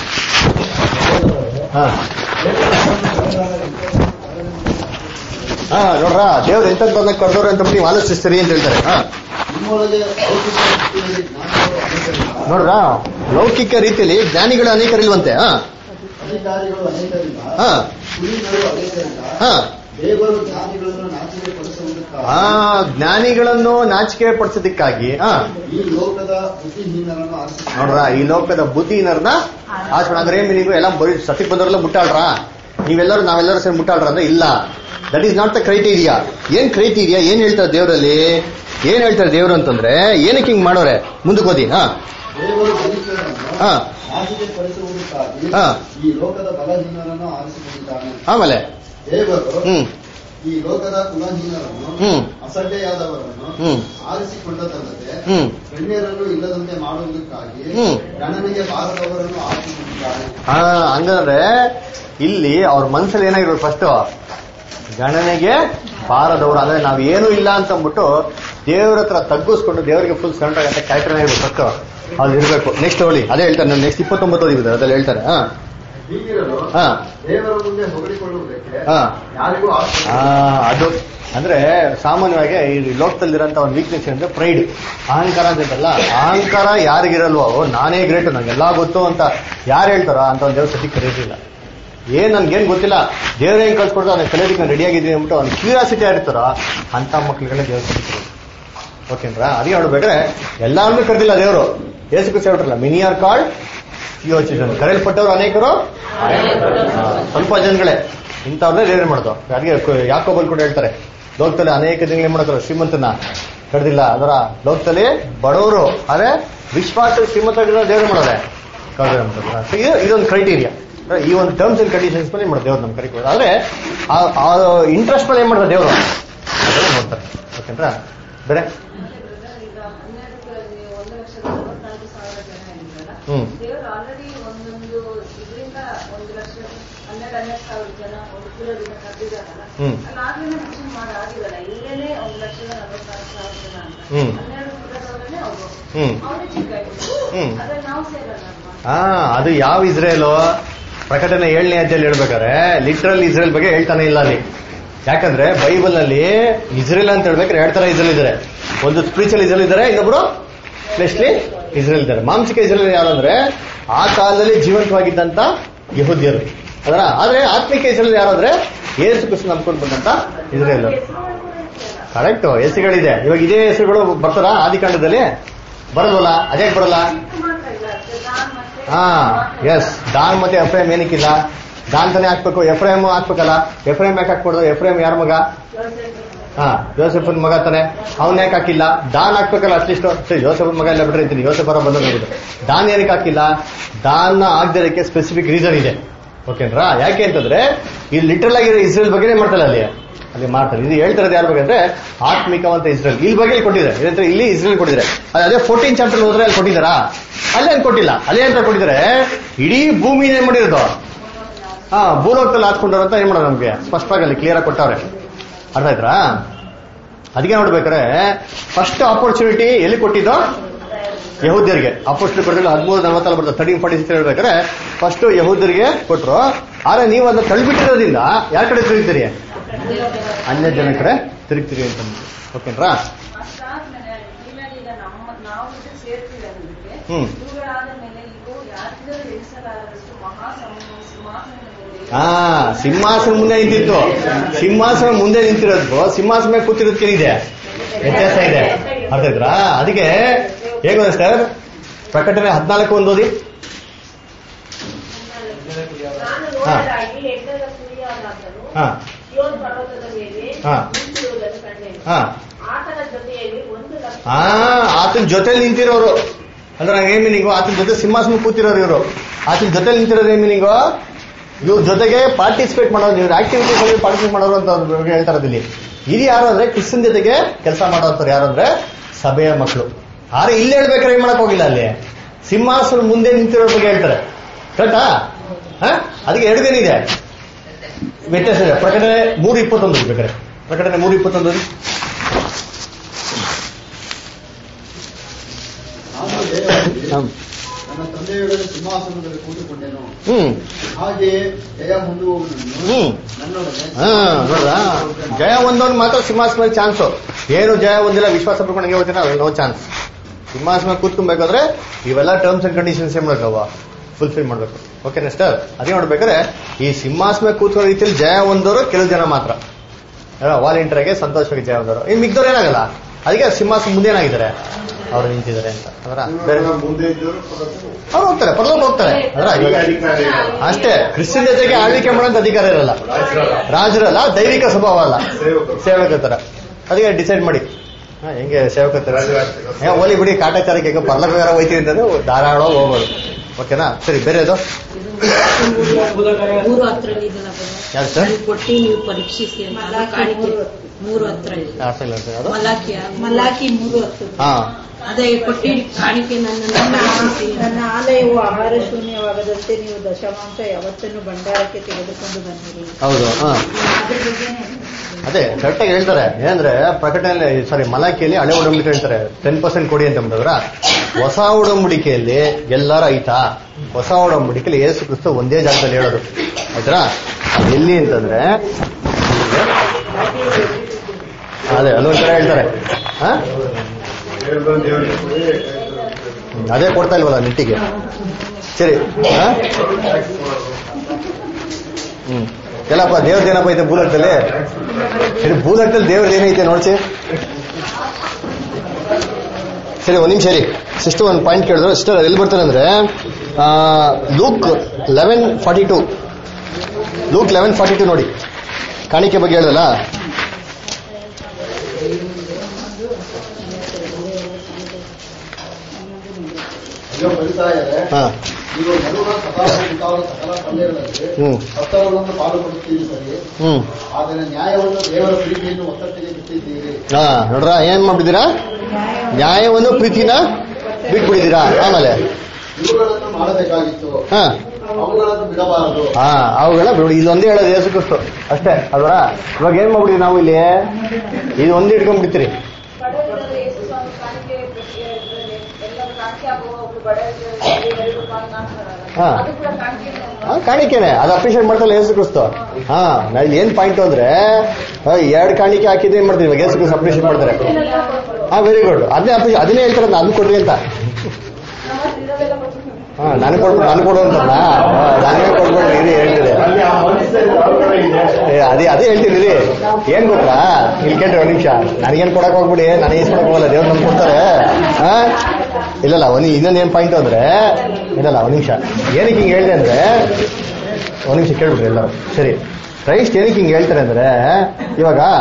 ಹಾ ಹಾ ನೋಡ್ರ ದೇವ್ರು ಎಂತ ಕರೆದವ್ರು ಅಂತ ನೀವು ಆಲೋಚಿಸ್ತೀರಿ ಅಂತ ಹೇಳ್ತಾರೆ ಹಾ ನಿಮ್ಮೊಳಗೆ ಲೌಕಿಕ ರೀತಿಯಲ್ಲಿ ಜ್ಞಾನಗಳು ಅನೇಕರಿಲ್ಲ ನೋಡ್ರ ಲೌಕಿಕ ರೀತಿಯಲ್ಲಿ ಜ್ಞಾನಿಗಳು ಅನೇಕರಿಲ್ವಂತೆ ಹಾ ಅಧಿಕಾರಿಗಳು ಅನೇಕರಿಲ್ಲ ಹಾ ಕುರಿಗಳು ಅನೇಕರಿಲ್ಲ ಹಾ ದೇವರು ಜ್ಞಾನಿಗಳನ್ನು ನಾಚಿಕೆ ಪಡಿಸುವುದಕ್ಕಾಗಿ ಆ ಜ್ಞಾನಿಗಳನ್ನು ನಾಚಿಕೆ ಪಡಿಸೋದಕ್ಕಾಗಿ ಹಾ ಈ ಲೋಕದ ಬುದ್ಧಿಹೀನರನ್ನು ಆರಿಸಿ ನೋಡ್ರ ಈ ಲೋಕದ ಬುದ್ಧಿನರ್ನ ಆಚರಣೆ ಅಂದ್ರೆ ಏನ್ ನೀವು ಎಲ್ಲ ಬರೀ ಸತಿಗೆ ಬಂದವರೆಲ್ಲ ಮುಟ್ಟಾಳ್ರ ನೀವೆಲ್ಲರೂ ನಾವೆಲ್ಲರೂ ಸೇರಿ ಮುಟ್ಟಾಳ್ರ ಅಂದ್ರೆ ಇಲ್ಲ that is not the criteria ಏನ್ ಕ್ರೈಟೀರಿಯಾ ಏನ್ ಹೇಳ್ತಾರೆ ದೇವರಲ್ಲಿ ಏನ್ ಹೇಳ್ತಾರೆ ದೇವರು ಅಂತಂದ್ರೆ ಏನಕ್ಕೆ ಹಿಂಗ್ ಮಾಡೋರೆ ಮುಂದಕ್ಕೆ ಓದಿ ಹಾ ದೇವರು ಮನುಷ್ಯರನ್ನು ಹಾ ನಾಚಿಕೆ ಪಡಿಸುವುದಕ್ಕಾಗಿ ಹಾ. ಈ ಲೋಕದ ಬಲಹೀನರನ್ನು ಆರಿಸಿಕೊಂಡಿದ್ದಾನೆ ಆಮೇಲೆ ದೇವರು ಹ್ಮ್ ಈ ಲೋಕದ ಕುಲಹೀನರನ್ನು ಹ್ಮ್. ಅಸಡ್ಡೆಯಾದವರನ್ನು ಹ್ಮ್. ಆರಿಸಿಕೊಂಡದಲ್ಲದೆ ಹ್ಮ್ ಗಣ್ಯರನ್ನು ಇಲ್ಲದಂತೆ ಮಾಡುವುದಕ್ಕಾಗಿ ಹ್ಮ್. ಗಣನೆಗೆ ಬಾರದವರನ್ನು ಆರಿಸಿಕೊಂಡಿದ್ದಾನೆ ಹಾ ಹಂಗಂದ್ರೆ ಇಲ್ಲಿ ಅವ್ರ ಮನ್ಸಲ್ಲಿ ಏನಾಗಿರ್ಬೇಕು ಫಸ್ಟ್ ಗಣನೆಗೆ ಬಾರದವ್ರು ಅಂದ್ರೆ ನಾವ್ ಏನೂ ಇಲ್ಲ ಅಂತ ಅಂದ್ಬಿಟ್ಟು ದೇವ್ರ ಹತ್ರ ತಗ್ಗಿಸ್ಕೊಂಡು ದೇವರಿಗೆ ಫುಲ್ ಸೆಂಟರ್ ಆಗಂತ ಕ್ಯಾರೆಕ್ಟರ್ ಇರ್ಬೇಕು ಫಸ್ಟ್ ಅಲ್ಲಿ ಇರ್ಬೇಕು ನೆಕ್ಸ್ಟ್ ಹೋಳಿ ಅದೇ ಹೇಳ್ತಾರೆ ನಾನು ನೆಕ್ಸ್ಟ್ ಇಪ್ಪತ್ತೊಂಬತ್ತು ಓದಿದ್ದಾರೆ ಅದ್ರಲ್ಲಿ ಹೇಳ್ತಾರೆ ಹಾ ಹೀಗಿರಲು ಹಾ ದೇವರ ಮುಂದೆ ಹೊಗಳಿಕೊಳ್ಳುವುದಕ್ಕೆ ಹಾ ಯಾರಿಗೂ ಆಸೆ ಆ, ಅದು ಅಂದ್ರೆ ಸಾಮಾನ್ಯವಾಗಿ ಈ ಲೋಕದಲ್ಲಿರೋಂಥ ಒಂದು ವೀಕ್ನೆಸ್ ಅಂದ್ರೆ ಪ್ರೈಡ್ ಅಹಂಕಾರ ಅಂತ ಇರ್ತಲ್ಲ ಅಹಂಕಾರ ಯಾರಿಗಿರಲ್ವೋ ಓ ನಾನೇ ಗ್ರೇಟ್ ನಂಗೆಲ್ಲ ಗೊತ್ತು ಅಂತ ಯಾರು ಹೇಳ್ತಾರೋ ಅಂತ ಒಂದು ದೇವ್ರ ಸತಿ ಕರೆಯೋದಿಲ್ಲ ಏನ್ ನನ್ಗೇನ್ ಗೊತ್ತಿಲ್ಲ ದೇವ್ರ ಹೆಂಗ್ ಕಳ್ಸ್ಕೊಡ್ತಾರೆ ಅದನ್ನ ಕಲಿಯೋದಕ್ಕೆ ನಾನು ರೆಡಿ ಆಗಿದ್ದೀನಿ ಅಂದ್ಬಿಟ್ಟು ಅವ್ನ ಕ್ಯೂರಿಯಾಸಿಟಿ ಆಗಿರ್ತಾರೋ ಅಂತ ಮಕ್ಳುಗಳೇ ದೇವ್ರ ಸತಿ ಕರೆಯೋದು ಓಕೆನ್ರಾ ಅದೇ ನೋಡ್ಬೇಕಾದ್ರೆ ಎಲ್ಲಾರನ್ನೂ ಕರೆದಿಲ್ಲ ದೇವರು ಏಸು ಕೃಷಿ ಹೇಳ್ರಲ್ಲ ಮಿನಿ ಆರ್ ಕಾರ್ಡ್ ಯೋಚಿಸನ್ ಕರೆಯಲ್ಪಟ್ಟವರು ಅನೇಕರು ಆ, ಸ್ವಲ್ಪ ಜನಗಳೇ ಇಂಥವ್ರನ್ನೇ ದೇವ್ರೆ ಮಾಡ್ದು ಅದಕ್ಕೆ ಯಾಕೋಬಲ್ ಕೂಡ ಹೇಳ್ತಾರೆ ಲೋಕದಲ್ಲಿ ಅನೇಕ ಜನಗಳು ಮಾಡ್ತಾರೆ ಶ್ರೀಮಂತನ ಕರೆದಿಲ್ಲ ಅದರ ಲೋಕದಲ್ಲಿ ಬಡವರು ಆದ್ರೆ ವಿಶ್ವಾಸ ಶ್ರೀಮಂತ ದೇವ್ರೆ ಮಾಡೋರೆ ಕರೆದ್ರೆ ಅಂತ So, ಇದು ಇದೊಂದು ಕ್ರೈಟೀರಿಯಾ ಈ ಒಂದು ಟರ್ಮ್ಸ್ ಅಂಡ್ ಕಂಡೀಷನ್ಸ್ ಮೇಲೆ ಮಾಡೋದು ದೇವ್ರು ನಮ್ ಕರಿಬೋದು ಆದ್ರೆ ಆ ಇಂಟ್ರೆಸ್ಟ್ ಮೇಲೆ ಏನ್ ಮಾಡ್ತಾರೆ ದೇವರು ಅದನ್ನ ನೋಡ್ತಾರೆ ಓಕೆನ್ರಾ ಬೇರೆ ಈಗ ಹನ್ನೆರಡು ನೀವು ಒಂದು ಲಕ್ಷದ ಅರವತ್ನಾಲ್ಕು ಸಾವಿರ ಜನ ಇದ್ದೀರಲ್ಲ ಹ್ಮ್. ದೇವರು ಆಲ್ರೆಡಿ ಒಂದೊಂದು ಇದರಿಂದ ಒಂದು ಲಕ್ಷ ಹನ್ನೆರಡು ಹನ್ನೆರಡು ಸಾವಿರ ಜನ ಒಂದು ಕುಲದಿಂದ ಕರೆದಿದ್ದಾರಲ್ಲ ಹ್ಮ್. ಅಲ್ಲಾಗ್ಲೇ ಮೆನ್ಷನ್ ಮಾಡಾಗಿರಲ್ಲ ಇಲ್ಲೇನೆ ಒಂದು ಲಕ್ಷದ ನಲವತ್ನಾಲ್ಕು ಸಾವಿರ ಜನ ಅಂತ ಹ್ಮ್. ಹನ್ನೆರಡು ಕುಲದವರನ್ನೇ ಅವರು ಹ್ಮ್ ಅವರೇ ಚಿಕ್ಕ ಹ್ಮ್. ಅದ್ರಲ್ಲಿ ನಾವು ಸೇರಲ್ಲ ಅಲ್ವಾ? ಹಾ ಅದು ಯಾವ ಇಸ್ರೇಲು ಪ್ರಕಟಣೆ ಏಳನೇ ಅಧ್ಯಾಯಲ್ಲಿ ಹೇಳ್ಬೇಕಾದ್ರೆ ಲಿಟ್ರಲ್ ಇಸ್ರೇಲ್ ಬಗ್ಗೆ ಹೇಳ್ತಾನೆ ಇಲ್ಲ ಅಲ್ಲಿ ಯಾಕಂದ್ರೆ ಬೈಬಲ್ ನಲ್ಲಿ ಇಸ್ರೇಲ್ ಅಂತ ಹೇಳ್ಬೇಕಾದ್ರೆ ಎರಡು ತರ ಇಸ್ರೇಲ್ ಇದ್ದಾರೆ ಒಂದು ಸ್ಪಿರಿಚುವಲ್ ಇಸ್ರೇಲ್ ಇದ್ದಾರೆ ಇನ್ನೊಬ್ರು ಫ್ಲೆಶ್ಲಿ ಇಸ್ರೇಲ್ ಇದ್ದಾರೆ ಮಾಂಸಿಕ ಇಸ್ರೇಲ್ ಯಾರು ಅಂದ್ರೆ ಆ ಕಾಲದಲ್ಲಿ ಜೀವಂತವಾಗಿದ್ದಂತ ಯಹೂದ್ಯರು ಅದರ ಆದ್ರೆ ಆತ್ಮಿಕ ಇಸ್ರೇಲ್ ಯಾರು ಅಂದ್ರೆ ಏಸು ಕೃಷ್ಣ ನಂಬ್ಕೊಂಡು ಬಂದಂತ ಇಸ್ರೇಲ್ ಹೆಸರುಗಳು ಕೂಡ ಇದೆಯಲ್ಲ. ಕರೆಕ್ಟ್ ಹೆಸರುಗಳಿದೆ ಇವಾಗ ಇದೇ ಹೆಸರುಗಳು ಬರ್ತಾರ ಆದಿಕಾಂಡದಲ್ಲಿ ಬರಲ್ವಲ್ಲ ಅದೇ ಬರಲ್ಲ ಚಿಕ್ಕ ಮಾತ್ರ ಇಲ್ಲ ಅಷ್ಟೇ. ದಾನ್ ಮತ್ತೆ ಹಾ ಎಸ್ ದಾನ್ ಮತ್ತೆ ಎಫ್ರೇಮ್ ಏನಕ್ಕಿಲ್ಲ ದಾನ್ ತಾನೇ ಹಾಕ್ಬೇಕು ಎಫ್ರೇಮ್ ಹಾಕ್ಬೇಕಲ್ಲ ಎಫ್ರೇಮ್ ಯಾಕೆ ಹಾಕ್ಬಾರ್ದು ಎಫ್ರೇಮ್ ಯಾರ ಮಗ ಹಾ ಯೋಸೆಫನ್ ಮಗ ತಾನೆ ಅವನ್ ಯಾಕೆ ಹಾಕಿಲ್ಲ ದಾನ್ ಹಾಕ್ಬೇಕಲ್ಲ ಅಟ್ಲೀಸ್ಟ್ ಸರಿ ಯೋಸೆಫನ್ ಮಗ ಎಲ್ಲ ಬಿಟ್ರೆ ಇದ್ದೀನಿ ಯೋಸೆಫರ ಬಂದೋಗ್ಬಿಟ್ಟು ದಾನ್ ಏನಕ್ಕೆ ಹಾಕಿಲ್ಲ ದಾನ್ನ ಆಗದಿರೋಕ್ಕೆ ಸ್ಪೆಸಿಫಿಕ್ ರೀಸನ್ ಇದೆ ಓಕೆನ್ರಾ ಯಾಕೆ ಅಂತಂದ್ರೆ ಈ ಲಿಟರಲ್ ಆಗಿರೋ ಇಸ್ರೇಲ್ ಬಗ್ಗೆನೇ ಮಾಡ್ತಾರೆ ಅಲ್ಲಿ ಅಲ್ಲಿ ಮಾಡ್ತಾರೆ ಇದು ಹೇಳ್ತಿರೋದು ಯಾರ ಬಗ್ಗೆ ಅಂದ್ರೆ ಆತ್ಮಿಕವಂತ ಇಸ್ರೇಲ್ ಇಲ್ಲಿ ಬಗ್ಗೆ ಇಲ್ಲಿ ಕೊಟ್ಟಿದ್ದಾರೆ ಇದಂದ್ರೆ ಇಲ್ಲಿ ಇಸ್ರೇಲ್ ಕೊಟ್ಟಿದ್ದಾರೆ ಅದು ಅದೇ ಫೋರ್ಟೀನ್ ಚಾಪ್ಟರ್ ಹೋದ್ರೆ ಅಲ್ಲಿ ಕೊಟ್ಟಿದ್ದಾರಾ ಅಲ್ಲೇ ಅಲ್ಲಿ ಕೊಟ್ಟಿಲ್ಲ ಅಲ್ಲೇ ಅಂತ ಕೊಟ್ಟಿದ್ದಾರೆ ಇಡೀ ಭೂಮಿ ಏನ್ ಮಾಡಿರೋದು ಹಾ ಭೂಲೋಕದಲ್ಲಿ ಹಾಕ್ಕೊಂಡವ್ರು ಅಂತ ಏನ್ ಮಾಡೋದು ನಮ್ಗೆ ಸ್ಪಷ್ಟವಾಗಿ ಅಲ್ಲಿ ಕ್ಲಿಯರ್ ಆಗಿ ಕೊಟ್ಟವ್ರೆ ಅರ್ಥ ಆಯ್ತಾ ಅದಕ್ಕೆ ನೋಡ್ಬೇಕಾರೆ ಫಸ್ಟ್ ಆಪರ್ಚುನಿಟಿ ಎಲ್ಲಿ ಕೊಟ್ಟಿದ್ದು ಯಹೂದ್ಯರಿಗೆ ಅಪೋಸ್ಟಲ್ ಕೊಟ್ಟಿಲ್ಲ ಹದಿಮೂರು ನಲವತ್ತಲ್ಲ ಬರ್ತದೆ ತರ್ಟೀನ್ ಫಾರ್ಟಿ ಸಿಕ್ಸ್ ಹೇಳ್ಬೇಕಾದ್ರೆ ಫಸ್ಟ್ ಯಹೂದ್ಯರಿಗೆ ಕೊಟ್ರು ಆದ್ರೆ ನೀವು ಅದನ್ನ ತಳ್ಬಿಟ್ಟಿರೋದ್ರಿಂದ ಯಾರ ಕಡೆ ತಿರುಗ್ತೀರಿ ಅನ್ಯ ಜನ ಕಡೆ ತಿರುಗ್ತೀರಿ ಅಂತ ಓಕೆನ್ರಾ ಅಷ್ಟಾದ್ಮೇಲೆ ಇವಾಗ ಈಗ ನಮ್ಮ ನಾವು ಇದಕ್ಕೆ ಸೇರ್ತೀವಿ ಅನ್ನೋದಕ್ಕೆ ಹ್ಮ್. ಇವುಗಳಾದ ಮೇಲೆ ಇವು ಯಾರಿಗೂ ಎಣಿಸಲಾರದಷ್ಟು ಮಹಾ ಸಮ- ಸಿಂಹಾಸನದ ಹಾ ಸಿಂಹಾಸನ ಮುಂದೆ ನಿಂತಿತ್ತು ಸಿಂಹಾಸನ ಮುಂದೆ ನಿಂತಿರೋದು ಸಿಂಹಾಸನ ಮೇಲೆ ಕೂತಿರೋದಕ್ಕೇನಿದೆ ವ್ಯತ್ಯಾಸ ಇದೆ ಅರ್ಥ ಆಯ್ತಾ ಅದಕ್ಕೆ ಹೇಗೆ ಸರ್ ಪ್ರಕಟಣೆ ಹದಿನಾಲ್ಕು ಒಂದು ಓದಿ ನಾನು ಹಾ. ನೋಡಲಾಗಿ ಹೆಗ್ಗದ ಸೂರ್ಯನಾಥನು ಹಾ ಯೋನ್ ಪರ್ವತದ ಮೇಲೆ ಹಾ. ನಿಂತಿರುವುದನ್ನು ಕಂಡೆನು ಹಾ ಆತನ ಜೊತೆಯಲ್ಲಿ ಒಂದು ಲಕ್ಷ ಆ ಆತನ ಜೊತೆಲಿ ನಿಂತಿರೋರು ಅಂದ್ರೆ ನಂಗೆ ಏನ್ ಮೀನಿಂಗು ಆತನ ಜೊತೆ ಸಿಂಹಾಸನ ಕೂತಿರೋರು ಇವರು ಆತನ ಜೊತೆಲಿ ನಿಂತಿರೋರು ಏನ್ ಮೀನಿಂಗು ಇವ್ರ ಜೊತೆಗೆ ಪಾರ್ಟಿಸಿಪೇಟ್ ಮಾಡೋರು ಇವ್ರ ಆಕ್ಟಿವಿಟೀಸ್ ಅಲ್ಲಿ ಪಾರ್ಟಿಸಿಪೇಟ್ ಮಾಡೋರು ಅಂತ ಅವ್ರು ಹೇಳ್ತಾರೆ ಇಲ್ಲಿ ಇದು ಯಾರು ಅಂದ್ರೆ ಕ್ರಿಸ್ತನ್ ಜೊತೆಗೆ ಕೆಲಸ ಮಾಡೋಂಥವ್ರು ಯಾರು ಅಂದ್ರೆ ಸಭೆಯ ಮಕ್ಕಳು ಆದ್ರೆ ಇಲ್ಲಿ ಹೇಳ್ಬೇಕಾದ್ರೆ ಏನ್ ಮಾಡಕ್ ಹೋಗಿಲ್ಲ ಅಲ್ಲಿ ಸಿಂಹಾಸನ ಮುಂದೆ ನಿಂತಿರೋ ಬಗ್ಗೆ ಹೇಳ್ತಾರೆ ಕರೆಕ್ಟಾ ಹಾ ಅದಕ್ಕೆ ಎರಡೇನಿದೆ ವ್ಯತ್ಯಾಸ ಇದೆ ಪ್ರಕಟಣೆ ಮೂರು ಇಪ್ಪತ್ತೊಂದು ಬೇಕಾರೆ ಪ್ರಕಟಣೆ ಮೂರು ಇಪ್ಪತ್ತೊಂದು ಓದಿ. ನಾನು ದೇವರಲ್ಲಿ ಹ್ಮ್. ನನ್ನ ತಂದೆಯೊಡನೆ ಸಿಂಹಾಸನದಲ್ಲಿ ಕೂತುಕೊಂಡೆನು ಹ್ಮ್ ಹಾಗೆಯೇ ಜಯ ಹೊಂದುವವನನ್ನು ಹ್ಮ್. ನನ್ನೊಡನೆ ಹಾ ನೋಡ್ರಾ ಜಯ ಒಂದೊಂದು ಮಾತ್ರ ಸಿಂಹಾಸನ ಚಾನ್ಸು ಏನು ಜಯ ಒಂದಿಲ್ಲ ವಿಶ್ವಾಸ ಪಡ್ಕೊಂಡಂಗೆ ಹೋಗ್ತೀನ ನೋ ಚಾನ್ಸ್ ಸಿಂಹಾಸನ ಕೂತ್ಕೊಬೇಕಾದ್ರೆ ಇವೆಲ್ಲ ಟರ್ಮ್ಸ್ ಅಂಡ್ ಕಂಡೀಷನ್ಸ್ ಏನ್ ಮಾಡ್ಕವ ಫುಲ್ಫಿಲ್ ಮಾಡ್ಬೇಕು ಓಕೆ ನೆಸ್ಟರ್ ಅದೇ ನೋಡ್ಬೇಕಾದ್ರೆ ಈ ಸಿಂಹಾಸನ ಕೂತ್ಕೋ ರೀತಿಯಲ್ಲಿ ಜಯ ಒಂದವರು ಕೆಲವು ಜನ ಮಾತ್ರ ವಾಲಂಟಿಯರ್ಗೆ ಸಂತೋಷವಾಗಿ ಜಯ ಒಂದವರು ಇನ್ನು ಮಿಗ್ದವ್ರು ಏನಾಗಲ್ಲ ಅದಕ್ಕೆ ಸಿಂಹಾಸನ ಮುಂದೆ ಏನಾಗಿದ್ದಾರೆ ಅವ್ರು ನಿಂತಿದ್ದಾರೆ ಅಂತ ಅದರ ಬೇರೆ ಇವಾಗ ಮುಂದೆ ಇದ್ದವರು ಪರಸ್ಪರ ಅವ್ರು ಹೋಗ್ತಾರೆ ಪರಲೋಕ ಹೋಗ್ತಾರೆ ಅದರ ಇವಾಗ ಅಧಿಕಾರಿ ಇರಲ್ಲ. ಅಷ್ಟೇ ಕ್ರಿಶ್ಚಿಯನ್ ಜೊತೆಗೆ ಆಳ್ವಿಕೆ ಮಾಡೋಂಥ ಅಧಿಕಾರ ಇರಲ್ಲ ರಾಜರಲ್ಲ. ರಾಜರಲ್ಲ ದೈವಿಕ ಸ್ವಭಾವ ಅಲ್ಲ ಸೇವಕರು. ಸೇವಕ ತರ ಅದಕ್ಕೆ ಡಿಸೈಡ್ ಮಾಡಿ ಹಾ, ಹೆಂಗೆ ಸೇವಕ ತರ ರಾಜರಾಜ್ಯ. ಏ, ಹೋಲಿ ಬಿಡಿ ಕಾಟಾಚಾರಕ್ಕೆ ಈಗ ಪರ್ಲಕಾರ ಹೋಯ್ತೀವಿ ಅಂತಂದ್ರೆ ಧಾರಾಳ ಹೋಗ್ಬೋದು ಓಕೆನಾ ಸರಿ ಬೇರೆ ಅದು ಮೂರು ಹತ್ರದಲ್ಲಿ ಇದೆಲ್ಲ ಯಾರು ಸರ್ ನೀವು ಕೊಟ್ಟು ನೀವು ಪರೀಕ್ಷಿಸಿ ಅಂತ ಅದು ಕಾಣಿಕೆ ಮೂರು ಹತ್ರ ಇದೆ. ಯಾರು ಸರ್ ಹೇಳ್ತಾರೆ ಅದು ಮಲಾಕಿಯ ಮಲಾಕಿ ಮೂರು ಹತ್ತು ಹಾ ಅದೇ ಕೊಟ್ಟಿ ಕಾಣಿಕೆ ನನ್ನ ನನ್ನ ಪರೀಕ್ಷಿಸಿ ನನ್ನ ಆಲಯವು ಆಹಾರ ಶೂನ್ಯವಾಗದಂತೆ ನೀವು ದಶಮಾಂಶ ಯಾವತ್ತನ್ನು ಭಂಡಾರಕ್ಕೆ ತೆಗೆದುಕೊಂಡು ಬನ್ನಿರಿ ಹೌದು ಹಾ ಅದ್ರ ಬಗ್ಗೆನೇ ಅದೇ ಕರೆಕ್ಟಾಗಿ ಹೇಳ್ತಾರೆ ಏನಂದ್ರೆ ಪ್ರಕಟಣೆ ಸಾರಿ ಮಲಾಖಿಯಲ್ಲಿ ಹಳೆ ಒಡಂಬಡಿಕೆ ಹೇಳ್ತಾರೆ ಟೆನ್ ಪರ್ಸೆಂಟ್ ಕೊಡಿ ಅಂತ ಅಂದವ್ರ ಹೊಸ ಒಡಂಬಡಿಕೆಯಲ್ಲಿ ಎಲ್ಲರ ಐತಾ ಹೊಸ ಒಡಂಬಡಿಕೆಯಲ್ಲಿ ಏಸು ಕ್ರಿಸ್ತ ಒಂದೇ ಜಾಗದಲ್ಲಿ ಹೇಳೋದು ಆಯ್ತಾ ಅದು ಎಲ್ಲಿ ಅಂತಂದ್ರೆ ಅದೇ ಅಲ್ಲೊಂಥರ ಹೇಳ್ತಾರೆ ಹಾ ದೇವ್ರನ್ನ ದೇವ್ರಿಗೆ ಕೊಡಿ, ಹ್ಮ್, ಅದೇ ಕೊಡ್ತಾ ಇಲ್ವಲ್ಲ ನೆಟ್ಟಿಗೆ ಸರಿ ಹಾ ಹ್ಮ್ ಎಲ್ಲಪ್ಪ ದೇವ್ರದ್ದು ಏನಪ್ಪ ಐತೆ ಭೂಲೋಕದಲ್ಲಿ ಸರಿ ಭೂಲೋಕದಲ್ಲಿ ದೇವ್ರದ್ದು ಏನೈತೆ ನೋಡ್ಸಿ ಸರಿ ಒಂದ್ ನಿಮಿಷ ಸರಿ ಸಿಸ್ಟರ್ ಒಂದು ಪಾಯಿಂಟ್ ಕೇಳಿದ್ರು ಸಿಸ್ಟರ್ ಎಲ್ಲಿ ಬರ್ತಾರೆ ಅಂದ್ರೆ ಆ, Luke eleven forty two Luke eleven forty two ನೋಡಿ ಕಾಣಿಕೆ ಬಗ್ಗೆ ಹೇಳಿದಲ್ಲ ಅಯ್ಯೋ ಬರಿತಾ ಇದೆ ಹಾ ನೀವು ನಡುವ ಸಕಾಲ ಮುಂತಾದ ಸಕಲ ಪಂದ್ಯಗಳಲ್ಲಿ ಹ್ಮ್ ಹತ್ತರಗಳನ್ನು ಪಾಲ್ಗೊಳ್ಳುತ್ತೀರಿ ಸರಿ ಹ್ಮ್ ಆದರೆ ನ್ಯಾಯವನ್ನು ದೇವರ ಪ್ರೀತಿಯನ್ನು ಒತ್ತಟ್ಟಿಗೆ ಬಿಟ್ಟಿದ್ದೀರಿ ಹಾ ನೋಡ್ರ ಏನ್ ಮಾಡ್ಬಿದ್ದೀರಾ ನ್ಯಾಯವನ್ನು ಪ್ರೀತಿನ ಬಿಟ್ಬಿಟ್ಟಿದ್ದೀರಾ ಆಮೇಲೆ ಇವುಗಳನ್ನು ಮಾಡಬೇಕಾಗಿತ್ತು ಹಾ ಅವುಗಳನ್ನು ಬಿಡಬಾರದು ಹಾ ಅವುಗಳ ಬಿಡು ಇಲ್ಲೊಂದೇ ಹೇಳೋದು ಯೇಸು ಕ್ರಿಸ್ತು ಅಷ್ಟೇ ಅಲ್ವಾ ಇವಾಗ ಏನ್ ಮಾಡ್ಬಿಡಿ ನಾವು ಇಲ್ಲಿ ಇದು ಒಂದು ಇಟ್ಕೊಂಡ್ಬಿಡ್ತೀರಿ ಬಡವರಿಲ್ಲದ ಯೇಸು ಸ್ವಾಮಿ ಕಾಣಿಕೆ ಎಲ್ಲ ಕಾಣಿಕೆ ಆಗುವ ಒಬ್ರು ಬಡ ಎರಡು ಕಾಣಿಕೆ ಹಾ. ಅದು ಕೂಡ ಕಾಣಿಕೆ ಹಾ, ಕಾಣಿಕೆನೆ ಅದು ಅಪ್ರಿಷಿಯೇಟ್ ಮಾಡ್ತಲ್ಲ ಯೇಸು ಕ್ರಿಸ್ತು ಹಾ ನಾ ಇಲ್ಲಿ ಏನ್ ಪಾಯಿಂಟ್ ಅಂದ್ರೆ ಆ, ಎರಡ್ ಕಾಣಿಕೆ ಹಾಕಿದ್ರೆ ಏನ್ ಮಾಡ್ತೀವಿ ಇವಾಗ ಯೇಸು ಕ್ರಿಸ್ತು ಅಪ್ರಿಷಿಯೇಟ್ ಮಾಡ್ತಾರೆ ಹಾ ವೆರಿ ಗುಡ್ ಅದನ್ನೇ ಅಪ್ರಿಷಿಯೇಟ್ ಅದನ್ನೇ ಹೇಳ್ತಾರೆ ನಾನು ಕೊಡ್ರಿ ಅಂತ ಇರೋದೆಲ್ಲ ಕೊಟ್ಟು ಹಾ ನನಗೆ ಕೊಡ್ಬೇಕು ನಾನು ಕೊಡು ಅಂತ ನನಗೆ ಕೊಡ್ಬೇಡಿ ಇರಿ ಹೇಳ್ತೀರಿ ಅಲ್ಲಿ ಆ ಮನುಷ್ಯನ ಯಾವ್ತರ ಇದೆ ಏ, ಅದೇ ಅದೇ ಹೇಳ್ತೀನಿ ರೀ ಏನ್ ಗೊತ್ತಾ ಇಲ್ಲಿ ಕೇಳ್ರಿ ಒಂದ್ ನಿಮಿಷ ನನಗೇನ್ ಕೊಡಕ್ ಹೋಗ್ಬಿಡಿ ನನಗೆ ಇಸ್ಕೊಳಕ್ ಹೋಗಲ್ಲ ದೇವ್ರು ನಮ್ಗೆ ಕೊಡ್ತಾರೆ ಹಾ ಇಲ್ಲಲ್ಲ ಒಂದು ಇನ್ನೊಂದು ಏನ್ ಪಾಯಿಂಟ್ ಅಂದ್ರೆ ಇಲ್ಲಲ್ಲ ಒಂದ್ ನಿಮಿಷ ಏನಕ್ಕೆ ಹಿಂಗೆ ಹೇಳಿದೆ ಅಂದ್ರೆ ಒಂದ್ ನಿಮಿಷ ಕೇಳ್ಬಿಡ್ರಿ ಎಲ್ಲರೂ ಸರಿ ಕ್ರೈಸ್ಟ್ ಏನಕ್ಕೆ ಹಿಂಗೆ ಹೇಳ್ತಾರೆ ಅಂದ್ರೆ ಇವಾಗ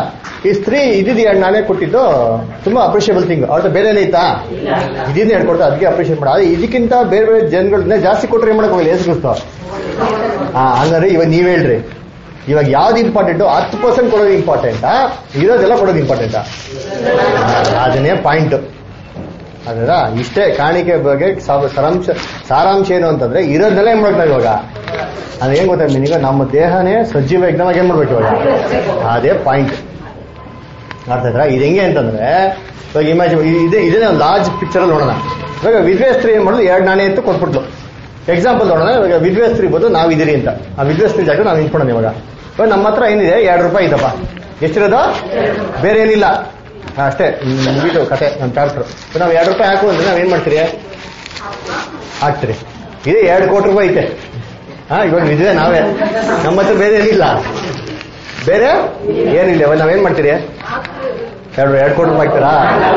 ಈ ಸ್ತ್ರೀ ಇದಿದ್ದು ಎರಡು ನಾನೇ ಕೊಟ್ಟಿದ್ದು ತುಂಬಾ ಅಪ್ರಿಷಿಯಬಲ್ ಥಿಂಗ್ ಅವ್ರ ಬೇರೆ ಐತಾ ಇದನ್ನ ಹೇಳ್ಕೊಡ್ತಾ ಅದಕ್ಕೆ ಅಪ್ರಿಷಿಯೇಟ್ ಮಾಡ ಅದೇ ಇದಕ್ಕಿಂತ ಬೇರೆ ಬೇರೆ ಜನಗಳನ್ನ ಜಾಸ್ತಿ ಕೊಟ್ರೆ ಏನ್ ಮಾಡಕ್ ಹೋಗಿಲ್ಲ ಏಸು ಕ್ರಿಸ್ತ ಹಾ ಹಂಗಾದ್ರೆ ಇವಾಗ ನೀವ್ ಹೇಳ್ರಿ ಇವಾಗ ಯಾವ್ದು ಇಂಪಾರ್ಟೆಂಟ್ ಹತ್ತು ಪರ್ಸೆಂಟ್ ಕೊಡೋದು ಇಂಪಾರ್ಟೆಂಟಾ ಇರೋದೆಲ್ಲ ಕೊಡೋದು ಇಂಪಾರ್ಟೆಂಟಾ ಅದನ್ನೇ ಪಾಯಿಂಟ್ ಅದರ ಇಷ್ಟೇ ಕಾಣಿಕೆ ಬಗ್ಗೆ ಸಾ- ಸಾರಾಂಶ ಸಾರಾಂಶ ಏನು ಅಂತಂದ್ರೆ ಇರೋದೆಲ್ಲ ಏನ್ ಮಾಡ್ತಾ ಇವಾಗ ಅದು ಏನ್ ಗೊತ್ತಾ ಈಗ ನಮ್ಮ ದೇಹನೇ ಸಜೀವ ಯಜ್ಞವಾಗಿ ಏನ್ ಮಾಡ್ಬೇಕು ಇವಾಗ ಅದೇ ಪಾಯಿಂಟ್ ಅರ್ಥ ಆಯ್ತಾ ಇದು ಹೆಂಗೆ ಅಂತಂದ್ರೆ ಇವಾಗ ಇಮ್ಯಾಜಿನ್ ಇದೇ ಇದನ್ನೇ ಒಂದು ಲಾರ್ಜ್ ಪಿಕ್ಚರ್ ಅಲ್ಲಿ ನೋಡೋಣ ಇವಾಗ ವಿದ್ವೆ ಸ್ತ್ರೀ ಏನ್ ಮಾಡೋದು ಎರಡು ನಾಣ್ಯ ಎತ್ತು ಕೊಟ್ಬಿಟ್ಲು ಎಕ್ಸಾಂಪಲ್ ನೋಡೋಣ ಇವಾಗ ವಿದ್ವೆ ಸ್ತ್ರೀ ಬಂದು ನಾವು ಇದೀರಿ ಅಂತ ಆ ವಿದ್ವೆ ಸ್ತ್ರೀ ಜಾಗ ನಾವು ನಿಂತ್ಕೊಳ್ಳೋಣ ಇವಾಗ ಇವಾಗ ನಮ್ಮ ಹತ್ರ ಏನಿದೆ ಎರಡು ರೂಪಾಯಿ ಇದಪ್ಪ ಎಷ್ಟಿರೋದು ಬೇರೆ ಏನಿಲ್ಲ ಹಾ, ಅಷ್ಟೇ ಹ್ಮ್, ಮುಗೀತು ಕತೆ ನಮ್ಮ ಚಾಪ್ಟರ್ ನಾವು ಎರಡು ರೂಪಾಯಿ ಹಾಕು ಅಂದ್ರೆ ನಾವ್ ಏನ್ ಮಾಡ್ತೀರಿ ಹಾಕ್ತೀರಿ ಇದೆ ಎರಡು ಕೋಟಿ ರೂಪಾಯಿ ಐತೆ ಹಾ ಇವಾಗ ಇದ್ರೆ ನಾವೇ ನಮ್ಮ ಹತ್ರ ಬೇರೆ ಏನಿಲ್ಲ ಬೇರೆ ಏನಿಲ್ಲ ಇವಾಗ ನಾವೇನ್ ಮಾಡ್ತೀರಿ ಎರಡು ಎರಡು ಕೋಟಿ ರೂಪಾಯಿ ಹಾಕ್ತೀರಾ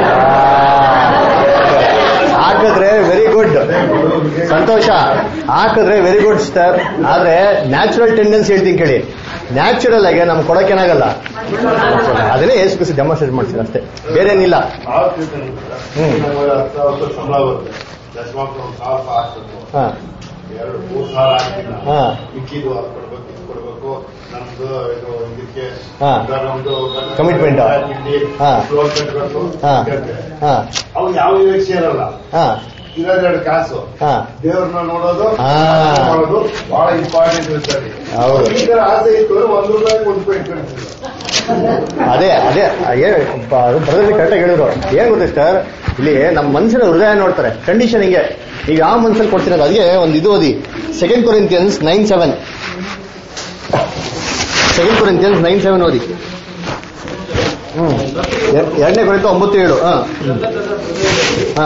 ಹಾಕಿದ್ರೆ ವೆರಿ ಗುಡ್ ಸಂತೋಷ ಹಾಕಿದ್ರೆ ವೆರಿ ಗುಡ್ ಸ್ಟರ್ ಆದ್ರೆ ನ್ಯಾಚುರಲ್ ಟೆಂಡೆನ್ಸಿ ಹೇಳ್ತೀನಿ ಕೇಳಿ ನ್ಯಾಚುರಲ್ ಆಗಿ ನಮ್ಗೆ ಕೊಡೋಕೇನಾಗಲ್ಲ ಅದನ್ನೇ ಏಸು ಖುಷಿ ಡೆಮಾನ್ಸ್ಟ್ರೇಟ್ ಮಾಡ್ತೀವಿ ಅಷ್ಟೇ ಬೇರೆ ಏನಿಲ್ಲ ಹ್ಮ್. ನಮಗೆ ಹತ್ತು ವರ್ಷ ಸಂಬಳ ಬರುತ್ತೆ ದಶಮಾಂಶ ಒಂದು ಸಾವಿರ ರೂಪಾಯಿ ಹಾಕ್ಬೇಕು ಹಾ ಎರಡು ಮೂರು ಸಾವಿರ ಹಾಕಿಲ್ಲ ಹಾ. ಮಿಕ್ಕಿದು ಅದು ಕೊಡ್ಬೇಕು ಇದು ಕೊಡ್ಬೇಕು ನಮ್ದು ಇದು ಇದಕ್ಕೆ ಹಾ. ಈಗ ನಮ್ದು Commitment. ಇಲ್ಲಿ ಹಾ. ಲೋನ್ ಕಟ್ಟಬೇಕು ಹಾ ಕೇಳ್ತಾರೆ. ಹಾ ಅವ್ನು ಯಾವ ನಿರೀಕ್ಷೆ ಇರಲ್ಲ ಹಾ ಇರೋದೆರಡು ಕಾಸು ಹಾ ದೇವ್ರನ್ನ ನೋಡೋದು ಹಾ. ಪ್ರಾರ್ಥನೆ ಮಾಡೋದು ಬಹಳ ಇಂಪಾರ್ಟೆಂಟ್ ಇರ್ತಾರೆ ಹೌದು. ಈಗ ಆಸೆ ಇತ್ತು ಅಂದ್ರೆ ಒಂದು ರೂಪಾಯಿ ಒಂದು ರೂಪಾಯಿ ಇಟ್ಕೊಂಡಿರ್ತಿಲ್ಲ ಅದೇ ಅದೇ ಏನ್ ಬ್ರದರ್ ಕರೆಕ್ಟಾಗಿ ಹೇಳಿದ್ರು ಏನ್ ಗೊತ್ತಾ ಸರ್ ಇಲ್ಲಿ ನಮ್ಮ ಮನಸ್ಸಿನ ಹೃದಯ ನೋಡ್ತಾರೆ ಕಂಡೀಷನ್ ಹಿಂಗೆ ಈಗ ಯಾವ ಮನ್ಸಲ್ಲಿ ಕೊಡ್ತಿರೋದು ಅದಕ್ಕೆ ಒಂದು ಇದು ಓದಿ second Corinthians nine seven second Corinthians nine seven ಓದಿ ಹ್ಮ್ ಎ- ಎರಡನೇ ಕೊರಿಂತ ಒಂಬತ್ತು ಏಳು ಹಾ ಹಾ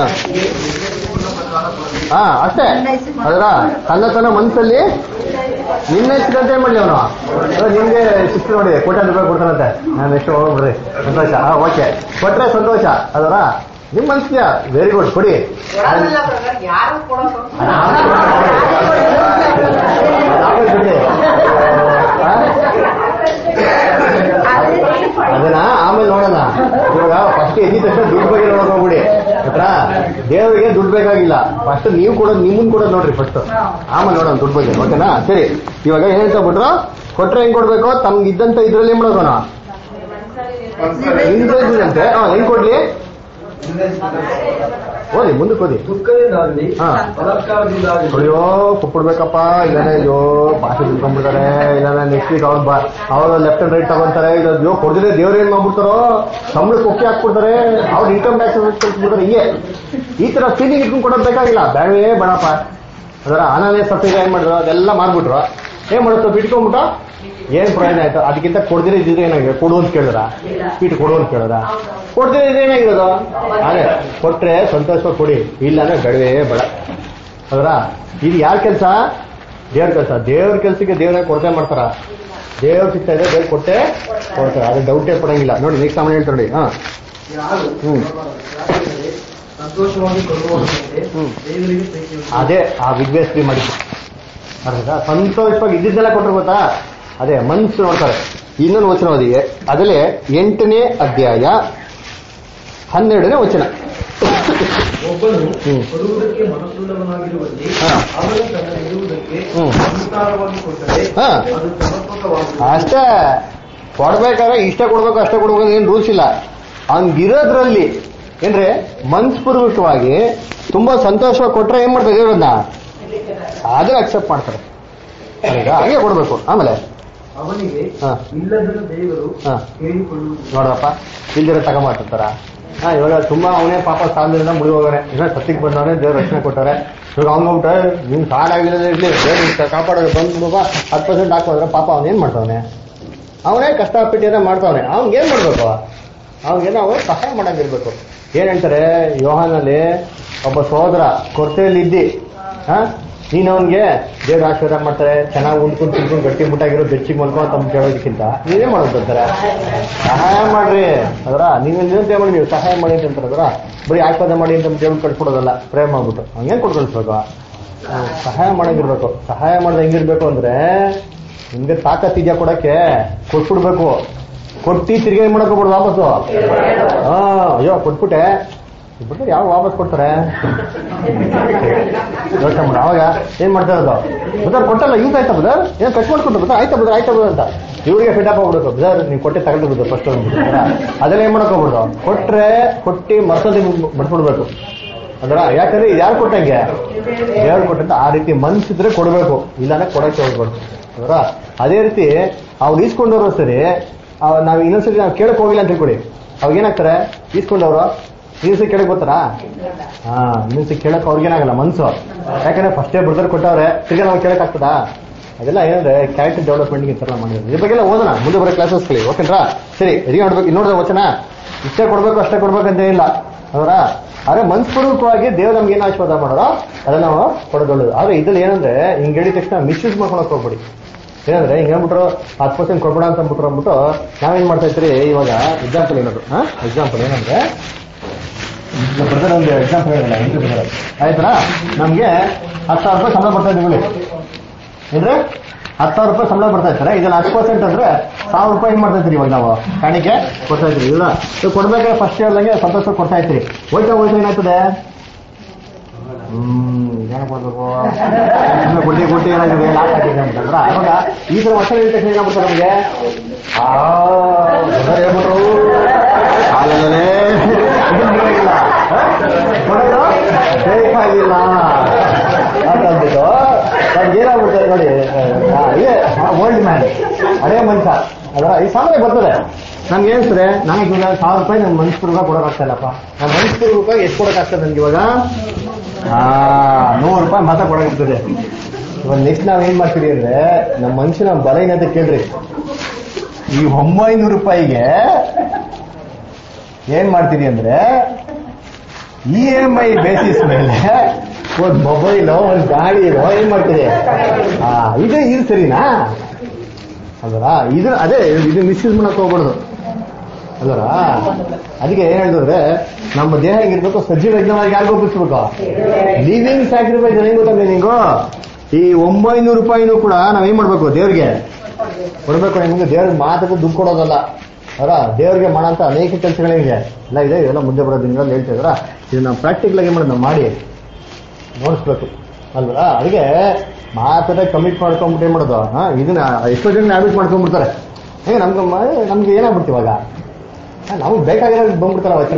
ಹಾ ಅಷ್ಟೇ ಅದರ ತನ್ನ ತನ್ನ ಮನಸ್ಸಲ್ಲಿ ನಿನ್ನ ಹೆಚ್ಚಿದಂತೆ ಏನ್ ಮಾಡ್ಲಿ ಅವನು ನಿಮ್ಗೆ ಶಿಸ್ತು ನೋಡಿ ಕೋಟ್ಯಾಂತರ ರೂಪಾಯಿ ಕೊಡ್ತಾನಂತೆ ನಾನು ಎಷ್ಟು ಹೋಗ್ಬಿಡ್ರಿ ಸಂತೋಷ ಹಾ ಓಕೆ ಕೊಟ್ರೆ ಸಂತೋಷ ಅದರ ನಿಮ್ ಮನ್ಸಿದ್ಯಾ ವೆರಿ ಗುಡ್ ಕೊಡಿ ಕೊಡೋದಿಲ್ಲ brother, ಯಾರು ಕೊಡೋದು ಆಮೇಲೆ ಬಿಡಿ. ಆ? ಅದನ್ನ ಆಮೇಲೆ ನೋಡೋಣ ಇವಾಗ ಫಸ್ಟ್ ಎದ್ದಿದ ತಕ್ಷಣ ದುಡ್ಡು ಬಗ್ಗೆ ನೋಡಕ್ ಹೋಗ್ಬಿಡಿ ಆಯ್ತಾ ದೇವರಿಗೆ ದುಡ್ಡು ಬೇಕಾಗಿಲ್ಲ ಫಸ್ಟ್ ನೀವು ಕೊಡೋದು ನಿಮ್ಮನ್ ಕೊಡೋದು ನೋಡ್ರಿ ಫಸ್ಟ್ ಆಮೇಲೆ ನೋಡೋಣ ದುಡ್ಡು ಬಗ್ಗೆ ಓಕೆನಾ ಸರಿ ಇವಾಗ ಏನ್ ಹೇಳ್ತಾ ಬಿಟ್ರು ಕೊಟ್ರೆ ಹೆಂಗ್ ಕೊಡ್ಬೇಕು ತಮ್ಗೆ ಇದ್ದಂತ ಇದ್ರಲ್ಲಿ ಏನ್ ಮಾಡೋಣ ಇಂದ್ರಂತೆ ಹಾ ಹೆಂಗ್ ಕೊಡ್ಲಿ ಓದಿ ಮುಂದಕ್ಕೆ ಓದಿ ದುಃಖದಿಂದಾಗಲಿ ಹಾ. ಬಲಾತ್ಕಾರದಿಂದಾಗಲಿ ಅಯ್ಯೋ ಕುಪ್ಪಿಡ್ಬೇಕಪ್ಪ ಇಲ್ಲಾನೆ ಅಯ್ಯೋ ಭಾಷೆ ತಿಳ್ಕೊಂಡ್ಬಿಡ್ತಾರೆ ಇಲ್ಲಾನೆ ನೆಕ್ಸ್ಟ್ ವೀಕ್ ಅವ್ರು ಬಾ ಅವ್ರು ಲೆಫ್ಟ್ ಅಂಡ್ ರೈಟ್ ತಗೊಂತಾರೆ ಇದು ಅಯ್ಯೋ ಕೊಡ್ದಿದ್ರೆ ದೇವ್ರು ಏನ್ ಮಾಡ್ಬಿಡ್ತಾರೋ ಸಂಬಳ ಕೊಕ್ಕಿ ಹಾಕ್ಬಿಡ್ತಾರೆ ಅವ್ರು ಇನ್ಕಮ್ ಟ್ಯಾಕ್ಸ್ ಕಳ್ಸ್ಬಿಡ್ತಾರೆ ಹಿಂಗೆ ಈ ತರ ಫೀಲಿಂಗ್ ಇಟ್ಕೊಂಡು ಕೊಡೋದು ಬೇಕಾಗಿಲ್ಲ ಬೇಡವೇ ಬೇಡಪ್ಪ ಅದರ ಅನಾನೇ ಸತ್ಯ ಏನ್ ಮಾಡಿದ್ರು ಅದೆಲ್ಲ ಮಾಡ್ಬಿಟ್ರು ಏನ್ ಮಾಡುತ್ತೋ ಬಿಟ್ಕೊಂಡ್ಬಿಟ್ಟು ಏನ್ ಪ್ರಯೋಜನ ಆಯ್ತು ಅದಕ್ಕಿಂತ ಕೊಡ್ದಿರ ಇದ್ದಿದ್ರೆ ಏನಾಗಿದೆ ಕೊಡು ಅಂತ ಕೇಳಿದ್ರ ಸ್ವೀಟ್ ಕೊಡು ಅಂತ ಕೇಳಿದ್ರ ಕೊಡ್ದಿರ ಇದ್ರೆ ಏನಾಗಿರೋದು ಅದೇ ಕೊಟ್ರೆ ಸಂತೋಷವಾಗಿ ಕೊಡಿ ಇಲ್ಲ ಅಂದ್ರೆ ಬೇಡವೇ ಬೇಡ ಅದರ ಇದು ಯಾರ ಕೆಲಸ ದೇವ್ರ ಕೆಲಸ ದೇವ್ರ ಕೆಲಸಕ್ಕೆ ದೇವ್ರ ಕೊಡ್ತೆ ಮಾಡ್ತಾರ ದೇವ್ರ ಸಿಗ್ತಾ ಇದೆ ದೇವ್ರ ಕೊಟ್ಟೆ ಕೊಡ್ತಾರೆ ಅದು ಡೌಟೇ ಪಡಂಗಿಲ್ಲ ನೋಡಿ ನೆಕ್ಸ್ಟ್ ಆಮೇಲೆ ಹೇಳ್ತಾರೆ ನೋಡಿ ಹಾ ಯಾರು ಹ್ಮ್. ಯಾಕೆಂದರೆ ಸಂತೋಷವಾಗಿ ಕೊಡುವಂತೆ ಹ್ಮ್. ದೇವರಿಗೆ ಪ್ರೀತಿ ಅದೇ ಆ ವಿದ್ವೇಸ್ತ್ರಿ ಮಾಡಿದ್ದು ಅರ್ಥ ಸಂತೋಷವಾಗಿ ಇದ್ದಿದ್ದೆಲ್ಲ ಕೊಟ್ಟರು ಗೊತ್ತಾ ಅದೇ ಮನ್ಸು ನೋಡ್ತಾರೆ ಇನ್ನೊಂದು ವಚನ ಓದಿ ಅದಲ್ಲೇ ಎಂಟನೇ ಅಧ್ಯಾಯ ಹನ್ನೆರಡನೇ ವಚನ ಒಬ್ಬನು ಹ್ಮ್. ಕೊಡುವುದಕ್ಕೆ ಮನಸ್ಸುಳ್ಳವನಾಗಿರುವಲ್ಲಿ ಹಾ. ಅವನು ತನ್ನ ಇರುವುದಕ್ಕೆ ಹ್ಮ್. ಅನುಸಾರವಾಗಿ ಕೊಟ್ಟರೆ ಹಾ. ಅದು ಸಮರ್ಪಕವಾಗುವುದು ಅಷ್ಟೇ ಕೊಡ್ಬೇಕಾದ್ರೆ ಇಷ್ಟ ಕೊಡ್ಬೇಕು ಅಷ್ಟೇ ಕೊಡ್ಬೇಕು ಏನು ರೂಲ್ಸ್ ಇಲ್ಲ ಹಂಗಿರೋದ್ರಲ್ಲಿ ಏನ್ರಿ ಮನ್ಸ್ಪೂರ್ವಕವಾಗಿ ತುಂಬಾ ಸಂತೋಷವಾಗಿ ಕೊಟ್ರೆ ಏನ್ ಮಾಡ್ಬೇಕು ಇರೋದನ್ನ ಆದ್ರೆ ಅಕ್ಸೆಪ್ಟ್ ಮಾಡ್ತಾರೆ ಈಗ ಹಾಗೆ ಕೊಡ್ಬೇಕು ಆಮೇಲೆ ಅವನಿಗೆ ಹಾ. ಇಲ್ಲದನ್ನು ದೇವರು ಹಾ. ಹೇಳಿಕೊಳ್ಳುವುದು ನೋಡಪ್ಪ ಇಲ್ದಿರ ತಗೊಂಬರ್ತಾರ ಹಾ ಇವಾಗ ತುಂಬಾ ಅವನೇ ಪಾಪ ಸಾಲದಿಂದ ಮುಗಿ ಹೋಗಾನೆ ಈಗ ಸತ್ತಿಗೆ ಬಂದವನೇ ದೇವ್ರ ರಕ್ಷಣೆ ಕೊಟ್ಟಾರೆ ಇವಾಗ ಅವ್ನು ಹೋಗ್ಬಿಟ್ರೆ ನಿನ್ ಸಾಲ ಆಗಿಲ್ಲ ಇರ್ಲಿ ದೇವ್ರ ಕಾಪಾಡೋದು ಬಂದು ಬಾಬಾ ಹತ್ತು ಪರ್ಸೆಂಟ್ ಹಾಕೋದ್ರೆ ಪಾಪ ಅವನ್ ಏನ್ ಮಾಡ್ತಾವನೆ ಅವನೇ ಕಷ್ಟಪಟ್ಟಿದ್ರೆ ಮಾಡ್ತಾವನೆ ಅವ್ನಿಗೆ ಏನ್ ಮಾಡ್ಬೇಕು ಅವ್ನಿಗೇನೋ ಅವ್ರು ಸಹಾಯ ಮಾಡಂಗಿರ್ಬೇಕು ಏನ್ ಹೇಳ್ತಾರೆ ಯೋಹಾನಲ್ಲಿ ಒಬ್ಬ ಸಹೋದರ ಕೊರತೆಯಲ್ಲಿ ಇದ್ದಿ ಹಾ ನೀನ್ ಅವನ್ಗೆ ದೇವ್ರ ಆಶೀರ್ವಾದ ಮಾಡ್ತಾರೆ ಚೆನ್ನಾಗಿ ಉಂಡ್ಕೊಂಡು ತಿನ್ಕೊಂಡು ಗಟ್ಟಿ ಮುಟ್ಟಾಗಿರೋ ಬೆಚ್ಚಿಗೆ ಮಲ್ಕೊಂಡು ತಮ್ಮ ಕೇಳೋದಕ್ಕಿಂತ ನೀವೇ ಮಾಡೋದು ಅಂತಾರೆ ಸಹಾಯ ಮಾಡ್ರಿ ಅದರ ನೀವು ನಿರಂತರ ಮಾಡಿ ನೀವು ಸಹಾಯ ಮಾಡಿ ಅಂತ ಅಂತಾರೆ ಅದರ ಬರೀ ಆಶೀರ್ವಾದ ಮಾಡಿ ಅಂತ ದೇವ್ರು ಕಟ್ಕೊಡೋದಲ್ಲ ಪ್ರೇಮ ಮಾಡ್ಬಿಟ್ಟು ಹಂಗೇನ್ ಕೊಟ್ಕೊಳ್ಸ್ಬೇಕು ಹ್ಮ್, ಸಹಾಯ ಮಾಡಂಗಿರ್ಬೇಕು ಸಹಾಯ ಮಾಡ್ದೆ ಹೆಂಗಿರ್ಬೇಕು ಅಂದ್ರೆ ನಿಮ್ಗೆ ತಾಕತ್ ಇದೆಯಾ ಕೊಡಕ್ಕೆ ಕೊಟ್ಬಿಡ್ಬೇಕು ಕೊಟ್ಟಿ ತಿರ್ಗಿ ಏನ್ ಮಾಡಕೋಗ್ಬಿಡ್ದು ವಾಪಸ್ಸು ಹಾ ಅಯ್ಯೋ ಕೊಟ್ಬಿಟ್ಟೆ ಬಿಟ್ಟರೆ ಯಾವ ವಾಪಸ್ ಕೊಡ್ತಾರೆ ಯೋಚನೆ ಮಾಡು ಅವಾಗ ಏನ್ ಮಾಡ್ತಾ ಇರೋದು ಬದರ್ ಕೊಟ್ಟಲ್ಲ ಯೂಸ್ ಆಯ್ತಾ ಬದರ್ ಏನ್ ಕಟ್ ಮಾಡ್ಕೊಟ್ಟು ಬದರ್ ಆಯ್ತಾ ಬದರ್ ಆಯ್ತಾ ಬದರ್ ಅಂತ ಇವ್ರಿಗೆ ಫಿಟ್ ಅಪ್ ಆಗ್ಬಿಡ್ಬೇಕು ಬದರ್ ನೀವು ಕೊಟ್ಟೆ ತಗೊಂಡು ಫಸ್ಟ್ ಅದೆಲ್ಲ ಏನ್ ಮಾಡ್ಕೋಬಿಡ್ದು ಕೊಟ್ರೆ ಕೊಟ್ಟಿ ಮರ್ತದೆ ಬಿಟ್ಬಿಡ್ಬೇಕು ಅದರ ಯಾಕಂದ್ರೆ ಇದು ಯಾರು ಕೊಟ್ಟಂಗೆ ದೇವ್ರು ಕೊಟ್ಟಂತ ಆ ರೀತಿ ಮನ್ಸಿದ್ರೆ ಕೊಡ್ಬೇಕು ಇಲ್ಲಾಂದ್ರೆ ಕೊಡಕ್ಕೆ ಹೋಗ್ಬಾರ್ದು ಅದರ ಅದೇ ರೀತಿ ಅವ್ರು ಈಸ್ಕೊಂಡವ್ರು ಸರಿ ಅವ್ ನಾವ್ ಇನ್ನೊಂದ್ಸರಿ ನಾವು ಕೇಳಕ್ ಹೋಗಿಲ್ಲ ಅಂತ ತಿಳ್ಕೊಳ್ಳಿ ಅವಾಗ ಏನಾಗ್ತಾರೆ ಈಸ್ಕೊಂಡವ್ರು ಇನ್ನೊಂದ್ಸರಿ ಕೇಳಕ್ ಬರ್ತಾರಾ ಹಾ ಇನ್ನೊಂದ್ಸರಿ ಕೇಳಕ್ ಅವ್ರಿಗೇನಾಗಲ್ಲ ಮನ್ಸು ಯಾಕಂದ್ರೆ ಫಸ್ಟೇ ಬ್ರದರ್ ಕೊಟ್ಟವ್ರೆ ತಿರ್ಗಾ ನಾವು ಕೇಳಕ್ ಆಗ್ತದಾ ಅದೆಲ್ಲ ಏನಂದ್ರೆ ಕ್ಯಾರೆಕ್ಟರ್ ಡೆವಲಪ್ಮೆಂಟ್ ಈ ತರ ಮಾಡಿದ್ರು ಇದ್ರ ಬಗ್ಗೆ ಎಲ್ಲ ಓದೋಣ ಮುಂದೆ ಬರೋ ಕ್ಲಾಸಸ್ಲಿ ಓಕೆನ್ರಾ ಸರಿ ಎದಿಗೆ ನೋಡ್ಬೇಕು ಇನ್ನೋಡ್ದ ವಚನ ಇಷ್ಟೇ ಕೊಡ್ಬೇಕು ಅಷ್ಟೇ ಕೊಡ್ಬೇಕಂತ ಇಲ್ಲ ಅವರ ಆದ್ರೆ ಮನ್ಸ್ಪೂರ್ವಕವಾಗಿ ದೇವ್ರು ನಮ್ಗೆ ಏನು ಆಶೀರ್ವಾದ ಮಾಡೋರೋ ಅದನ್ನ ನಾವು ಕೊಡೋದೊಳ್ಳದು ಆದ್ರೆ ಇದ್ರಲ್ಲಿ ಏನಂದ್ರೆ ಹಿಂಗ್ ಹೇಳಿದ ತಕ್ಷಣ ಮಿಸ್ಯೂಸ್ ಮಾಡ್ಕೊಳಕ್ ಹೋಗ್ಬಿಡಿ ಏನಂದ್ರೆ ಹಿಂಗ್ ಹೇಳ್ಬಿಟ್ರು ಹತ್ತು ಪರ್ಸೆಂಟ್ ಕೊಡ್ಬೇಡ ಅಂತ ಅಂದ್ಬಿಟ್ರು ಅಂದ್ಬಿಟ್ಟು ನಾವೇನ್ ಮಾಡ್ತಾ ಇದ್ರಿ ಇವಾಗ ಎಕ್ಸಾಂಪಲ್ ಏನದು ಎಕ್ಸಾಂಪಲ್ ಏನಂದ್ರೆ ಬ್ರದರ್ ಒಂದು ಎಕ್ಸಾಂಪಲ್ ಹೇಳಿಲ್ಲ ಹೆಂಗ್ ಬ್ರದರ್ ಆಯ್ತಾ ನಮ್ಗೆ ಹತ್ತು ಸಾವಿರ ರೂಪಾಯಿ ಸಂಬಳ ಬರ್ತಾ ಇದ್ದೀವಿ ಏನ್ರಿ ಹತ್ತು ಸಾವಿರ ರೂಪಾಯಿ ಸಂಬಳ ಬರ್ತಾ ಇರ್ತಾರೆ ಇದನ್ನ ಹತ್ತು ಪರ್ಸೆಂಟ್ ಅಂದ್ರೆ ಸಾವಿರ ರೂಪಾಯಿ ಏನ್ ಮಾಡ್ತಾ ಇದ್ರಿ ಇವಾಗ ನಾವು ಕಾಣಿಕೆ ಕೊಡ್ತಾ ಇದ್ರಿ ಇಲ್ಲ ಇದು ಕೊಡ್ಬೇಕಾದ್ರೆ ಫಸ್ಟ್ ಹೇಳ್ದಂಗೆ ಸಂತೋಷ ಕೊಡ್ತಾ ಇದ್ರಿ ಹೋಯ್ತಾ ಹೋಯ್ತಾ ಏನಾಗ್ತದೆ ಹ್ಮ್ ಏನ್ ಕೊಡ್ಬೇಕು ಸುಮ್ನೆ ಗುಡ್ಡಿ ಗುಡ್ಡಿ ಏನಾಗಿದೆ ಲಾಸ್ ಆಗಿದೆ ಅಂತಂದ್ರ ಅವಾಗ ಈ ತರ ವರ್ಷ ಹೇಳಿದ ತಕ್ಷಣ ಏನಾಗ್ಬಿಡ್ತಾರೆ ನಮ್ಗೆ ಆ ಬ್ರದರ್ ಹೇಳ್ಬಿಟ್ರು ಹಾಲಲ್ಲೇ ಇದನ್ನ ಬೇಕಾಗಿಲ್ಲ ಕೊಡೋದು ಬೇಕಾಗಿಲ್ಲ ಅಂತ ಅಂದ್ಬಿಟ್ಟು ನಮ್ಗೆ ಏನಾಗ್ಬಿಡ್ತಾರೆ ನೋಡಿ ಆ, ಇದೇ ಓಲ್ಡ್ ಮ್ಯಾನ್ ಹಳೇ ಮನುಷ್ಯ ಅದರ ಈ ಸಾಮಾನ್ಯ ಬರ್ತದೆ ನಮ್ಗೆ ಏನ್ಸ್ರೆ ನನಗೆ ಇವಾಗ ಸಾವಿರ ರೂಪಾಯಿ ನನ್ನ ಮನಸ್ಪೂರ್ವಕ ಕೊಡೋಕ್ಕಾಗ್ತಾ ಇಲ್ಲಪ್ಪ ನನ್ನ ಮನಸ್ಪೂರ್ವಕ ಎಷ್ಟು ಕೊಡೋಕ್ಕಾಗ್ತದೆ ನನ್ಗೆ ಇವಾಗ ಆ ನೂರು ರೂಪಾಯಿ ಮಾತ್ರ ಕೊಡೋಕ್ಕಿರ್ತದೆ ಇವಾಗ ನೆಕ್ಸ್ಟ್ ನಾವ್ ಏನ್ ಮಾಡ್ತೀರಿ ಅಂದ್ರೆ ನಮ್ಮ ಮನುಷ್ಯನ ಬಲ ಏನಂತ ಕೇಳ್ರಿ ಈ ಒಂಬೈನೂರು ರೂಪಾಯಿಗೆ ಏನ್ ಮಾಡ್ತೀರಿ ಅಂದ್ರೆ ಇ ಎಂ ಐ ಬೇಸಿಸ್ ಮೇಲೆ ಒಂದ್ ಮೊಬೈಲ್ ಒಂದ್ ಗಾಡಿ ಏನ್ ಮಾಡ್ತೀರಿ ಆ, ಇದು ಇದು ಸರಿನಾ ಅಲ್ವರ ಇದು ಅದೇ ಇದು ಮಿಸ್ಯೂಸ್ ಮಾಡಕ್ ಹೋಗ್ಬಾರ್ದು ಅಲ್ವರ ಅದಕ್ಕೆ ಏನ್ ಹೇಳಿದ್ರೆ ನಮ್ಮ ದೇಹ ಹೆಂಗಿರ್ಬೇಕು ಸಜೀವ ಯಜ್ಞವಾಗಿ ಯಾರಿಗೂ ಒಪ್ಪಿಸ್ಬೇಕು ಲಿವಿಂಗ್ ಸ್ಯಾಕ್ರಿಫೈಸ್ ಹೆಂಗ್ ಗೊತ್ತಾ ನಿಂಗು ಈ ಒಂಬೈನೂರು ರೂಪಾಯಿನೂ ಕೂಡ ನಾವೇನ್ ಮಾಡ್ಬೇಕು ದೇವ್ರಿಗೆ ಕೊಡ್ಬೇಕು ನಿಮ್ಗೆ ದೇವ್ರಿಗೆ ಮಾತಕ್ಕೆ ದುಡ್ಡು ಕೊಡೋದಲ್ಲ ಅವರ ದೇವ್ರಿಗೆ ಮಾಡೋಂಥ ಅನೇಕ ಕೆಲಸಗಳಿವೆ ಎಲ್ಲ ಇದೆ ಇದೆಲ್ಲ ಮುಂದೆ ಬರೋ ದಿನಗಳಲ್ಲಿ ಹೇಳ್ತಾ ಇದ್ರ ಇದನ್ನ ಪ್ರಾಕ್ಟಿಕಲ್ ಆಗಿ ಮಾಡೋದು ನಾವು ಮಾಡಿ ನೋಡಿಸ್ಬೇಕು ಅಲ್ವಾ ಅದಕ್ಕೆ ಮಾತನ್ನ ಕಮಿಟ್ ಮಾಡ್ಕೊಂಡ್ಬಿಟ್ಟು ಏನ್ ಮಾಡೋದು ಹಾ ಇದನ್ನ ಎಷ್ಟೋ ಜನ ಹ್ಯಾಬಿಟ್ ಮಾಡ್ಕೊಂಡ್ಬಿಡ್ತಾರೆ ಹೇ ನಮ್ಗೆ ಮ- ನಮ್ಗೆ ಏನಾಗ್ಬಿಡ್ತು ಇವಾಗ ಹಾ, ನಮ್ಗೆ ಬೇಕಾಗಿರೋ ಬಂದ್ಬಿಡ್ತಾರ ವಚನ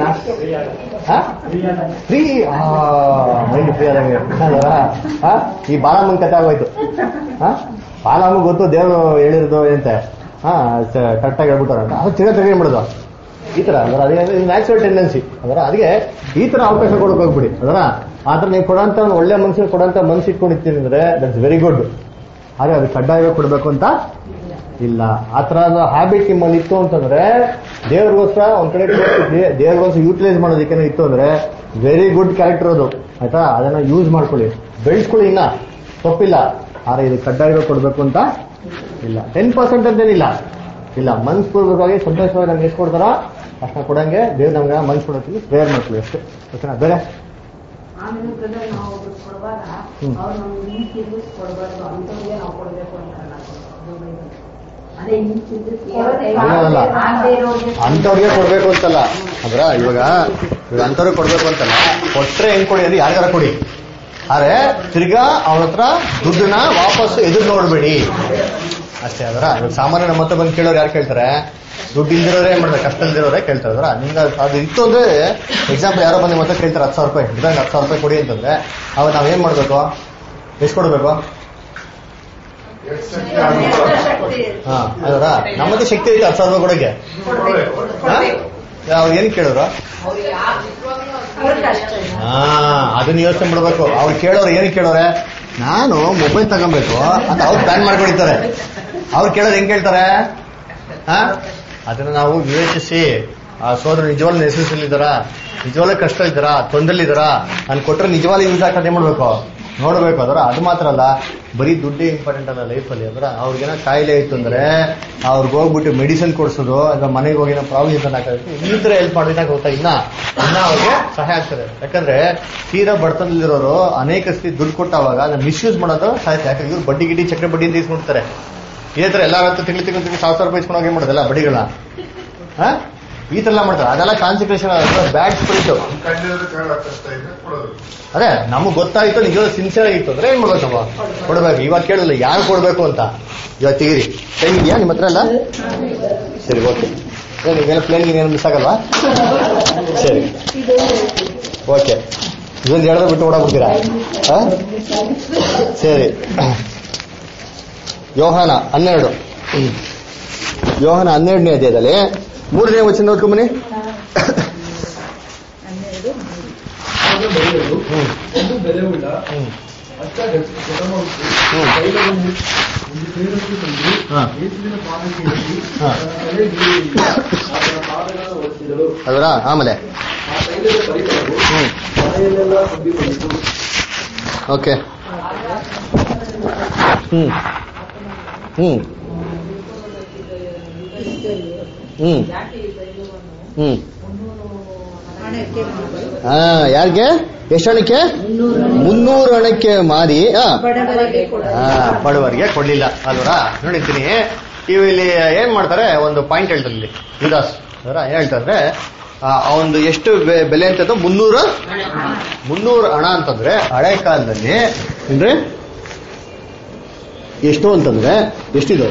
ಫ್ರೀ ಮೈಂಡ್ ಫ್ರೀ ಆದಂಗೆ ಅಲ್ವಾ ಹಾ ಈ ಬಾಲಮ್ಮನ ಕಥೆ ಆಗೋಯ್ತು ಹಾ ಬಾಲಮ್ಮ ಗೊತ್ತು ದೇವರು ಹೇಳಿರೋದು ಏನಂತೆ ಹಾ ಕರೆಕ್ಟಾಗಿ ಹೇಳ್ಬಿಟ್ಟಾರ ಅಂತ ಅದು ತಿರ್ಗಾ ತಿರ್ಗಿ ಮಾಡೋದು ಈ ತರ ಅದರ ಅದೇ ನ್ಯಾಚುರಲ್ ಟೆಂಡೆನ್ಸಿ ಅದರ ಅದಕ್ಕೆ ಈ ತರ ಅವಕಾಶ ಕೊಡಕ್ ಹೋಗ್ಬಿಡಿ ಅದರ ಆತರ ನೀವು ಕೊಡೋಂತ ಒಂದು ಒಳ್ಳೆ ಮನುಷ್ಯ ಕೊಡೋಂತ ಮನ್ಸು ಇಟ್ಕೊಂಡಿರ್ತೀನಿ ಅಂದ್ರೆ ದಟ್ಸ್ ವೆರಿ ಗುಡ್ ಆದ್ರೆ ಅದು ಕಡ್ಡಾಯವಾಗಿ ಕೊಡ್ಬೇಕು ಅಂತ ಇಲ್ಲ ಆ ತರದ ಹ್ಯಾಬಿಟ್ ನಿಮ್ಮಲ್ಲಿ ಇತ್ತು ಅಂತಂದ್ರೆ ದೇವ್ರಿಗೋಸ್ಕರ ಒಂದ್ ಕಡೆ ಕೊಡ್ತಿದ್ವಿ ದೇವ್ರಿಗೋಸ್ಕರ ಯೂಟಿಲೈಸ್ ಮಾಡೋದಕ್ಕೆ ಇತ್ತು ಅಂದ್ರೆ ವೆರಿ ಗುಡ್ ಕ್ಯಾರೆಕ್ಟರ್ ಅದು ಆಯ್ತಾ ಅದನ್ನ ಯೂಸ್ ಮಾಡ್ಕೊಳ್ಳಿ ಬೆಳೆಸ್ಕೊಳ್ಳಿ ಇನ್ನ ತಪ್ಪಿಲ್ಲ ಆದ್ರೆ ಇದು ಕಡ್ಡಾಯವಾಗಿ ಕೊಡ್ಬೇಕು ಅಂತ ಇಲ್ಲ ಟೆನ್ ಪರ್ಸೆಂಟ್ ಅಂತೇನಿಲ್ಲ ಇಲ್ಲ ಮನ್ಸ್ಪೂರ್ವಕವಾಗಿ ಸಂತೋಷವಾಗಿ ನಮ್ಗೆ ಎಷ್ಟು ಕೊಡ್ತಾರೋ ಅಷ್ಟನ್ನ ಕೊಡಂಗೆ ದೇವ್ರು ನಮ್ಗೆ ಮನ್ಸ್ ಕೊಡೋದಕ್ಕೆ ಪ್ರೇಯರ್ ಮಾಡ್ಕೊಳ್ಳಿ ಅಷ್ಟೇ ಓಕೆನಾ ಬೇರೆ ಆಮೇಲೆ ಬ್ರದರ್ ನಾವು ಒಬ್ರು ಕೊಡುವಾಗ ಹ್ಮ್. ಅವ್ರು ನಮ್ಗೆ ಹಿಂಗ್ ತಿಂದಿಸ್ ಕೊಡಬಾರ್ದು ಅಂತವ್ರಿಗೆ ನಾವು ಕೊಡಬೇಕು ಅಂತ ಅದೇ ಹಿಂಗ್ ತಿಂದಿಸ್ ಅಲ್ಲ, ಅಲ್ಲ. ಅಂಥವ್ರಿಗೆ ಕೊಡ್ಬೇಕು ಅಂತಲ್ಲ ಅಂದ್ರ ಇವಾಗ ಇವಾಗ ಅಂಥವ್ರಿಗೆ ಕೊಡ್ಬೇಕು ಅಂತಲ್ಲ ಕೊಟ್ರೆ ಹೆಂಗ್ ಕೊಡಿ ಅಂದ್ರೆ ಯಾರಿಗಾರ ಕೊಡಿ ಆದ್ರೆ ತಿರ್ಗಾ ಅವನ ಹತ್ರ ದುಡ್ಡನ್ನ ವಾಪಸ್ ಎದುರು ನೋಡ್ಬೇಡಿ ಅಷ್ಟೇ ಅದರ ಇವಾಗ ಸಾಮಾನ್ಯ ನಮ್ಮ ಹತ್ರ ಬಂದು ಕೇಳೋರು ಯಾರು ಕೇಳ್ತಾರೆ ದುಡ್ಡು ಇಲ್ದಿರೋರೇ ಏನ್ ಮಾಡ್ತಾರೆ ಕಷ್ಟ ಇಲ್ದಿರೋರೇ ಕೇಳ್ತಾರೆ ಅದರ ನಿಮ್ಗೆ ಅದು ಇತ್ತು ಅಂದ್ರೆ ಎಕ್ಸಾಂಪಲ್ ಯಾರೋ ಬಂದು ನಿಮ್ಮ ಹತ್ರ ಕೇಳ್ತಾರೆ ಹತ್ತು ಸಾವಿರ ರೂಪಾಯಿ ಇದ್ದಾಗ ಹತ್ತು ಸಾವಿರ ರೂಪಾಯಿ ಕೊಡಿ ಅಂತಂದ್ರೆ ಅವಾಗ ನಾವೇನ್ ಮಾಡ್ಬೇಕು ಎಷ್ಟು ಕೊಡ್ಬೇಕು ಹಾ ಅದರ ನಮ್ಮದೇ ಶಕ್ತಿ ಐತೆ ಹತ್ತು ಸಾವಿರ ರೂಪಾಯಿ ಕೊಡೋಕೆ ಅವ್ರು ಏನ್ ಕೇಳೋರು ಅವ್ರಿಗೆ ಯಾರು ನಿಜವಾಗ್ಲೂ ಹಾ ಅದನ್ನ ಯೋಚನೆ ಮಾಡ್ಬೇಕು ಅವ್ರು ಕೇಳೋರು ಏನ್ ಕೇಳೋರೆ ನಾನು ಮೊಬೈಲ್ ತಗೊಬೇಕು ಅಂತ ಅವ್ರು ಪ್ಲಾನ್ ಮಾಡ್ಕೊಂಡಿರ್ತಾರೆ ಅವ್ರು ಕೇಳೋರು ಹೆಂಗ್ ಕೇಳ್ತಾರೆ ಹಾ ಅದನ್ನ ನಾವು ವಿವೇಚಿಸಿ ಆ ಸೋದರ ನಿಜವಾಗ್ಲೂ ನೆಸೆಸಲ್ಲಿದ್ದಾರಾ ನಿಜವಾಗ್ಲೂ ಕಷ್ಟ ಇದ್ದಾರಾ ತೊಂದರೆಲಿದ್ದಾರಾ ನಾನು ಕೊಟ್ರೆ ನಿಜವಾಗ್ಲೂ ಯೂಸ್ ಆಗ್ತದೆ ಮಾಡ್ಬೇಕು ನೋಡ್ಬೇಕು ಅದರ ಅದು ಮಾತ್ರ ಅಲ್ಲ ಬರೀ ದುಡ್ಡೇ ಇಂಪಾರ್ಟೆಂಟ್ ಅಲ್ಲ ಲೈಫಲ್ಲಿ ಅದರ ಅವ್ರಿಗೇನೋ ಕಾಯಿಲೆ ಇತ್ತು ಅಂದ್ರೆ ಅವ್ರಿಗೆ ಹೋಗ್ಬಿಟ್ಟು ಮೆಡಿಸಿನ್ ಕೊಡ್ಸೋದು ಅಥವಾ ಮನೆಗೆ ಹೋಗಿ ಪ್ರಾವಿಷನ್ ಹಾಕೋದು ಈ ತರ ಹೆಲ್ಪ್ ಮಾಡೋದಕ್ಕೆ ಹೋಗ್ತಾ ಇನ್ನ ಇನ್ನ ಅವ್ರಿಗೆ ಸಹಾಯ ಆಗ್ತದೆ ಯಾಕಂದ್ರೆ ತೀರಾ ಬಡತನದಲ್ಲಿರೋರು ಅನೇಕ ಸತಿ ದುಡ್ಡು ಕೊಟ್ಟಾವಾಗ ಅದನ್ನ ಮಿಸ್ಯೂಸ್ ಮಾಡೋದು ಸಾಯ್ತು ಯಾಕಂದ್ರೆ ಇವ್ರು ಬಡ್ಡಿ ಗಿಡ್ಡಿ ಚಕ್ರ ಬಡ್ಡಿ ಅಂತ ಇಸ್ಕೊಡ್ತಾರೆ ಇದೇ ತರ ಎಲ್ಲ ತಿಂಗಳು ತಿಂಗಳು ತಿಂಗಳು ಸಾವಿರ ಸಾವಿರ ರೂಪಾಯಿ ಇಸ್ಕೊಂಡು ಹೋಗಿ ಮಾಡೋದಲ್ಲ ಬಡ್ಡಿಗಳನ್ನ ಹಾ ಈ ತರ ಎಲ್ಲ ಮಾಡ್ತಾರೆ ಅದೆಲ್ಲ ಕಾನ್ಸಂಟ್ರೇಷನ್ ಬ್ಯಾಡ್ ಸ್ಪಿರಿಟ್ ಕಂಡಿದ್ರೆ ಕಾರಣ ಕಷ್ಟ ಇದೆ ಕೊಡೋದು ಅದೇ ನಮಗ್ ಗೊತ್ತಾಯ್ತು ನಿಜವಾದ ಸಿನ್ಸಿಯರ್ ಆಗಿತ್ತು ಅಂದ್ರೆ ಏನ್ ಮಾಡ್ಬೇಕು ನಾವು ಕೊಡ್ಬೇಕು ಇವಾಗ ಕೇಳಲ್ಲ ಯಾರು ಕೊಡ್ಬೇಕು ಅಂತ ಇವಾಗ ತೆಗೀರಿ ಟೈಮ್ ಇದೆಯಾ ನಿಮ್ಮ ಹತ್ರ ಎಲ್ಲ ಸರಿ ಓಕೆ ನಿಮ್ಗೆಲ್ಲ ಪ್ಲೇನ್ ಏನು ಮಿಸ್ ಆಗಲ್ವಾ ಸರಿ ಓಕೆ ಇದೊಂದು ಹೇಳಿದ್ರೆ ಬಿಟ್ಟು ಓಡಾಗ್ಬಿಡ್ತೀರಾ ಹಾ? ಸರಿ ಯೋಹಾನ ಹನ್ನೆರಡು ಹ್ಮ್. ಯೋಹಾನ ಹನ್ನೆರಡನೇ ಅಧ್ಯಾಯದಲ್ಲಿ ಮೂರನೇ ವಚನ ನೋಡ್ಕೊಂಬನಿ ಹನ್ನೆರಡು ಮೂರು. ಆಗ ಬರೆಯಲು ಹ್ಮ್ ಒಂದು ಬೆಲೆಯುಳ್ಳ ಹ್ಮ್ ಅಚ್ಚ ಘಟಮೌತ್ತು ಹ್ಮ್. ತೈಲವನ್ನು ಒಂದು ಸೇರಕ್ಕೆ ತಂದು ಹಾ. ಯೇಸುವಿನ ಪಾದಕ್ಕೆ ಇರಿಸಿ ಹಾ. ತನ್ನ ತಲೆಗೆ ಆತನ ಪಾದಗಳನ್ನು ಒರೆಸಿದಳು ಅದರ ಆಮೇಲೆ ಆ ತೈಲದ ಪರಿಮಳವು ಹ್ಮ್ ಮನೆಯಲ್ಲೆಲ್ಲ ತುಂಬಿಕೊಂಡಿತು ಓಕೆ ಹ್ಮ್ ಹ್ಮ್ ಹ್ಮ್ ಹ್ಮ್ ಹಣಕ್ಕೆ ಮಾರಿ. ಹಾ ಯಾರಿಗೆ ಎಷ್ಟು ಹಣಕ್ಕೆ ಮುನ್ನೂರು ಹಣಕ್ಕೆ ಮಾರಿ ಹಾ ಬಡವರಿಗೆ ಕೊಡ ಹಾ, ಬಡವರಿಗೆ ಕೊಡ್ಲಿಲ್ಲ ಅಲ್ವರಾ ನೋಡಿರ್ತೀನಿ ಇವು ಇಲ್ಲಿ ಏನ್ ಮಾಡ್ತಾರೆ ಒಂದು ಪಾಯಿಂಟ್ ಹೇಳ್ತಾರೆ ಇಲ್ಲಿ ವಿದಾಸ್ ಅದರ ಏನ್ ಹೇಳ್ತಾರೆ ಆ ಒಂದು ಎಷ್ಟು ಬೆ- ಬೆಲೆ ಅಂತದ್ದು ಮುನ್ನೂರು ಮುನ್ನೂರು ಹಣ ಅಂತಂದ್ರೆ ಹಳೆ ಕಾಲದಲ್ಲಿ ಅಂದ್ರೆ ಎಷ್ಟು ಅಂತಂದ್ರೆ ಎಷ್ಟಿದು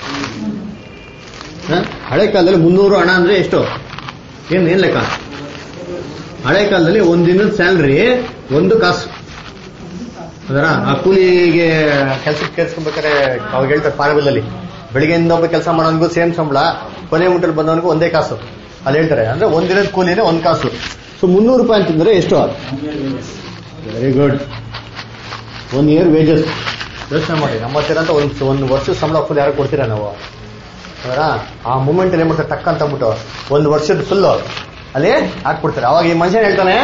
ಹ? ಹಳೆ ಕಾಲದಲ್ಲಿ ಮುನ್ನೂರು ಹಣ ಅಂದ್ರೆ ಎಷ್ಟು ಏನ್ ಏನ್ ಲೆಕ್ಕ ಹಳೆ ಕಾಲದಲ್ಲಿ ಒಂದಿನದ ಸ್ಯಾಲ್ರಿ ಒಂದು ಕಾಸು ಅದರ ಆ ಕೂಲಿಗೆ ಕೆಲ್ಸಕ್ಕೆ ಕೇಳಿಸ್ಕೊಬೇಕಾದ್ರೆ ಅವಾಗ ಹೇಳ್ತಾರೆ ಪಾರಬಲಲ್ಲಿ ಬೆಳಿಗ್ಗೆಯಿಂದ ಒಬ್ಬ ಕೆಲಸ ಮಾಡೋನಿಗೂ ಸೇಮ್ ಸಂಬಳ ಕೊನೆ ಮುಟ್ಟಲ್ಲಿ ಬಂದವನಿಗೂ ಒಂದೇ ಕಾಸು ಅಲ್ಲಿ ಹೇಳ್ತಾರೆ ಅಂದ್ರೆ ಒಂದಿನದ ಕೂಲಿನೇ ಒಂದ್ ಕಾಸು ಸೊ ಮುನ್ನೂರು ರೂಪಾಯಿ ಅಂತಂದ್ರೆ ಎಷ್ಟು very good one year wages ಯೋಚನೆ ಮಾಡಿ ನಮ್ಮ ಹತ್ತಿರ ಅಂತ ಒಂದು ಒಂದು ವರ್ಷದ ಸಂಬಳ ಫುಲ್ ಯಾರು ಕೊಡ್ತೀರಾ ನಾವು ಅದರ ಆ ಮೂಮೆಂಟ್ ಏನ್ ಮಾಡ್ತಾರೆ ಟಕ್ ಅಂತ ಅಂದ್ಬಿಟ್ಟು ಒಂದು ವರ್ಷದ ಫುಲ್ಲು ಅಲ್ಲಿ ಹಾಕ್ಬಿಡ್ತಾರೆ ಅವಾಗ ಈ ಮನುಷ್ಯ ಹೇಳ್ತಾನೆ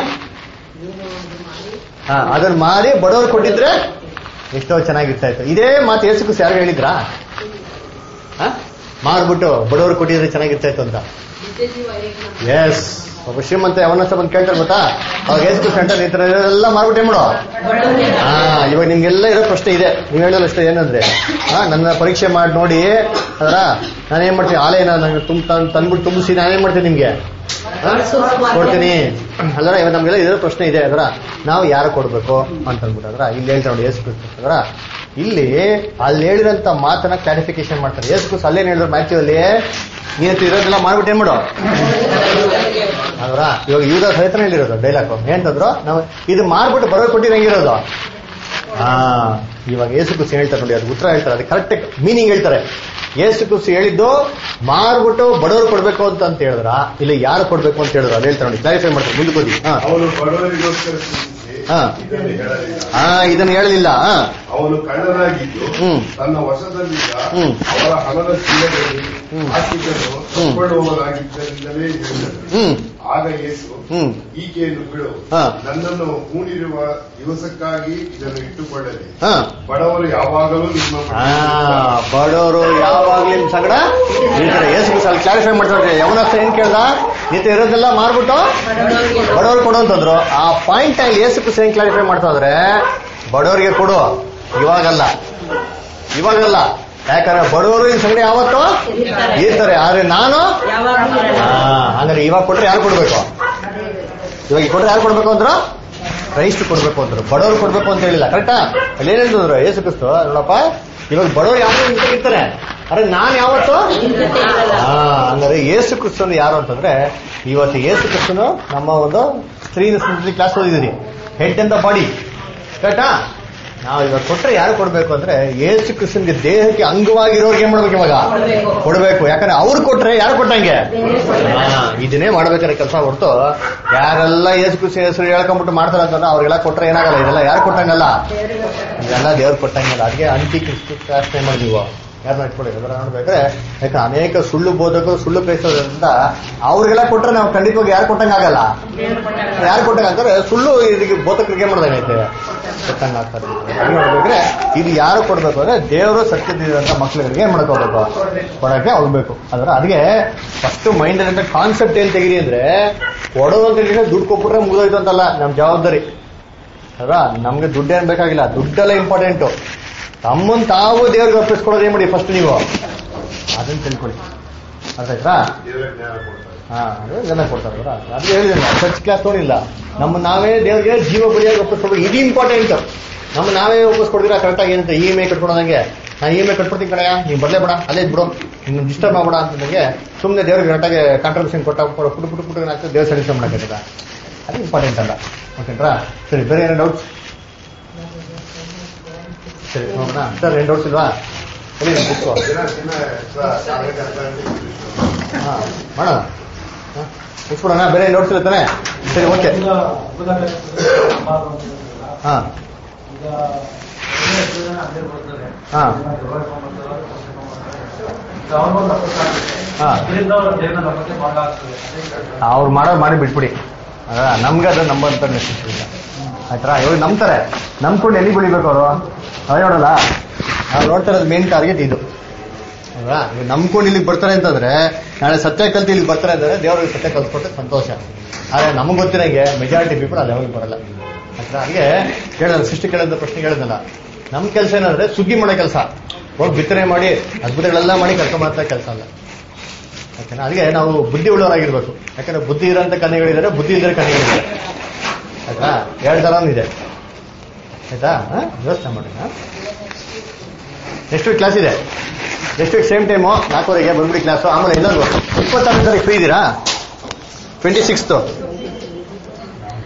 ಹಾ ಅದನ್ನ ಮಾರಿ ಬಡವರು ಕೊಟ್ಟಿದ್ರೆ ಎಷ್ಟೋ ಚೆನ್ನಾಗಿರ್ತಾ ಇತ್ತು ಇದೇ ಮಾತು ಏಸುಕ್ರಿಸ್ತು ಯಾರು ಹೇಳಿದ್ರಾ ಹಾ ಮಾರ್ಬಿಟ್ಟು ಬಡವರು ಕೊಟ್ಟಿದ್ರೆ ಚೆನ್ನಾಗಿರ್ತಾ ಇತ್ತು ಅಂತ ನಿತ್ಯ ಜೀವ ಹೇಗೆ ಎಸ್ ಒಬ್ಬ ಶ್ರೀಮಂತ ಯಾವನಷ್ಟ ಬಂದು ಕೇಳ್ತಾರೆ ಗೊತ್ತಾ ಅವಾಗ ಏಸುಕ್ರಿಸ್ತು ಹೇಳ್ತಾರೆ ಈ ತರ ಎಲ್ಲ ಮಾರ್ಬಿಟ್ಟು ಏನ್ ಮಾಡೋ ಹಾ ಇವಾಗ ನಿಮ್ಗೆಲ್ಲ ಇರೋ ಪ್ರಶ್ನೆ ಇದೆ ನೀವು ಹೇಳೋದು ಅಷ್ಟೇ ಏನಂದ್ರೆ ಹಾ ನನ್ನ ಪರೀಕ್ಷೆ ಮಾಡಿ ನೋಡಿ ಅದರ ನಾನೇನ್ ಮಾಡ್ತೀನಿ ಆಲಯನ ನಂಗೆ ತುಂಬ ತಂದ್ಬಿಟ್ಟು ತುಂಬಿಸಿ ನಾನೇನ್ ಮಾಡ್ತೀನಿ ನಿಮ್ಗೆ ಹಾ? ಕೊಡ್ತೀನಿ ಅಲ್ಲರ ಇವಾಗ ನಮ್ಗೆಲ್ಲ ಇರೋ ಪ್ರಶ್ನೆ ಇದೆ ಅದರ ನಾವು ಯಾರು ಕೊಡ್ಬೇಕು ಅಂತ ಅಂದ್ಬಿಟ್ಟು ಅದರ ಇಲ್ಲಿ ಹೇಳ್ತಾರೆ ನೋಡಿ ಯೇಸು ಕ್ರಿಸ್ತು ಅದರ ಇಲ್ಲಿ ಅಲ್ಲಿ ಹೇಳಿರಂತ ಮಾತನ್ನ ಕ್ಲಾರಿಫಿಕೇಶನ್ ಮಾಡ್ತಾರೆ ಯೇಸು ಕ್ರಿಸ್ತು ಅಲ್ಲೇನ್ ಹೇಳಿದ್ರು ಮ್ಯಾಥ್ಯೂ ಅಲ್ಲಿ ನೀನು ಇರೋದೆಲ್ಲ ಮಾಡ್ಬಿಟ್ಟು ಏನ್ ಮಾಡು ಅದರ ಇವಾಗ ಯೂದ ಸಹಿತನೇ ಹೇಳಿರೋದು ಡೈಲಾಗ್ ಏನಂತಂದ್ರು ನಾವು ಇದು ಮಾರ್ಬಿಟ್ಟು ಬರೋ ಕೊಟ್ಟಿದ್ದು ಹೆಂಗಿರೋದು ಹಾ ಇವಾಗ ಯೇಸು ಕ್ರಿಸ್ತು ಹೇಳ್ತಾರೆ ನೋಡಿ ಅದು ಉತ್ತರ ಹೇಳ್ತಾರೆ ಅದು ಕರೆಕ್ಟ್ ಮೀನಿಂಗ್ ಹೇಳ್ತಾರೆ ಯೇಸು ಕ್ರಿಸ್ತು ಹೇಳಿದ್ದು ಮಾರ್ಬಿಟ್ಟು ಬಡವರು ಕೊಡ್ಬೇಕು ಅಂತ ಅಂತ ಹೇಳಿದ್ರ ಇಲ್ಲ ಯಾರು ಕೊಡ್ಬೇಕು ಅಂತ ಹೇಳಿದ್ರು ಅದು ಹೇಳ್ತಾರೆ ನೋಡಿ ಕ್ಲಾರಿಫೈ ಮಾಡ್ತಾರೆ ಮುಂದಕ್ಕೆ ಹೋಗಿ ಹಾ ಅವನು ಬಡವರಿಗೋಸ್ಕರ ಚಿಂತಿಸಿ ಹಾ. ಇದನ್ನು ಹೇಳಲಿಲ್ಲ ಹಾ ಇದನ್ನ ಹೇಳಲಿಲ್ಲ ಹಾ ಅವನು ಕಳ್ಳನಾಗಿದ್ದು ಹ್ಮ್. ತನ್ನ ವಶದಲ್ಲಿದ್ದ ಹ್ಮ್. ಅವರ ಹಣದ ಚೀಲದಲ್ಲಿ ಹ್ಮ್. ಹಾಕಿದ್ದನ್ನು ಹ್ಮ್. ಕೊಳ್ಳುವವನಾಗಿದ್ದರಿಂದಲೇ ಹೇಳಿದನು ಹ್ಮ್ ಆಗ ಯೇಸು ಹ್ಮ್ ಈಕೆಯನ್ನು ಬಿಡು ಹಾ. ನನ್ನನ್ನು ಹೂಣಿರುವ ದಿವಸಕ್ಕಾಗಿ ಇದನ್ನು ಇಟ್ಟುಕೊಳ್ಳಲಿ ಹಾ ಬಡವರು ಯಾವಾಗಲೂ ನಿಮ್ಮ ಆ, ಬಡವರು ಯಾವಾಗ್ಲೂ ನಿಮ್ ಸಂಗಡ ಇರ್ತಾರೆ ಯೇಸು ಕ್ರಿಸ್ತು ಅಲ್ಲಿ ಕ್ಲಾರಿಫೈ ಮಾಡ್ತಾರೆ ಯವನಸ್ಥ ಏನ್ ಕೇಳ್ದ ನಿತ್ಯ ಇರೋದೆಲ್ಲ ಮಾರ್ಬಿಟ್ಟು ಬಡವ್ರಿಗೆ ಕೊಡು ಅಂತಂದ್ರು ಆ ಪಾಯಿಂಟ್ ಅಲ್ಲಿ ಯೇಸು ಕ್ರಿಸ್ತು ಏನ್ ಕ್ಲಾರಿಫೈ ಮಾಡ್ತಾ ಇದ್ರೆ ಬಡವರಿಗೆ ಕೊಡು ಇವಾಗಲ್ಲ ಇವಾಗಲ್ಲ ಯಾಕಂದ್ರೆ ಬಡವರು ಈ ಸಂಗಡ ಯಾವತ್ತು ಇರ್ತಾರೆ ಆದ್ರೆ ನಾನು ಆ, ಅಂದ್ರೆ ಇವಾಗ ಕೊಟ್ರೆ ಯಾರು ಕೊಡ್ಬೇಕು ಇವಾಗ ಈ ಕೊಟ್ರೆ ಯಾರು ಕೊಡ್ಬೇಕು ಅಂದ್ರು ಕ್ರೈಸ್ಟ್ ಕೊಡ್ಬೇಕು ಅಂದ್ರು ಬಡವರು ಕೊಡ್ಬೇಕು ಅಂತ ಹೇಳಿಲ್ಲ ಕರೆಕ್ಟಾ ಅಲ್ಲಿ ಏನ್ ಹೇಳಿದ್ರು ಯೇಸು ಕ್ರಿಸ್ತು ನೋಡಪ್ಪ ಇವಾಗ ಬಡವರು ಯಾವಾಗ ಇರ್ತಾರೆ ಅರೆ ನಾನ್ ಯಾವತ್ತು ಹಾ ಅಂದ್ರೆ ಯೇಸು ಕ್ರಿಸ್ತನು ಯಾರು ಅಂತಂದ್ರೆ ಇವತ್ತು ಯೇಸು ಕ್ರಿಸ್ತನು ನಮ್ಮ ಒಂದು ಸ್ತ್ರೀ ಕ್ಲಾಸ್ ಓದಿದಿರಿ ಹೆಡ್ ಅಂಡ್ ದ ಬಾಡಿ ಕರೆಕ್ಟಾ ನಾವು ಇವಾಗ ಕೊಟ್ರೆ ಯಾರು ಕೊಡ್ಬೇಕು ಅಂದ್ರೆ ಯೇಸು ಕ್ರಿಸ್ತನ್ಗೆ ದೇಹಕ್ಕೆ ಅಂಗವಾಗಿರೋರ್ಗೆ ಏನ್ ಮಾಡ್ಬೇಕು ಇವಾಗ ಕೊಡ್ಬೇಕು ಯಾಕಂದ್ರೆ ಅವ್ರು ಕೊಟ್ರೆ ಯಾರು ಕೊಟ್ಟಂಗೆ ಹಾ, ಇದನ್ನೇ ಮಾಡ್ಬೇಕಾದ್ರೆ ಕೆಲಸ ಹೊರತು ಯಾರೆಲ್ಲ ಯೇಸು ಕ್ರಿಸ್ತ ಹೆಸರು ಹೇಳ್ಕೊಂಡ್ಬಿಟ್ಟು ಮಾಡ್ತಾರೆ ಅಂತಂದ್ರೆ ಅವ್ರಿಗೆಲ್ಲ ಕೊಟ್ರೆ ಏನಾಗಲ್ಲ ಇದೆಲ್ಲ ಯಾರು ಕೊಟ್ಟಂಗಲ್ಲ ಇದೆಲ್ಲ ದೇವ್ರು ಕೊಟ್ಟಂಗಿಲ್ಲ ಅದಕ್ಕೆ ಅಂಟಿ ಕ್ರಿಸ್ತು ಕ್ಲಾಸ್ ಟೈಮ್ ನೀವು ಯಾರನ್ನ ಇಟ್ಕೊಳ್ಳಿ ಅದರ ನೋಡ್ಬೇಕಾದ್ರೆ ಯಾಕೆ ಅನೇಕ ಸುಳ್ಳು ಬೋಧಕರು ಸುಳ್ಳು ಕ್ರೈಸ್ತರಿಂದ ಅವ್ರಿಗೆಲ್ಲ ಕೊಟ್ರೆ ನಾವು ಖಂಡಿತವಾಗಿ ಯಾರು ಕೊಟ್ಟಂಗಾಗಲ್ಲ ಯಾರು ಕೊಟ್ಟಂಗಾಗ್ತಾರೆ ಸುಳ್ಳು ಇದಕ್ಕೆ ಬೋಧಕರಿಗೆ ಮಾಡ್ದಂಗೈತೆ ಕೊಟ್ಟಂಗ ಆಗ್ತಾರೆ ಹಾಗೆ ನೋಡ್ಬೇಕ್ರೆ ಇದು ಯಾರು ಕೊಡ್ಬೇಕು ಅಂದ್ರೆ ದೇವರು ಸತ್ಯದಿರಂತ ಮಕ್ಳುಗಳಿಗೆ ಏನ್ ಮಾಡಕ್ ಹೋಗ್ಬೇಕು ಕೊಡಕ್ಕೆ ಹೋಗ್ಬೇಕು ಅದರ ಅದಕ್ಕೆ ಫಸ್ಟ್ ಮೈಂಡ್ ಅಂತ ಕಾನ್ಸೆಪ್ಟ್ ಏನ್ ತೆಗೀರಿ ಅಂದ್ರೆ ಕೊಡೋದಂತ ದುಡ್ಡು ಕೊಟ್ಬಿಟ್ರೆ ಮುಗಿದೋಯ್ತು ಅಂತಲ್ಲ ನಮ್ ಜವಾಬ್ದಾರಿ ಅಲ್ವಾ ನಮ್ಗೆ ದುಡ್ಡು ಏನ್ ಬೇಕಾಗಿಲ್ಲ ದುಡ್ಡೆಲ್ಲ ಇಂಪಾರ್ಟೆಂಟು ತಮ್ಮನ್ ತಾವು ದೇವ್ರಿಗೆ ಅರ್ಪಿಸ್ಕೊಡೋದು ಏನ್ ಮಾಡಿ ಫಸ್ಟ್ ನೀವು ಅದನ್ನ ತಿಳ್ಕೊಳ್ಳಿ ಅರ್ಥ ಆಯ್ತಾ ದೇವರ ಜ್ಞಾನ ಕೊಡ್ತಾರೆ ಹಾ ಅದು ಜನ ಕೊಡ್ತಾರೆ ಅವರ ಅದು ಹೇಳಿದಿಲ್ಲ ಚರ್ಚ್ ಕ್ಲಾಸ್ ತೊಗೊಂಡಿಲ್ಲ ನಮ್ಮ ನಾವೇ ದೇವ್ರಿಗೆ ಜೀವ ಬಲಿಯಾಗಿ ಒಪ್ಪಿಸ್ಕೊಬೇಕು ಇದು ಇಂಪಾರ್ಟೆಂಟ್ ನಮ್ಮ ನಾವೇ ಒಪ್ಪಿಸ್ಕೊಡ್ತೀರಾ ಕರೆಕ್ಟಾಗಿ ಏನಂತ ಇ ಎಮ್ ಐ ಕಟ್ಕೊಡೋದಂಗೆ ನಾನು ಇ ಎಮ್ ಐ ಕಟ್ಕೊಡ್ತೀನಿ ಕಡೆಯ ನೀವು ಬರಲೇ ಬೇಡ ಅಲ್ಲೇ ಇದ್ ಬಿಡು ಇನ್ನು ಡಿಸ್ಟರ್ಬ್ ಮಾಡಬೇಡ ಅಂತಂದಂಗೆ ಸುಮ್ಮನೆ ದೇವ್ರಿಗೆ ಕರೆಕ್ಟಾಗಿ ಕಾಂಟ್ರಿಬ್ಯೂಷನ್ ಕೊಟ್ಟ ಕೊಟ್ಟು ಪುಟ್ಟು ಪುಟ್ಟು ಪುಟ್ಟು ಹಾಕಿ ದೇವ್ರ ಸೆಲೆಕ್ಷನ್ ಮಾಡಕ್ಕಿಲ್ಲ ಅದು ಇಂಪಾರ್ಟೆಂಟ್ ಅಲ್ಲ ಓಕೆನ್ರಾ ಸರಿ ಬೇರೆ ಏನೋ ಡೌಟ್ಸ್ ಸರಿ ನೋಡೋಣ ಸರ್ ಏನು ಡೌಟ್ಸ್ ಇಲ್ವಾ ಹೇಳಿ ಬುಕ್ಕು ದಿನ ದಿನ ಟಾರ್ಗೆಟ್ ಅಂತ ಹೇಳಿ ಹಾ ಮಾಡೋಣ ಹಾ, ಮುಗಿಸ್ಬಿಡೋಣ ಬೇರೆ ನೋಟ್ಸ್ ಇರ್ತಾನೆ ಸರಿ ಓಕೆ ಈಗ ಉದಾಹರಣೆ ಸಮಾಧಾನ ಅಂತ ಹೇಳಿದ್ರಲ್ಲ, ಹಾ ಈಗ ಒಳ್ಳೆ ಜೀವನ ಅದೇ ಬರ್ತದೆ ಹಾ. ಜಗಳ ಮಾಡ್ತಾರೆ, ವರ್ಷಕ್ಕೆ ಮಾಡ್ತಾರೆ. ಈಗ ಅವ್ರಿಗೊಂದು ಅರ್ಥ ಆಗುತ್ತೆ. ಹಾ. ಇದರಿಂದ ಅವ್ರ ಜೀವನ ನಮಗೆ ಮಾಡಲಾಗ್ತದೆ ಅದೇ ಕಷ್ಟ. ಅವ್ರು ಮಾಡೋದು ಮಾಡಿ ಬಿಟ್ಬಿಡಿ ಅದ ನಮ್ಗೆ ಅದು ನಂಬಂತ ನೆಸಿಟಿ ಇಲ್ಲ ಆಯ್ತಾ ಇವಾಗ ನಂಬ್ತಾರೆ ನಂಬ್ಕೊಂಡು ಎಲ್ಲಿ ಬೆಳಿಬೇಕು ಅವರು ಅದೇ ನೋಡಲ್ಲ ನಾವು ನೋಡ್ತಾ ಇರೋದು ಮೇನ್ ಟಾರ್ಗೆಟ್ ಇದು ಹೌದಾ ಇವಾಗ ನಂಬ್ಕೊಂಡು ಇಲ್ಲಿಗೆ ಬರ್ತಾರೆ ಅಂತಂದ್ರೆ ನಾಳೆ ಸತ್ಯ ಕಲ್ತು ಇಲ್ಲಿಗೆ ಬರ್ತಾರೆ ಅಂದ್ರೆ ದೇವ್ರಿಗೆ ಸತ್ಯ ಕಲ್ಸ್ಕೊಟ್ಟು ಸಂತೋಷ ಆದ್ರೆ ನಮಗೆ ಗೊತ್ತಿರಂಗೆ ಮೆಜಾರಿಟಿ ಪೀಪಲ್ ಆ ಲೆವೆಲ್ ಬರಲ್ಲ ಆಯ್ತಾ ಹಂಗೆ ಕೇಳಿದ ಸೃಷ್ಟಿ ಕೇಳಿದ ಪ್ರಶ್ನೆ ಕೇಳಿದ್ನಲ್ಲ ನಮ್ಮ ಕೆಲಸ ಏನಂದ್ರೆ ಸುಗ್ಗಿ ಮಾಡೋ ಕೆಲಸ ಹೋಗಿ ಬಿತ್ತನೆ ಮಾಡಿ ಅದ್ಭುತಗಳೆಲ್ಲ ಮಾಡಿ ಕರ್ಕೊಂಬರ್ತಾ ಕೆಲಸ ಅಲ್ಲ ಓಕೆನಾ ಅದಕ್ಕೆ ನಾವು ಬುದ್ಧಿ ಉಳ್ಳವರಾಗಿರ್ಬೇಕು ಯಾಕಂದ್ರೆ ಬುದ್ಧಿ ಇರೋಂಥ ಕನ್ಯೆಗಳಿದ್ದಾರೆ ಬುದ್ಧಿ ಇಲ್ಲದೆ ಕನ್ಯೆಗಳಿದ್ದಾರೆ ಆಯ್ತಾ ಎರಡು ಥರನೂ ಇದೆ ಆಯ್ತಾ ಹಾ? ಯೋಚನೆ ಮಾಡಿ ನೆಕ್ಸ್ಟ್ ವೀಕ್ ಕ್ಲಾಸ್ ಇದೆ ನೆಕ್ಸ್ಟ್ ವೀಕ್ ಸೇಮ್ ಟೈಮು ನಾಲ್ಕುವರೆಗೆ ಬಂದ್ಬಿಡಿ ಕ್ಲಾಸು ಆಮೇಲೆ ಇನ್ನೊಂದು ಇಪ್ಪತ್ತಾರು ತಾರೀಕು ಫ್ರೀ ಇದ್ದೀರಾ ಟ್ವೆಂಟಿ ಸಿಕ್ಸ್ತು